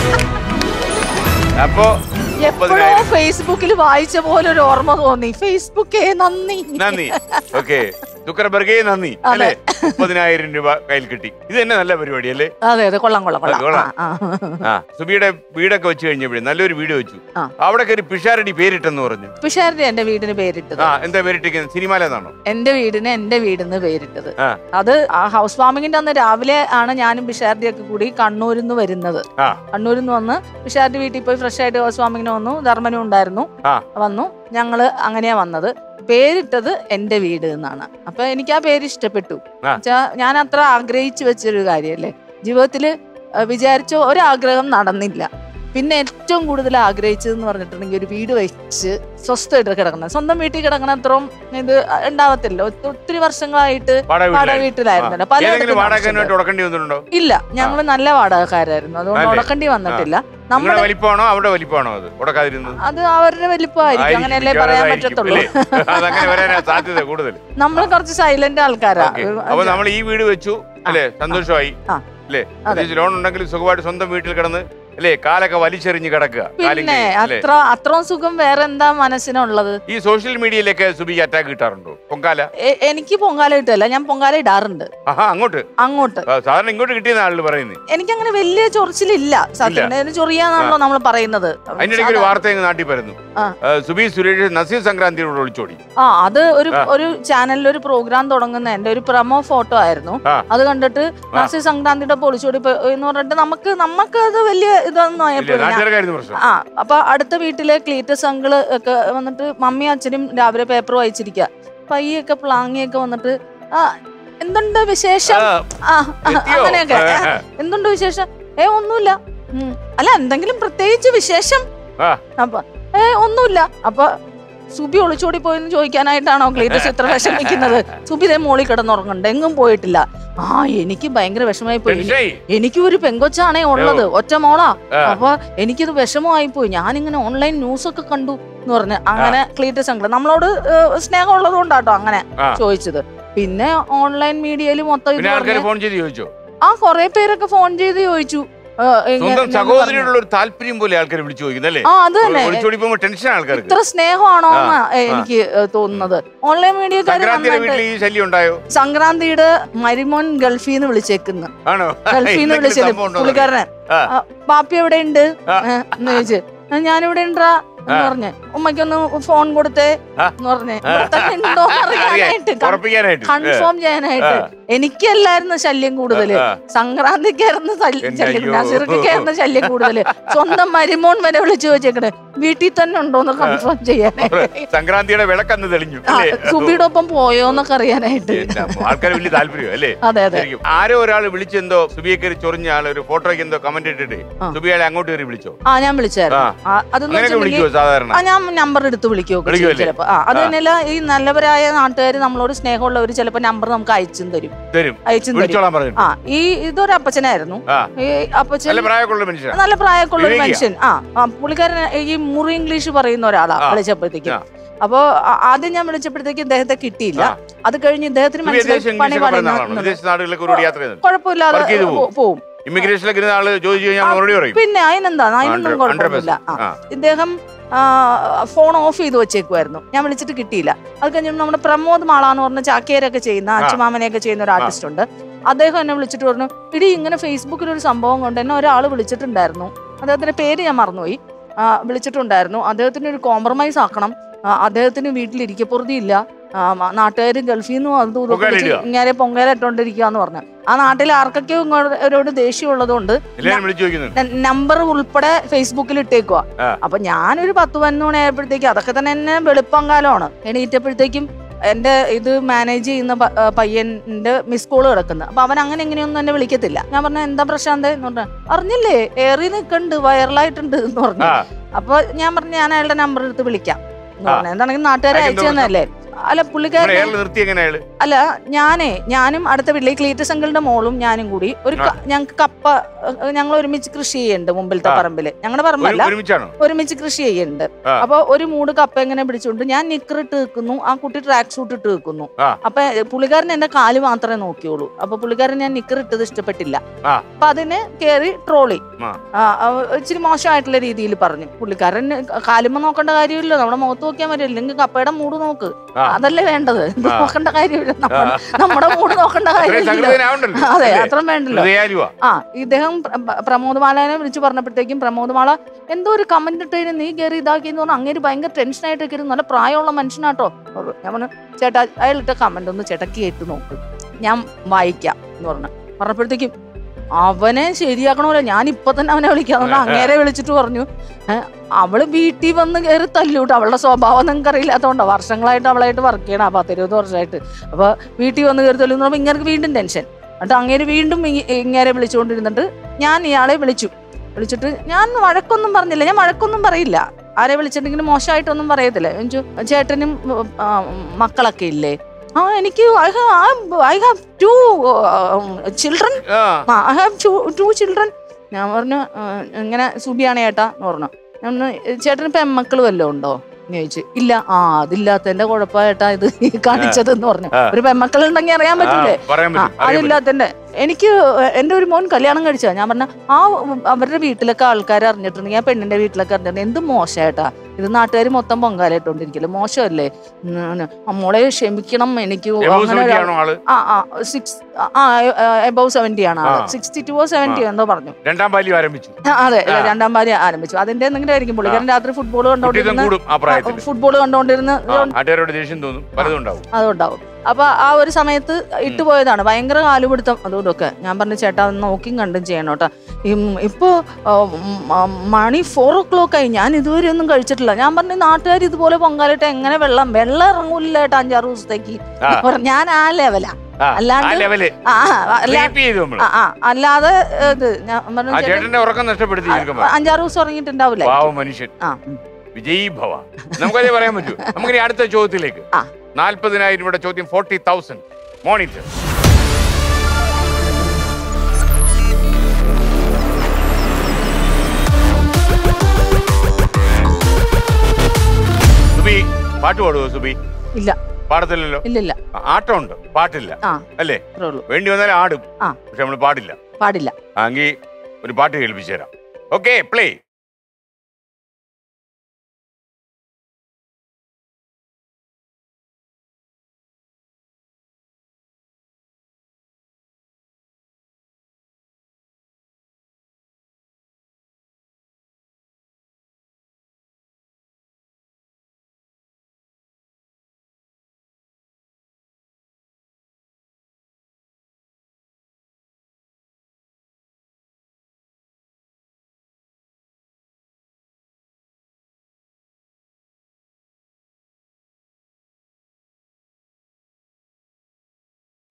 അപ്പോ എപ്പോഴോ മുപ്പതിനായിരം ഫേസ്ബുക്കിൽ വായിച്ച പോലെ ഒരു ഓർമ്മ തോന്നി ഫേസ്ബുക്കേ നന്ദി നന്ദി ഓക്കെ ദുഃഖർബർഗേ നന്ദി അതെ. അല്ലേ മുപ്പതിനായിരം രൂപ കയ്യിൽ കിട്ടി ഇത് തന്നെ നല്ല പരിപാടി അല്ലേ അതെ അതെ കൊള്ളാം കൊള്ളാം കൊള്ളാം കൊള്ളാം. ആ, ആ. ആ സുബിയുടെ വീടൊക്കെ വെച്ച് കഴിഞ്ഞപ്പോഴേ നല്ലൊരു വീട് വെച്ചു ആ. അവിടെ കയറി പിഷാരടി പേരിട്ടെന്ന് പറഞ്ഞു പിഷാരടി എന്റെ വീടിന് പേരിട്ടത് ആ എന്താ പേരിട്ടിരിക്കുന്നത് സിനിമയിലെന്നാണോ എന്റെ വീടിന് എന്റെ വീടിന് പേരിട്ടത് ആ. അത് ആ ഹൗസ് വാമിങ്ങിന്റെ അന്ന് രാവിലെ ആണ് ഞാനും പിഷാരടി ഒക്കെ കൂടി കണ്ണൂരിൽ നിന്ന് വരുന്നത് ആ കണ്ണൂരിൽ നിന്ന് വന്ന് പിഷാരടി വീട്ടിൽ പോയി ഫ്രഷ് ആയിട്ട് ഹൗസ് വാമിങ്ങിന് വന്നു ധർമ്മനും ഉണ്ടായിരുന്നു ആ. വന്നു ഞങ്ങള് അങ്ങനെയാ വന്നത് പേരിട്ടത് എന്റെ വീട് എന്നാണ് അപ്പൊ എനിക്ക് ആ പേര് ഇഷ്ടപ്പെട്ടു ആ. വെച്ചാ ഞാൻ അത്ര ആഗ്രഹിച്ചു വെച്ചൊരു കാര്യല്ലേ ജീവിതത്തില് അഹ് വിചാരിച്ച ഒരാഗ്രഹം നടന്നില്ല പിന്നെ ഏറ്റവും കൂടുതൽ ആഗ്രഹിച്ചതെന്ന് പറഞ്ഞിട്ടുണ്ടെങ്കിൽ ഒരു വീട് വെച്ച് സ്വസ്ഥമായിട്ട് കിടക്കണം സ്വന്തം വീട്ടിൽ കിടക്കണം അത്രയും ഇത് ഉണ്ടാവത്തില്ല ഒത്ത- ഒത്തിരി വർഷങ്ങളായിട്ട് വാടക വാടക വീട്ടിലായിരുന്നു. വീട്ടിലായിരുന്നല്ലോ ആ. ഏതെങ്കിലും പലയിടത്തും വാടകക്കാരനായിട്ട് താമസിച്ചിട്ടുണ്ട്. ഉടക്കേണ്ടി വന്നിട്ടുണ്ടോ ഇല്ല ഞങ്ങൾ നല്ല വാടകക്കാരായിരുന്നു അതുകൊണ്ട് അല്ലേ? ഉടക്കേണ്ടി വന്നിട്ടില്ല നിങ്ങളുടെ നമ്മുടെ വലിപ്പമാണോ അവിടെ വലിപ്പമാണോ അത് ഉടക്കാതിരുന്നത് അത് അവരുടെ വലിപ്പമായിരിക്കും ആയിരിക്കും, അങ്ങനെയല്ലേ മിക്കവാറും പറയാൻ അതായിരിക്കും, പറ്റത്തുള്ളൂ അല്ലേ? അതങ്ങനെ വരാനാ സാധ്യത കൂടുതൽ നമ്മൾ കുറച്ച് സൈലന്റ് ആൾക്കാരാ ഓക്കേ. അപ്പൊ നമ്മൾ ഈ വീട് വെച്ചു അല്ലേ സന്തോഷമായി ആ. അല്ലേ അതെ. പ്രത്യേകിച്ച് ലോൺ ഉണ്ടെങ്കിൽ സുഖമായിട്ട് സ്വന്തം വീട്ടിൽ കിടന്ന് അല്ലേ കാലൊക്കെ വലിച്ചെറിഞ്ഞ് കിടക്കുക കാലും പിന്നെ കൈയും, അല്ലേ? അത്ര അത്രയും സുഖം വേറെ എന്താ മനസ്സിനുള്ളത് ഈ സോഷ്യൽ മീഡിയയിലൊക്കെ സുബിക്ക് അറ്റാക്ക് കിട്ടാറുണ്ടോ പൊങ്കാല എ- എനിക്ക് പൊങ്കാല കിട്ടുമല്ല ഞാൻ പൊങ്കാല ഇടാറുണ്ട് ആഹാ അങ്ങോട്ട് അങ്ങോട്ട് ആ, സാധാരണ ഇങ്ങോട്ട് കിട്ടിയെന്ന ആളുകൾ പറയുന്നത് എനിക്കങ്ങനെ വലിയ ചൊറിച്ചിലില്ല സത്യം ചൊറിയാന്നാണല്ലോ നമ്മൾ പറയുന്നത് അതിന്റെ ഇടയ്ക്ക് ഒരു വാർത്ത അങ്ങ് നാട്ടിൽ വരുന്നു ആ. ആ, സുബി സുരേഷ് നസീർ സംക്രാന്തിയോട് ഒളിച്ചോടി ആ അത് ഒരു ആ. ഒരു ചാനലിൽ ഒരു പ്രോഗ്രാം തുടങ്ങുന്ന എന്റെ ഒരു പ്രമോ ഫോട്ടോ ആയിരുന്നു ആ. അത് കണ്ടിട്ട് നസീർ സംക്രാന്തിയുടെ പൊളിച്ചോടി പോയി എന്ന് പറഞ്ഞിട്ട് നമുക്ക് നമുക്ക് അത് വലിയ ഇതൊന്നും ഇല്ല ആയപ്പോഴും നാട്ടുകാർക്കായിരുന്നു പ്രശ്നം ആ അപ്പൊ അടുത്ത വീട്ടിലെ ക്ലീറ്റസ് അങ്കിള് ഒക്കെ വന്നിട്ട് മമ്മി അച്ഛനും രാവിലെ പേപ്പർ വായിച്ചിരിക്കുക പയ്യൊക്കെ പ്ലാങ്ങിയൊക്കെ വന്നിട്ട് ആ എന്തുണ്ട് വിശേഷം ആ, ആ ആ, എത്തിയോ? അങ്ങനെയൊക്കെ ആ, എന്തുണ്ട് വിശേഷം ഏ ഒന്നുമില്ല ഉം. അല്ല എന്തെങ്കിലും പ്രത്യേകിച്ച് വിശേഷം ആ. അപ്പൊ ഏ ഒന്നുമില്ല അപ്പൊ സുബി ഒളിച്ചോടി പോയെന്ന് ചോദിക്കാനായിട്ടാണോ ക്ലീറ്റസ് ഇത്ര വിഷമിക്കുന്നത് സുബി ഇതേ മോളിൽ കിടന്നുറങ്ങുന്നുണ്ട് എങ്ങും പോയിട്ടില്ല ആ എനിക്ക് ഭയങ്കര വിഷമായി പോയി ടെൻഷനായി. എനിക്ക് ഒരു പെങ്കൊച്ചാണേ ഉള്ളത് ഒറ്റ മോളാ ആ. അപ്പൊ എനിക്കിത് വിഷമമായി പോയി ഞാനിങ്ങനെ ഓൺലൈൻ ന്യൂസ് ഒക്കെ കണ്ടു എന്ന് പറഞ്ഞ് അങ്ങനെ ക്ലീറ്റസ് അങ്കിൾ നമ്മളോട് ഏഹ്, സ്നേഹം ഉള്ളത് കൊണ്ടാട്ടോ അങ്ങനെ ആ. ചോദിച്ചത് പിന്നെ ഓൺലൈൻ മീഡിയയിൽ മൊത്തം ഇത് പിന്നെ ആൾക്കാർ പറഞ്ഞ് ഫോൺ ചെയ്ത് ചോദിച്ചോ ആ കൊറേ പേരൊക്കെ ഫോൺ ചെയ്ത് ചോദിച്ചു ആ, ഇങ്ങ- സ്വന്തം ഇങ്ങനെ സഹോദരിയോടുള്ള പറഞ്ഞു. ഒരു താല്പര്യം പോലെ ആൾക്കാർ വിളിച്ചു ചോദിക്കുന്നല്ലേ ആ അത് തന്നെ ഒളിച്ചോടി പോകുമ്പോൾ ടെൻഷൻ ആൾക്കാർക്ക് ഇത്ര സ്നേഹമാണോ ആ, എനിക്ക് ഏഹ്, തോന്നുന്നത് ഓൺലൈൻ മീഡിയക്കാർ സംക്രാന്തിയുടെ വീട്ടിൽ ഈ ശല്യം ഉണ്ടായോ സംക്രാന്തിയുടെ മരിമോൻ ഗൾഫിൽ നിന്ന് വിളിച്ചേക്കുന്നു ആണോ ഗൾഫിൽ നിന്ന് എന്തെങ്കിലും വിളിച്ചത് സംഭവം ഉണ്ടോ പുള്ളിക്കാരനെ ആ. ആ, പാപ്പി എവിടെ ഉണ്ട് ആ. എന്ന് ചോദിച്ചു "ആ, ഞാനിവിടെ ഉണ്ടാ എന്ന് പറഞ്ഞ് ഉമ്മയ്ക്കൊന്ന് ഫോൺ കൊടുത്തേ ആ. എന്ന് പറഞ്ഞ് ഇവിടെ തന്നെ ഉണ്ടോന്ന് അറിയാനായിട്ട് ഉറപ്പിക്കാനായിട്ട് കൺഫേം ചെയ്യാനായിട്ട് എനിക്കല്ലായിരുന്നു ശല്യം കൂടുതല് ആ. സംക്രാന്തിക്കായിരുന്നു ശല്യം എന്റെ ശല്യം അയ്യോ. നസീർക്കായിരുന്നു ശല്യം കൂടുതല് സ്വന്തം മരുമോൻ വരെ വിളിച്ചു ചോദിച്ചേക്കണേ വീട്ടിൽ തന്നെ ഉണ്ടോന്ന് കൺഫേം ചെയ്യാനായിട്ട് സംക്രാന്തിയുടെ വിളക്കന്ന് തെളിഞ്ഞു ആ, അല്ലേ സുബിയുടെ ഒപ്പം പോയോന്നൊക്കെ അറിയാനായിട്ട് ആൾക്കാർ വലിയ താല്പര്യം അല്ലേ അതെ അതെ ശരിക്കും ആരോ ഒരാൾ വിളിച്ചെന്തോ സുബിയെ കയറി ചൊറിഞ്ഞ ആൾ ഒരു ഫോട്ടോയ്ക്ക് എന്തോ കമന്റ് ഇട്ടിട്ട് ആ. സുബിയാളെ അങ്ങോട്ട് കയറി വിളിച്ചോ ആ ഞാൻ വിളിച്ചായിരുന്നു ആ. ആ, അതെന്ന് അങ്ങനെയൊക്കെ വിളിക്കുവോ വെച്ചിട്ടുണ്ടെങ്കിൽ സാധാരണ ആ ഞാൻ നമ്പർ എടുത്ത് വിളിക്കുമൊക്കെ ചെയ്യും വിളിക്കുമല്ലേ? ചിലപ്പോ ആ അത് തന്നെയല്ല ഈ നല്ലവരായ നാട്ടുകാർ നമ്മളോട് സ്നേഹമുള്ളവർ ചിലപ്പോ നമ്പർ നമുക്ക് അയച്ചും തരും തരും അയച്ചും തരും വിളിച്ചോളാൻ പറഞ്ഞു ആ ഈ ഇതൊരു അപ്പച്ചനായിരുന്നു ആ ഈ അപ്പച്ചൻ നല്ല പ്രായമൊക്കെ മനുഷ്യനാണ് നല്ല പ്രായമൊക്കെ ഉള്ള ഒരു വിവേകിയാ. മനുഷ്യൻ ആ ആ, പുള്ളിക്കാരൻ ഈ മുറി ഇംഗ്ലീഷ് പറയുന്ന ഒരാളാ ആ. വിളിച്ചപ്പോഴത്തേക്കും ആ. അപ്പോ ആ- ആദ്യം ഞാൻ വിളിച്ചപ്പോഴത്തേക്ക് ഇദ്ദേഹത്തെ കിട്ടിയില്ല ആ. അത് കഴിഞ്ഞ് ഇദ്ദേഹത്തിന് സുബി വിദേശ മനസ്സിലായി പണി ഇംഗ്ലീഷ് പറയുന്ന ആളാണ് പറയുന്നത് വിദേശ നാടുകളിലൊക്കെ ഒരുപാട് യാത്ര ചെയ്യുന്നത് കുഴപ്പമില്ലാതെ Work ചെയ്ത് പോ- പോവും ഇമിഗ്രേഷനിലൊക്കെ ഇരുന്ന ആള് ചോദിച്ചു കഴിഞ്ഞാൽ ആ, മറുപടി പറയും പിന്നെ അതിനെന്താ അതിനൊന്നും Hundred- hundred കുഴപ്പമൊന്നുമില്ല percent. ആ. ആ. ഇദ്ദേഹം ഫോൺ ഓഫ് ചെയ്ത് വെച്ചേക്കുമായിരുന്നു ഞാൻ വിളിച്ചിട്ട് കിട്ടിയില്ല അത് കഴിഞ്ഞ് നമ്മുടെ പ്രമോദ് മാളാന്ന് പറഞ്ഞ ചാക്കേരൊക്കെ ചെയ്യുന്ന അച്ചുമാമനെയൊക്കെ ചെയ്യുന്ന ഒരു ആർട്ടിസ്റ്റ് ഉണ്ട് അദ്ദേഹം എന്നെ വിളിച്ചിട്ട് പറഞ്ഞു ഇടി ഇങ്ങനെ ഫേസ്ബുക്കിൽ ഒരു സംഭവം കൊണ്ട് എന്നെ ഒരാൾ വിളിച്ചിട്ടുണ്ടായിരുന്നു അദ്ദേഹത്തിന്റെ പേര് ഞാൻ മറന്നുപോയി ആ, വിളിച്ചിട്ടുണ്ടായിരുന്നു അദ്ദേഹത്തിന് ഒരു കോംപ്രമൈസ് ആക്കണം ആ, അദ്ദേഹത്തിന് വീട്ടിലിരിക്കപ്പുറതിയില്ല നാട്ടുകാർ ഗൾഫിൽ നിന്നും അതും ഇതൊക്കെ പൊങ്കാലയിടുക. വിളിച്ച് ഇങ്ങനെ പൊങ്കലിട്ടോണ്ടിരിക്കാന്ന് പറഞ്ഞു ആ നാട്ടിൽ ആർക്കൊക്കെയോ ഇങ്ങോട്ട് ദേഷ്യം ഉള്ളതുകൊണ്ട് എല്ലാവരും വിളിച്ചു ചോദിക്കുന്നുണ്ട് നമ്പർ ഉൾപ്പെടെ ഫേസ്ബുക്കിൽ ഇട്ടേക്കുക ആ. അപ്പൊ ഞാനൊരു പത്ത് പതിനൊന്ന് മണിയായപ്പോഴത്തേക്ക് അതൊക്കെ തന്നെ എന്നെ വെളുപ്പങ്കാലമാണ് എണീറ്റപ്പോഴത്തേക്കും എന്റെ ഇത് മാനേജ് ചെയ്യുന്ന പ- ആ, പയ്യന്റെ മിസ് കോള് കിടക്കുന്നത് അപ്പൊ അവൻ അങ്ങനെ എങ്ങനെയൊന്നും എന്നെ വിളിക്കത്തില്ല ഞാൻ പറഞ്ഞ എന്താ പ്രശാന്ത് എന്ന് പറഞ്ഞ അറിഞ്ഞില്ലേ ഏറി നിൽക്കണ്ട് വൈറലായിട്ടുണ്ട് എന്ന് പറഞ്ഞു ആ അപ്പൊ ഞാൻ പറഞ്ഞു ഞാൻ അയാളുടെ നമ്പർ എടുത്ത് വിളിക്കാം എന്ന് ആ. പറഞ്ഞു എന്താണെങ്കിൽ നാട്ടുകാരെ അതെന്താ അയച്ചു തന്നല്ലേ അല്ല നമ്മുടെ പുള്ളിക്കാരൻ ഏറിൽ നിർത്തി എങ്ങനെ അയാള് അല്ല ഞാനേ ഞാനും അടുത്ത വീട്ടിലെ ക്ലീറ്റസ് അങ്കിളിന്റെ മോളും ഞാനും കൂടി ഒരു ക- ഞങ്ങക്ക് കപ്പ ഏഹ്, ഞങ്ങൾ ഒരുമിച്ച് കൃഷി ചെയ്യുന്നുണ്ട് മുമ്പിലത്തെ ആ. പറമ്പില് ഞങ്ങളുടെ ഒരു- പറമ്പല്ല ഒരുമിച്ചാണോ ഒരുമിച്ച് കൃഷി ചെയ്യുന്നുണ്ട് ആ. അപ്പൊ ഒരു മൂട് കപ്പ ഇങ്ങനെ പിടിച്ചുകൊണ്ട് ഞാൻ നിക്കർ ഇട്ട് വെക്കുന്നു ആ കുട്ടി ട്രാക്ക് സൂട്ട് ഇട്ട് വെക്കുന്നു ആ. അപ്പൊ ഏഹ്, പുള്ളിക്കാരൻ എന്റെ കാല് മാത്രമേ നോക്കിയുള്ളൂ അപ്പൊ പുള്ളിക്കാരൻ ഞാൻ നിക്കർ ഇട്ടത് ഇഷ്ടപ്പെട്ടില്ല ആ. അപ്പൊ അതിന് കേറി ട്രോളി ആ. ഇച്ചിരി മോശമായിട്ടുള്ള രീതിയിൽ പറഞ്ഞു പുള്ളിക്കാരൻ കാലുമ്പോ നോക്കേണ്ട കാര്യമില്ല നമ്മുടെ മുഖത്ത് നോക്കിയാൽ മതി അല്ലെങ്കിൽ കപ്പയുടെ മൂട് നോക്ക് ആ. അതല്ലേ വേണ്ടത് ഇത് ആ. നോക്കേണ്ട കാര്യമില്ല നമ്മുടെ നമ്മുടെ മൂട് നോക്കേണ്ട അത്രയും കാര്യമില്ല സഹൃദയനാവണ്ടല്ലോ അതെ അല്ലേ? അത്ര വേണ്ടല്ലോ ഹൃദയാലുവാ ആ ഇദ്ദേഹം പ്ര- പ്ര- പ്രമോദ് മാലാനെ വിളിച്ചു പറഞ്ഞപ്പോഴത്തേക്കും പ്രമോദ് മാള എന്തോ ഒരു കമന്റ് ഇട്ടതിന് നീ കയറി ഇതാക്കി എന്ന് പറഞ്ഞാൽ അങ്ങേര് ഭയങ്കര ടെൻഷനായിട്ടൊക്കെ ഇരുന്നു നല്ല പ്രായമുള്ള മനുഷ്യനാട്ടോ പറഞ്ഞു. ഞാൻ പറഞ്ഞു ചേട്ടാ അയാൾ ഇട്ട കമന്റ് ഒന്ന് ചേട്ടാ കേട്ട് നോക്ക് ഞാൻ വായിക്കാം എന്ന് പറഞ്ഞു പറഞ്ഞപ്പോഴത്തേക്കും അവനെ ശരിയാക്കണമല്ലോ ഞാൻ ഇപ്പൊ തന്നെ അവനെ വിളിക്കാം അതുകൊണ്ട് അങ്ങേരെ വിളിച്ചിട്ട് പറഞ്ഞു "ഏ, അവള് വീട്ടിൽ വന്ന് കയറി തല്ലൂട്ട് അവളുടെ സ്വഭാവം നിങ്ങൾക്ക് അറിയില്ലാത്തതുകൊണ്ടോ വർഷങ്ങളായിട്ട് അവളായിട്ട് വർക്ക് ചെയ്യണം പത്തിരുപത് വർഷമായിട്ട് അപ്പൊ വീട്ടിൽ വന്ന് കയറി തല്ലുന്നു പറയുമ്പോൾ ഇങ്ങനെ വീണ്ടും ടെൻഷൻ എന്നിട്ട് അങ്ങേര് വീണ്ടും ഇങ്ങ- ഇങ്ങേരെ വിളിച്ചുകൊണ്ടിരുന്നിട്ട് ഞാൻ ഇയാളെ വിളിച്ചു വിളിച്ചിട്ട് ഞാൻ വഴക്കൊന്നും പറഞ്ഞില്ല ഞാൻ വഴക്കൊന്നും പറയില്ല ആരെ വിളിച്ചിട്ടുണ്ടെങ്കിലും മോശമായിട്ടൊന്നും പറയത്തില്ല എന്നുവെച്ചു ചേട്ടനും ഉം, ആ, മക്കളൊക്കെ ഇല്ലേ ആ എനിക്ക് ഐ ഹാവ് ടു ചിൽഡ്രൻ ആ I have two two children ഞാൻ പറഞ്ഞു "ആ, ഇങ്ങനെ സുബിയാണ് ചേട്ടാ എന്ന് പറഞ്ഞു ഞാൻ പറഞ്ഞു, ചേട്ടന് പെമ്മക്കൾ വല്ലതും ഉണ്ടോ എന്ന് ചോദിച്ചു ഇല്ല ആ അതില്ലാത്തതിന്റെ കുഴപ്പമായിട്ടാ ഇത് ഈ കാണിച്ചത് എന്ന് പറഞ്ഞു ആ. ഒരു പെമ്മക്കൾ ഉണ്ടെങ്കിൽ അറിയാൻ പറ്റൂലേ ആ, പറയാൻ ആ, പറ്റും അറിയാൻ പറ്റും. അതില്ലാത്തന്റെ എനിക്ക് എന്റെ ഒരു മോൻ കല്യാണം കഴിച്ചാ ഞാൻ പറഞ്ഞ ആ അവരുടെ വീട്ടിലൊക്കെ ആൾക്കാർ അറിഞ്ഞിട്ടുണ്ടെങ്കിൽ ആ പെണ്ണിന്റെ വീട്ടിലൊക്കെ അറിഞ്ഞിട്ടുണ്ടെങ്കിൽ എന്ത് മോശമായിട്ടാ ഇത് നാട്ടുകാർ മൊത്തം പൊങ്കാലിട്ടോണ്ടിരിക്കില്ല മോശമല്ലേ ഉം, ഉം, മോളെ ക്ഷമിക്കണം എനിക്ക് എബോവ് അങ്ങനെ സെവന്റി ഒരാൾ- ആണോ ആള് ആ ആ സിക്സ് ആ എബവ് സെവന്റി ആണ് ആ. സിക്സ്റ്റി ടു സെവന്റി എന്തോ പറഞ്ഞു രണ്ടാം ബാല്യം ആരംഭിച്ചു ആ, അതെ ആ. രണ്ടാം ഭാര്യ ആരംഭിച്ചു അതിന്റെ എന്തെങ്കിലും ആയിരിക്കും പുള്ളിക്കാരൻ രാത്രി ഫുട്ബോൾ കുട്ടിത്തം കണ്ടോണ്ടിരുന്ന കൂടും ആ പ്രായത്തിൽ ഫുട്ബോൾ കണ്ടോണ്ടിരുന്ന നാട്ടുകാരോട് ദേഷ്യം തോന്നും പലതും ഉണ്ടാവും അതുണ്ടാവും അപ്പൊ ആ ഒരു സമയത്ത് ഇട്ടുപോയതാണ് ഭയങ്കര കാലുപിടുത്തം അതുകൊണ്ടൊക്കെ ഞാൻ പറഞ്ഞു ചേട്ടാ ഒന്ന് നോക്കിയും കണ്ടും ചെയ്യണം കേട്ടോ ഇപ്പോ ആ, ഉം, ആ, മണി ഫോർ ഓ ക്ലോക്ക് ആയി ഞാൻ ഇതുവരെ ഒന്നും കഴിച്ചിട്ടില്ല ഞാൻ പറഞ്ഞു നാട്ടുകാർ ഇതുപോലെ പൊങ്കാലിട്ട് എങ്ങനെ വെള്ളം വെള്ളം ഇറങ്ങൂല കേട്ടോ അഞ്ചാറ് ദിവസത്തേക്ക് ആ. പറഞ്ഞു, ഞാൻ ആ ലെവലാ ആ, അല്ലാണ്ട് ആ ലെവല് ആ ആ, അല്ല സ്ലീപ്പ് ചെയ്തു നമ്മള് ആ, ആ, അല്ലാതെ ഇത് ഞാൻ പറഞ്ഞു ആ ചേട്ടൻ ചേട്ടന്റെ ഉറക്കം നഷ്ടപ്പെടുത്തി ആ, ചെറുക്കന്മാർ അഞ്ചാറ് ദിവസം ഉറങ്ങിയിട്ടുണ്ടാവില്ല പാവ മനുഷ്യൻ ആ ഉം. വിജയീ ഭവ നമുക്കതേ പറയാൻ പറ്റൂ നമുക്കിനി അടുത്ത ചോദ്യത്തിലേക്ക് ആ. നാൽപ്പതിനായിരം രൂപയുടെ ചോദ്യം ഫോർട്ടി തൗസൻഡ് മോണിറ്റർ സുബി പാട്ട് പാടുവോ സുബി ഇല്ല പാടത്തില്ലല്ലോ ഇല്ലില്ല ആ, ആട്ടമുണ്ട് പാട്ടില്ല ആ അല്ലേ അത്രേ ഉള്ളൂ വേണ്ടി വന്നാൽ ആടും ആ. പക്ഷെ നമ്മൾ പാടില്ല പാടില്ല എങ്കിൽ ഒരു പാട്ട് കേൾപ്പിച്ചു തരാം ഓക്കെ പ്ലേ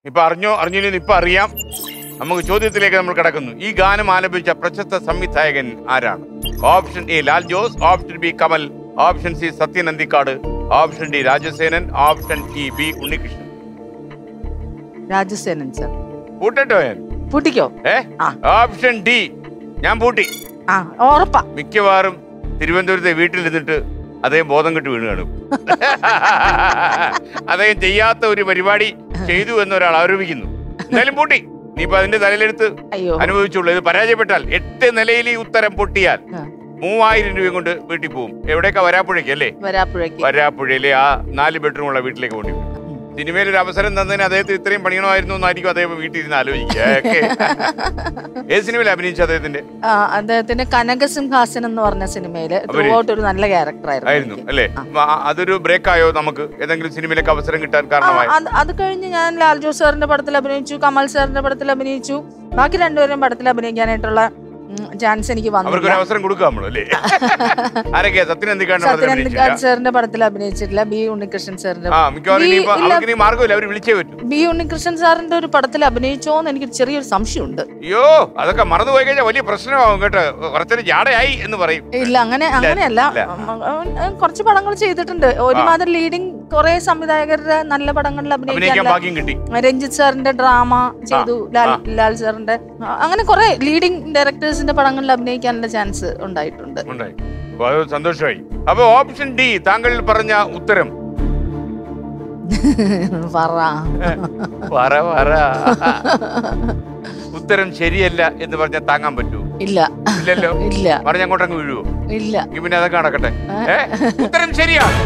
ഇപ്പൊ അറിഞ്ഞോ അറിഞ്ഞില്ലെന്ന് ഇപ്പൊ അറിയാം നമുക്ക് ചോദ്യത്തിലേക്ക് നമ്മൾ കിടക്കുന്നു ഈ ഗാനം ആലപിച്ച പ്രശസ്ത സംവിധായകൻ ആരാണ് option A Lal Jose option B Kamal option C Sathyan Anthikad option D Rajasenan option E B Unnikrishnan Rajasenan sir പൂട്ടട്ടോ ഞാൻ പൂട്ടിക്കോ ഏ ആ. ഓപ്ഷൻ ഡി ഞാൻ പൂട്ടി ആ ഉറപ്പാ മിക്കവാറും തിരുവനന്തപുരത്തെ വീട്ടിലിരുന്നിട്ട് അദ്ദേഹം ബോധം കെട്ട് വീണ് കാണും അദ്ദേഹം ചെയ്യാത്ത ഒരു പരിപാടി ചെയ്തു എന്നൊരാൾ ആരോപിക്കുന്നു എന്തായാലും പൂട്ടി നീ ഇപ്പൊ അതിന്റെ തലയിലെടുത്ത് അയ്യോ അനുഭവിച്ചുള്ളൂ ഇത് പരാജയപ്പെട്ടാൽ എട്ട് നിലയിൽ ഈ ഉത്തരം പൊട്ടിയാൽ ആ. മൂവായിരം രൂപയും കൊണ്ട് വീട്ടിൽ പോകും എവിടേക്കാ വരാപ്പുഴയ്ക്ക് അല്ലേ വരാപ്പുഴയ്ക്ക് വരാപ്പുഴയിലെ ആ നാല് ബെഡ്റൂം ഉള്ള വീട്ടിലേക്ക് പോണ്ടി വരും സിനിമയിൽ ഒരു അവസരം തന്നതിന് അദ്ദേഹത്തിന് ഇത്രയും പണിയണമായിരുന്നു എന്നായിരിക്കും അദ്ദേഹം വീട്ടിൽ ഇരുന്ന് ആലോചിക്കുക ഒക്കെ. ഏത് സിനിമയിൽ അഭിനയിച്ചു അദ്ദേഹത്തിന്റെ ആ, അദ്ദേഹത്തിന്റെ കനകസിംഹാസനം എന്ന് പറഞ്ഞ സിനിമയില് ത്രൂ ഔട്ട് ഒരു നല്ല ക്യാരക്ടർ ആയിരുന്നു ആയിരുന്നു അല്ലേ ആ, അതൊരു ബ്രേക്ക് ആയോ നമുക്ക് ഏതെങ്കിലും സിനിമയിലേക്ക് അവസരം കിട്ടാൻ ആ, കാരണമായി അത് അത് കഴിഞ്ഞ് ഞാൻ ലാൽ ജോസ് സാറിന്റെ പടത്തിൽ അഭിനയിച്ചു കമൽ സാറിന്റെ പടത്തിൽ അഭിനയിച്ചു ബാക്കി രണ്ടുപേരും പടത്തിൽ അഭിനയിക്കാനായിട്ടുള്ള ചാൻസ് എനിക്ക് അവർക്കൊരു വന്നില്ല അവസരം കൊടുക്കുക നമ്മൾ അല്ലേ ആരൊക്കെയാ സത്യൻ എന്തിക്കാണ്ട് സത്യനന്ദിക്കാട് സാറിന്റെ പടത്തിൽ അഭിനയിച്ചിട്ടില്ല ബി ഉണ്ണികൃഷ്ണൻ സാറിന്റെ ആ മിക്കവാറും ഈ ഇനിയിപ്പോ ഇല്ല. അവർക്ക് ഇനി മാർഗമില്ല അവർ വിളിച്ചേ പറ്റൂ ബി ഉണ്ണികൃഷ്ണൻ സാറിന്റെ ഒരു പടത്തിൽ അഭിനയിച്ചോ എന്ന് എനിക്ക് ചെറിയൊരു സംശയമുണ്ട് അയ്യോ അതൊക്കെ മറന്നുപോയി കഴിഞ്ഞാൽ വലിയ പ്രശ്നമാവും കേട്ടോ കുറച്ചൊരു ജാടയായി എന്ന് പറയും ഇല്ല അങ്ങനെ അങ്ങനെയല്ല ഇല്ല. ഉം, ഉം, കുറച്ച് പടങ്ങൾ ചെയ്തിട്ടുണ്ട് ഒരുമാതിരി ലീഡിങ് കുറെ സംവിധായകരുടെ നല്ല പടങ്ങളിൽ അഭിനയിക്കാൻ അഭിനയിക്കാൻ ഭാഗ്യം കിട്ടി രഞ്ജിത്ത് സാറിന്റെ ഡ്രാമ ചെയ്തു ലാൽ ആ. ലാൽ സാറിന്റെ ആ, അങ്ങനെ കുറെ ലീഡിങ് ഡയറക്ടേഴ്സിന്റെ പടങ്ങളിൽ അഭിനയിക്കാനുള്ള ചാൻസ് ഉണ്ടായിട്ടുണ്ട് ഉണ്ടായി അപ്പൊ അത് സന്തോഷമായി അപ്പൊ ഓപ്ഷൻ ഡി താങ്കൾ പറഞ്ഞ ഉത്തരം പറ പറ പറ ഉത്തരം ശരിയല്ല എന്ന് പറഞ്ഞാൽ താങ്ങാൻ പറ്റൂ ഇല്ല ഇല്ലല്ലോ ഇല്ല പറഞ്ഞ അങ്ങോട്ടങ്ങ് വീഴുവോ ഇല്ല എങ്കിൽ പിന്നെ അതൊക്കെ നടക്കട്ടെ ഏ? ഉത്തരം ശരിയാണ്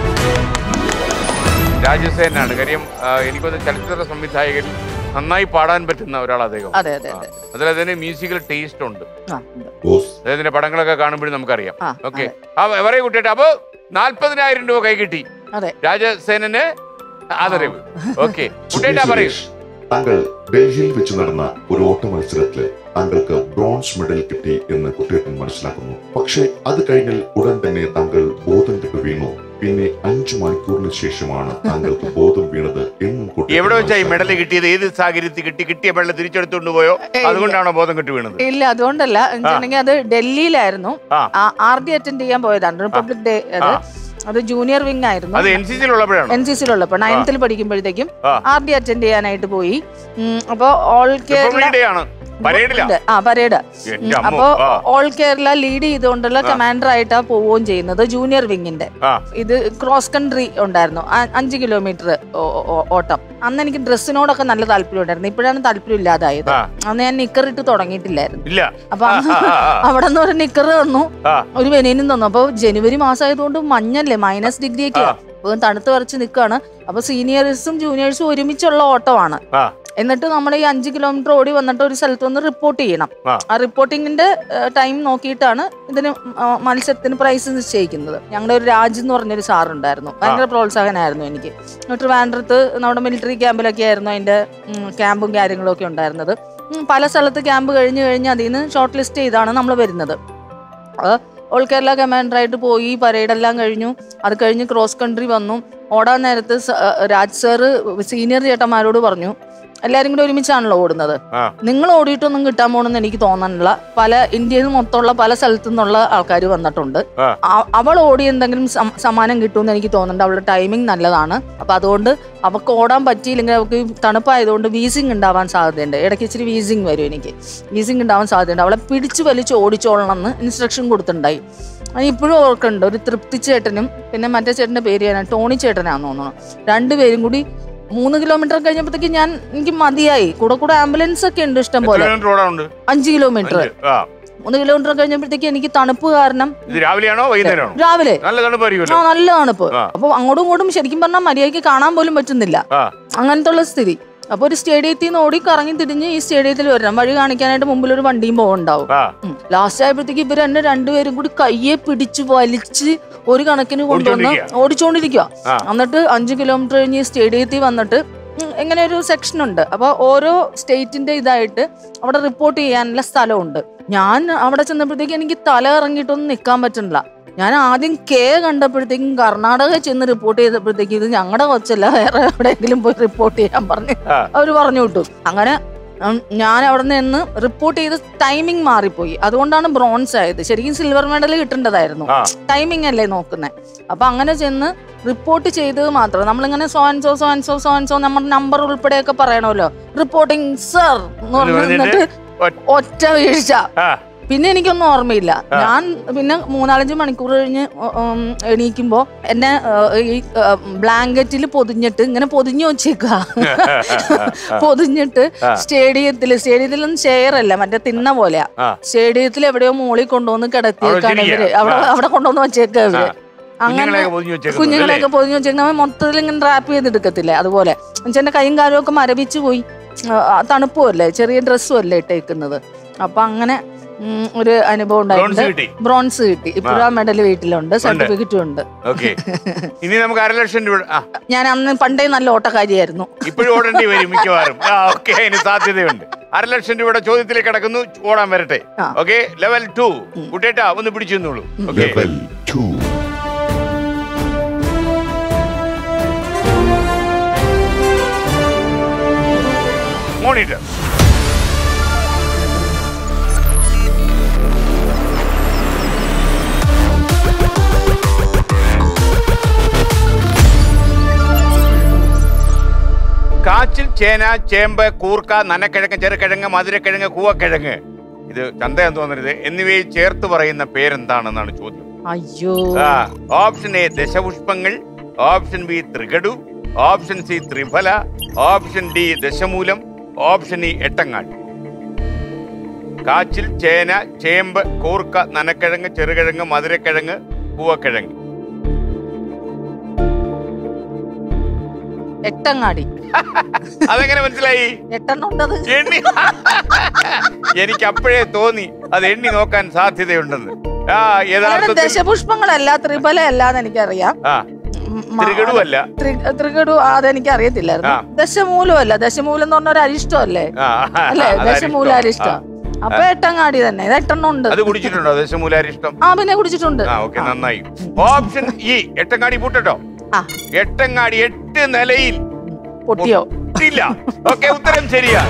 രാജസേനാണ് കാര്യം ആ, എനിക്കൊന്ന് ചലച്ചിത്ര സംവിധായകരിൽ നന്നായി പാടാൻ പറ്റുന്ന ഒരാൾ അദ്ദേഹം അതെ അതെ അതെ അതിൽ അതിന് മ്യൂസിക്കൽ ടേസ്റ്റ് ഉണ്ട് ആ, ഉണ്ട്. ബോസ് അദ്ദേഹത്തിന്റെ പടങ്ങളൊക്കെ കാണുമ്പോഴും നമുക്കറിയാം ആ, ഓക്കെ ആ പറയൂ കുട്ടിയേട്ടാ അപ്പൊ നാല്പതിനായിരം രൂപ കൈ കിട്ടി അതെ രാജസേനന് ആദരവ് ഓക്കെ കുട്ടിയേട്ടാ പറയൂ സുരേഷ്, താങ്കൾ ഡൽഹിയിൽ വെച്ച് നടന്ന ഒരു ഓട്ട മത്സരത്തില് താങ്കൾക്ക് ബ്രോൺസ് മെഡൽ കിട്ടി എന്ന് കുട്ടിയേട്ടൻ മനസ്സിലാക്കുന്നു പക്ഷേ അത് കഴിഞ്ഞാൽ ഉടൻ തന്നെ താങ്കൾ ബോധം കെട്ട് വീണു പിന്നെ അഞ്ചു മണിക്കൂറിന് ശേഷമാണ് താങ്കൾക്ക് ബോധം വീണത് എന്നും കുട്ടിയേട്ടൻ എവിടെ വെച്ചാ ഈ മനസ്സിലാക്കുന്നു. മെഡൽ കിട്ടിയത് ഏത് സാഹചര്യത്തിൽ കിട്ടി കിട്ടിയ മെഡൽ തിരിച്ചെടുത്തുകൊണ്ട് പോയോ ഏയ് അതുകൊണ്ടാണോ ബോധം കെട്ട് വീണത് ഇല്ല അതുകൊണ്ടല്ല എന്നുവെച്ചിട്ടുണ്ടെങ്കിൽ അത് ഡൽഹിയിലായിരുന്നു ആ. ആർ ഡി അറ്റൻഡ് ചെയ്യാൻ പോയതാണ് റിപ്പബ്ലിക് ഡേ അത് ആ. അത് ജൂനിയർ വിങ് ആയിരുന്നു അത് എൻ സി സിയിലുള്ളപ്പോഴാണോ എൻ സി സിയിലുള്ളപ്പോ നയൻത്തിൽ പഠിക്കുമ്പോഴത്തേക്കും ആ. ആർ ഡി അറ്റൻഡ് ചെയ്യാനായിട്ട് പോയി ഉം, അപ്പൊ ഓൾ കേരള റിപ്പബ്ലിക് ഡേ ആണ് പരേഡിലാ ഉണ്ട്. ആ പരേഡ് എന്റെ അമ്മോ അപ്പോ ആ ഓൾ കേരള ലീഡ് ചെയ്തുകൊണ്ടുള്ള കമാൻഡർ ആയിട്ടാ പോവുകയും ചെയ്യുന്നത് ജൂനിയർ വിങ്ങിന്റെ ആ ഇത് ക്രോസ് കൺട്രി ഉണ്ടായിരുന്നു അ- അഞ്ച് കിലോമീറ്റർ ഓട്ടം അന്ന് എനിക്ക് ഡ്രസ്സിനോടൊക്കെ നല്ല താല്പര്യം ഉണ്ടായിരുന്നു ഇപ്പോഴാണ് താല്പര്യം ഇല്ലാതായത് ആ. അന്ന് ഞാൻ നിക്കർ ഇട്ട് തുടങ്ങിയിട്ടില്ലായിരുന്നു ഇല്ല അപ്പൊ ആ, അന്ന് ആ, ആ, ആ. അവിടെ നിന്ന് ഒരു നിക്കർ തന്നു ആ. ഒരു വെനീനും തന്നു അപ്പൊ ജനുവരി മാസമായതുകൊണ്ട് മഞ്ഞല്ലേ മൈനസ് ഡിഗ്രി ഒക്കെ ആ. അപ്പൊ തണുത്ത് വരച്ച് നിൽക്കുകയാണ് അപ്പൊ സീനിയേഴ്സും ജൂനിയേഴ്സും ഒരുമിച്ചുള്ള ഓട്ടമാണ് ആ. എന്നിട്ട് നമ്മൾ ഈ അഞ്ച് കിലോമീറ്റർ ഓടി വന്നിട്ട് ഒരു സ്ഥലത്ത് നിന്ന് റിപ്പോർട്ട് ചെയ്യണം ആ. ആ റിപ്പോർട്ടിങ്ങിന്റെ ടൈം നോക്കിയിട്ടാണ് ഇതിന് ആ, മത്സരത്തിന് പ്രൈസ് നിശ്ചയിക്കുന്നത് ഞങ്ങളുടെ ഒരു രാജ് എന്ന് പറഞ്ഞൊരു സാറുണ്ടായിരുന്നു ഭയങ്കര പ്രോത്സാഹനമായിരുന്നു എനിക്ക് ട്രിവാൻഡ്രത്ത് നമ്മുടെ മിലിറ്ററി ക്യാമ്പിലൊക്കെ ആയിരുന്നു അതിന്റെ ഉം, ക്യാമ്പും കാര്യങ്ങളും ഒക്കെ ഉണ്ടായിരുന്നത് ഉം, പല സ്ഥലത്ത് ക്യാമ്പ് കഴിഞ്ഞ് കഴിഞ്ഞ് അതിൽ നിന്ന് ഷോർട്ട് ലിസ്റ്റ് ചെയ്താണ് നമ്മൾ വരുന്നത് അത് ഓൾ കേരള കമാൻഡറായിട്ട് പോയി പരേഡെല്ലാം കഴിഞ്ഞു അത് കഴിഞ്ഞ് ക്രോസ് കൺട്രി വന്നു ഓടാൻ നേരത്ത് സ- രാജ് സാറ് സീനിയർ ചേട്ടന്മാരോട് പറഞ്ഞു എല്ലാരും കൂടി ഒരുമിച്ചാണല്ലോ ഓടുന്നത് ആ. നിങ്ങൾ ഓടിയിട്ടൊന്നും കിട്ടാൻ പോണെന്ന് എനിക്ക് തോന്നണില്ല പല ഇന്ത്യയിൽ മൊത്തമുള്ള പല സ്ഥലത്തു നിന്നുള്ള ആൾക്കാർ വന്നിട്ടുണ്ട് ആ. അ- അവൾ ഓടി എന്തെങ്കിലും സം- സമ്മാനം കിട്ടുമെന്ന് എനിക്ക് തോന്നുന്നുണ്ട് അവളുടെ ടൈമിംഗ് നല്ലതാണ് അപ്പൊ അതുകൊണ്ട് അവൾക്ക് ഓടാൻ പറ്റിയില്ലെങ്കിൽ അവൾക്ക് ഈ തണുപ്പായതുകൊണ്ട് വീസിങ് ഉണ്ടാവാൻ സാധ്യതയുണ്ട് ഇടയ്ക്ക് ഇച്ചിരി വീസിങ് വരും എനിക്ക് വീസിങ് ഉണ്ടാവാൻ സാധ്യതയുണ്ട് അവളെ പിടിച്ചു വലിച്ച് ഓടിച്ചോളണം എന്ന് ഇൻസ്ട്രക്ഷൻ കൊടുത്തിട്ടുണ്ടായി അത് ഇപ്പോഴും ഓർക്കുന്നുണ്ട് ഒരു തൃപ്തി ചേട്ടനും പിന്നെ മറ്റേ ചേട്ടന്റെ പേര് ഞാൻ ടോണി ചേട്ടനാന്ന് തോന്നുന്നു രണ്ടുപേരും കൂടി മൂന്ന് കിലോമീറ്റർ കഴിഞ്ഞപ്പോഴത്തേക്ക് ഞാൻ എനിക്ക് മതിയായി കൂടെ കൂടെ ആംബുലൻസ് ഒക്കെ ഉണ്ട് ഇഷ്ടം എത്ര പോലെ കിലോമീറ്റർ ഓടാനുണ്ട് അഞ്ച് കിലോമീറ്റർ അഞ്ച്. ആ മൂന്ന് കിലോമീറ്റർ കഴിഞ്ഞപ്പോഴത്തേക്ക് എനിക്ക് തണുപ്പ് കാരണം ഇത് രാവിലെയാണോ വൈകുന്നേരമാണോ രാവിലെ നല്ല ആ തണുപ്പായിരിക്കുമല്ലോ നല്ല തണുപ്പ് ആ. അപ്പൊ അങ്ങോട്ടും ഇങ്ങോട്ടും ശരിക്കും പറഞ്ഞാൽ മര്യാദയ്ക്ക് കാണാൻ പോലും പറ്റുന്നില്ല ആ അങ്ങനത്തെ ഉള്ള സ്ഥിതി അപ്പൊ ഒരു സ്റ്റേഡിയത്തിൽ നിന്ന് ഓടി കറങ്ങി തിരിഞ്ഞ് ഈ സ്റ്റേഡിയത്തിൽ വരണം വഴി കാണിക്കാനായിട്ട് മുമ്പിൽ ഒരു വണ്ടിയും പോകുന്നുണ്ടാവും ആ ലാസ്റ്റ് ആയപ്പോഴത്തേക്ക് ഇവർ എന്നെ രണ്ടുപേരും കൂടി കയ്യെ പിടിച്ച് വലിച്ച് ഒരു കണക്കിന് കൊണ്ടുവന്ന് ഓടിച്ചോണ്ടിരിക്കുക. ഓടിച്ചോണ്ടിരിക്കുക ആ. എന്നിട്ട് അഞ്ച് കിലോമീറ്റർ കഴിഞ്ഞ് ഈ സ്റ്റേഡിയത്തിൽ വന്നിട്ട് ഉം, ഇങ്ങനെ ഒരു സെക്ഷൻ ഉണ്ട് അപ്പൊ ഓരോ സ്റ്റേറ്റിന്റെ ഇതായിട്ട് അവിടെ റിപ്പോർട്ട് ചെയ്യാനുള്ള സ്ഥലമുണ്ട് ഞാൻ അവിടെ ചെന്നപ്പോഴത്തേക്ക് എനിക്ക് തല ഇറങ്ങിയിട്ടൊന്നും നിൽക്കാൻ പറ്റുന്നില്ല ഞാൻ ആദ്യം കെ കണ്ടപ്പോഴത്തേക്കും കർണാടക ചെന്ന് റിപ്പോർട്ട് ചെയ്തപ്പോഴത്തേക്കും ഇത് ഞങ്ങളുടെ കൊച്ചല്ല വേറെ എവിടെയെങ്കിലും പോയി റിപ്പോർട്ട് ചെയ്യാൻ പറഞ്ഞു ആ. അവർ പറഞ്ഞു വിട്ടു അങ്ങനെ ഉം, ഞാൻ അവിടെ നിന്ന് റിപ്പോർട്ട് ചെയ്ത് ടൈമിംഗ് മാറിപ്പോയി അതുകൊണ്ടാണ് ബ്രോൺസ് ആയത് ശരിക്കും സിൽവർ മെഡൽ കിട്ടേണ്ടതായിരുന്നു ആ ടൈമിംഗ് അല്ലേ നോക്കുന്നത് അപ്പൊ അങ്ങനെ ചെന്ന് റിപ്പോർട്ട് ചെയ്തത് മാത്രം നമ്മളിങ്ങനെ so and so so and so so and so നമ്മുടെ നമ്പർ ഉൾപ്പെടെയൊക്കെ പറയണമല്ലോ റിപ്പോർട്ടിങ് സർ എന്ന് പറഞ്ഞു പറഞ്ഞിട്ട് നിന്നിട്ട് ഒറ്റ- ഒറ്റ വീഴ്ച ആ പിന്നെ എനിക്കൊന്നും ഓർമ്മയില്ല ഞാൻ പിന്നെ മൂന്നാലഞ്ച് മണിക്കൂർ കഴിഞ്ഞ് ഉം, എണീക്കുമ്പോ എന്നെ ഏഹ്, ഈ ബ്ലാങ്കറ്റിൽ പൊതിഞ്ഞിട്ട് ഇങ്ങനെ പൊതിഞ്ഞു വെച്ചേക്കുക പൊതിഞ്ഞിട്ട് ആ. സ്റ്റേഡിയത്തില് സ്റ്റേഡിയത്തിലൊന്നും ചെയർ അല്ല മറ്റേ തിണ്ണ പോലെയാ ആ. സ്റ്റേഡിയത്തിൽ എവിടെയോ മോളിൽ കൊണ്ടുവന്ന് കിടത്തിയേക്കാണ് വെച്ചിരിക്കുക. ഇവര് അവിടെ ആ. അവിടെ കൊണ്ടുവന്ന് വെച്ചേക്കുക ഇവര് അങ്ങനെ കുഞ്ഞുങ്ങളെയൊക്കെ പൊതിഞ്ഞു വെച്ചേക്കുന്നത് കുഞ്ഞുങ്ങളെയൊക്കെ പൊതിഞ്ഞു വെച്ചേക്കുന്ന മൊത്തത്തിൽ ഇങ്ങനെ റാപ്പ് ചെയ്തെടുക്കത്തില്ലേ അതുപോലെ എന്നുവെച്ചാൽ കൈയും കാലും ഒക്കെ മരവിച്ചു പോയി ആ, തണുപ്പും അല്ലേ ചെറിയ ഡ്രസ്സും അല്ലേ ഇട്ടേക്കുന്നത് അപ്പൊ അങ്ങനെ ഉം, ഒരു അനുഭവം ബ്രോൺസ് ഉണ്ടായിട്ടുണ്ട് കിട്ടി ബ്രോൺസ് കിട്ടി ഇപ്പോഴും ആ മെഡൽ വീട്ടിലുണ്ട് സർട്ടിഫിക്കറ്റും ഉണ്ട് ഓക്കെ ഇനി നമുക്ക് അര ലക്ഷം രൂപ ആ ഞാൻ അന്ന് പണ്ടേ നല്ല ഓട്ടക്കാരിയായിരുന്നു ഇപ്പോഴും ഓടേണ്ടി വരും മിക്കവാറും ആ ഓക്കെ അതിന് സാധ്യതയുണ്ട് അര ലക്ഷം രൂപയുടെ ചോദ്യത്തിലേക്ക് കിടക്കുന്നു ഓടാൻ വരട്ടെ ആ. ഓക്കെ ലെവൽ ടു കുട്ടേട്ടാ ഒന്ന് പിടിച്ചു നിന്നോളൂ ഓക്കെ ലെവൽ ടു മോണിറ്റർ കാച്ചിൽ ചേന ചേമ്പ് കൂർക്ക നനക്കിഴങ്ങ് ചെറുകിഴങ്ങ് മധുരക്കിഴങ്ങ് കൂവക്കിഴങ്ങ് ഇത് ചന്തയെന്ന് തോന്നരുത് എന്നിവയെ ചേർത്ത് പറയുന്ന പേരെന്താണെന്നാണ് ചോദ്യം അയ്യോ ആ, ഓപ്ഷൻ എ ദശപുഷ്പങ്ങൾ ഓപ്ഷൻ ബി ത്രികടു ഓപ്ഷൻ സി ത്രിഫല ഓപ്ഷൻ ഡി ദശമൂലം ഓപ്ഷൻ ഇ എട്ടങ്ങാടി കാച്ചിൽ ചേന ചേമ്പ് കൂർക്ക നനക്കിഴങ്ങ് ചെറുകിഴങ്ങ് മധുരക്കിഴങ്ങ് പൂവക്കിഴങ്ങ് എട്ടങ്ങാടി അതെങ്ങനെ മനസ്സിലായി എട്ടെണ്ണം ഉണ്ടത് എണ്ണി എനിക്ക് അപ്പോഴേ തോന്നി അത് എണ്ണി നോക്കാൻ സാധ്യതയുണ്ടെന്ന് ആ അല്ലാതെ യഥാർത്ഥത്തിൽ ദശപുഷ്പങ്ങളല്ല ത്രിഫല അല്ലാന്ന് എനിക്കറിയാം ആ ഉം, മ- ത്രികടുവല്ല ത്രി- ത്രികടു അതെനിക്ക് അറിയത്തില്ലായിരുന്നു ആ. ദശമൂലം അല്ല ദശമൂലം എന്ന് പറഞ്ഞ ഒരു അരിഷ്ടം അല്ലേ ആ, അല്ലേ അതായിരിക്കും. ദശമൂല അരിഷ്ടം ആ. അപ്പൊ എട്ടങ്ങാടി തന്നെ ഇത് എട്ടെണ്ണം ഉണ്ട് അത് കുടിച്ചിട്ടുണ്ടോ ദശമൂലാരിഷ്ടം ആ പിന്നെ കുടിച്ചിട്ടുണ്ട് ആ ഓക്കെ നന്നായി ഓപ്ഷൻ ഇ എട്ടങ്ങാടി പൂട്ടട്ടോ ആ എട്ടങ്ങാടി എട്ട് നിലയിൽ പൊട്ടിയോ ഇല്ല ഓക്കെ ഉത്തരം ശരിയാ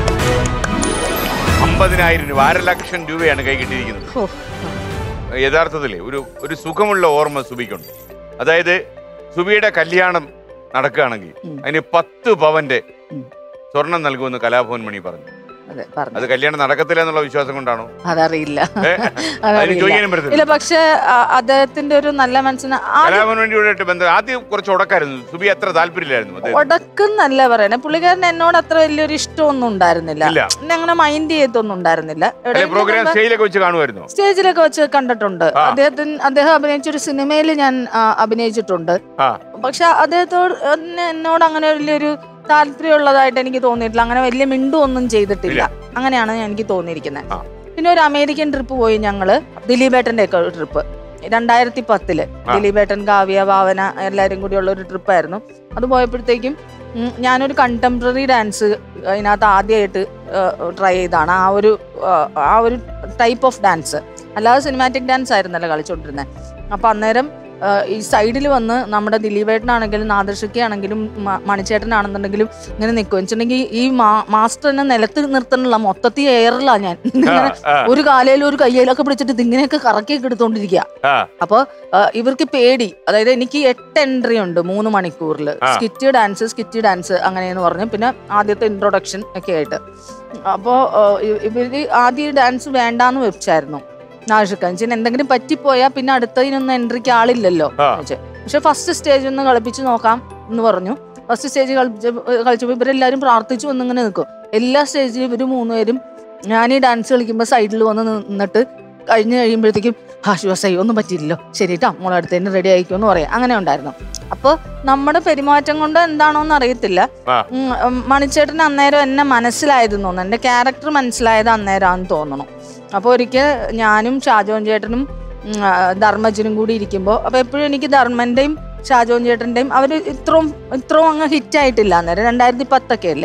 അമ്പതിനായിരം രൂപ അര ലക്ഷം രൂപയാണ് കൈ കിട്ടിയിരിക്കുന്നത് ഹോ. യഥാർത്ഥത്തില് ഒരു ഒരു സുഖമുള്ള ഓർമ്മ സുബിക്കുണ്ട് അതായത് സുബിയുടെ കല്യാണം നടക്കുകയാണെങ്കിൽ ഉം. അതിന് പത്ത് പവന്റെ ഉം. സ്വർണം നൽകുമെന്ന് കലാഭവൻ മണി പറഞ്ഞു അതെ പറഞ്ഞു അത് കല്യാണം നടക്കത്തില്ല എന്നുള്ള വിശ്വാസം കൊണ്ടാണോ അതറിയില്ല ഏ? അതിന് അതറിയില്ല ചോദിക്കാനും പറ്റത്തില്ല ഇല്ല പക്ഷെ ആ, അദ്ദേഹത്തിന്റെ ഒരു നല്ല മനസ്സിന് ആദ്യം കലാഭവൻ മണിയോടായിട്ട് ബന്ധം ആദ്യം കുറച്ച് ഉടക്കായിരുന്നു സുബി അത്ര താല്പര്യമില്ലായിരുന്നു അദ്ദേഹം ഉടക്കുന്നല്ല പറയണേ പുള്ളിക്കാരൻ എന്നോട് അത്ര വലിയൊരു ഇഷ്ടമൊന്നും ഉണ്ടായിരുന്നില്ല ഇല്ല. എന്നെ അങ്ങനെ മൈൻഡ് ചെയ്തൊന്നും ഉണ്ടായിരുന്നില്ല അല്ലെ എവിടെയെങ്കിലും പ്രോഗ്രാം കണ്ടാ- സ്റ്റേജിലൊക്കെ വെച്ച് കാണുമായിരുന്നു സ്റ്റേജിലൊക്കെ വെച്ച് കണ്ടിട്ടുണ്ട് ആ. അദ്ദേഹത്തിന് അദ്ദേഹം അഭിനയിച്ച ഒരു സിനിമയിൽ ഞാൻ ആ, അഭിനയിച്ചിട്ടുണ്ട് ആ പക്ഷെ അദ്ദേഹത്തോട് എന്നെ- എന്നോട് അങ്ങനെ വലിയൊരു താല്പര്യമുള്ളതായിട്ട് എനിക്ക് തോന്നിയിട്ടില്ല അങ്ങനെ വലിയ മിണ്ടും ചെയ്തിട്ടില്ല അങ്ങനെയാണ് എനിക്ക് തോന്നിയിരിക്കുന്നത് ആ. പിന്നെ ഒരു അമേരിക്കൻ ട്രിപ്പ് പോയി ഞങ്ങള് ദിലീപേട്ടന്റെ ഒക്കെ ഒരു ട്രിപ്പ് രണ്ടായിരത്തി പത്തില് ആ. ദിലീപേട്ടൻ കാവ്യ ഭാവന എല്ലാവരും കൂടിയുള്ള ഒരു ട്രിപ്പായിരുന്നു അത് പോയപ്പോഴത്തേക്കും ഉം, ഞാനൊരു കണ്ടംപററി ഡാൻസ് അതിനകത്ത് ആദ്യമായിട്ട് ട്രൈ ചെയ്താണ് ആ ഒരു ആ, ആ ഒരു ടൈപ്പ് ഓഫ് ഡാൻസ് അല്ലാതെ സിനിമാറ്റിക് ഡാൻസ് ആയിരുന്നല്ലോ കളിച്ചോണ്ടിരുന്നത് അപ്പൊ അന്നേരം ആ, ഈ സൈഡിൽ വന്ന് നമ്മുടെ ദിലീപേട്ടനാണെങ്കിലും നാദർഷയ്ക്കാണെങ്കിലും മണിച്ചേട്ടനാണെന്നുണ്ടെങ്കിലും ഇങ്ങനെ നിൽക്കും വെച്ചിട്ടുണ്ടെങ്കിൽ ഈ മാ- മാസ്റ്ററിനെ നിലത്ത് നിർത്തണില്ല മൊത്തത്തിൽ എയറിലാ ഞാൻ ആ, ഇങ്ങനെ ആ, ഒരു കാലയിലും ഒരു കയ്യിലൊക്കെ പിടിച്ചിട്ട് ഇതിങ്ങനെയൊക്കെ കറക്കിയൊക്കെ എടുത്തോണ്ടിരിക്കുക ആ, അപ്പോൾ ഇവർക്ക് പേടി അതായത് എനിക്ക് എട്ട് എൻട്രി ഉണ്ട് മൂന്ന് മണിക്കൂറിൽ ആ. സ്കിറ്റ് ഡാൻസ് സ്കിറ്റ് ഡാൻസ് അങ്ങനെയെന്ന് പറഞ്ഞു പിന്നെ ആദ്യത്തെ ഇൻട്രൊഡക്ഷൻ ഒക്കെ ആയിട്ട് അപ്പോൾ ഇവര് ആദ്യം ഡാൻസ് വേണ്ടാന്ന് വെച്ചായിരുന്നു നാഷിക്കാൻ എന്തെങ്കിലും പറ്റിപ്പോയാൽ പിന്നെ അടുത്തതിനൊന്നും എൻട്രിക്ക് ആളില്ലല്ലോ ആ. എന്ന് വെച്ച്. പക്ഷെ ഫസ്റ്റ് സ്റ്റേജ് ഒന്ന് കളിപ്പിച്ച് നോക്കാം എന്ന് പറഞ്ഞു ഫസ്റ്റ് സ്റ്റേജ് കളിച്ച് കളിച്ചപ്പോൾ ഇവരെല്ലാവരും പ്രാർത്ഥിച്ചു വന്നിങ്ങനെ നിൽക്കും എല്ലാ സ്റ്റേജിലും ഇവർ മൂന്നുപേരും ഞാൻ ഈ ഡാൻസ് കളിക്കുമ്പോൾ സൈഡിൽ വന്ന് നിന്നിട്ട് കഴിഞ്ഞ് കഴിയുമ്പോഴത്തേക്കും ആശ്വാസമായി ഒന്നും പറ്റിയില്ലല്ലോ ശരി കേട്ടോ മോളെ അടുത്തതിന് റെഡി ആയിക്കോ എന്ന് പറയാം അങ്ങനെ ഉണ്ടായിരുന്നു അപ്പോൾ നമ്മുടെ പെരുമാറ്റം കൊണ്ട് എന്താണോന്ന് അറിയത്തില്ല ആ. ഉം, ഉം, മണിച്ചേട്ടൻ അന്നേരം എന്നെ മനസ്സിലായതെന്ന് തോന്നുന്നു എൻ്റെ ക്യാരക്ടർ മനസ്സിലായത് അന്നേരമാണെന്ന് തോന്നണു അപ്പോൾ ഒരിക്കൽ ഞാനും ഷാജോൻ ചേട്ടനും ഉം, ആ, ധർമ്മജനും കൂടി ഇരിക്കുമ്പോൾ അപ്പോൾ എപ്പോഴും എനിക്ക് ധർമ്മൻ്റെയും ഷാജോൻ ചേട്ടൻ്റെയും അവർ ഇത്രയും ഇത്രയും അങ്ങ് ഹിറ്റ് ആയിട്ടില്ല അന്നേരം രണ്ടായിരത്തി പത്തൊക്കെ അല്ലേ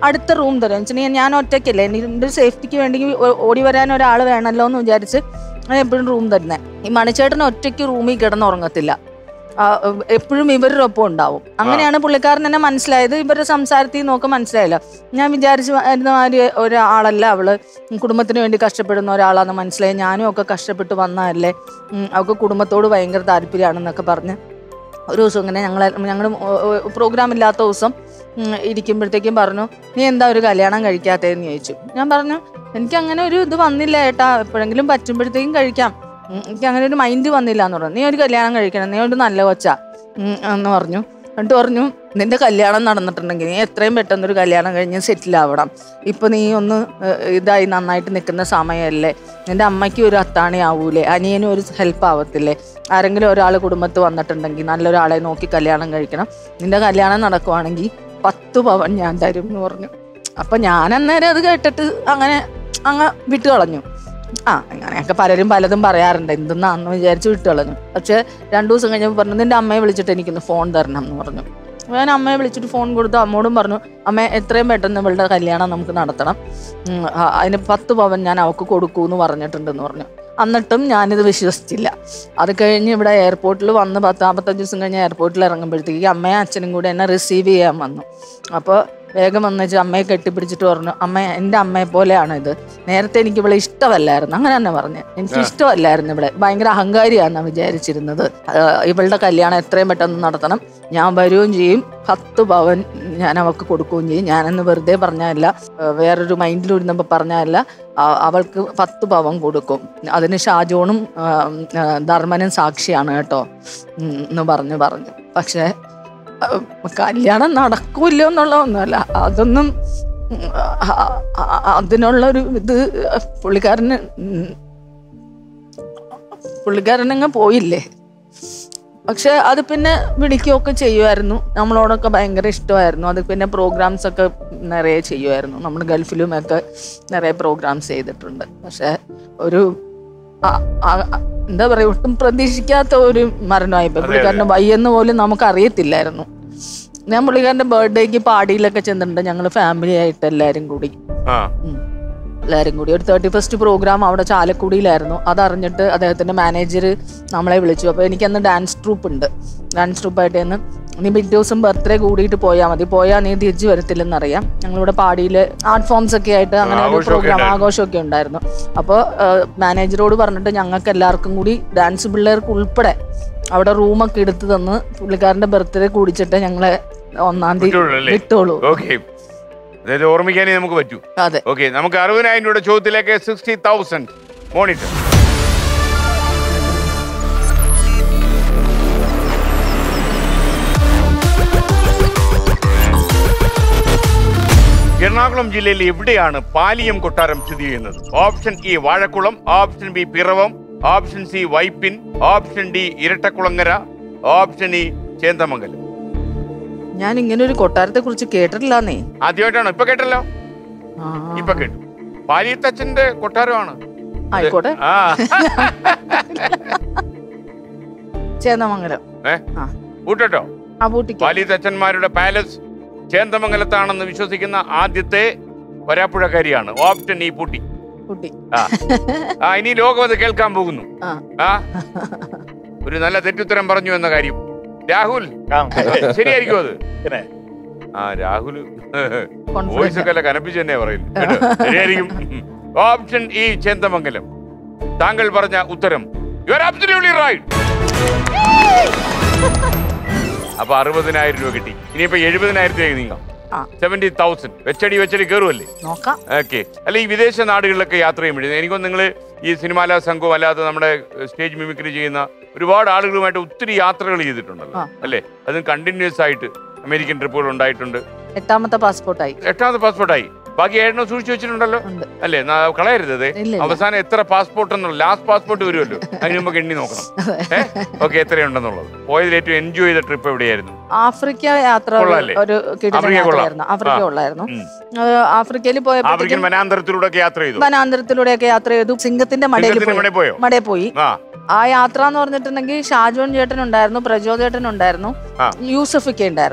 അടുത്ത റൂം തരും വെച്ചിട്ടുണ്ടെങ്കിൽ ഞാൻ ഒറ്റയ്ക്കല്ലേ എൻ്റെ സേഫ്റ്റിക്ക് വേണ്ടി ഓ- ഓടി വരാൻ ഒരാൾ വേണമല്ലോ എന്ന് വിചാരിച്ച് ഞാൻ എപ്പോഴും റൂം തരുന്നത് ഈ മണിച്ചേട്ടൻ ഒറ്റയ്ക്ക് റൂമിൽ കിടന്നുറങ്ങത്തില്ല ആ, എപ്പോഴും ഇവരുടെ ഒപ്പം ഉണ്ടാവും അങ്ങനെയാണ് പുള്ളിക്കാരൻ എന്നെ മനസ്സിലായത് ഇവരുടെ സംസാരത്തിൽ നോക്കി മനസ്സിലായില്ല ഞാൻ വിചാരിച്ചു വരുന്ന മാതിരി ഒരാളല്ല അവള് കുടുംബത്തിന് വേണ്ടി കഷ്ടപ്പെടുന്ന ഒരാളാണെന്ന് മനസ്സിലായി ഞാനും ഒക്കെ കഷ്ടപ്പെട്ട് വന്നതല്ലേ ഉം, അവൾക്ക് കുടുംബത്തോട് ഭയങ്കര താല്പര്യമാണെന്നൊക്കെ പറഞ്ഞ് ഒരു ദിവസം ഇങ്ങനെ ഞങ്ങൾ ഞങ്ങൾ പ്രോഗ്രാം ഇല്ലാത്ത ദിവസം ഉം, ഇരിക്കുമ്പോഴത്തേക്കും പറഞ്ഞു നീ എന്താ ഒരു കല്യാണം കഴിക്കാത്തതെന്ന് ചോദിച്ചു ഞാൻ പറഞ്ഞു എനിക്ക് അങ്ങനെ ഒരു ഇത് വന്നില്ല ഏട്ടാ എപ്പോഴെങ്കിലും പറ്റുമ്പോഴത്തേക്കും കഴിക്കാം ഉം, എനിക്ക് അങ്ങനെ ഒരു മൈൻഡ് വന്നില്ല എന്ന് പറഞ്ഞു നീ ഒരു കല്യാണം കഴിക്കണം നീ ഒരു നല്ല കൊച്ചാ ഉം, എന്ന് പറഞ്ഞു എന്നിട്ട് പറഞ്ഞു നിന്റെ കല്യാണം നടന്നിട്ടുണ്ടെങ്കിൽ നീ എത്രയും പെട്ടെന്ന് ഒരു കല്യാണം കഴിഞ്ഞ് സെറ്റിൽ ആവണം ഇപ്പൊ നീ ഒന്ന് ഏഹ്, ഇതായി നന്നായിട്ട് നിൽക്കുന്ന സമയമല്ലേ നിന്റെ അമ്മയ്ക്ക് ഒരു അത്താണി ആവൂലേ അനിയനും ഒരു ഹെൽപ്പ് ആവത്തില്ലേ ആരെങ്കിലും ഒരാൾ കുടുംബത്ത് വന്നിട്ടുണ്ടെങ്കിൽ നല്ലൊരാളെ നോക്കി കല്യാണം കഴിക്കണം നിന്റെ കല്യാണം നടക്കുവാണെങ്കിൽ പത്ത് പവൻ ഞാൻ തരും എന്ന് പറഞ്ഞു അപ്പൊ ഞാൻ അന്നേരം അത് കേട്ടിട്ട് അങ്ങനെ അങ്ങ് വിട്ടു കളഞ്ഞു ആ അങ്ങനെയൊക്കെ പലരും പലതും പറയാറുണ്ട് എന്തെന്നാന്ന് വിചാരിച്ച് വിട്ടു കളഞ്ഞു പക്ഷെ രണ്ടു ദിവസം കഴിഞ്ഞപ്പോൾ പറഞ്ഞു നിന്റെ അമ്മയെ വിളിച്ചിട്ട് എനിക്കൊന്ന് ഫോൺ തരണം എന്ന് പറഞ്ഞു അപ്പൊ ഞാൻ അമ്മയെ വിളിച്ചിട്ട് ഫോൺ കൊടുത്തു അമ്മോടും പറഞ്ഞു അമ്മ എത്രയും പെട്ടെന്ന് ഇവളുടെ കല്യാണം നമുക്ക് നടത്തണം ഉം, ആ, അതിന് പത്ത് പവൻ ഞാൻ അവൾക്ക് കൊടുക്കൂ എന്ന് പറഞ്ഞിട്ടുണ്ടെന്ന് പറഞ്ഞു എന്നിട്ടും ഞാനിത് വിശ്വസിച്ചില്ല അത് കഴിഞ്ഞ് ഇവിടെ എയർപോർട്ടിൽ വന്ന് പത്ത് നാൽപ്പത്തഞ്ച് ദിവസം കഴിഞ്ഞ് എയർപോർട്ടിൽ ഇറങ്ങുമ്പോഴത്തേക്ക് അമ്മയും അച്ഛനും കൂടി എന്നെ റിസീവ് ചെയ്യാൻ വന്നു അപ്പോൾ വേഗം വന്ന് വെച്ച് അമ്മയെ കെട്ടിപ്പിടിച്ചിട്ട് പറഞ്ഞു അമ്മ എൻ്റെ അമ്മയെ പോലെയാണ് ഇത് നേരത്തെ എനിക്ക് ഇവിടെ ഇഷ്ടമല്ലായിരുന്നു അങ്ങനെ തന്നെ പറഞ്ഞു എനിക്ക് ഇഷ്ടമല്ലായിരുന്നു ഇവിടെ ഭയങ്കര അഹങ്കാരിയാണെന്നാണ് വിചാരിച്ചിരുന്നത് ആ, ഇവളുടെ കല്യാണം എത്രയും പെട്ടെന്ന് നടത്തണം ഞാൻ വരികയും ചെയ്യും പത്ത് പവൻ ഞാൻ അവൾക്ക് കൊടുക്കുകയും ചെയ്യും ഞാനെന്ന് വെറുതെ പറഞ്ഞതല്ല ആ, വേറൊരു മൈൻഡിൽ ഇരുന്നപ്പോൾ പറഞ്ഞതല്ല ആ, അവൾക്ക് പത്ത് പവൻ കൊടുക്കും അതിന് ഷാജോണും ആ, ആ, ധർമ്മനും സാക്ഷിയാണ് കേട്ടോ ഉം, എന്ന് പറഞ്ഞു പറഞ്ഞു പക്ഷേ ആ, കല്യാണം നടക്കൂല്ലോ എന്നുള്ളതൊന്നുമല്ല അതൊന്നും ഉം, ആ, ആ, ആ, അതിനുള്ളൊരു ഇത് പുള്ളിക്കാരന് ഉം, പുള്ളിക്കാരനങ്ങ് പോയില്ലേ പക്ഷെ അത് പിന്നെ വിളിക്കുകയൊക്കെ ചെയ്യുമായിരുന്നു നമ്മളോടൊക്കെ ഭയങ്കര ഇഷ്ടമായിരുന്നു അത് പിന്നെ പ്രോഗ്രാംസ് ഒക്കെ നിറയെ ചെയ്യുമായിരുന്നു നമ്മൾ ഗൾഫിലുമൊക്കെ നിറയെ പ്രോഗ്രാംസ് ചെയ്തിട്ടുണ്ട് പക്ഷെ ഒരു ആ- ആ- ആ- എന്താ പറയുക ഒട്ടും പ്രതീക്ഷിക്കാത്ത ഒരു മരണമായിപ്പോയി പുള്ളിക്കാരൻ്റെ വയ്യെന്ന് പോലും നമുക്ക് അറിയത്തില്ലായിരുന്നു ഞാൻ പുള്ളിക്കാരൻ്റെ ബർത്ത്ഡേക്ക് പാടിയിലൊക്കെ ചെന്നിട്ടുണ്ട് ഞങ്ങൾ ഫാമിലി ആയിട്ട് എല്ലാവരും കൂടി ആ ഉം. എല്ലാവരും കൂടി ഒരു തേർട്ടി ഫസ്റ്റ് പ്രോഗ്രാം അവിടെ ചാലക്കുടിയിലായിരുന്നു അതറിഞ്ഞിട്ട് അദ്ദേഹത്തിന്റെ മാനേജർ നമ്മളെ വിളിച്ചു അപ്പോൾ എനിക്കന്ന് ഡാൻസ് ട്രൂപ്പ് ഉണ്ട് ഡാൻസ് ട്രൂപ്പായിട്ട് എന്ന് നീ പിറ്റേ ദിവസം ബർത്ത്ഡേ കൂടിയിട്ട് പോയാൽ മതി പോയാൽ നീ തിരിച്ചു വരത്തില്ലെന്നറിയാം ഞങ്ങളിവിടെ പാടിയിൽ ആർട്ട് ഫോംസ് ഒക്കെ ആയിട്ട് അങ്ങനെ ഒരു ആഘോഷമൊക്കെ പ്രോഗ്രാം ഉണ്ടായിരുന്നു. ആഘോഷമൊക്കെ ഉണ്ടായിരുന്നു അപ്പോൾ മാനേജറോട് പറഞ്ഞിട്ട് ഞങ്ങൾക്ക് എല്ലാവർക്കും കൂടി ഡാൻസ് പിള്ളേർക്ക് ഉൾപ്പെടെ അവിടെ റൂമൊക്കെ എടുത്ത് തന്ന് പുള്ളിക്കാരന്റെ ബർത്ത്ഡേ കൂടിച്ചിട്ട് ഞങ്ങളെ ഒന്നാം തീയതി വിട്ടോളൂ അല്ലേ? വിട്ടോളൂ ഓക്കെ അതായത് ഓർമ്മിക്കാനേ നമുക്ക് പറ്റൂ അതെ ഓക്കെ നമുക്ക് അറുപതിനായിരം രൂപയുടെ ചോദ്യത്തിലേക്ക് സിക്സ്റ്റി തൗസൻഡ് മോണിറ്റർ എറണാകുളം ജില്ലയിൽ എവിടെയാണ് പാലിയം കൊട്ടാരം സ്ഥിതി ചെയ്യുന്നത് option A Vazhakkulam option B Piravam option C Vypin option D Irattakulangara option E Chendamangalam ഞാൻ ഇങ്ങനെ ഒരു കൊട്ടാരത്തെ കുറിച്ച് കേട്ടിട്ടില്ലാന്നേ ആദ്യമായിട്ടാണോ ഇപ്പൊ കേട്ടല്ലോ ആ, ഇപ്പൊ കേട്ടു പാലിയത്തച്ഛന്റെ കൊട്ടാരമാണ് ആയിക്കോട്ടെ ആ ചേന്നമംഗലം ഏ ആ കൂട്ടോ ആ ബൂട്ടിക്ക് പാലിയത്തച്ഛന്മാരുടെ പാലസ് ചേന്തമംഗലത്താണെന്ന് വിശ്വസിക്കുന്ന ആദ്യത്തെ വരാപ്പുഴക്കാരിയാണ് ഓപ്ഷൻ ഈ പൂട്ടി കുട്ടി ആ ആ ഇനി ലോകം അത് കേൾക്കാൻ പോകുന്നു ആ ആ ഒരു നല്ല തെറ്റുത്തരം പറഞ്ഞു എന്ന കാര്യം രാഹുൽ ആ, ശരിയായിരിക്കും അത് പിന്നെ ആ രാഹുൽ വോയിസ് കോൺഫിഡൻസ് ഒക്കെ അല്ല കനപ്പിച്ച് തന്നെ പറയുന്നു കേട്ടോ? ശരിയായിരിക്കും ഓപ്ഷൻ ഈ ചേന്തമംഗലം താങ്കൾ പറഞ്ഞ ഉത്തരം യു ആർ അബ്സല്യൂട്ട്ലി റൈറ്റ് അപ്പൊ അറുപതിനായിരം രൂപ കിട്ടി ഇനിയിപ്പോ എഴുപതിനായിരത്തിലേക്ക് നീങ്ങാം ആ. സെവന്റി തൗസൻഡ് വെച്ചടി വെച്ചടി കയറുമല്ലേ നോക്കാം ഓക്കെ അല്ല ഈ വിദേശ നാടുകളിലൊക്കെ യാത്ര ചെയ്യുമ്പോഴേ എനിക്കൊന്ന് നിങ്ങൾ ഈ സിനിമാല സംഘവും അല്ലാതെ നമ്മുടെ സ്റ്റേജ് മിമിക്രി ചെയ്യുന്ന ഒരുപാട് ആളുകളുമായിട്ട് ഒത്തിരി യാത്രകൾ ചെയ്തിട്ടുണ്ടല്ലോ ആ. അല്ലേ അതും കണ്ടിന്യൂസ് ആയിട്ട് അമേരിക്കൻ ട്രിപ്പുകൾ ഉണ്ടായിട്ടുണ്ട് എട്ടാമത്തെ പാസ്പോർട്ടായി എട്ടാമത്തെ പാസ്പോർട്ടായി ബാക്കി ഏഴെണ്ണം സൂക്ഷിച്ചു വെച്ചിട്ടുണ്ടല്ലോ ഉണ്ട് അല്ലേ നാ- കളയരുത് അതെ ഇല്ല, ഇല്ല. അവസാനം എത്ര പാസ്പോർട്ട് എന്നുള്ള ലാസ്റ്റ് പാസ്പോർട്ട് വരുമല്ലോ അതിന് മുമ്പ് എണ്ണി നോക്കണം ഓക്കെ എത്രയുണ്ടെന്നുള്ളത് പോയതിൽ ഏറ്റവും എൻജോയ് ചെയ്ത ട്രിപ്പ് എവിടെയായിരുന്നു ആഫ്രിക്ക യാത്ര കൊള്ളാല്ലേ? ഒരു കിടിലൻ ആഫ്രിക്ക കൊള്ളാം. യാത്രയായിരുന്നു ആഫ്രിക്ക ആ. ഉള്ളായിരുന്നു ഉം. ആഫ്രിക്കയിൽ ആഫ്രിക്കൻ പോയപ്പോഴത്തേക്കും വനാന്തരത്തിലൂടെ ഒക്കെ യാത്ര ചെയ്തു വനാന്തരത്തിലൂടെയൊക്കെ യാത്ര ചെയ്തു സിംഗത്തിന്റെ മടയിൽ സിംഹത്തിന് പോയി ഇവിടെ പോയോ മടയിൽ പോയി ആ ആ യാത്ര എന്ന് പറഞ്ഞിട്ടുണ്ടെങ്കിൽ ഷാജോൺ ചേട്ടൻ ഉണ്ടായിരുന്നു പ്രജോ ചേട്ടൻ ഉണ്ടായിരുന്നു ആ. യൂസഫിക്ക ഉണ്ടായിരുന്നു ആ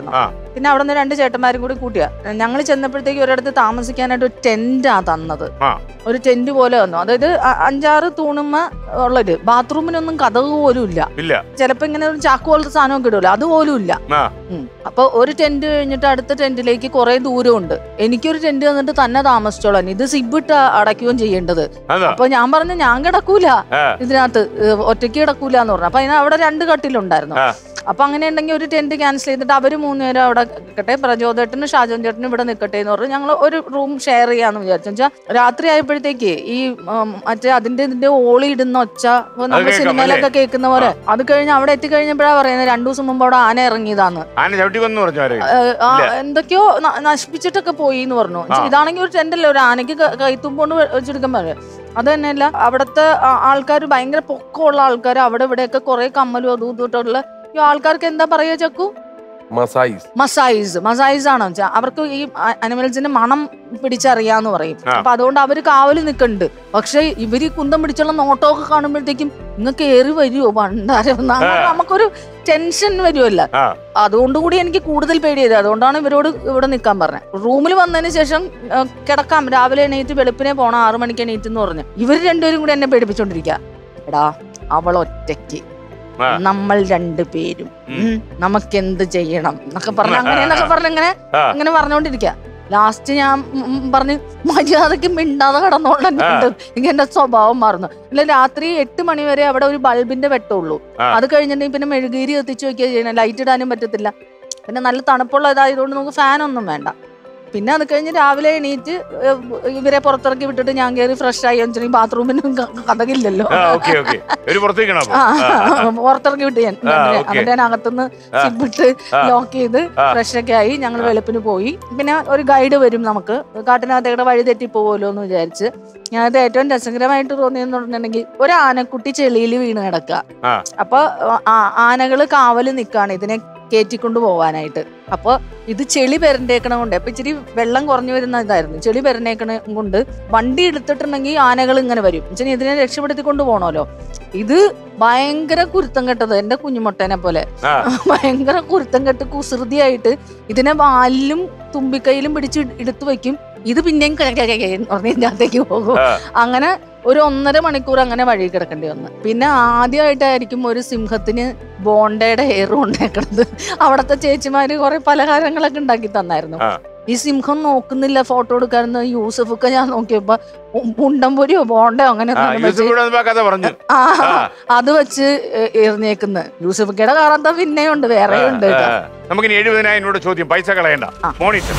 പിന്നെ അവിടെ നിന്ന് രണ്ട് ചേട്ടന്മാരും കൂടി കൂട്ടിയ ഞങ്ങൾ ചെന്നപ്പോഴത്തേക്ക് ഒരിടത്ത് താമസിക്കാനായിട്ട് ഒരു ടെന്റാ തന്നത് ആ. ഒരു ടെന്റ് പോലെ വന്നു അതായത് അ- അഞ്ചാറ് തൂണുമ്മ ഉള്ളത് ബാത്റൂമിനൊന്നും കഥക് പോലും ഇല്ല ഇല്ല ചിലപ്പോ ഇങ്ങനെ ഒരു ചാക്ക് പോലത്തെ സാധനമൊക്കെ ഇടുമല്ലോ അതുപോലും ഇല്ല ആ ഉം. അപ്പൊ ഒരു ടെന്റ് കഴിഞ്ഞിട്ട് അടുത്ത ടെന്റിലേക്ക് കുറെ ദൂരമുണ്ട് എനിക്കൊരു ടെന്റ് തന്നിട്ട് തന്നെ താമസിച്ചോളാം ഇത് സിബിട്ട് അടയ്ക്കുകയും ചെയ്യേണ്ടത് അതാ അപ്പൊ ഞാൻ പറഞ്ഞു ഞാൻ കിടക്കൂല ആ. ഇതിനകത്ത് ഏഹ് ഒറ്റയ്ക്ക് കിടക്കൂല എന്ന് പറഞ്ഞു അപ്പൊ അതിന് അവിടെ രണ്ട് കട്ടിലുണ്ടായിരുന്നു ആ. അപ്പൊ അങ്ങനെ ഉണ്ടെങ്കിൽ ഒരു ടെന്റ് ക്യാൻസൽ ചെയ്തിട്ട് അവര് മൂന്നുപേരും അവിടെ നിൽക്കട്ടെ പ്രചോദേട്ടനും ഷാജോൻ ചേട്ടനും ഇവിടെ നിൽക്കട്ടെ എന്ന് പറഞ്ഞു ഞങ്ങൾ ഒരു റൂം ഷെയർ ചെയ്യാന്ന് വിചാരിച്ചു വെച്ചാൽ രാത്രി ആയപ്പോഴത്തേക്ക് ഈ ഉം, മറ്റേ അതിന്റെ ഇതിന്റെ ഓളി ഇടുന്ന ഒച്ച ഇപ്പൊ നമ്മൾ കേൾക്കാം, സിനിമയിലൊക്കെ കേൾക്കുന്ന പോലെ അത് കഴിഞ്ഞ് അവിടെ എത്തിക്കഴിഞ്ഞപ്പോഴാണ് പറയുന്നത് രണ്ടു ദിവസം മുമ്പ് അവിടെ ആന ഇറങ്ങിയതാന്ന് ആന ചവിട്ടി വന്നു പറഞ്ഞു ആരെ ഏഹ്, ആ, ഇല്ല. എന്തൊക്കെയോ ന- നശിപ്പിച്ചിട്ടൊക്കെ പോയി എന്ന് പറഞ്ഞു ആ. ഇതാണെങ്കിൽ ഒരു ടെന്റല്ലേ ഒരു ആനയ്ക്ക് ക- കൈത്തുമ്പോണ്ട് വെച്ചെടുക്കാൻ പറയും അത് തന്നെയല്ല അവിടുത്തെ ആൾക്കാർ ഭയങ്കര പൊക്കമുള്ള ആൾക്കാർ അവിടെ ഇവിടെയൊക്കെ കുറെ കമ്മലും അതും ഇതുമായിട്ടുള്ള ഈ ആൾക്കാർക്ക് എന്താ പറയാ ചക്കു മസായിസ് മസായിസ് മസായിസ് ആണോ വെച്ചാൽ അവർക്ക് ഈ അനിമൽസിന്റെ മണം പിടിച്ചറിയാന്ന് പറയും ആ. അപ്പൊ അതുകൊണ്ട് അവര് കാവല് നിൽക്കുന്നുണ്ട് പക്ഷെ ഇവര് ഈ കുന്തം പിടിച്ചുള്ള നോട്ടമൊക്കെ കാണുമ്പോഴത്തേക്കും ഇങ്ങ് കേറി വരുമോ പണ്ടാരം നമുക്കൊരു ടെൻഷൻ വരുമല്ല ആ അതുകൊണ്ട് കൂടി എനിക്ക് കൂടുതൽ പേടിയത് അതുകൊണ്ടാണ് ഇവരോട് ഇവിടെ നിൽക്കാൻ പറഞ്ഞത് റൂമിൽ വന്നതിന് ശേഷം ആ, കിടക്കാം രാവിലെ എണീറ്റ് വെളുപ്പിനെ പോണം ആറു മണിക്ക് എണീറ്റ് എന്ന് പറഞ്ഞു ഇവർ രണ്ടുപേരും കൂടി എന്നെ പേടിപ്പിച്ചോണ്ടിരിക്കുക എടാ അവൾ ഒറ്റയ്ക്ക് ആ. നമ്മൾ രണ്ടു പേരും ഉം. നമുക്ക് എന്ത് ചെയ്യണം എന്നൊക്കെ പറഞ്ഞ് അങ്ങനെ എന്നൊക്കെ പറഞ്ഞ് ഇങ്ങനെ ആ. ഇങ്ങനെ പറഞ്ഞോണ്ടിരിക്കുക ലാസ്റ്റ് ഞാൻ ഉം ഉം പറഞ്ഞ് മര്യാദക്ക് മിണ്ടാതെ കടന്നോളുണ്ട് എന്റെ സ്വഭാവം മാറുന്നു അല്ല രാത്രി എട്ട് മണി വരെ അവിടെ ഒരു ബൾബിന്റെ വെട്ടമുള്ളൂ ആ. അത് കഴിഞ്ഞിട്ടുണ്ടെങ്കിൽ പിന്നെ മെഴുകുതിരി കത്തിച്ച് വെക്കുക ചെയ്യണം ലൈറ്റ് ഇടാനും പറ്റത്തില്ല പിന്നെ നല്ല തണുപ്പുള്ള ഇതായതുകൊണ്ട് നമുക്ക് ഫാൻ ഒന്നും വേണ്ട പിന്നെ അത് കഴിഞ്ഞ് രാവിലെ എണീറ്റ് ഏഹ് ഇവരെ പുറത്തിറക്കി വിട്ടിട്ട് ഞാൻ കയറി ഫ്രഷ് ആയി വെച്ചിട്ടുണ്ടെങ്കിൽ ബാത്റൂമിനും കഥകില്ലല്ലോ ആ ഓക്കെ ഓക്കെ ഒരു പുറത്തേക്കണം അപ്പൊ ആ, ആ, ആ. പുറത്തിറക്കി വിട്ട് ഞാൻ ആ, എന്നിട്ട് ഓക്കേ. എന്നിട്ട് ഞാൻ അകത്തുനിന്ന് ആ. സിബിട്ട് ആ. ലോക്ക് ചെയ്ത് ആ. ഫ്രഷ് ഒക്കെ ആയി ഞങ്ങൾ ആ. വെളുപ്പിന് പോയി പിന്നെ ഒരു ഗൈഡ് വരും നമുക്ക് കാട്ടിനകത്തേടെ വഴി തെറ്റി പോകുമല്ലോ എന്ന് വിചാരിച്ച് ഞാനത് ഏറ്റവും രസകരമായിട്ട് തോന്നിയെന്ന് പറഞ്ഞിട്ടുണ്ടെങ്കിൽ ഒരു ആനക്കുട്ടി ചെളിയിൽ വീണ് കിടക്കുക ആ. അപ്പൊ ആ- ആനകള് കാവല് നിക്കാണ് ഇതിനെ കയറ്റിക്കൊണ്ട് പോവാനായിട്ട് അപ്പൊ ഇത് ചെളി പെരണ്ടേക്കണ കൊണ്ട് അപ്പൊ ഇച്ചിരി വെള്ളം കുറഞ്ഞു വരുന്ന ഇതായിരുന്നു ചെളി പെരണ്ടേക്കണ കൊണ്ട് വണ്ടി എടുത്തിട്ടുണ്ടെങ്കിൽ ആനകൾ ഇങ്ങനെ വരും എന്നുവെച്ചാൽ ഇതിനെ രക്ഷപ്പെടുത്തിക്കൊണ്ട് പോകണമല്ലോ ഇത് ഭയങ്കര കുരുത്തം കെട്ടത് എന്റെ കുഞ്ഞുമുട്ടേനെ പോലെ ആ. ഭയങ്കര കുരുത്തം കെട്ട് കുസൃതിയായിട്ട് ഇതിനെ വാലിലും തുമ്പിക്കൈയിലും പിടിച്ച് എടുത്തു വെക്കും ഇത് പിന്നെയും പറഞ്ഞ് ഇതിനകത്തേക്ക് പോകും ആ. അങ്ങനെ ഒരു ഒന്നര മണിക്കൂർ അങ്ങനെ വഴി കിടക്കേണ്ടി വന്നു പിന്നെ ആദ്യമായിട്ടായിരിക്കും ഒരു സിംഹത്തിന് ബോണ്ടയുടെ ഹെയർ കൊണ്ടേക്കണത് അവിടത്തെ ചേച്ചിമാര് കുറെ പലഹാരങ്ങളൊക്കെ ഉണ്ടാക്കി തന്നായിരുന്നു ആ. ഈ സിംഹം നോക്കുന്നില്ല ഫോട്ടോ എടുക്കാറുണ്ട് യൂസഫൊക്കെ ഞാൻ നോക്കിയപ്പോ ഉണ്ടംപൊരിയോ ബോണ്ടയോ അങ്ങനെ ആ എന്തെങ്കിലും വെച്ച് യൂസഫ് ഇവിടെ വന്നപ്പോ കഥ പറഞ്ഞു ആ, ആ. അത് വെച്ച് എ- എറിഞ്ഞേക്കുന്ന് യൂസഫിക്കയുടെ കാറന്താ പിന്നെയും ഉണ്ട് വേറെ ഉണ്ട് ആ, കേട്ടോ. ആ. നമുക്കിനി എഴുപതിനായിരം രൂപയുടെ ചോദ്യം പൈസ കളയണ്ട ആ. മോണിറ്റർ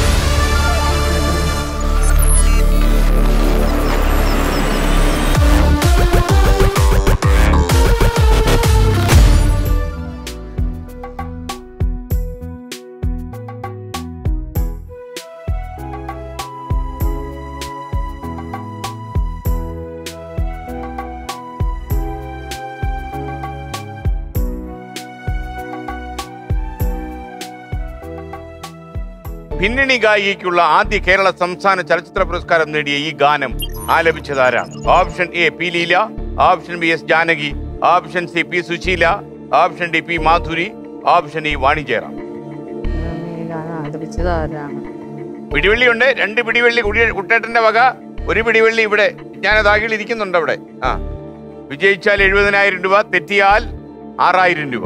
പിന്നണി ഗായികയ്ക്കുള്ള ആദ്യ കേരള സംസ്ഥാന ചലച്ചിത്ര പുരസ്കാരം നേടിയ ഈ ഗാനം ആലപിച്ചതാരാണ് option A P Leela option B S Janaki option C P Susheela option D P Madhuri option E Vani Jayaram ഈ ഗാനം ആലപിച്ചത് ആരാണ് പിടിവള്ളി ഉണ്ട് രണ്ട് പിടിവള്ളി കുടി- കുട്ടേട്ടന്റെ വക ഒരു പിടിവള്ളി ഇവിടെ ഞാനത് ആകിൽ ഇരിക്കുന്നുണ്ട് അവിടെ ആ വിജയിച്ചാൽ എഴുപതിനായിരം രൂപ തെറ്റിയാൽ ആറായിരം രൂപ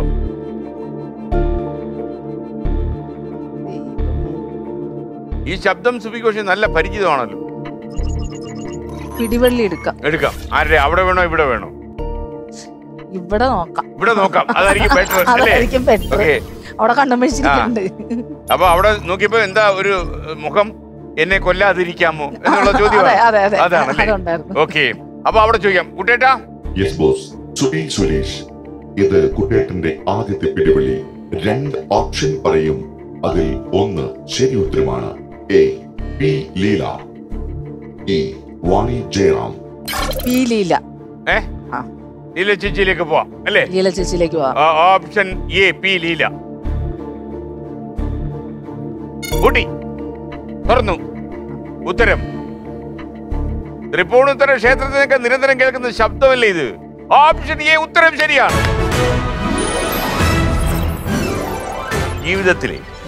ഈ ശബ്ദം സുബിഘോഷി നല്ല പരിചിതമാണല്ലോ പിടിവള്ളി എടുക്കാം എടുക്കാം ആരുടെ അവിടെ വേണോ ഇവിടെ വേണോ ഇവിടെ നോക്കാം ഇവിടെ നോക്കാം അതായിരിക്കും ബെറ്റർ അല്ലേ അതായിരിക്കും better. ഓക്കെ അവിടെ കണ്ണുമിഴിച്ചിരിക്കുന്നുണ്ട് അപ്പൊ അവിടെ നോക്കിയപ്പോ എന്താ ഒരു ഏഹ്, മുഖം എന്നെ കൊല്ലാതിരിക്കാമോ എന്നുള്ള അതെ ചോദ്യം അതെ അതെ അതാണല്ലേ അതുണ്ടായിരുന്നു ഓക്കെ അപ്പൊ അവിടെ ചോദിക്കാം കുട്ടേട്ടാ യെസ് ബോസ് സുബി സുരേഷ് ഇത് കുട്ടേട്ടന്റെ ആദ്യത്തെ പിടിവള്ളി രണ്ട് ഓപ്ഷൻ പറയും അതിൽ ഒന്ന് ശരി ഉത്തരമാണ് A P Leela E Vani Jayaram P Leela ഏ ആ. ലീല ചേച്ചിയിലേക്ക് പോവാം അല്ലേ ലീല ചേച്ചിയിലേക്ക് പോവാം ആ, ഓപ്ഷൻ എ പി ലീല കുട്ടി തുറന്നു ഉത്തരം തൃപ്പൂണിത്തറ ക്ഷേത്രത്തിനൊക്കെ നിരന്തരം കേൾക്കുന്ന ശബ്ദമല്ലേ ഇത് ഓപ്ഷൻ എ ഉത്തരം ശരിയാണ് ജീവിതത്തിലെ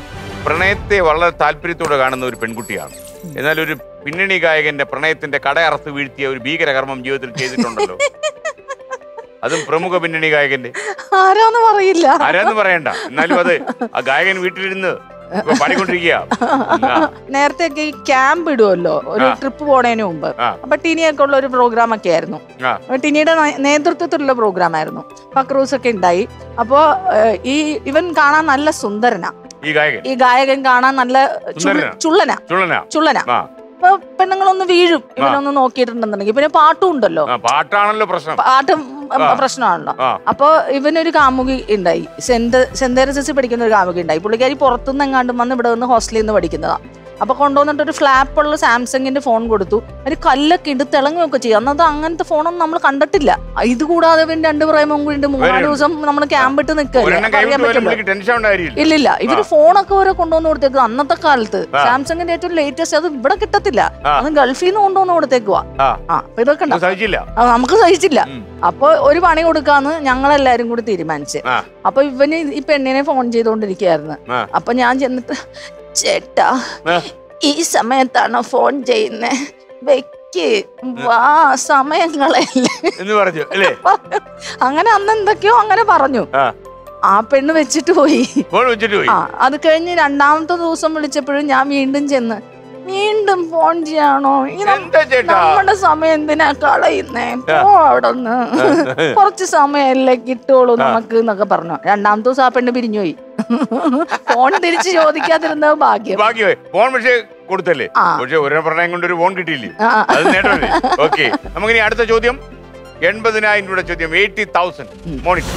പ്രണയത്തെ വളരെ താല്പര്യത്തോടെ കാണുന്ന ഒരു പെൺകുട്ടിയാണ് എന്നാൽ ഒരു പിന്നണി ഗായകന്റെ പ്രണയത്തിന്റെ കടയറത്ത് വീഴ്ത്തിയ ഒരു ഭീകരകർമ്മം ജീവിതത്തിൽ ചെയ്തിട്ടുണ്ടല്ലോ അതും പ്രമുഖ പിന്നണി ഗായകന്റെ ആരാന്ന് പറയില്ല ആരാന്ന് പറയണ്ട എന്നാലും അത് ആ ഗായകൻ വീട്ടിലിരുന്ന് ഇപ്പൊ പാടിക്കൊണ്ടിരിക്കുക നേരത്തെയൊക്കെ ഈ ക്യാമ്പ് ഇടുമല്ലോ ഒരു ആ. ട്രിപ്പ് പോണതിന് മുമ്പ് ആ. അപ്പൊ ടിനിയൊക്കെ ഉള്ള ഒരു പ്രോഗ്രാം ഒക്കെ ആയിരുന്നു ആ. അപ്പൊ ടിനിയുടെ നേ- നേതൃത്വത്തിലുള്ള പ്രോഗ്രാം ആയിരുന്നു പക്രൂസ് ഒക്കെ ഉണ്ടായി അപ്പോ ഏഹ്, ഈ ഇവൻ കാണാൻ നല്ല സുന്ദരനാ ഈ ഗായകൻ ഈ ഗായകൻ കാണാൻ നല്ല ചുള്ള- സുന്ദരനാ? ചുള്ളനാ ചുള്ളനാ ചുള്ളനാ ആ അപ്പൊ പെണ്ണുങ്ങളൊന്ന് വീഴും ഇവനൊന്ന് നോക്കിയിട്ടുണ്ടെന്നുണ്ടെങ്കിൽ പിന്നെ പാട്ടും ഉണ്ടല്ലോ ആ, പാട്ടാണല്ലോ പ്രശ്നം പാട്ടും ഉം, ആ. പ്രശ്നമാണല്ലോ ആ അപ്പൊ ഇവനൊരു കാമുകി ഉണ്ടായി സെന്റ് സെന്റ് തെരേസസ് പഠിക്കുന്ന ഒരു കാമുകി ഉണ്ടായി പുള്ളിക്കാരി പുറത്തുനിന്ന് എങ്ങാണ്ടും വന്ന് ഇവിടെ നിന്ന് ഹോസ്റ്റലിൽ നിന്ന് പഠിക്കുന്നതാ അപ്പൊ കൊണ്ടുവന്നിട്ട് ഒരു ഫ്ലാപ്പ് ഉള്ള സാംസങ്ങിന്റെ ഫോൺ കൊടുത്തു ഒരു കല്ലൊക്കെ ഇട്ട് തിളങ്ങുകയൊക്കെ ചെയ്യും അന്നത് അങ്ങനത്തെ ഫോണൊന്നും നമ്മൾ കണ്ടിട്ടില്ല ഇത് കൂടാതെ പിന്നെ രണ്ട് പ്രേമം കൂടി ഉണ്ട് മൂന്നാല് വരും. ദിവസം നമ്മൾ ക്യാമ്പ് ഇട്ട് നിൽക്കല്ലേ ഒരെണ്ണം അപ്പൊ അറിയാൻ കൈവിട്ട് പോയാലും പറ്റില്ല പുള്ളിക്ക് ടെൻഷൻ ഉണ്ടായിരിക്കില്ല ഇല്ലില്ല ഇവര് ഫോണൊക്കെ ഓരോ കൊണ്ടുവന്ന് കൊടുത്തേക്കും അന്നത്തെ കാലത്ത് ആ. സാംസങ്ങിന്റെ ഏറ്റവും ലേറ്റസ്റ്റ് അത് ഇവിടെ കിട്ടത്തില്ല ആ. അത് ഗൾഫിൽ നിന്ന് കൊണ്ടുവന്ന് കൊടുത്തേക്കുവാ ആ. ആ അപ്പൊ ഇതൊക്കെ ഒന്നും ഉണ്ടോ സഹിച്ചില്ല ആ, നമുക്ക് സഹിച്ചില്ല ഉം. അപ്പൊ ഒരു പണി കൊടുക്കാന്ന് ഞങ്ങളെല്ലാരും കൂടി തീരുമാനിച്ച് ആ. അപ്പൊ ഇവന് ഈ പെണ്ണിനെ ഫോൺ ചെയ്തോണ്ടിരിക്കുകയായിരുന്നു ആ. അപ്പൊ ഞാൻ ചെന്നിട്ട് ചേട്ടാ ആ. ഈ സമയത്താണോ ഫോൺ ചെയ്യുന്നേ വെക്ക് വാ സമയങ്ങളല്ലേ എന്ന് പറഞ്ഞു അല്ലേ പറഞ്ഞു. അങ്ങനെ അന്ന് എന്തൊക്കെയോ അങ്ങനെ പറഞ്ഞു ആ. ആ പെണ്ണ് വെച്ചിട്ട് പോയി ഫോൺ വെച്ചിട്ട് പോയി ആ അത് കഴിഞ്ഞ് രണ്ടാമത്തെ ദിവസം വിളിച്ചപ്പോഴും ഞാൻ വീണ്ടും ചെന്ന് വീണ്ടും ഫോൺ ചെയ്യാണോ ഈ നം- എന്താ ചേട്ടാ നമ്മുടെ സമയം എന്തിനാ കളയുന്നേ പോ അവിടെ നിന്ന് കുറച്ച് സമയമല്ലേ കിട്ടുള്ളൂ നമുക്ക് എന്നൊക്കെ പറഞ്ഞു രണ്ടാമത്തെ ദിവസം ആ പെണ്ണ് പിരിഞ്ഞു പോയി ഫോൺ തിരിച്ച് ചോദിക്കാതിരുന്നത് ഭാഗ്യം ബാക്കി ഫോൺ പക്ഷേ കൊടുത്തല്ലേ ആ. പക്ഷെ ഒരു പ്രണയം കൊണ്ട് ഒരു ഫോൺ കിട്ടിയില്ലേ ആ. അത് നേട്ടമല്ലേ ഓക്കെ നമുക്കിനി അടുത്ത ചോദ്യം എൺപതിനായിരം രൂപയുടെ ചോദ്യം എയ്റ്റി തൗസൻഡ് മോണിറ്റർ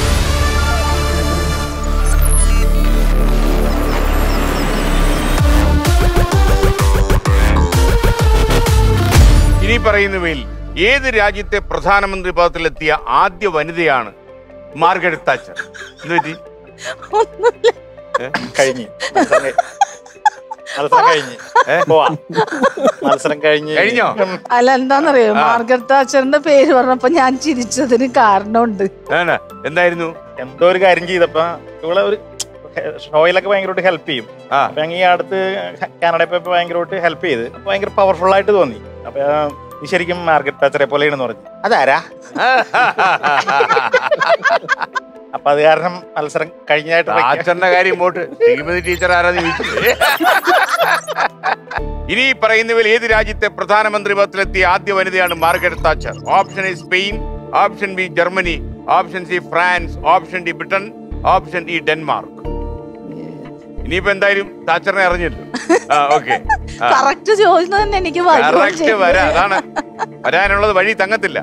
ഇനി പറയുന്നവയിൽ ഏത് രാജ്യത്തെ പ്രധാനമന്ത്രി പദത്തിലെത്തിയ ആദ്യ വനിതയാണ് മാർഗരറ്റ് താച്ചർ എന്ത് പറ്റി ഒന്നുമില്ല കഴിഞ്ഞ് മത്സരം കഴി- മത്സരം കഴിഞ്ഞ് പോവാ മത്സരം കഴിഞ്ഞ് കഴിഞ്ഞോ? ഉം. അല്ല എന്താന്നറിയോ മാർഗരറ്റ് താച്ചറിന്റെ പേര് പറഞ്ഞപ്പോ ഞാൻ ചിരിച്ചതിന് കാരണമുണ്ട് ആണ് എന്തായിരുന്നു എന്തോ ഒരു കാര്യം ചെയ്തപ്പോ ഇവളെ ഒരു ഷോയിലൊക്കെ ഭയങ്കരമായിട്ട് ഹെൽപ്പ് ചെയ്യും ആ അപ്പൊ ഞങ്ങൾ ഈ അടുത്ത് കാനഡയിൽ പോയപ്പോ ഭയങ്കരമായിട്ട് ഹെൽപ്പ് ചെയ്ത് അപ്പൊ ഭയങ്കര പവർഫുൾ ആയിട്ട് തോന്നി അപ്പൊ ആ, നീ ശരിക്കും മാർക്കറ്റ് ടച്ചറെ പോലെയാണെന്ന് പറഞ്ഞു അതാരാ അപ്പൊ അത് കാരണം മത്സരം കഴിഞ്ഞായിട്ട് വെക്കാം. ആച്ചറിന്റെ കാര്യം പോട്ട് ശ്രീമതി ടീച്ചർ ആരാന്ന് ചോദിച്ചു ഇനി ഈ പറയുന്നവയിൽ ഏത് രാജ്യത്തെ പ്രധാനമന്ത്രി പദത്തിലെത്തിയ ആദ്യ വനിതയാണ് Margaret Thatcher option A Spain option B Germany option C France option D Britain option E Denmark ഇനിയിപ്പോ എന്തായാലും താച്ചറിനെ അറിഞ്ഞല്ലോ ആ ഓക്കെ കറക്റ്റ് ചോദിച്ചത് തന്നെ എനിക്ക് ഭാഗ്യം കറക്റ്റ് ചെയ്തു. വരാ അതാണ് വരാനുള്ളത് വഴി തങ്ങത്തില്ല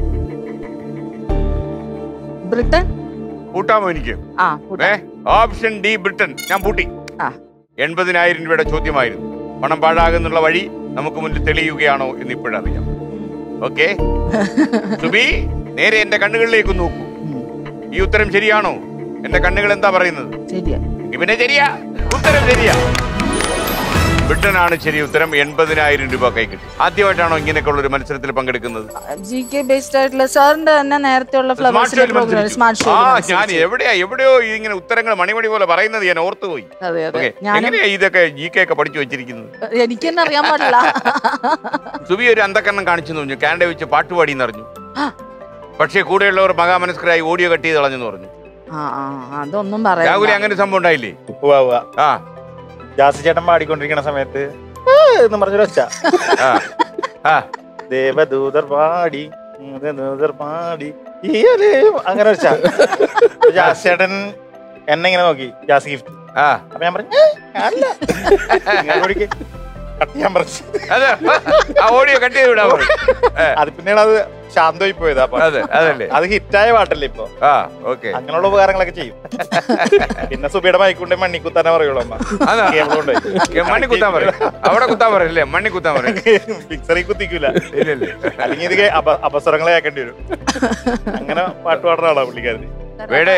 ബ്രിട്ടൻ കൂട്ടാമോ എനിക്ക് ആ ഏ കൂട്ടാം. ഓപ്ഷൻ ഡി ബ്രിട്ടൻ ഞാൻ പൂട്ടി ആ. എൺപതിനായിരം രൂപയുടെ ചോദ്യമായിരുന്നു പണം പാഴാകുന്നുള്ള വഴി നമുക്ക് മുന്നിൽ തെളിയുകയാണോ എന്ന് ഇപ്പോഴറിയാം ഓക്കെ സുബി നേരെ എന്റെ കണ്ണുകളിലേക്ക് നോക്കൂ ഉം. ഈ ഉത്തരം ശരിയാണോ എന്റെ കണ്ണുകൾ എന്താ പറയുന്നത് ശരിയാ ഇവനെ ശരിയാ ഉത്തരം ശരിയാ ബ്രിട്ടനാണ് ശരി ഉത്തരം എൺപതിനായിരം രൂപ കൈ കിട്ടി ആദ്യമായിട്ടാണോ ഇങ്ങനെയൊക്കെയുള്ള ഒരു മത്സരത്തിൽ പങ്കെടുക്കുന്നത് ജി കെ ബേസ്ഡ് ആയിട്ടുള്ള സാറിന്റെ തന്നെ നേരത്തെയുള്ള സ്മാർട്ട് ഫ്ലവേഴ്സിലെ ഷോയിൽ പ്രോഗ്രാം മത്സരിച്ചു. സ്മാർട്ട് ഷോ ആ ഞാൻ എവിടെയാ എവിടെയോ ഇങ്ങനെ ഉത്തരങ്ങൾ മണിമണി പോലെ പറയുന്നത് ഞാൻ ഓർത്തുപോയി അതെ അതെ ഓക്കെ ഞാനും എങ്ങനെയാ ഇതൊക്കെ ജി കെ ഒക്കെ പഠിച്ചു വെച്ചിരിക്കുന്നത് എനിക്ക് തന്നെ അറിയാൻ പാടില്ല സുബി ഒരു അന്ധക്കരണം കാണിച്ചു എന്ന് പറഞ്ഞു കാനഡ വെച്ച് പാട്ടുപാടി എന്ന് പറഞ്ഞു ആ. പക്ഷേ കൂടെയുള്ളവർ മഹാമനസ്കരായി ഓഡിയോ കട്ട് ചെയ്ത് കളഞ്ഞെന്ന് പറഞ്ഞു ആ ആ അതൊന്നും രാഹുലി പറയാം അങ്ങനെ ഒരു സംഭവം ഉണ്ടായില്ലേ ഉവ്വ ഉവ്വ. ആ ജാസി ചേട്ടൻ പാടിക്കൊണ്ടിരിക്കുന്ന സമയത്ത് "ഏ" എന്ന് പറഞ്ഞൊരു ഒച്ച ആ ആ ദേവദൂതർ പാടി ദേവദൂതർ പാടി ഈയലേ അങ്ങനെ വെച്ചാ ജാസ് ചേട്ടൻ എന്നെ ഇങ്ങനെ നോക്കി ജാസ് ഗിഫ്റ്റ് ആ അപ്പൊ ഞാൻ പറഞ്ഞു "ഏ, അല്ല ഇങ്ങോട്ടേക്ക് കട്ട് ചെയ്യാൻ പറഞ്ഞു അതെ ആ ഓഡിയോ കട്ട് ചെയ്ത് വിടാൻ പറഞ്ഞു ഏ, അത് പിന്നീട് അത് ശാന്തമായി പോയത് അപ്പൊ അതെ അതല്ലേ അത് ഹിറ്റായ പാട്ടല്ലേ ഇപ്പൊ ആ ഓക്കെ അങ്ങനെയുള്ള ഉപകാരങ്ങളൊക്കെ ചെയ്യും പിന്നെ സുബിയുടെ മൈക്കുണ്ടെ മണ്ണി കുത്താനേ പറയുള്ളൂ അമ്മ അതാ കേബിൾ കൊണ്ടുപോയി മണ്ണി കുത്താൻ പറയും അവിടെ കുത്താൻ പറയല്ലേ മണ്ണി കുത്താൻ പറയും ഫിക്സറി കുത്തിക്കൂല ഇല്ലല്ലേ അല്ലെങ്കിൽ ഇത് കേ- അപ- അപസ്വരങ്ങളെ കേൾക്കേണ്ടി വരും അങ്ങനെ പാട്ട് പാടുന്ന ആളാ പുള്ളിക്കാരന് വേടെ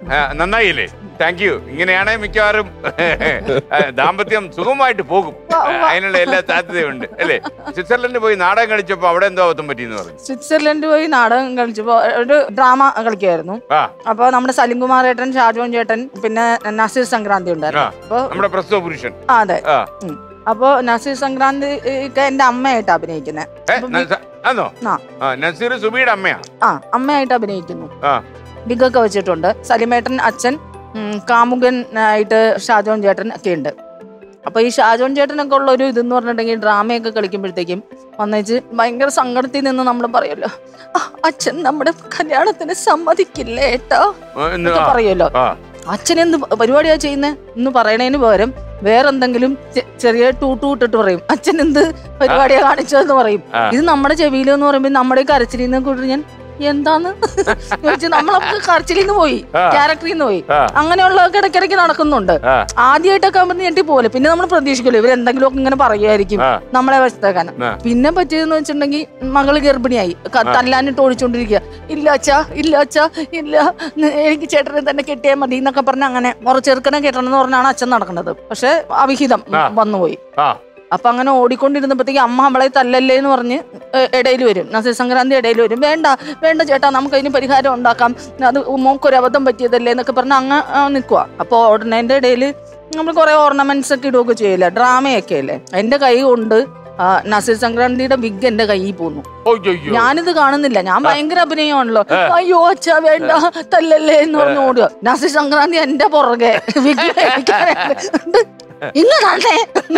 ആ, നന്നായില്ലേ താങ്ക് യു ഇങ്ങനെയാണെ മിക്കവാറും ആ, ദാമ്പത്യം സുഖമായിട്ട് പോകും ആ, അതിനുള്ള എല്ലാ സാധ്യതയുണ്ട് അല്ലേ സ്വിറ്റ്സർലൻഡ് പോയി നാടകം കളിച്ചപ്പോ അവിടെ എന്തോ അബദ്ധം പറ്റിയെന്ന് പറഞ്ഞു സ്വിറ്റ്സർലൻഡ് പോയി നാടകം കളിച്ചപ്പോ ഒരു ഡ്രാമ കളിക്കുമായിരുന്നു ആ അപ്പൊ നമ്മുടെ സലിംകുമാർ ഏട്ടൻ ഷാജോൻ ചേട്ടൻ പിന്നെ നസീർ സംക്രാന്തി ഉണ്ടായിരുന്നു ആ. അപ്പൊ നമ്മുടെ പ്രസ്തുത പുരുഷൻ ആ, അതെ ആ ഉം. അപ്പൊ നസീർ സംക്രാന്തി ഒക്കെ എന്റെ അമ്മയായിട്ട് അഭിനയിക്കുന്നത് ഏ, ന- ആന്നോ ആ. ആ നസീർ സുബിയുടെ അമ്മയാ ആ അമ്മയായിട്ട് അഭിനയിക്കുന്നു ആ വിഗൊക്കെ വെച്ചിട്ടുണ്ട് സലിമേട്ടൻ അച്ഛൻ ഉം, കാമുകൻ ആയിട്ട് ഷാജോൻ ചേട്ടൻ ഒക്കെ ഉണ്ട് അപ്പൊ ഈ ഷാജോൻ ചേട്ടനൊക്കെ ഉള്ള ഒരു ഇതെന്ന് പറഞ്ഞിട്ടുണ്ടെങ്കിൽ ഡ്രാമയൊക്കെ കളിക്കുമ്പോഴത്തേക്കും വന്നേച്ച് ഭയങ്കര സങ്കടത്തിൽ നിന്ന് നമ്മൾ പറയുമല്ലോ "ആ, അച്ഛൻ നമ്മുടെ കല്യാണത്തിന് സമ്മതിക്കില്ലേ ഏട്ടാ ആ, എന്ന് എന്നൊക്കെ ആ. പറയുമല്ലോ ആ അച്ഛൻ എന്ത് പരിപാടിയാ ചെയ്യുന്നത് എന്ന് പറയണതിന് പകരം വേറെന്തെങ്കിലും ചെ- ചെറിയ ടൂട്ടു ഇട്ടിട്ട് പറയും അച്ഛൻ എന്ത് പരിപാടിയാ കാണിച്ചതെന്ന് പറയും ആ. ഇത് നമ്മുടെ ചെവിയിലെന്ന് പറയുമ്പോൾ നമ്മുടെ കരച്ചിലിൽ നിന്ന് കൂടി ഞാൻ എന്താന്ന് ചോദിച്ചു നമ്മളൊക്കെ കരച്ചിലിൽ നിന്ന് പോയി ആ. ക്യാരക്ടറിൽ നിന്ന് പോയി ആ. അങ്ങനെയുള്ളതൊക്കെ ഇടയ്ക്കിടയ്ക്ക് നടക്കുന്നുണ്ട് ആ. ആദ്യമായിട്ടൊക്കെ ആകുമ്പോൾ ഞെട്ടി പോലെ പിന്നെ നമ്മൾ പ്രതീക്ഷിക്കുമല്ലോ ഇവരെന്തെങ്കിലും ഒക്കെ ഇങ്ങനെ പറയുമായിരിക്കും ആ. നമ്മളെ വശത്തേക്കാൻ ആ. പിന്നെ പറ്റിയതെന്ന് വെച്ചിട്ടുണ്ടെങ്കിൽ മകള് ഗർഭിണിയായി ക- തല്ലാനിട്ട് ഓടിച്ചോണ്ടിരിക്കുക ഇല്ല അച്ഛാ ഇല്ല അച്ഛാ ഇല്ല ന- എനിക്ക് ചേട്ടനെ തന്നെ കെട്ടിയാൽ മതി എന്നൊക്കെ പറഞ്ഞ് അങ്ങനെ ഒരു ചെറുക്കനെ കെട്ടണം എന്ന് പറഞ്ഞാണ് അച്ഛൻ നടക്കുന്നത് പക്ഷെ അവിഹിതം ആ. വന്നുപോയി ആ അപ്പൊ അങ്ങനെ ഓടിക്കൊണ്ടിരുന്നപ്പോഴത്തേക്ക് അമ്മ അവളെ തല്ലല്ലേ എന്ന് പറഞ്ഞ് ഇടയിൽ വരും നസീർ സംക്രാന്തി ഇടയിൽ വരും വേണ്ട വേണ്ട ചേട്ടാ നമുക്ക് അതിന് പരിഹാരം ഉണ്ടാക്കാം അത് മോക്കൊരു അബദ്ധം പറ്റിയതല്ലേ എന്നൊക്കെ പറഞ്ഞ് അങ്ങ് നിൽക്കുക അപ്പോൾ ഓടുന്നതിന്റെ ഇടയിൽ നമ്മൾ കുറെ ഓർണമെന്റ്സ് ഒക്കെ ഇടുകയൊക്കെ ചെയ്യില്ല ഡ്രാമയൊക്കെ അല്ലേ എന്റെ കൈ കൊണ്ട് ആ, നസീർ സംക്രാന്തിയുടെ വിഗ് എന്റെ കയ്യിൽ പോന്നു ഒയ്യൊയ്യോ. ഞാനിത് കാണുന്നില്ല ഞാൻ ഭയങ്കര അഭിനയമാണല്ലോ അയ്യോ അച്ഛാ വേണ്ട തല്ലല്ലേ എന്ന് പറഞ്ഞ് ഓടുക നസീർ സംക്രാന്തി എന്റെ പുറകെ വിഗ് മേടിക്കാനായിട്ട്. ഇങ്ങനാണേ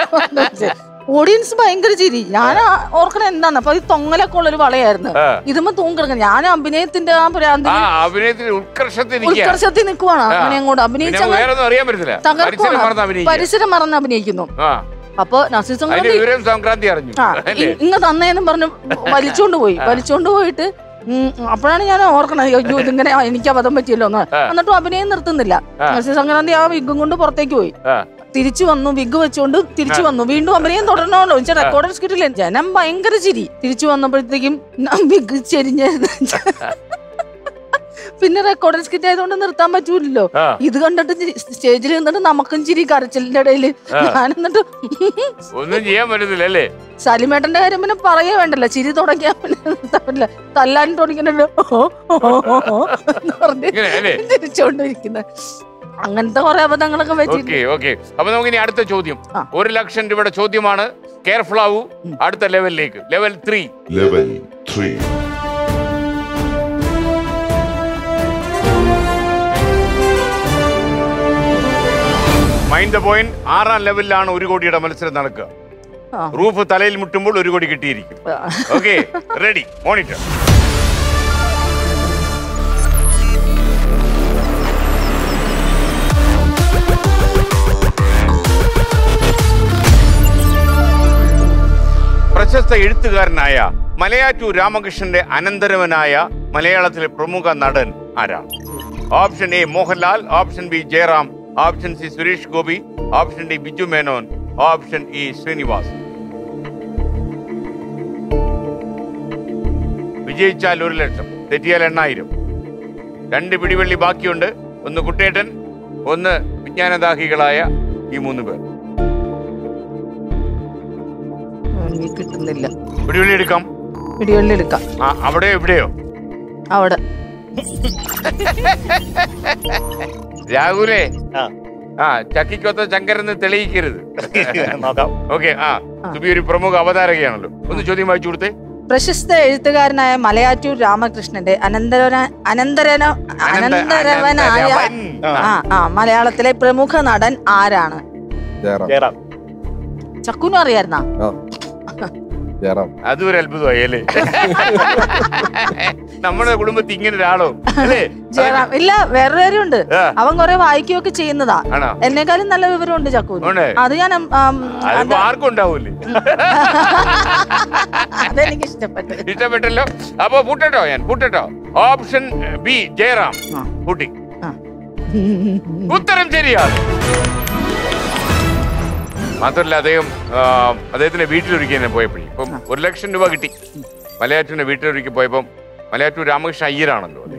ഓഡിയൻസ് ഭയങ്കര ചിരി ഞാൻ ഓർക്കണ എന്താണ് അപ്പൊ ഈ തൊങ്ങലൊക്കെ ഉള്ളൊരു വളയായിരുന്നു ആ. ഇതുമ്പോ തൂങ്ങിക്കിടക്കണം ഞാൻ അഭിനയത്തിന്റെ ആ ഭ്രാന്തി ആ അഭിനയത്തിന് ഉത്കർഷത്തിൽ നിൽക്കുക ഉത്കർഷത്തിൽ നിൽക്കുവാണ് അങ്ങനെ അങ്ങോട്ട് പിന്നെ അഭിനയിച്ച വേറെ ഒന്നും അറിയാൻ പറ്റത്തില്ല പരിസരം മറന്ന് തകർക്കുവാണ് അഭിനയിക്കുക പരിസരം മറന്ന് അഭിനയിക്കുന്നു ആ അപ്പൊ നസീർ അതിന്റെ സംക്രാന്തി വിവരം സംക്രാന്തി അറിഞ്ഞു ആ അല്ലേ ഇ- ഇങ്ങ് തന്നേന്നും പറഞ്ഞ് വലിച്ചോണ്ട് പോയി വലിച്ചോണ്ട് പോയിട്ട് ഉം, അപ്പോഴാണ് ഞാൻ ഓർക്കണത് അയ്യോ ഇതിങ്ങനെ എനിക്ക് അബദ്ധം പറ്റിയല്ലോ എന്ന് ആ. എന്നിട്ടും അഭിനയം നിർത്തുന്നില്ല ആ. നസീർ സംക്രാന്തി ആ വിഗും കൊണ്ട് പുറത്തേക്ക് പോയി ആ. തിരിച്ചു വന്നു വിഗ് വെച്ചുകൊണ്ട് തിരിച്ചു വന്നു വീണ്ടും അഭിനയം തുടരണമല്ലോ വെച്ചാൽ റെക്കോർഡ് സ്കിറ്റില്ല ജനം ഭയങ്കര ചിരി തിരിച്ചു വന്നപ്പോഴത്തേക്കും വിഗ് ചെരിഞ്ഞ പിന്നെ റെക്കോർഡ് സ്കിറ്റ് ആയതുകൊണ്ട് നിർത്താൻ പറ്റൂലല്ലോ ആ. ഇത് കണ്ടിട്ട് ചി- സ്റ്റേജിൽ നിന്നിട്ട് നമുക്കും ചിരി കരച്ചിലിന്റെ ഇടയിൽ ഞാൻ എന്നിട്ട് ഒന്നും ചെയ്യാൻ പറ്റത്തില്ല അല്ലേ സലിമേട്ടന്റെ കാര്യം പിന്നെ പറയേ വേണ്ടല്ലോ ചിരി തുടങ്ങിയാ പിന്നെ നിർത്താൻ പറ്റില്ല തല്ലാൻ തുടങ്ങിയിട്ടുണ്ടല്ലോ പറഞ്ഞ് ഇങ്ങനെ അല്ലേ ചിരിച്ചോണ്ടിരിക്കുന്നത് അങ്ങനത്തെ കുറെ അബദ്ധങ്ങളൊക്കെ ഓക്കെ പറ്റി ഓക്കെ അപ്പൊ നമുക്ക് ഇനി അടുത്ത ചോദ്യം ആ. ഒരു ലക്ഷം രൂപയുടെ ചോദ്യമാണ് കെയർഫുൾ ആവൂ അടുത്ത ലെവലിലേക്ക് level three level three mind the point ആറാം ലെവലിലാണ് ഒരു കോടിയുടെ മത്സരം നടക്കുക ആ. റൂഫ് തലയിൽ മുട്ടുമ്പോൾ ഒരു കോടി കിട്ടിയിരിക്കും ഓക്കെ റെഡി മോണിറ്റർ പ്രശസ്ത എഴുത്തുകാരനായ മലയാറ്റൂർ രാമകൃഷ്ണന്റെ അനന്തരവനായ മലയാളത്തിലെ പ്രമുഖ നടൻ ആരാണ് option A Mohanlal option B Jayaram option C Suresh Gopi option D Biju Menon option E Srinivas വിജയിച്ചാൽ ഒരു ലക്ഷം തെറ്റിയാൽ എണ്ണായിരം രണ്ട് പിടിവള്ളി ബാക്കിയുണ്ട് ഒന്ന് കുട്ടേട്ടൻ ഒന്ന് വിജ്ഞാനദാഹികളായ ഈ മൂന്ന് പേർ എനിക്ക് കിട്ടുന്നില്ല പിടിവള്ളി എടുക്കാം പിടിവള്ളി എടുക്കാം ആ അവിടെയോ ഇവിടെയോ അവിടെ രാഹുലേ ആ. ആ ചക്കിക്കൊത്ത ചങ്കരെന്ന് തെളിയിക്കരുത് നോക്കാം ഓക്കെ ആ സുബി ഒരു പ്രമുഖ അവതാരകയാണല്ലോ ഒന്ന് ചോദ്യം വായിച്ചു കൊടുത്തേ പ്രശസ്ത എഴുത്തുകാരനായ മലയാറ്റൂർ രാമകൃഷ്ണന്റെ അനന്തരവന അനന്തരന അനന്തരവനായ അനന്തരവൻ. ആ ആ മലയാളത്തിലെ പ്രമുഖ നടൻ ആരാണ് ജയറാം ജയറാം ചക്കുനും അറിയായിരുന്നാ ആ ജയറാം അതും ഒരു അത്ഭുതമായി അല്ലേ നമ്മുടെ കുടുംബത്തിൽ ഇങ്ങനെ ഒരാളോ അല്ലേ ജയറാം ഇല്ല വേറൊരു കാര്യമുണ്ട് ആ. അവൻ കുറെ വായിക്കുകയൊക്കെ ചെയ്യുന്നതാ ആണോ എന്നെക്കാളും നല്ല വിവരമുണ്ട് ചക്കൂന് ഉണ്ട്. അത് ഞാൻ ഉം, ആം, അതിപ്പോ അത് ആർക്കും ഉണ്ടാവൂലേ അതെനിക്ക് ഇഷ്ടപ്പെട്ടു ഇഷ്ടപ്പെട്ടല്ലോ അപ്പൊ പൂട്ടട്ടോ ഞാൻ പൂട്ടട്ടോ ഓപ്ഷൻ ബി ജയറാം ആ. പൂട്ടി ആ. ഉത്തരം ശരിയാണ് മാത്രമല്ല അദ്ദേഹം ആ, അദ്ദേഹത്തിന്റെ വീട്ടിലൊരിക്കൽ പോയപ്പോഴേ ഇപ്പം ഒരു ലക്ഷം രൂപ കിട്ടി മലയാറ്റൂരിന്റെ വീട്ടിലൊരിക്കൽ പോയപ്പം മലയാറ്റൂർ രാമകൃഷ്ണ അയ്യരാണല്ലോ അതെ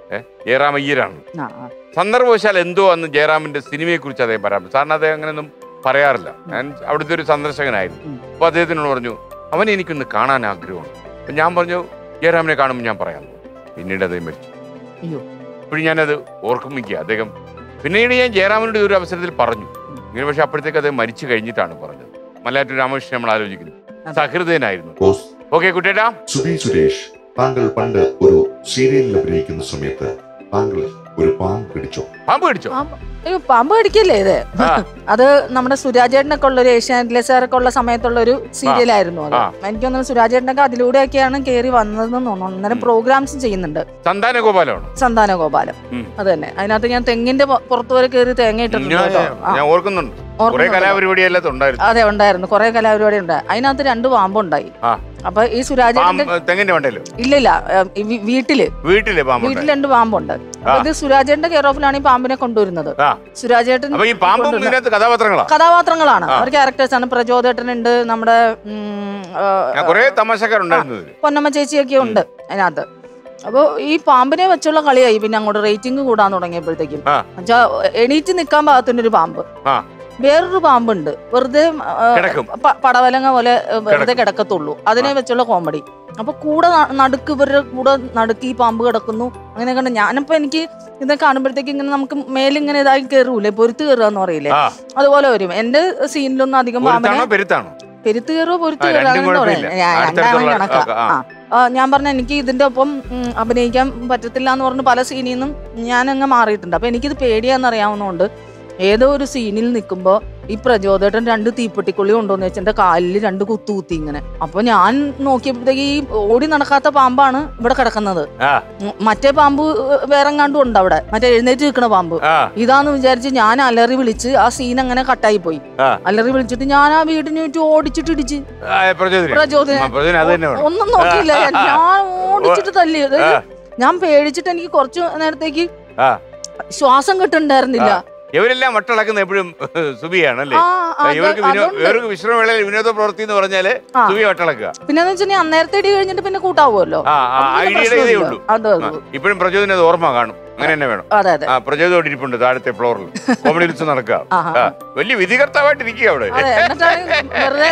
ഏ ജയറാം അയ്യരാണ് ആ, ആ. സന്ദർഭവശാൽ എന്തോ അന്ന് ജയറാമിന്റെ സിനിമയെ കുറിച്ച് അദ്ദേഹം പറയാം സാറിന് അദ്ദേഹം അങ്ങനെയൊന്നും പറയാറില്ല ഞാൻ അവിടുത്തെ ഒരു സന്ദർശകനായിരുന്നു ഉം. അപ്പൊ അദ്ദേഹത്തിനോട് പറഞ്ഞു അവനെ എനിക്കൊന്ന് കാണാൻ ആഗ്രഹമാണ് അപ്പൊ ഞാൻ പറഞ്ഞു ജയറാമിനെ കാണുമ്പോൾ ഞാൻ പറയാം പിന്നീട് അദ്ദേഹം മരിച്ചു അയ്യോ ഇപ്പോഴും ഞാനത് ഓർമ്മിക്കുക അദ്ദേഹം പിന്നീട് ഞാൻ ജയറാമിനോട് ഒരു അവസരത്തിൽ പറഞ്ഞു ഇങ്ങനെ പക്ഷെ അപ്പോഴത്തേക്ക് അദ്ദേഹം മരിച്ചു കഴിഞ്ഞിട്ടാണ് പറഞ്ഞത് മലയാറ്റൂർ രാമകൃഷ്ണൻ നമ്മൾ ആലോചിക്കുന്നു സഹൃദയനായിരുന്നു ബോസ് ഓക്കെ കുട്ടേട്ടാ സുബി സുരേഷ് താങ്കൾ പണ്ട് ഒരു സീരിയലിൽ അഭിനയിക്കുന്ന സമയത്ത് താങ്കൾ ഒരു പാമ്പ് പിടിച്ചോ പാമ്പ് കടിച്ചോ പാമ്പ് അയ്യോ പാമ്പ് കടിക്കല്ലേ ഇത് ആ. അത് നമ്മുടെ സുരാജേട്ടനൊക്കെ ഉള്ള ഒരു ഏഷ്യാനെറ്റിലെ സാറൊക്കെ ഉള്ള സമയത്തുള്ള ഒരു സീരിയലായിരുന്നു അത് ആ. എനിക്ക് തോന്നുന്നു സുരാജേട്ടനൊക്കെ അതിലൂടെയൊക്കെയാണ് കയറി വന്നതെന്ന് തോന്നുന്നു അന്നേരം പ്രോഗ്രാംസ് ചെയ്യുന്നുണ്ട് സന്താന ഗോപാലമാണ് സന്താന ഗോപാലം ഉം. അത് തന്നെ അതിനകത്ത് ഞാൻ തെങ്ങിന്റെ പൊ- പുറത്ത് വരെ കയറി തേങ്ങ ഇട്ടിട്ടുണ്ട് ഞാൻ കേട്ടോ. ആ, ഞാൻ ഓർക്കുന്നുണ്ട് കുറെ ഓർക്കുന്നുണ്ടോ? കലാപരിപാടി എല്ലാം ഉണ്ടായിരുന്നു അതെ ഉണ്ടായിരുന്നു കുറെ കലാപരിപാടി ഉണ്ട് അതിനകത്ത് രണ്ട് പാമ്പുണ്ടായി ആ. അപ്പൊ ഈ സുരാജേട്ടന്റെ പാമ്പ് തെങ്ങിന്റെ മണ്ടല്ലോ ഇല്ലില്ല ഏം, ഈ വീ- വീട്ടില് വീട്ടിലെ പാമ്പ് വീട്ടിൽ രണ്ട് പാമ്പുണ്ട് അപ്പൊ ഇത് സുരാജേട്ടന്റെ കെയർ ഓഫിലാണ് ഈ പാമ്പിനെ കൊണ്ടുവരുന്നത് ആ സുരാജേട്ടൻ അപ്പൊ ഈ പാമ്പും കൊണ്ടുവരുന്ന- ഇതിനകത്ത് കഥാപാത്രങ്ങളാ കഥാപാത്രങ്ങളാണ് ആ. അവർ ക്യാരക്ടേഴ്സ് ആണ് പ്രചോദേട്ടൻ ഉണ്ട് നമ്മുടെ ഉം, ആ, ഞാൻ കുറെ തമാശക്കാരുണ്ടായിരുന്നു ഇതില്. പൊന്നമ്മ ചേച്ചിയൊക്കെ ഉണ്ട് അതിനകത്ത് അപ്പൊ ഈ പാമ്പിനെ വെച്ചുള്ള കളിയായി പിന്നെ അങ്ങോട്ട് റേറ്റിംഗ് കൂടാൻ തുടങ്ങിയപ്പോഴത്തേക്കും ആ. എന്നുവെച്ചാ എണീറ്റ് നിൽക്കാൻ പാകത്തിന്റെ ഒരു പാമ്പ് ആ. വേറൊരു പാമ്പുണ്ട് വെറുതെ ആ, കിടക്കും. പ- പടവലങ്ങ പോലെ ഏ, വെറുതെ കിടക്കും. കിടക്കത്തുള്ളൂ അതിനെ വെച്ചുള്ള കോമഡി അപ്പൊ കൂടെ ന- നടുക്ക് ഇവരുടെ കൂടെ നടുക്ക് ഈ പാമ്പ് കിടക്കുന്നു അങ്ങനെ കണ്ട് ഞാനിപ്പോ എനിക്ക് ഇത് കാണുമ്പോഴത്തേക്ക് ഇങ്ങനെ നമുക്ക് മേലിങ്ങനെ ഇതായി കയറൂലേ പൊരുത്ത് കയറുക എന്ന് പറയില്ലേ ആ അതുപോലെ വരും എന്റെ സീനിലൊന്നും അധികം പാമ്പിനെ ഒരുത്താണോ പെരുത്താണോ പെരുത്ത് കയറോ പൊരുത്ത് ആ, കയറോ രണ്ടും അങ്ങനെ കുഴപ്പമില്ല. പറയാം. ഞാൻ- അടുത്തടുത്തുള്ള രണ്ടാണ് കണക്കാ ഒക്കെ, ആ. ആ. ആ, ഞാൻ പറഞ്ഞ എനിക്ക് ഇതിന്റെ ഒപ്പം ഉം, അഭിനയിക്കാൻ പറ്റത്തില്ല എന്ന് പറഞ്ഞ് പല സീനിൽ നിന്നും ഞാൻ അങ്ങ് മാറിയിട്ടുണ്ട് അപ്പൊ എനിക്കിത് പേടിയാന്ന് അറിയാവുന്നതുകൊണ്ട് ഏതോ ഒരു സീനിൽ നിൽക്കുമ്പോ ഈ പ്രചോദേട്ടൻ രണ്ട് തീപ്പെട്ടിക്കുള്ളി കൊണ്ടുവന്ന് വെച്ച് എന്റെ കാലിൽ രണ്ട് കുത്തു കുത്തി ഇങ്ങനെ അപ്പൊ ഞാൻ നോക്കിയപ്പോഴത്തേക്ക് ഈ ഓടി നടക്കാത്ത പാമ്പാണ് ഇവിടെ കിടക്കുന്നത് ആ ഉം, മറ്റേ പാമ്പ് വേറെ എങ്ങാണ്ടും ഉണ്ട് അവിടെ മറ്റേ എഴുന്നേറ്റ് നിൽക്കുന്ന പാമ്പ് ആ ഇതാന്ന് വിചാരിച്ച് ഞാൻ അലറി വിളിച്ച് ആ സീൻ അങ്ങനെ കട്ടായി പോയി ആ. അലറി വിളിച്ചിട്ട് ഞാൻ ആ വീടിന് ചുറ്റും ഓടിച്ചിട്ട് ഇടിച്ച് ആ, പ്രചോദനം പ്രചോദനം ആ, പ്രചോദനം അത് തന്നെ വേണം ഒന്നും നോക്കിയില്ല ഞാൻ ഞാൻ ഓടിച്ചിട്ട് തല്ലി അതായത് ആ. ഞാൻ പേടിച്ചിട്ട് എനിക്ക് കുറച്ചു നേരത്തേക്ക് ആ. ശ്വാസം കിട്ടുന്നുണ്ടായിരുന്നില്ല ഇവരെല്ലാം വട്ടളക്കുന്ന എപ്പോഴും സുബിയാണ് അല്ലേ ആ, അത് ഇവർക്ക് വിനോ- അതുണ്ട്. ഇവർക്ക് വിശ്രമവേളയിൽ വിനോദ പ്രവൃത്തി എന്ന് പറഞ്ഞാല് ആ. സുബി വട്ടളക്കുക പിന്നെന്ന് വെച്ചാൽ അന്നേരത്തെ ഇടി കഴിഞ്ഞിട്ട് പിന്നെ കൂട്ടാവുമല്ലോ ആ ആ അപ്പൊ പിന്നെ ഐഡിയയുടെ ഇതേ പ്രശ്നമില്ല. ഉള്ളൂ അതെ ആ, ഇപ്പോഴും പ്രചോദനം അത് ഓർമ്മ കാണും അങ്ങനെ തന്നെ വേണം അതെ അതെ ആ പ്രചോദനം ഇരിപ്പുണ്ട് താഴത്തെ ഫ്ലോറിൽ കോമഡി ലിസ്റ്റ് നടക്കുക ആഹാ. ആ, വലിയ വിധികർത്താവായിട്ട് ഇരിക്കുക അവിടെ അതെ എന്നിട്ടാണ് വെറുതെ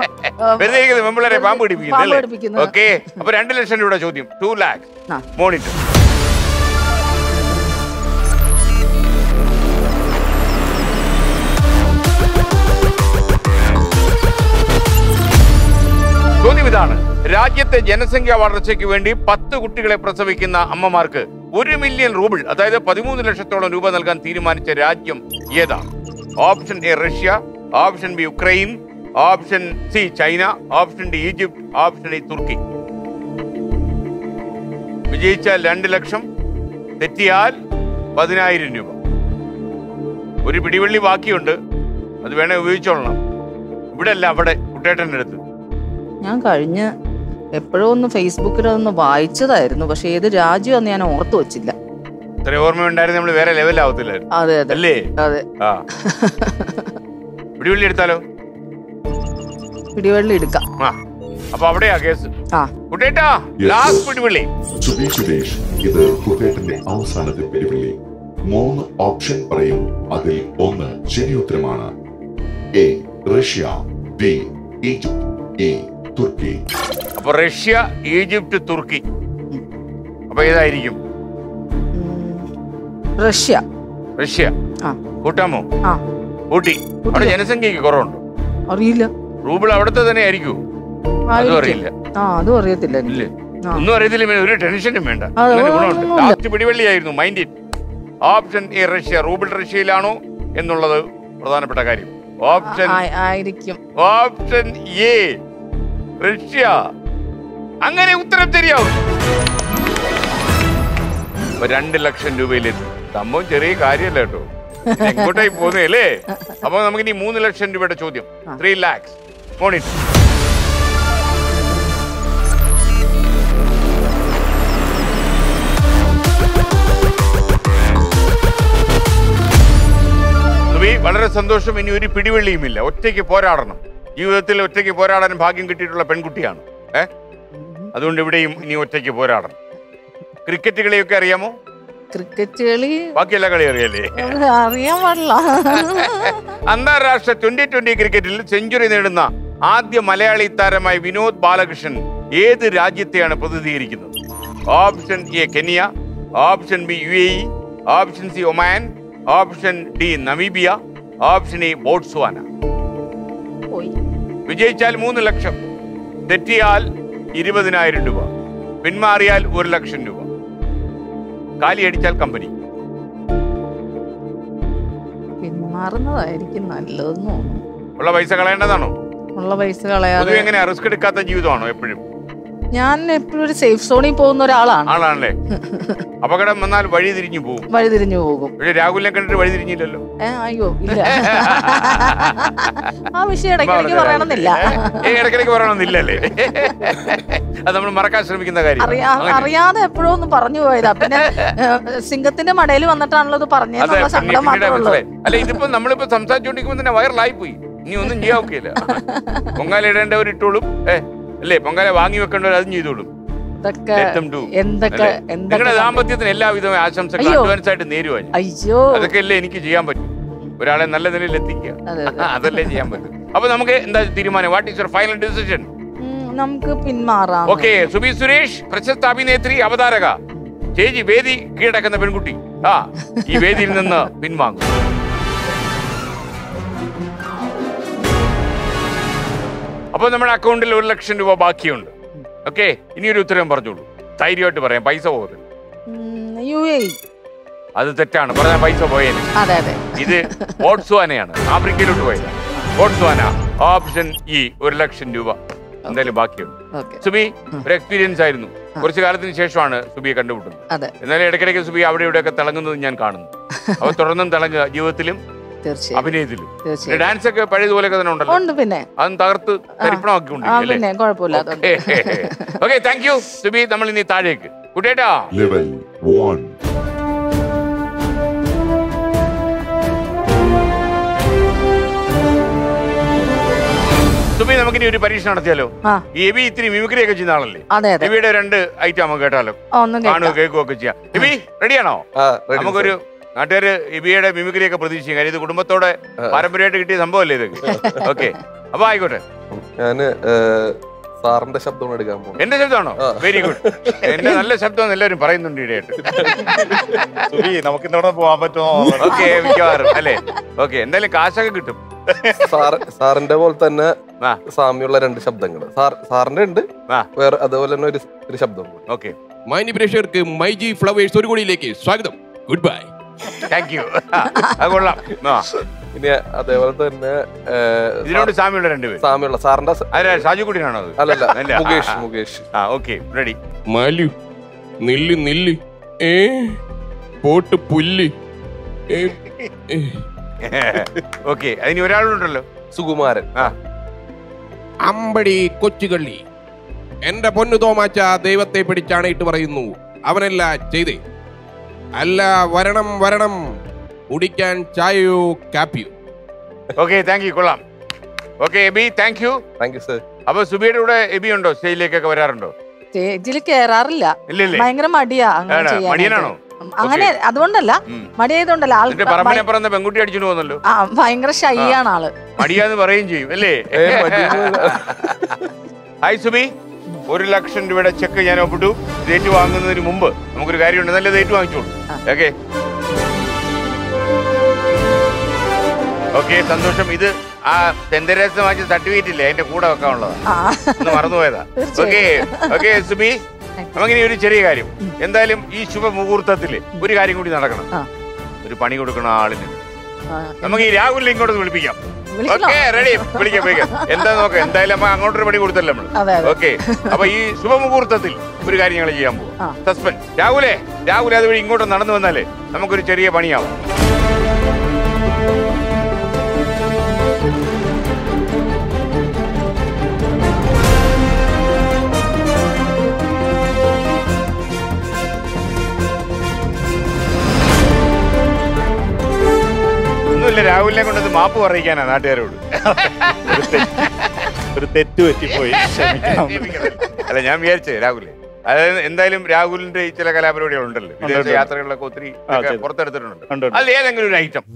ആ, വെറുതെ ഇരിക്കുന്നത് പെമ്പിള്ളേരെ പാമ്പ് പിടിപ്പിക്കുന്നത് പാമ്പ് അല്ലേ പിടിപ്പിക്കുന്നത്. ഓക്കെ അപ്പൊ രണ്ട് ലക്ഷം രൂപയുടെ ചോദ്യം ടു ലാക്സ് ആ. മോണിറ്റർ ചോദ്യം ഇതാണ് രാജ്യത്തെ ജനസംഖ്യാ വളർച്ചയ്ക്ക് വേണ്ടി പത്ത് കുട്ടികളെ പ്രസവിക്കുന്ന അമ്മമാർക്ക് ഒരു മില്യൺ റൂബിൾ അതായത് പതിമൂന്ന് ലക്ഷത്തോളം രൂപ നൽകാൻ തീരുമാനിച്ച രാജ്യം ഏതാണ് option A Russia option B Ukraine option C China option D Egypt option D Turkey വിജയിച്ചാൽ രണ്ട് ലക്ഷം തെറ്റിയാൽ പതിനായിരം രൂപ ഒരു പിടിവള്ളി ബാക്കിയുണ്ട് അത് വേണേ ഉപയോഗിച്ചോളണം ഇവിടെ അല്ല അവിടെ കുട്ടേട്ടൻ്റെ അടുത്ത് ഞാൻ കഴിഞ്ഞ എപ്പോഴോ ഒന്ന് ഫേസ്ബുക്കിൽ ഒന്ന് വായിച്ചതായിരുന്നു പക്ഷെ ഏത് രാജ്യമാണെന്ന് ഞാൻ ഓർത്തു വെച്ചില്ല ഇത്ര ഓർമ്മയുണ്ടായിരുന്നു നമ്മൾ വേറെ ലെവലാവത്തില്ലായിരുന്നു അതെ അതെ അല്ലേ അതെ ആ പിടിവള്ളി എടുത്താലോ പിടിവെള്ളി എടുക്കാം ആ അപ്പൊ അവിടെയാ കേസ് ആ കുട്ടേട്ടാ Yes. ലാസ്റ്റ് പിടിവള്ളി സുബി സുരേഷ് ഇത് കുട്ടേട്ടന്റെ അവസാനത്തെ പിടിവിളി മൂന്ന് ഓപ്ഷൻ പറയും അതിൽ ഒന്ന് ശരിയുത്തരമാണ് A Russia B Egypt A Turkey അപ്പൊ റഷ്യ ഈജിപ്ത് തുർക്കി അപ്പൊ ഏതായിരിക്കും ഉം, റഷ്യ റഷ്യ ആ കൂട്ടാമോ ആ കൂട്ടി അവിടെ ജനസംഖ്യക്ക് കുറവുണ്ടോ അറിയില്ല റൂബിൾ അവിടുത്തെ തന്നെ ആയിരിക്കുമോ അതും ആയിരിക്കും. അറിയില്ല ആ അതും അറിയത്തില്ല എനിക്ക് ഇല്ലേ ആ. ഒന്നും അറിയത്തില്ല പിന്നെ ഒരു ടെൻഷനും വേണ്ട അതെ, അങ്ങനെ ഗുണമുണ്ട് ഒന്നുമില്ല. ലാസ്റ്റ് പിടിവള്ളിയായിരുന്നു mind it option A Russia rouble റഷ്യയിലാണോ എന്നുള്ളത് പ്രധാനപ്പെട്ട കാര്യം ഓപ്ഷൻ ആ- ആയിരിക്കും ഓപ്ഷൻ എ റഷ്യ അങ്ങനെ ഉത്തരം ശരിയാവും അപ്പൊ രണ്ട് ലക്ഷം രൂപയിലെത്തി സംഭവം ചെറിയ കാര്യമല്ല കേട്ടോ ഇത് എങ്ങോട്ടായി പോകുന്നേ അല്ലേ അപ്പൊ നമുക്ക് ഇനി മൂന്ന് ലക്ഷം രൂപയുടെ ചോദ്യം ത്രീ ലാക്സ് മോണിറ്റ് സുബി വളരെ സന്തോഷം ഇനി ഒരു പിടിവെള്ളിയുമില്ല ഒറ്റയ്ക്ക് പോരാടണം ജീവിതത്തിൽ ഒറ്റയ്ക്ക് പോരാടാൻ ഭാഗ്യം കിട്ടിയിട്ടുള്ള പെൺകുട്ടിയാണ് ഏ അതുകൊണ്ട് ഇവിടെയും ഇനി ഒറ്റയ്ക്ക് പോരാടണം ക്രിക്കറ്റ് കളിയൊക്കെ അറിയാമോ ക്രിക്കറ്റ് കളി ബാക്കി എല്ലാ കളി അറിയല്ലേ അറിയാൻ പാടില്ല അന്താരാഷ്ട്ര ട്വന്റി ട്വന്റി ക്രിക്കറ്റിൽ സെഞ്ചുറി നേടുന്ന ആദ്യ മലയാളി താരമായ വിനോദ് ബാലകൃഷ്ണൻ ഏത് രാജ്യത്തെയാണ് പ്രതിനിധീകരിക്കുന്നത് option A Kenya option B U A option C Oman option D Namibia option E Botswana പോയി വിജയിച്ചാൽ മൂന്ന് ലക്ഷം തെറ്റിയാൽ ഇരുപതിനായിരം രൂപ പിന്മാറിയാൽ ഒരു ലക്ഷം രൂപ കാലിയടിച്ചാൽ കമ്പനി പിന്മാറുന്നതായിരിക്കും നല്ലതെന്ന് തോന്നുന്നു ഉള്ള പൈസ കളയേണ്ടതാണോ ഉള്ള പൈസ പൊതുവെ കളയാതെ എങ്ങനെയാ റിസ്ക് എടുക്കാത്ത ജീവിതമാണോ എപ്പോഴും ഞാൻ എപ്പോഴും ഒരു സേഫ് സോണിൽ പോകുന്ന ഒരാളാണ് ആളാണല്ലേ അപകടം വന്നാൽ വഴി തിരിഞ്ഞു പോകും വഴിതിരിഞ്ഞു പോകും പക്ഷെ രാഹുലിനെ കണ്ടിട്ട് വഴി തിരിഞ്ഞില്ലല്ലോ ഏ, അയ്യോ ഇല്ല ആ വിഷയം ഇടയ്ക്കിടയ്ക്ക് പറയണമെന്നില്ല ഏ, ഇടയ്ക്കിടയ്ക്ക് പറയണമെന്നില്ലല്ലേ അത് നമ്മൾ മറക്കാൻ ശ്രമിക്കുന്ന കാര്യം അറിയാ അങ്ങനെ. അറിയാതെ എപ്പോഴും ഒന്ന് പറഞ്ഞു പോയതാ പിന്നെ ഏ, സിംഗത്തിന്റെ മടയിൽ വന്നിട്ടാണല്ലോ ഇത് അതെ പറഞ്ഞെന്നുള്ള പിന്നെ സങ്കടം പിന്നീട് മാത്രമേ ഉള്ളൂ മനസ്സിലായി. അല്ല ഇതിപ്പോ നമ്മളിപ്പോ സംസാരിച്ചുകൊണ്ടിരിക്കുമ്പോ തന്നെ വൈറലായി പോയി ഇനി ഒന്നും ചെയ്യാൻ ഒക്കെയില്ല പൊങ്കാല ഇടേണ്ടവർ ഇട്ടോളും ഏ അല്ലേ പൊങ്കാല വാങ്ങി വെക്കേണ്ടവർ അതും ചെയ്തോളും ഇതൊക്കെ Let them do. എന്തൊക്കെ അല്ലേ? എന്തൊക്കെ നിങ്ങളുടെ ദാമ്പത്യത്തിന് എല്ലാവിധ ആശംസകളും അയ്യോ. അഡ്വാൻസ് ആയിട്ട് നേരുവാ ഞാൻ അയ്യോ അതൊക്കെ അല്ലേ എനിക്ക് ചെയ്യാൻ പറ്റും ഒരാളെ നല്ല നിലയിൽ എത്തിക്കുക അതെ അതെ അതല്ലേ ചെയ്യാൻ പറ്റും അപ്പൊ നമുക്ക് എന്താ തീരുമാനം what is your final decision ഉം, നമുക്ക് പിന്മാറാം ഓക്കെ സുബി സുരേഷ് പ്രശസ്ത അഭിനേത്രി അവതാരക ചേച്ചി വേദി കീഴടക്കുന്ന പെൺകുട്ടി ആ ഈ വേദിയിൽ നിന്ന് പിൻവാങ്ങും അപ്പോൾ നമ്മുടെ അക്കൗണ്ടിൽ ഒരു ലക്ഷം രൂപ ബാക്കിയുണ്ട് ഓക്കെ ഇനി ഒരു ഉത്തരം പറഞ്ഞോളൂ ധൈര്യമായിട്ട് പറയാം പൈസ പോകുന്നത് ഉം, യു എ ഇ. അത് തെറ്റാണ് പറഞ്ഞ പൈസ പോയേനെ അതെ അതെ ഇത് ബോട്സ്വാനയാണ് ആഫ്രിക്കയിലോട്ട് പോയത് ബോട്സ്വാന ഓപ്ഷൻ ഇ ഒരു ലക്ഷം രൂപ എന്തായാലും ബാക്കിയുണ്ട് ഓക്കെ സുബി ഒരു എക്സ്പീരിയൻസ് ആയിരുന്നു കുറച്ചു കാലത്തിന് ശേഷമാണ് സുബിയെ കണ്ടുമുട്ടുന്നത് അതെ എന്നാലും ഇടയ്ക്കിടയ്ക്ക് സുബി അവിടെ ഇവിടെയൊക്കെ തിളങ്ങുന്നത് ഞാൻ കാണുന്നു അപ്പൊ തുടർന്നും തിളങ്ങുക ജീവിതത്തിലും തീർച്ചയായും അഭിനയത്തിലും പിന്നെ തീർച്ചയായും ഡാൻസ് ഒക്കെ പഴയതുപോലെയൊക്കെ തന്നെ ഉണ്ടല്ലോ ഉണ്ട് പിന്നെ അതും തകർത്ത് ആ തരിപ്പണമാക്കിക്കൊണ്ടിരിക്കും പിന്നെ കുഴപ്പമില്ല അതുണ്ട് ഓക്കെ താങ്ക് യു സുബി നമ്മൾ ഇനി താഴേക്ക് കുട്ടേട്ടാ ലെവൽ വൺ സുബി നമുക്കിനി ഒരു പരീക്ഷ നടത്തിയാലോ ആ ഈ എബി ഇത്തിരി മിമിക്രി ഒക്കെ ചെയ്യുന്ന ആളല്ലേ അതെ അതെ എബിയുടെ രണ്ട് ഐറ്റം നമുക്ക് കേട്ടാലോ ആ, ഒന്നും കാണുകയോ കേൾക്കാം കേൾക്കുകയോ ഒക്കെ ചെയ്യാം എബി റെഡിയാണോ ആ ready നമുക്കൊരു നാട്ടുകാര് എബിയുടെ മിമിക്രി ഒക്കെ പ്രതീക്ഷിക്കും കാര്യം ഇത് കുടുംബത്തോടെ പാരമ്പര്യമായിട്ട് കിട്ടിയ സംഭവമല്ലേ ഇതൊക്കെ ഓക്കെ അപ്പൊ ആയിക്കോട്ടെ sir. ഞാന് ഏ, സാറിന്റെ ശബ്ദമാണ് എടുക്കാൻ പോകുന്നത് എന്റെ ശബ്ദമാണോ ആ. വെരി ഗുഡ് എന്റെ നല്ല ശബ്ദം എല്ലാവരും പറയുന്നുണ്ട് ഇടയായിട്ട് സുബി നമുക്ക് ഇന്നോടെ പോകാൻ പറ്റുമോ ഓക്കെ മിക്കവാറും അല്ലേ ഓക്കെ എന്തായാലും കാശൊക്കെ കിട്ടും സാറ് സാറിന്റെ പോലെ തന്നെ ആ. സാമ്യമുള്ള രണ്ട് ശബ്ദങ്ങൾ സാർ സാറിന്റെ ഉണ്ട് ആ. വേറെ അതുപോലെ തന്നെ ഒരു ഒരു ശബ്ദം കൂടി ഓക്കെ മാന്യ പ്രേക്ഷകർക്ക് മൈജി ഫ്ലവേഴ്സ് ഒരു കോടിയിലേക്ക് സ്വാഗതം ഗുഡ് ബൈ താങ്ക് യു അത് കൊള്ളാം ആ ഇനി അതേപോലെ തന്നെ ഏ, ഇതിനോട് സാമ്യമുള്ള രണ്ടുപേര് സാമ്യമുള്ള സാറിന്റെ സ- അതെ ഷാജുക്കുട്ടിനാണോ അത് അല്ലല്ല അല്ല. മുകേഷ് ആ, ആ. മുകേഷ് ആ ഓക്കെ റെഡി മാലു നില്ല് നില്ല് ഏ പോട്ട് പുല്ല് ഏ, ഏ. ഓക്കെ അതിന് ഒരാളുണ്ടല്ലോ സുകുമാരൻ ആ അമ്പടി കൊച്ചുകള്ളി എന്റെ പൊന്നു തോമാച്ച ദൈവത്തെ പിടിച്ചാണ് ഇട്ട് പറയുന്നു അവനല്ല ചെയ്തേ അല്ല വരണം വരണം കുടിക്കാൻ ചായയോ കാപ്പിയോ ഓക്കെ താങ്ക് യു കൊള്ളാം okay Abi thank you thank you sir അപ്പൊ സുബിയുടെ കൂടെ എബി ഉണ്ടോ സ്റ്റേജിലേക്കൊക്കെ വരാറുണ്ടോ സ്റ്റേജിൽ കേറാറില്ല ഇല്ല ഇല്ലേ ഭയങ്കര മടിയാ അങ്ങനെ ആണോ? ചെയ്യാനായിട്ട്. മടിയനാണോ? ഉം, അങ്ങനെ അതുകൊണ്ടല്ല ഉം. മടിയായതുകൊണ്ടല്ല ആൾ എന്നിട്ട് പറമ്പിനെ പറന്ന പെൺകുട്ടി അടിച്ചിട്ട് പോകുന്നല്ലോ ആ ഭയങ്കര ഷൈ ആണ് ആള് മടിയാന്ന് പറയുകയും ചെയ്യും അല്ലേ ഏ, മടിയൊന്നുമില്ല. ഹായ് സുബി ഒരു ലക്ഷം രൂപയുടെ ചെക്ക് ഞാൻ ഒപ്പിട്ടു ഡേറ്റ് വാങ്ങുന്നതിന് മുമ്പ് നമുക്കൊരു കാര്യമുണ്ട് നല്ല ഡേറ്റ് വാങ്ങിച്ചോളൂ ഓക്കെ ഓക്കെ സന്തോഷം ഇത് ആ സെന്റ് തെരേസ വാങ്ങിച്ച സർട്ടിഫിക്കറ്റ് ഇല്ലേ അതിന്റെ കൂടെ വെക്കാനുള്ളതാണ് ആ ഒന്ന് മറന്നുപോയതാ ഓക്കെ ഓക്കെ സുബി നമുക്കിനി ഒരു ചെറിയ കാര്യം എന്തായാലും ഈ ശുഭമുഹൂർത്തത്തില് ഒരു കാര്യം കൂടി നടക്കണം ആ. ഒരു പണി കൊടുക്കണ ആളിന് ആ, നമുക്ക് ഈ രാഹുലിനെ ഇങ്ങോട്ട് വിളിപ്പിക്കാം വിളിക്കണോ? ഓക്കെ റെഡി വിളിക്കാം വിളിക്കാം എന്താ നോക്കാം എന്തായാലും നമ്മ അങ്ങോട്ടൊരു പണി കൊടുത്തല്ലോ നമ്മള് അതെ അതെ ഓക്കെ അപ്പൊ ഈ ശുഭമുഹൂർത്തത്തിൽ ഒരു കാര്യം ഞങ്ങൾ ചെയ്യാൻ പോകും ആ. സസ്പെൻസ് രാഹുലേ രാഹുൽ അതുവഴി ഇങ്ങോട്ട് നടന്നു വന്നാലേ നമുക്കൊരു ചെറിയ പണിയാവും ഒന്നുമില്ല രാഹുലിനെ കൊണ്ടത് മാപ്പ് പറയിക്കാനാ നാട്ടുകാരോട് ഒരു തെറ്റ് ഒരു തെറ്റ് പറ്റിപ്പോയി ക്ഷമിക്കണം അല്ല ഞാൻ വിചാരിച്ചേ രാഹുലേ അതായത് എന്തായാലും രാഹുലിന്റെ ഈ ചില കലാപരിപാടികൾ ഉണ്ടല്ലോ വിദേശ ഉണ്ട്. യാത്രകളിലൊക്കെ ഒത്തിരി ആ, ഒക്കെ ചെയ്തു. പുറത്തെടുത്തിട്ടുണ്ട് ഉണ്ട്, ഉണ്ട്. അതിൽ ഏതെങ്കിലും ഒരു item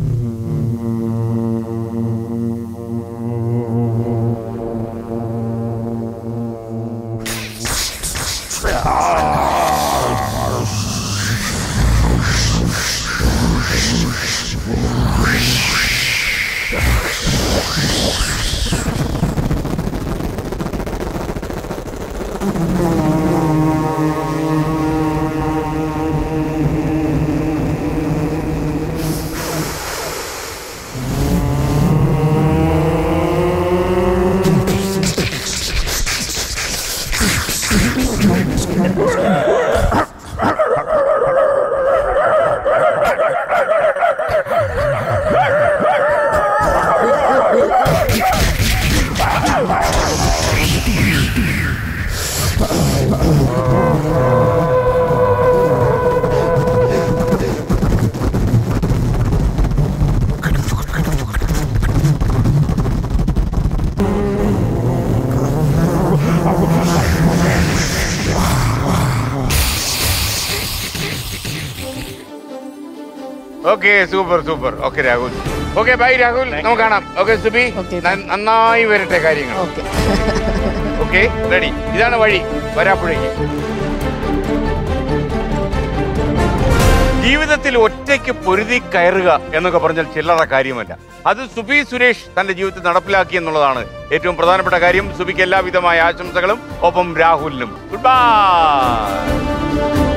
okay super super okay Rahul okay bye Rahul നമുക്ക് കാണാം ഓക്കെ സുബി Okay. ന- നന്നായി വരട്ടെ കാര്യങ്ങൾ ഓക്കെ ഓക്കെ റെഡി ഇതാണ് വഴി വരാപ്പുഴയ്ക്ക് ജീവിതത്തിൽ ഒറ്റയ്ക്ക് പൊരുതി കയറുക എന്നൊക്കെ പറഞ്ഞാൽ ചില്ലറ കാര്യമല്ല അത് സുബി സുരേഷ് തന്റെ ജീവിതത്തിൽ നടപ്പിലാക്കി എന്നുള്ളതാണ് ഏറ്റവും പ്രധാനപ്പെട്ട കാര്യം സുബിക്ക് എല്ലാവിധമായ ആശംസകളും ഒപ്പം രാഹുലിനും ഗുഡ് ബൈ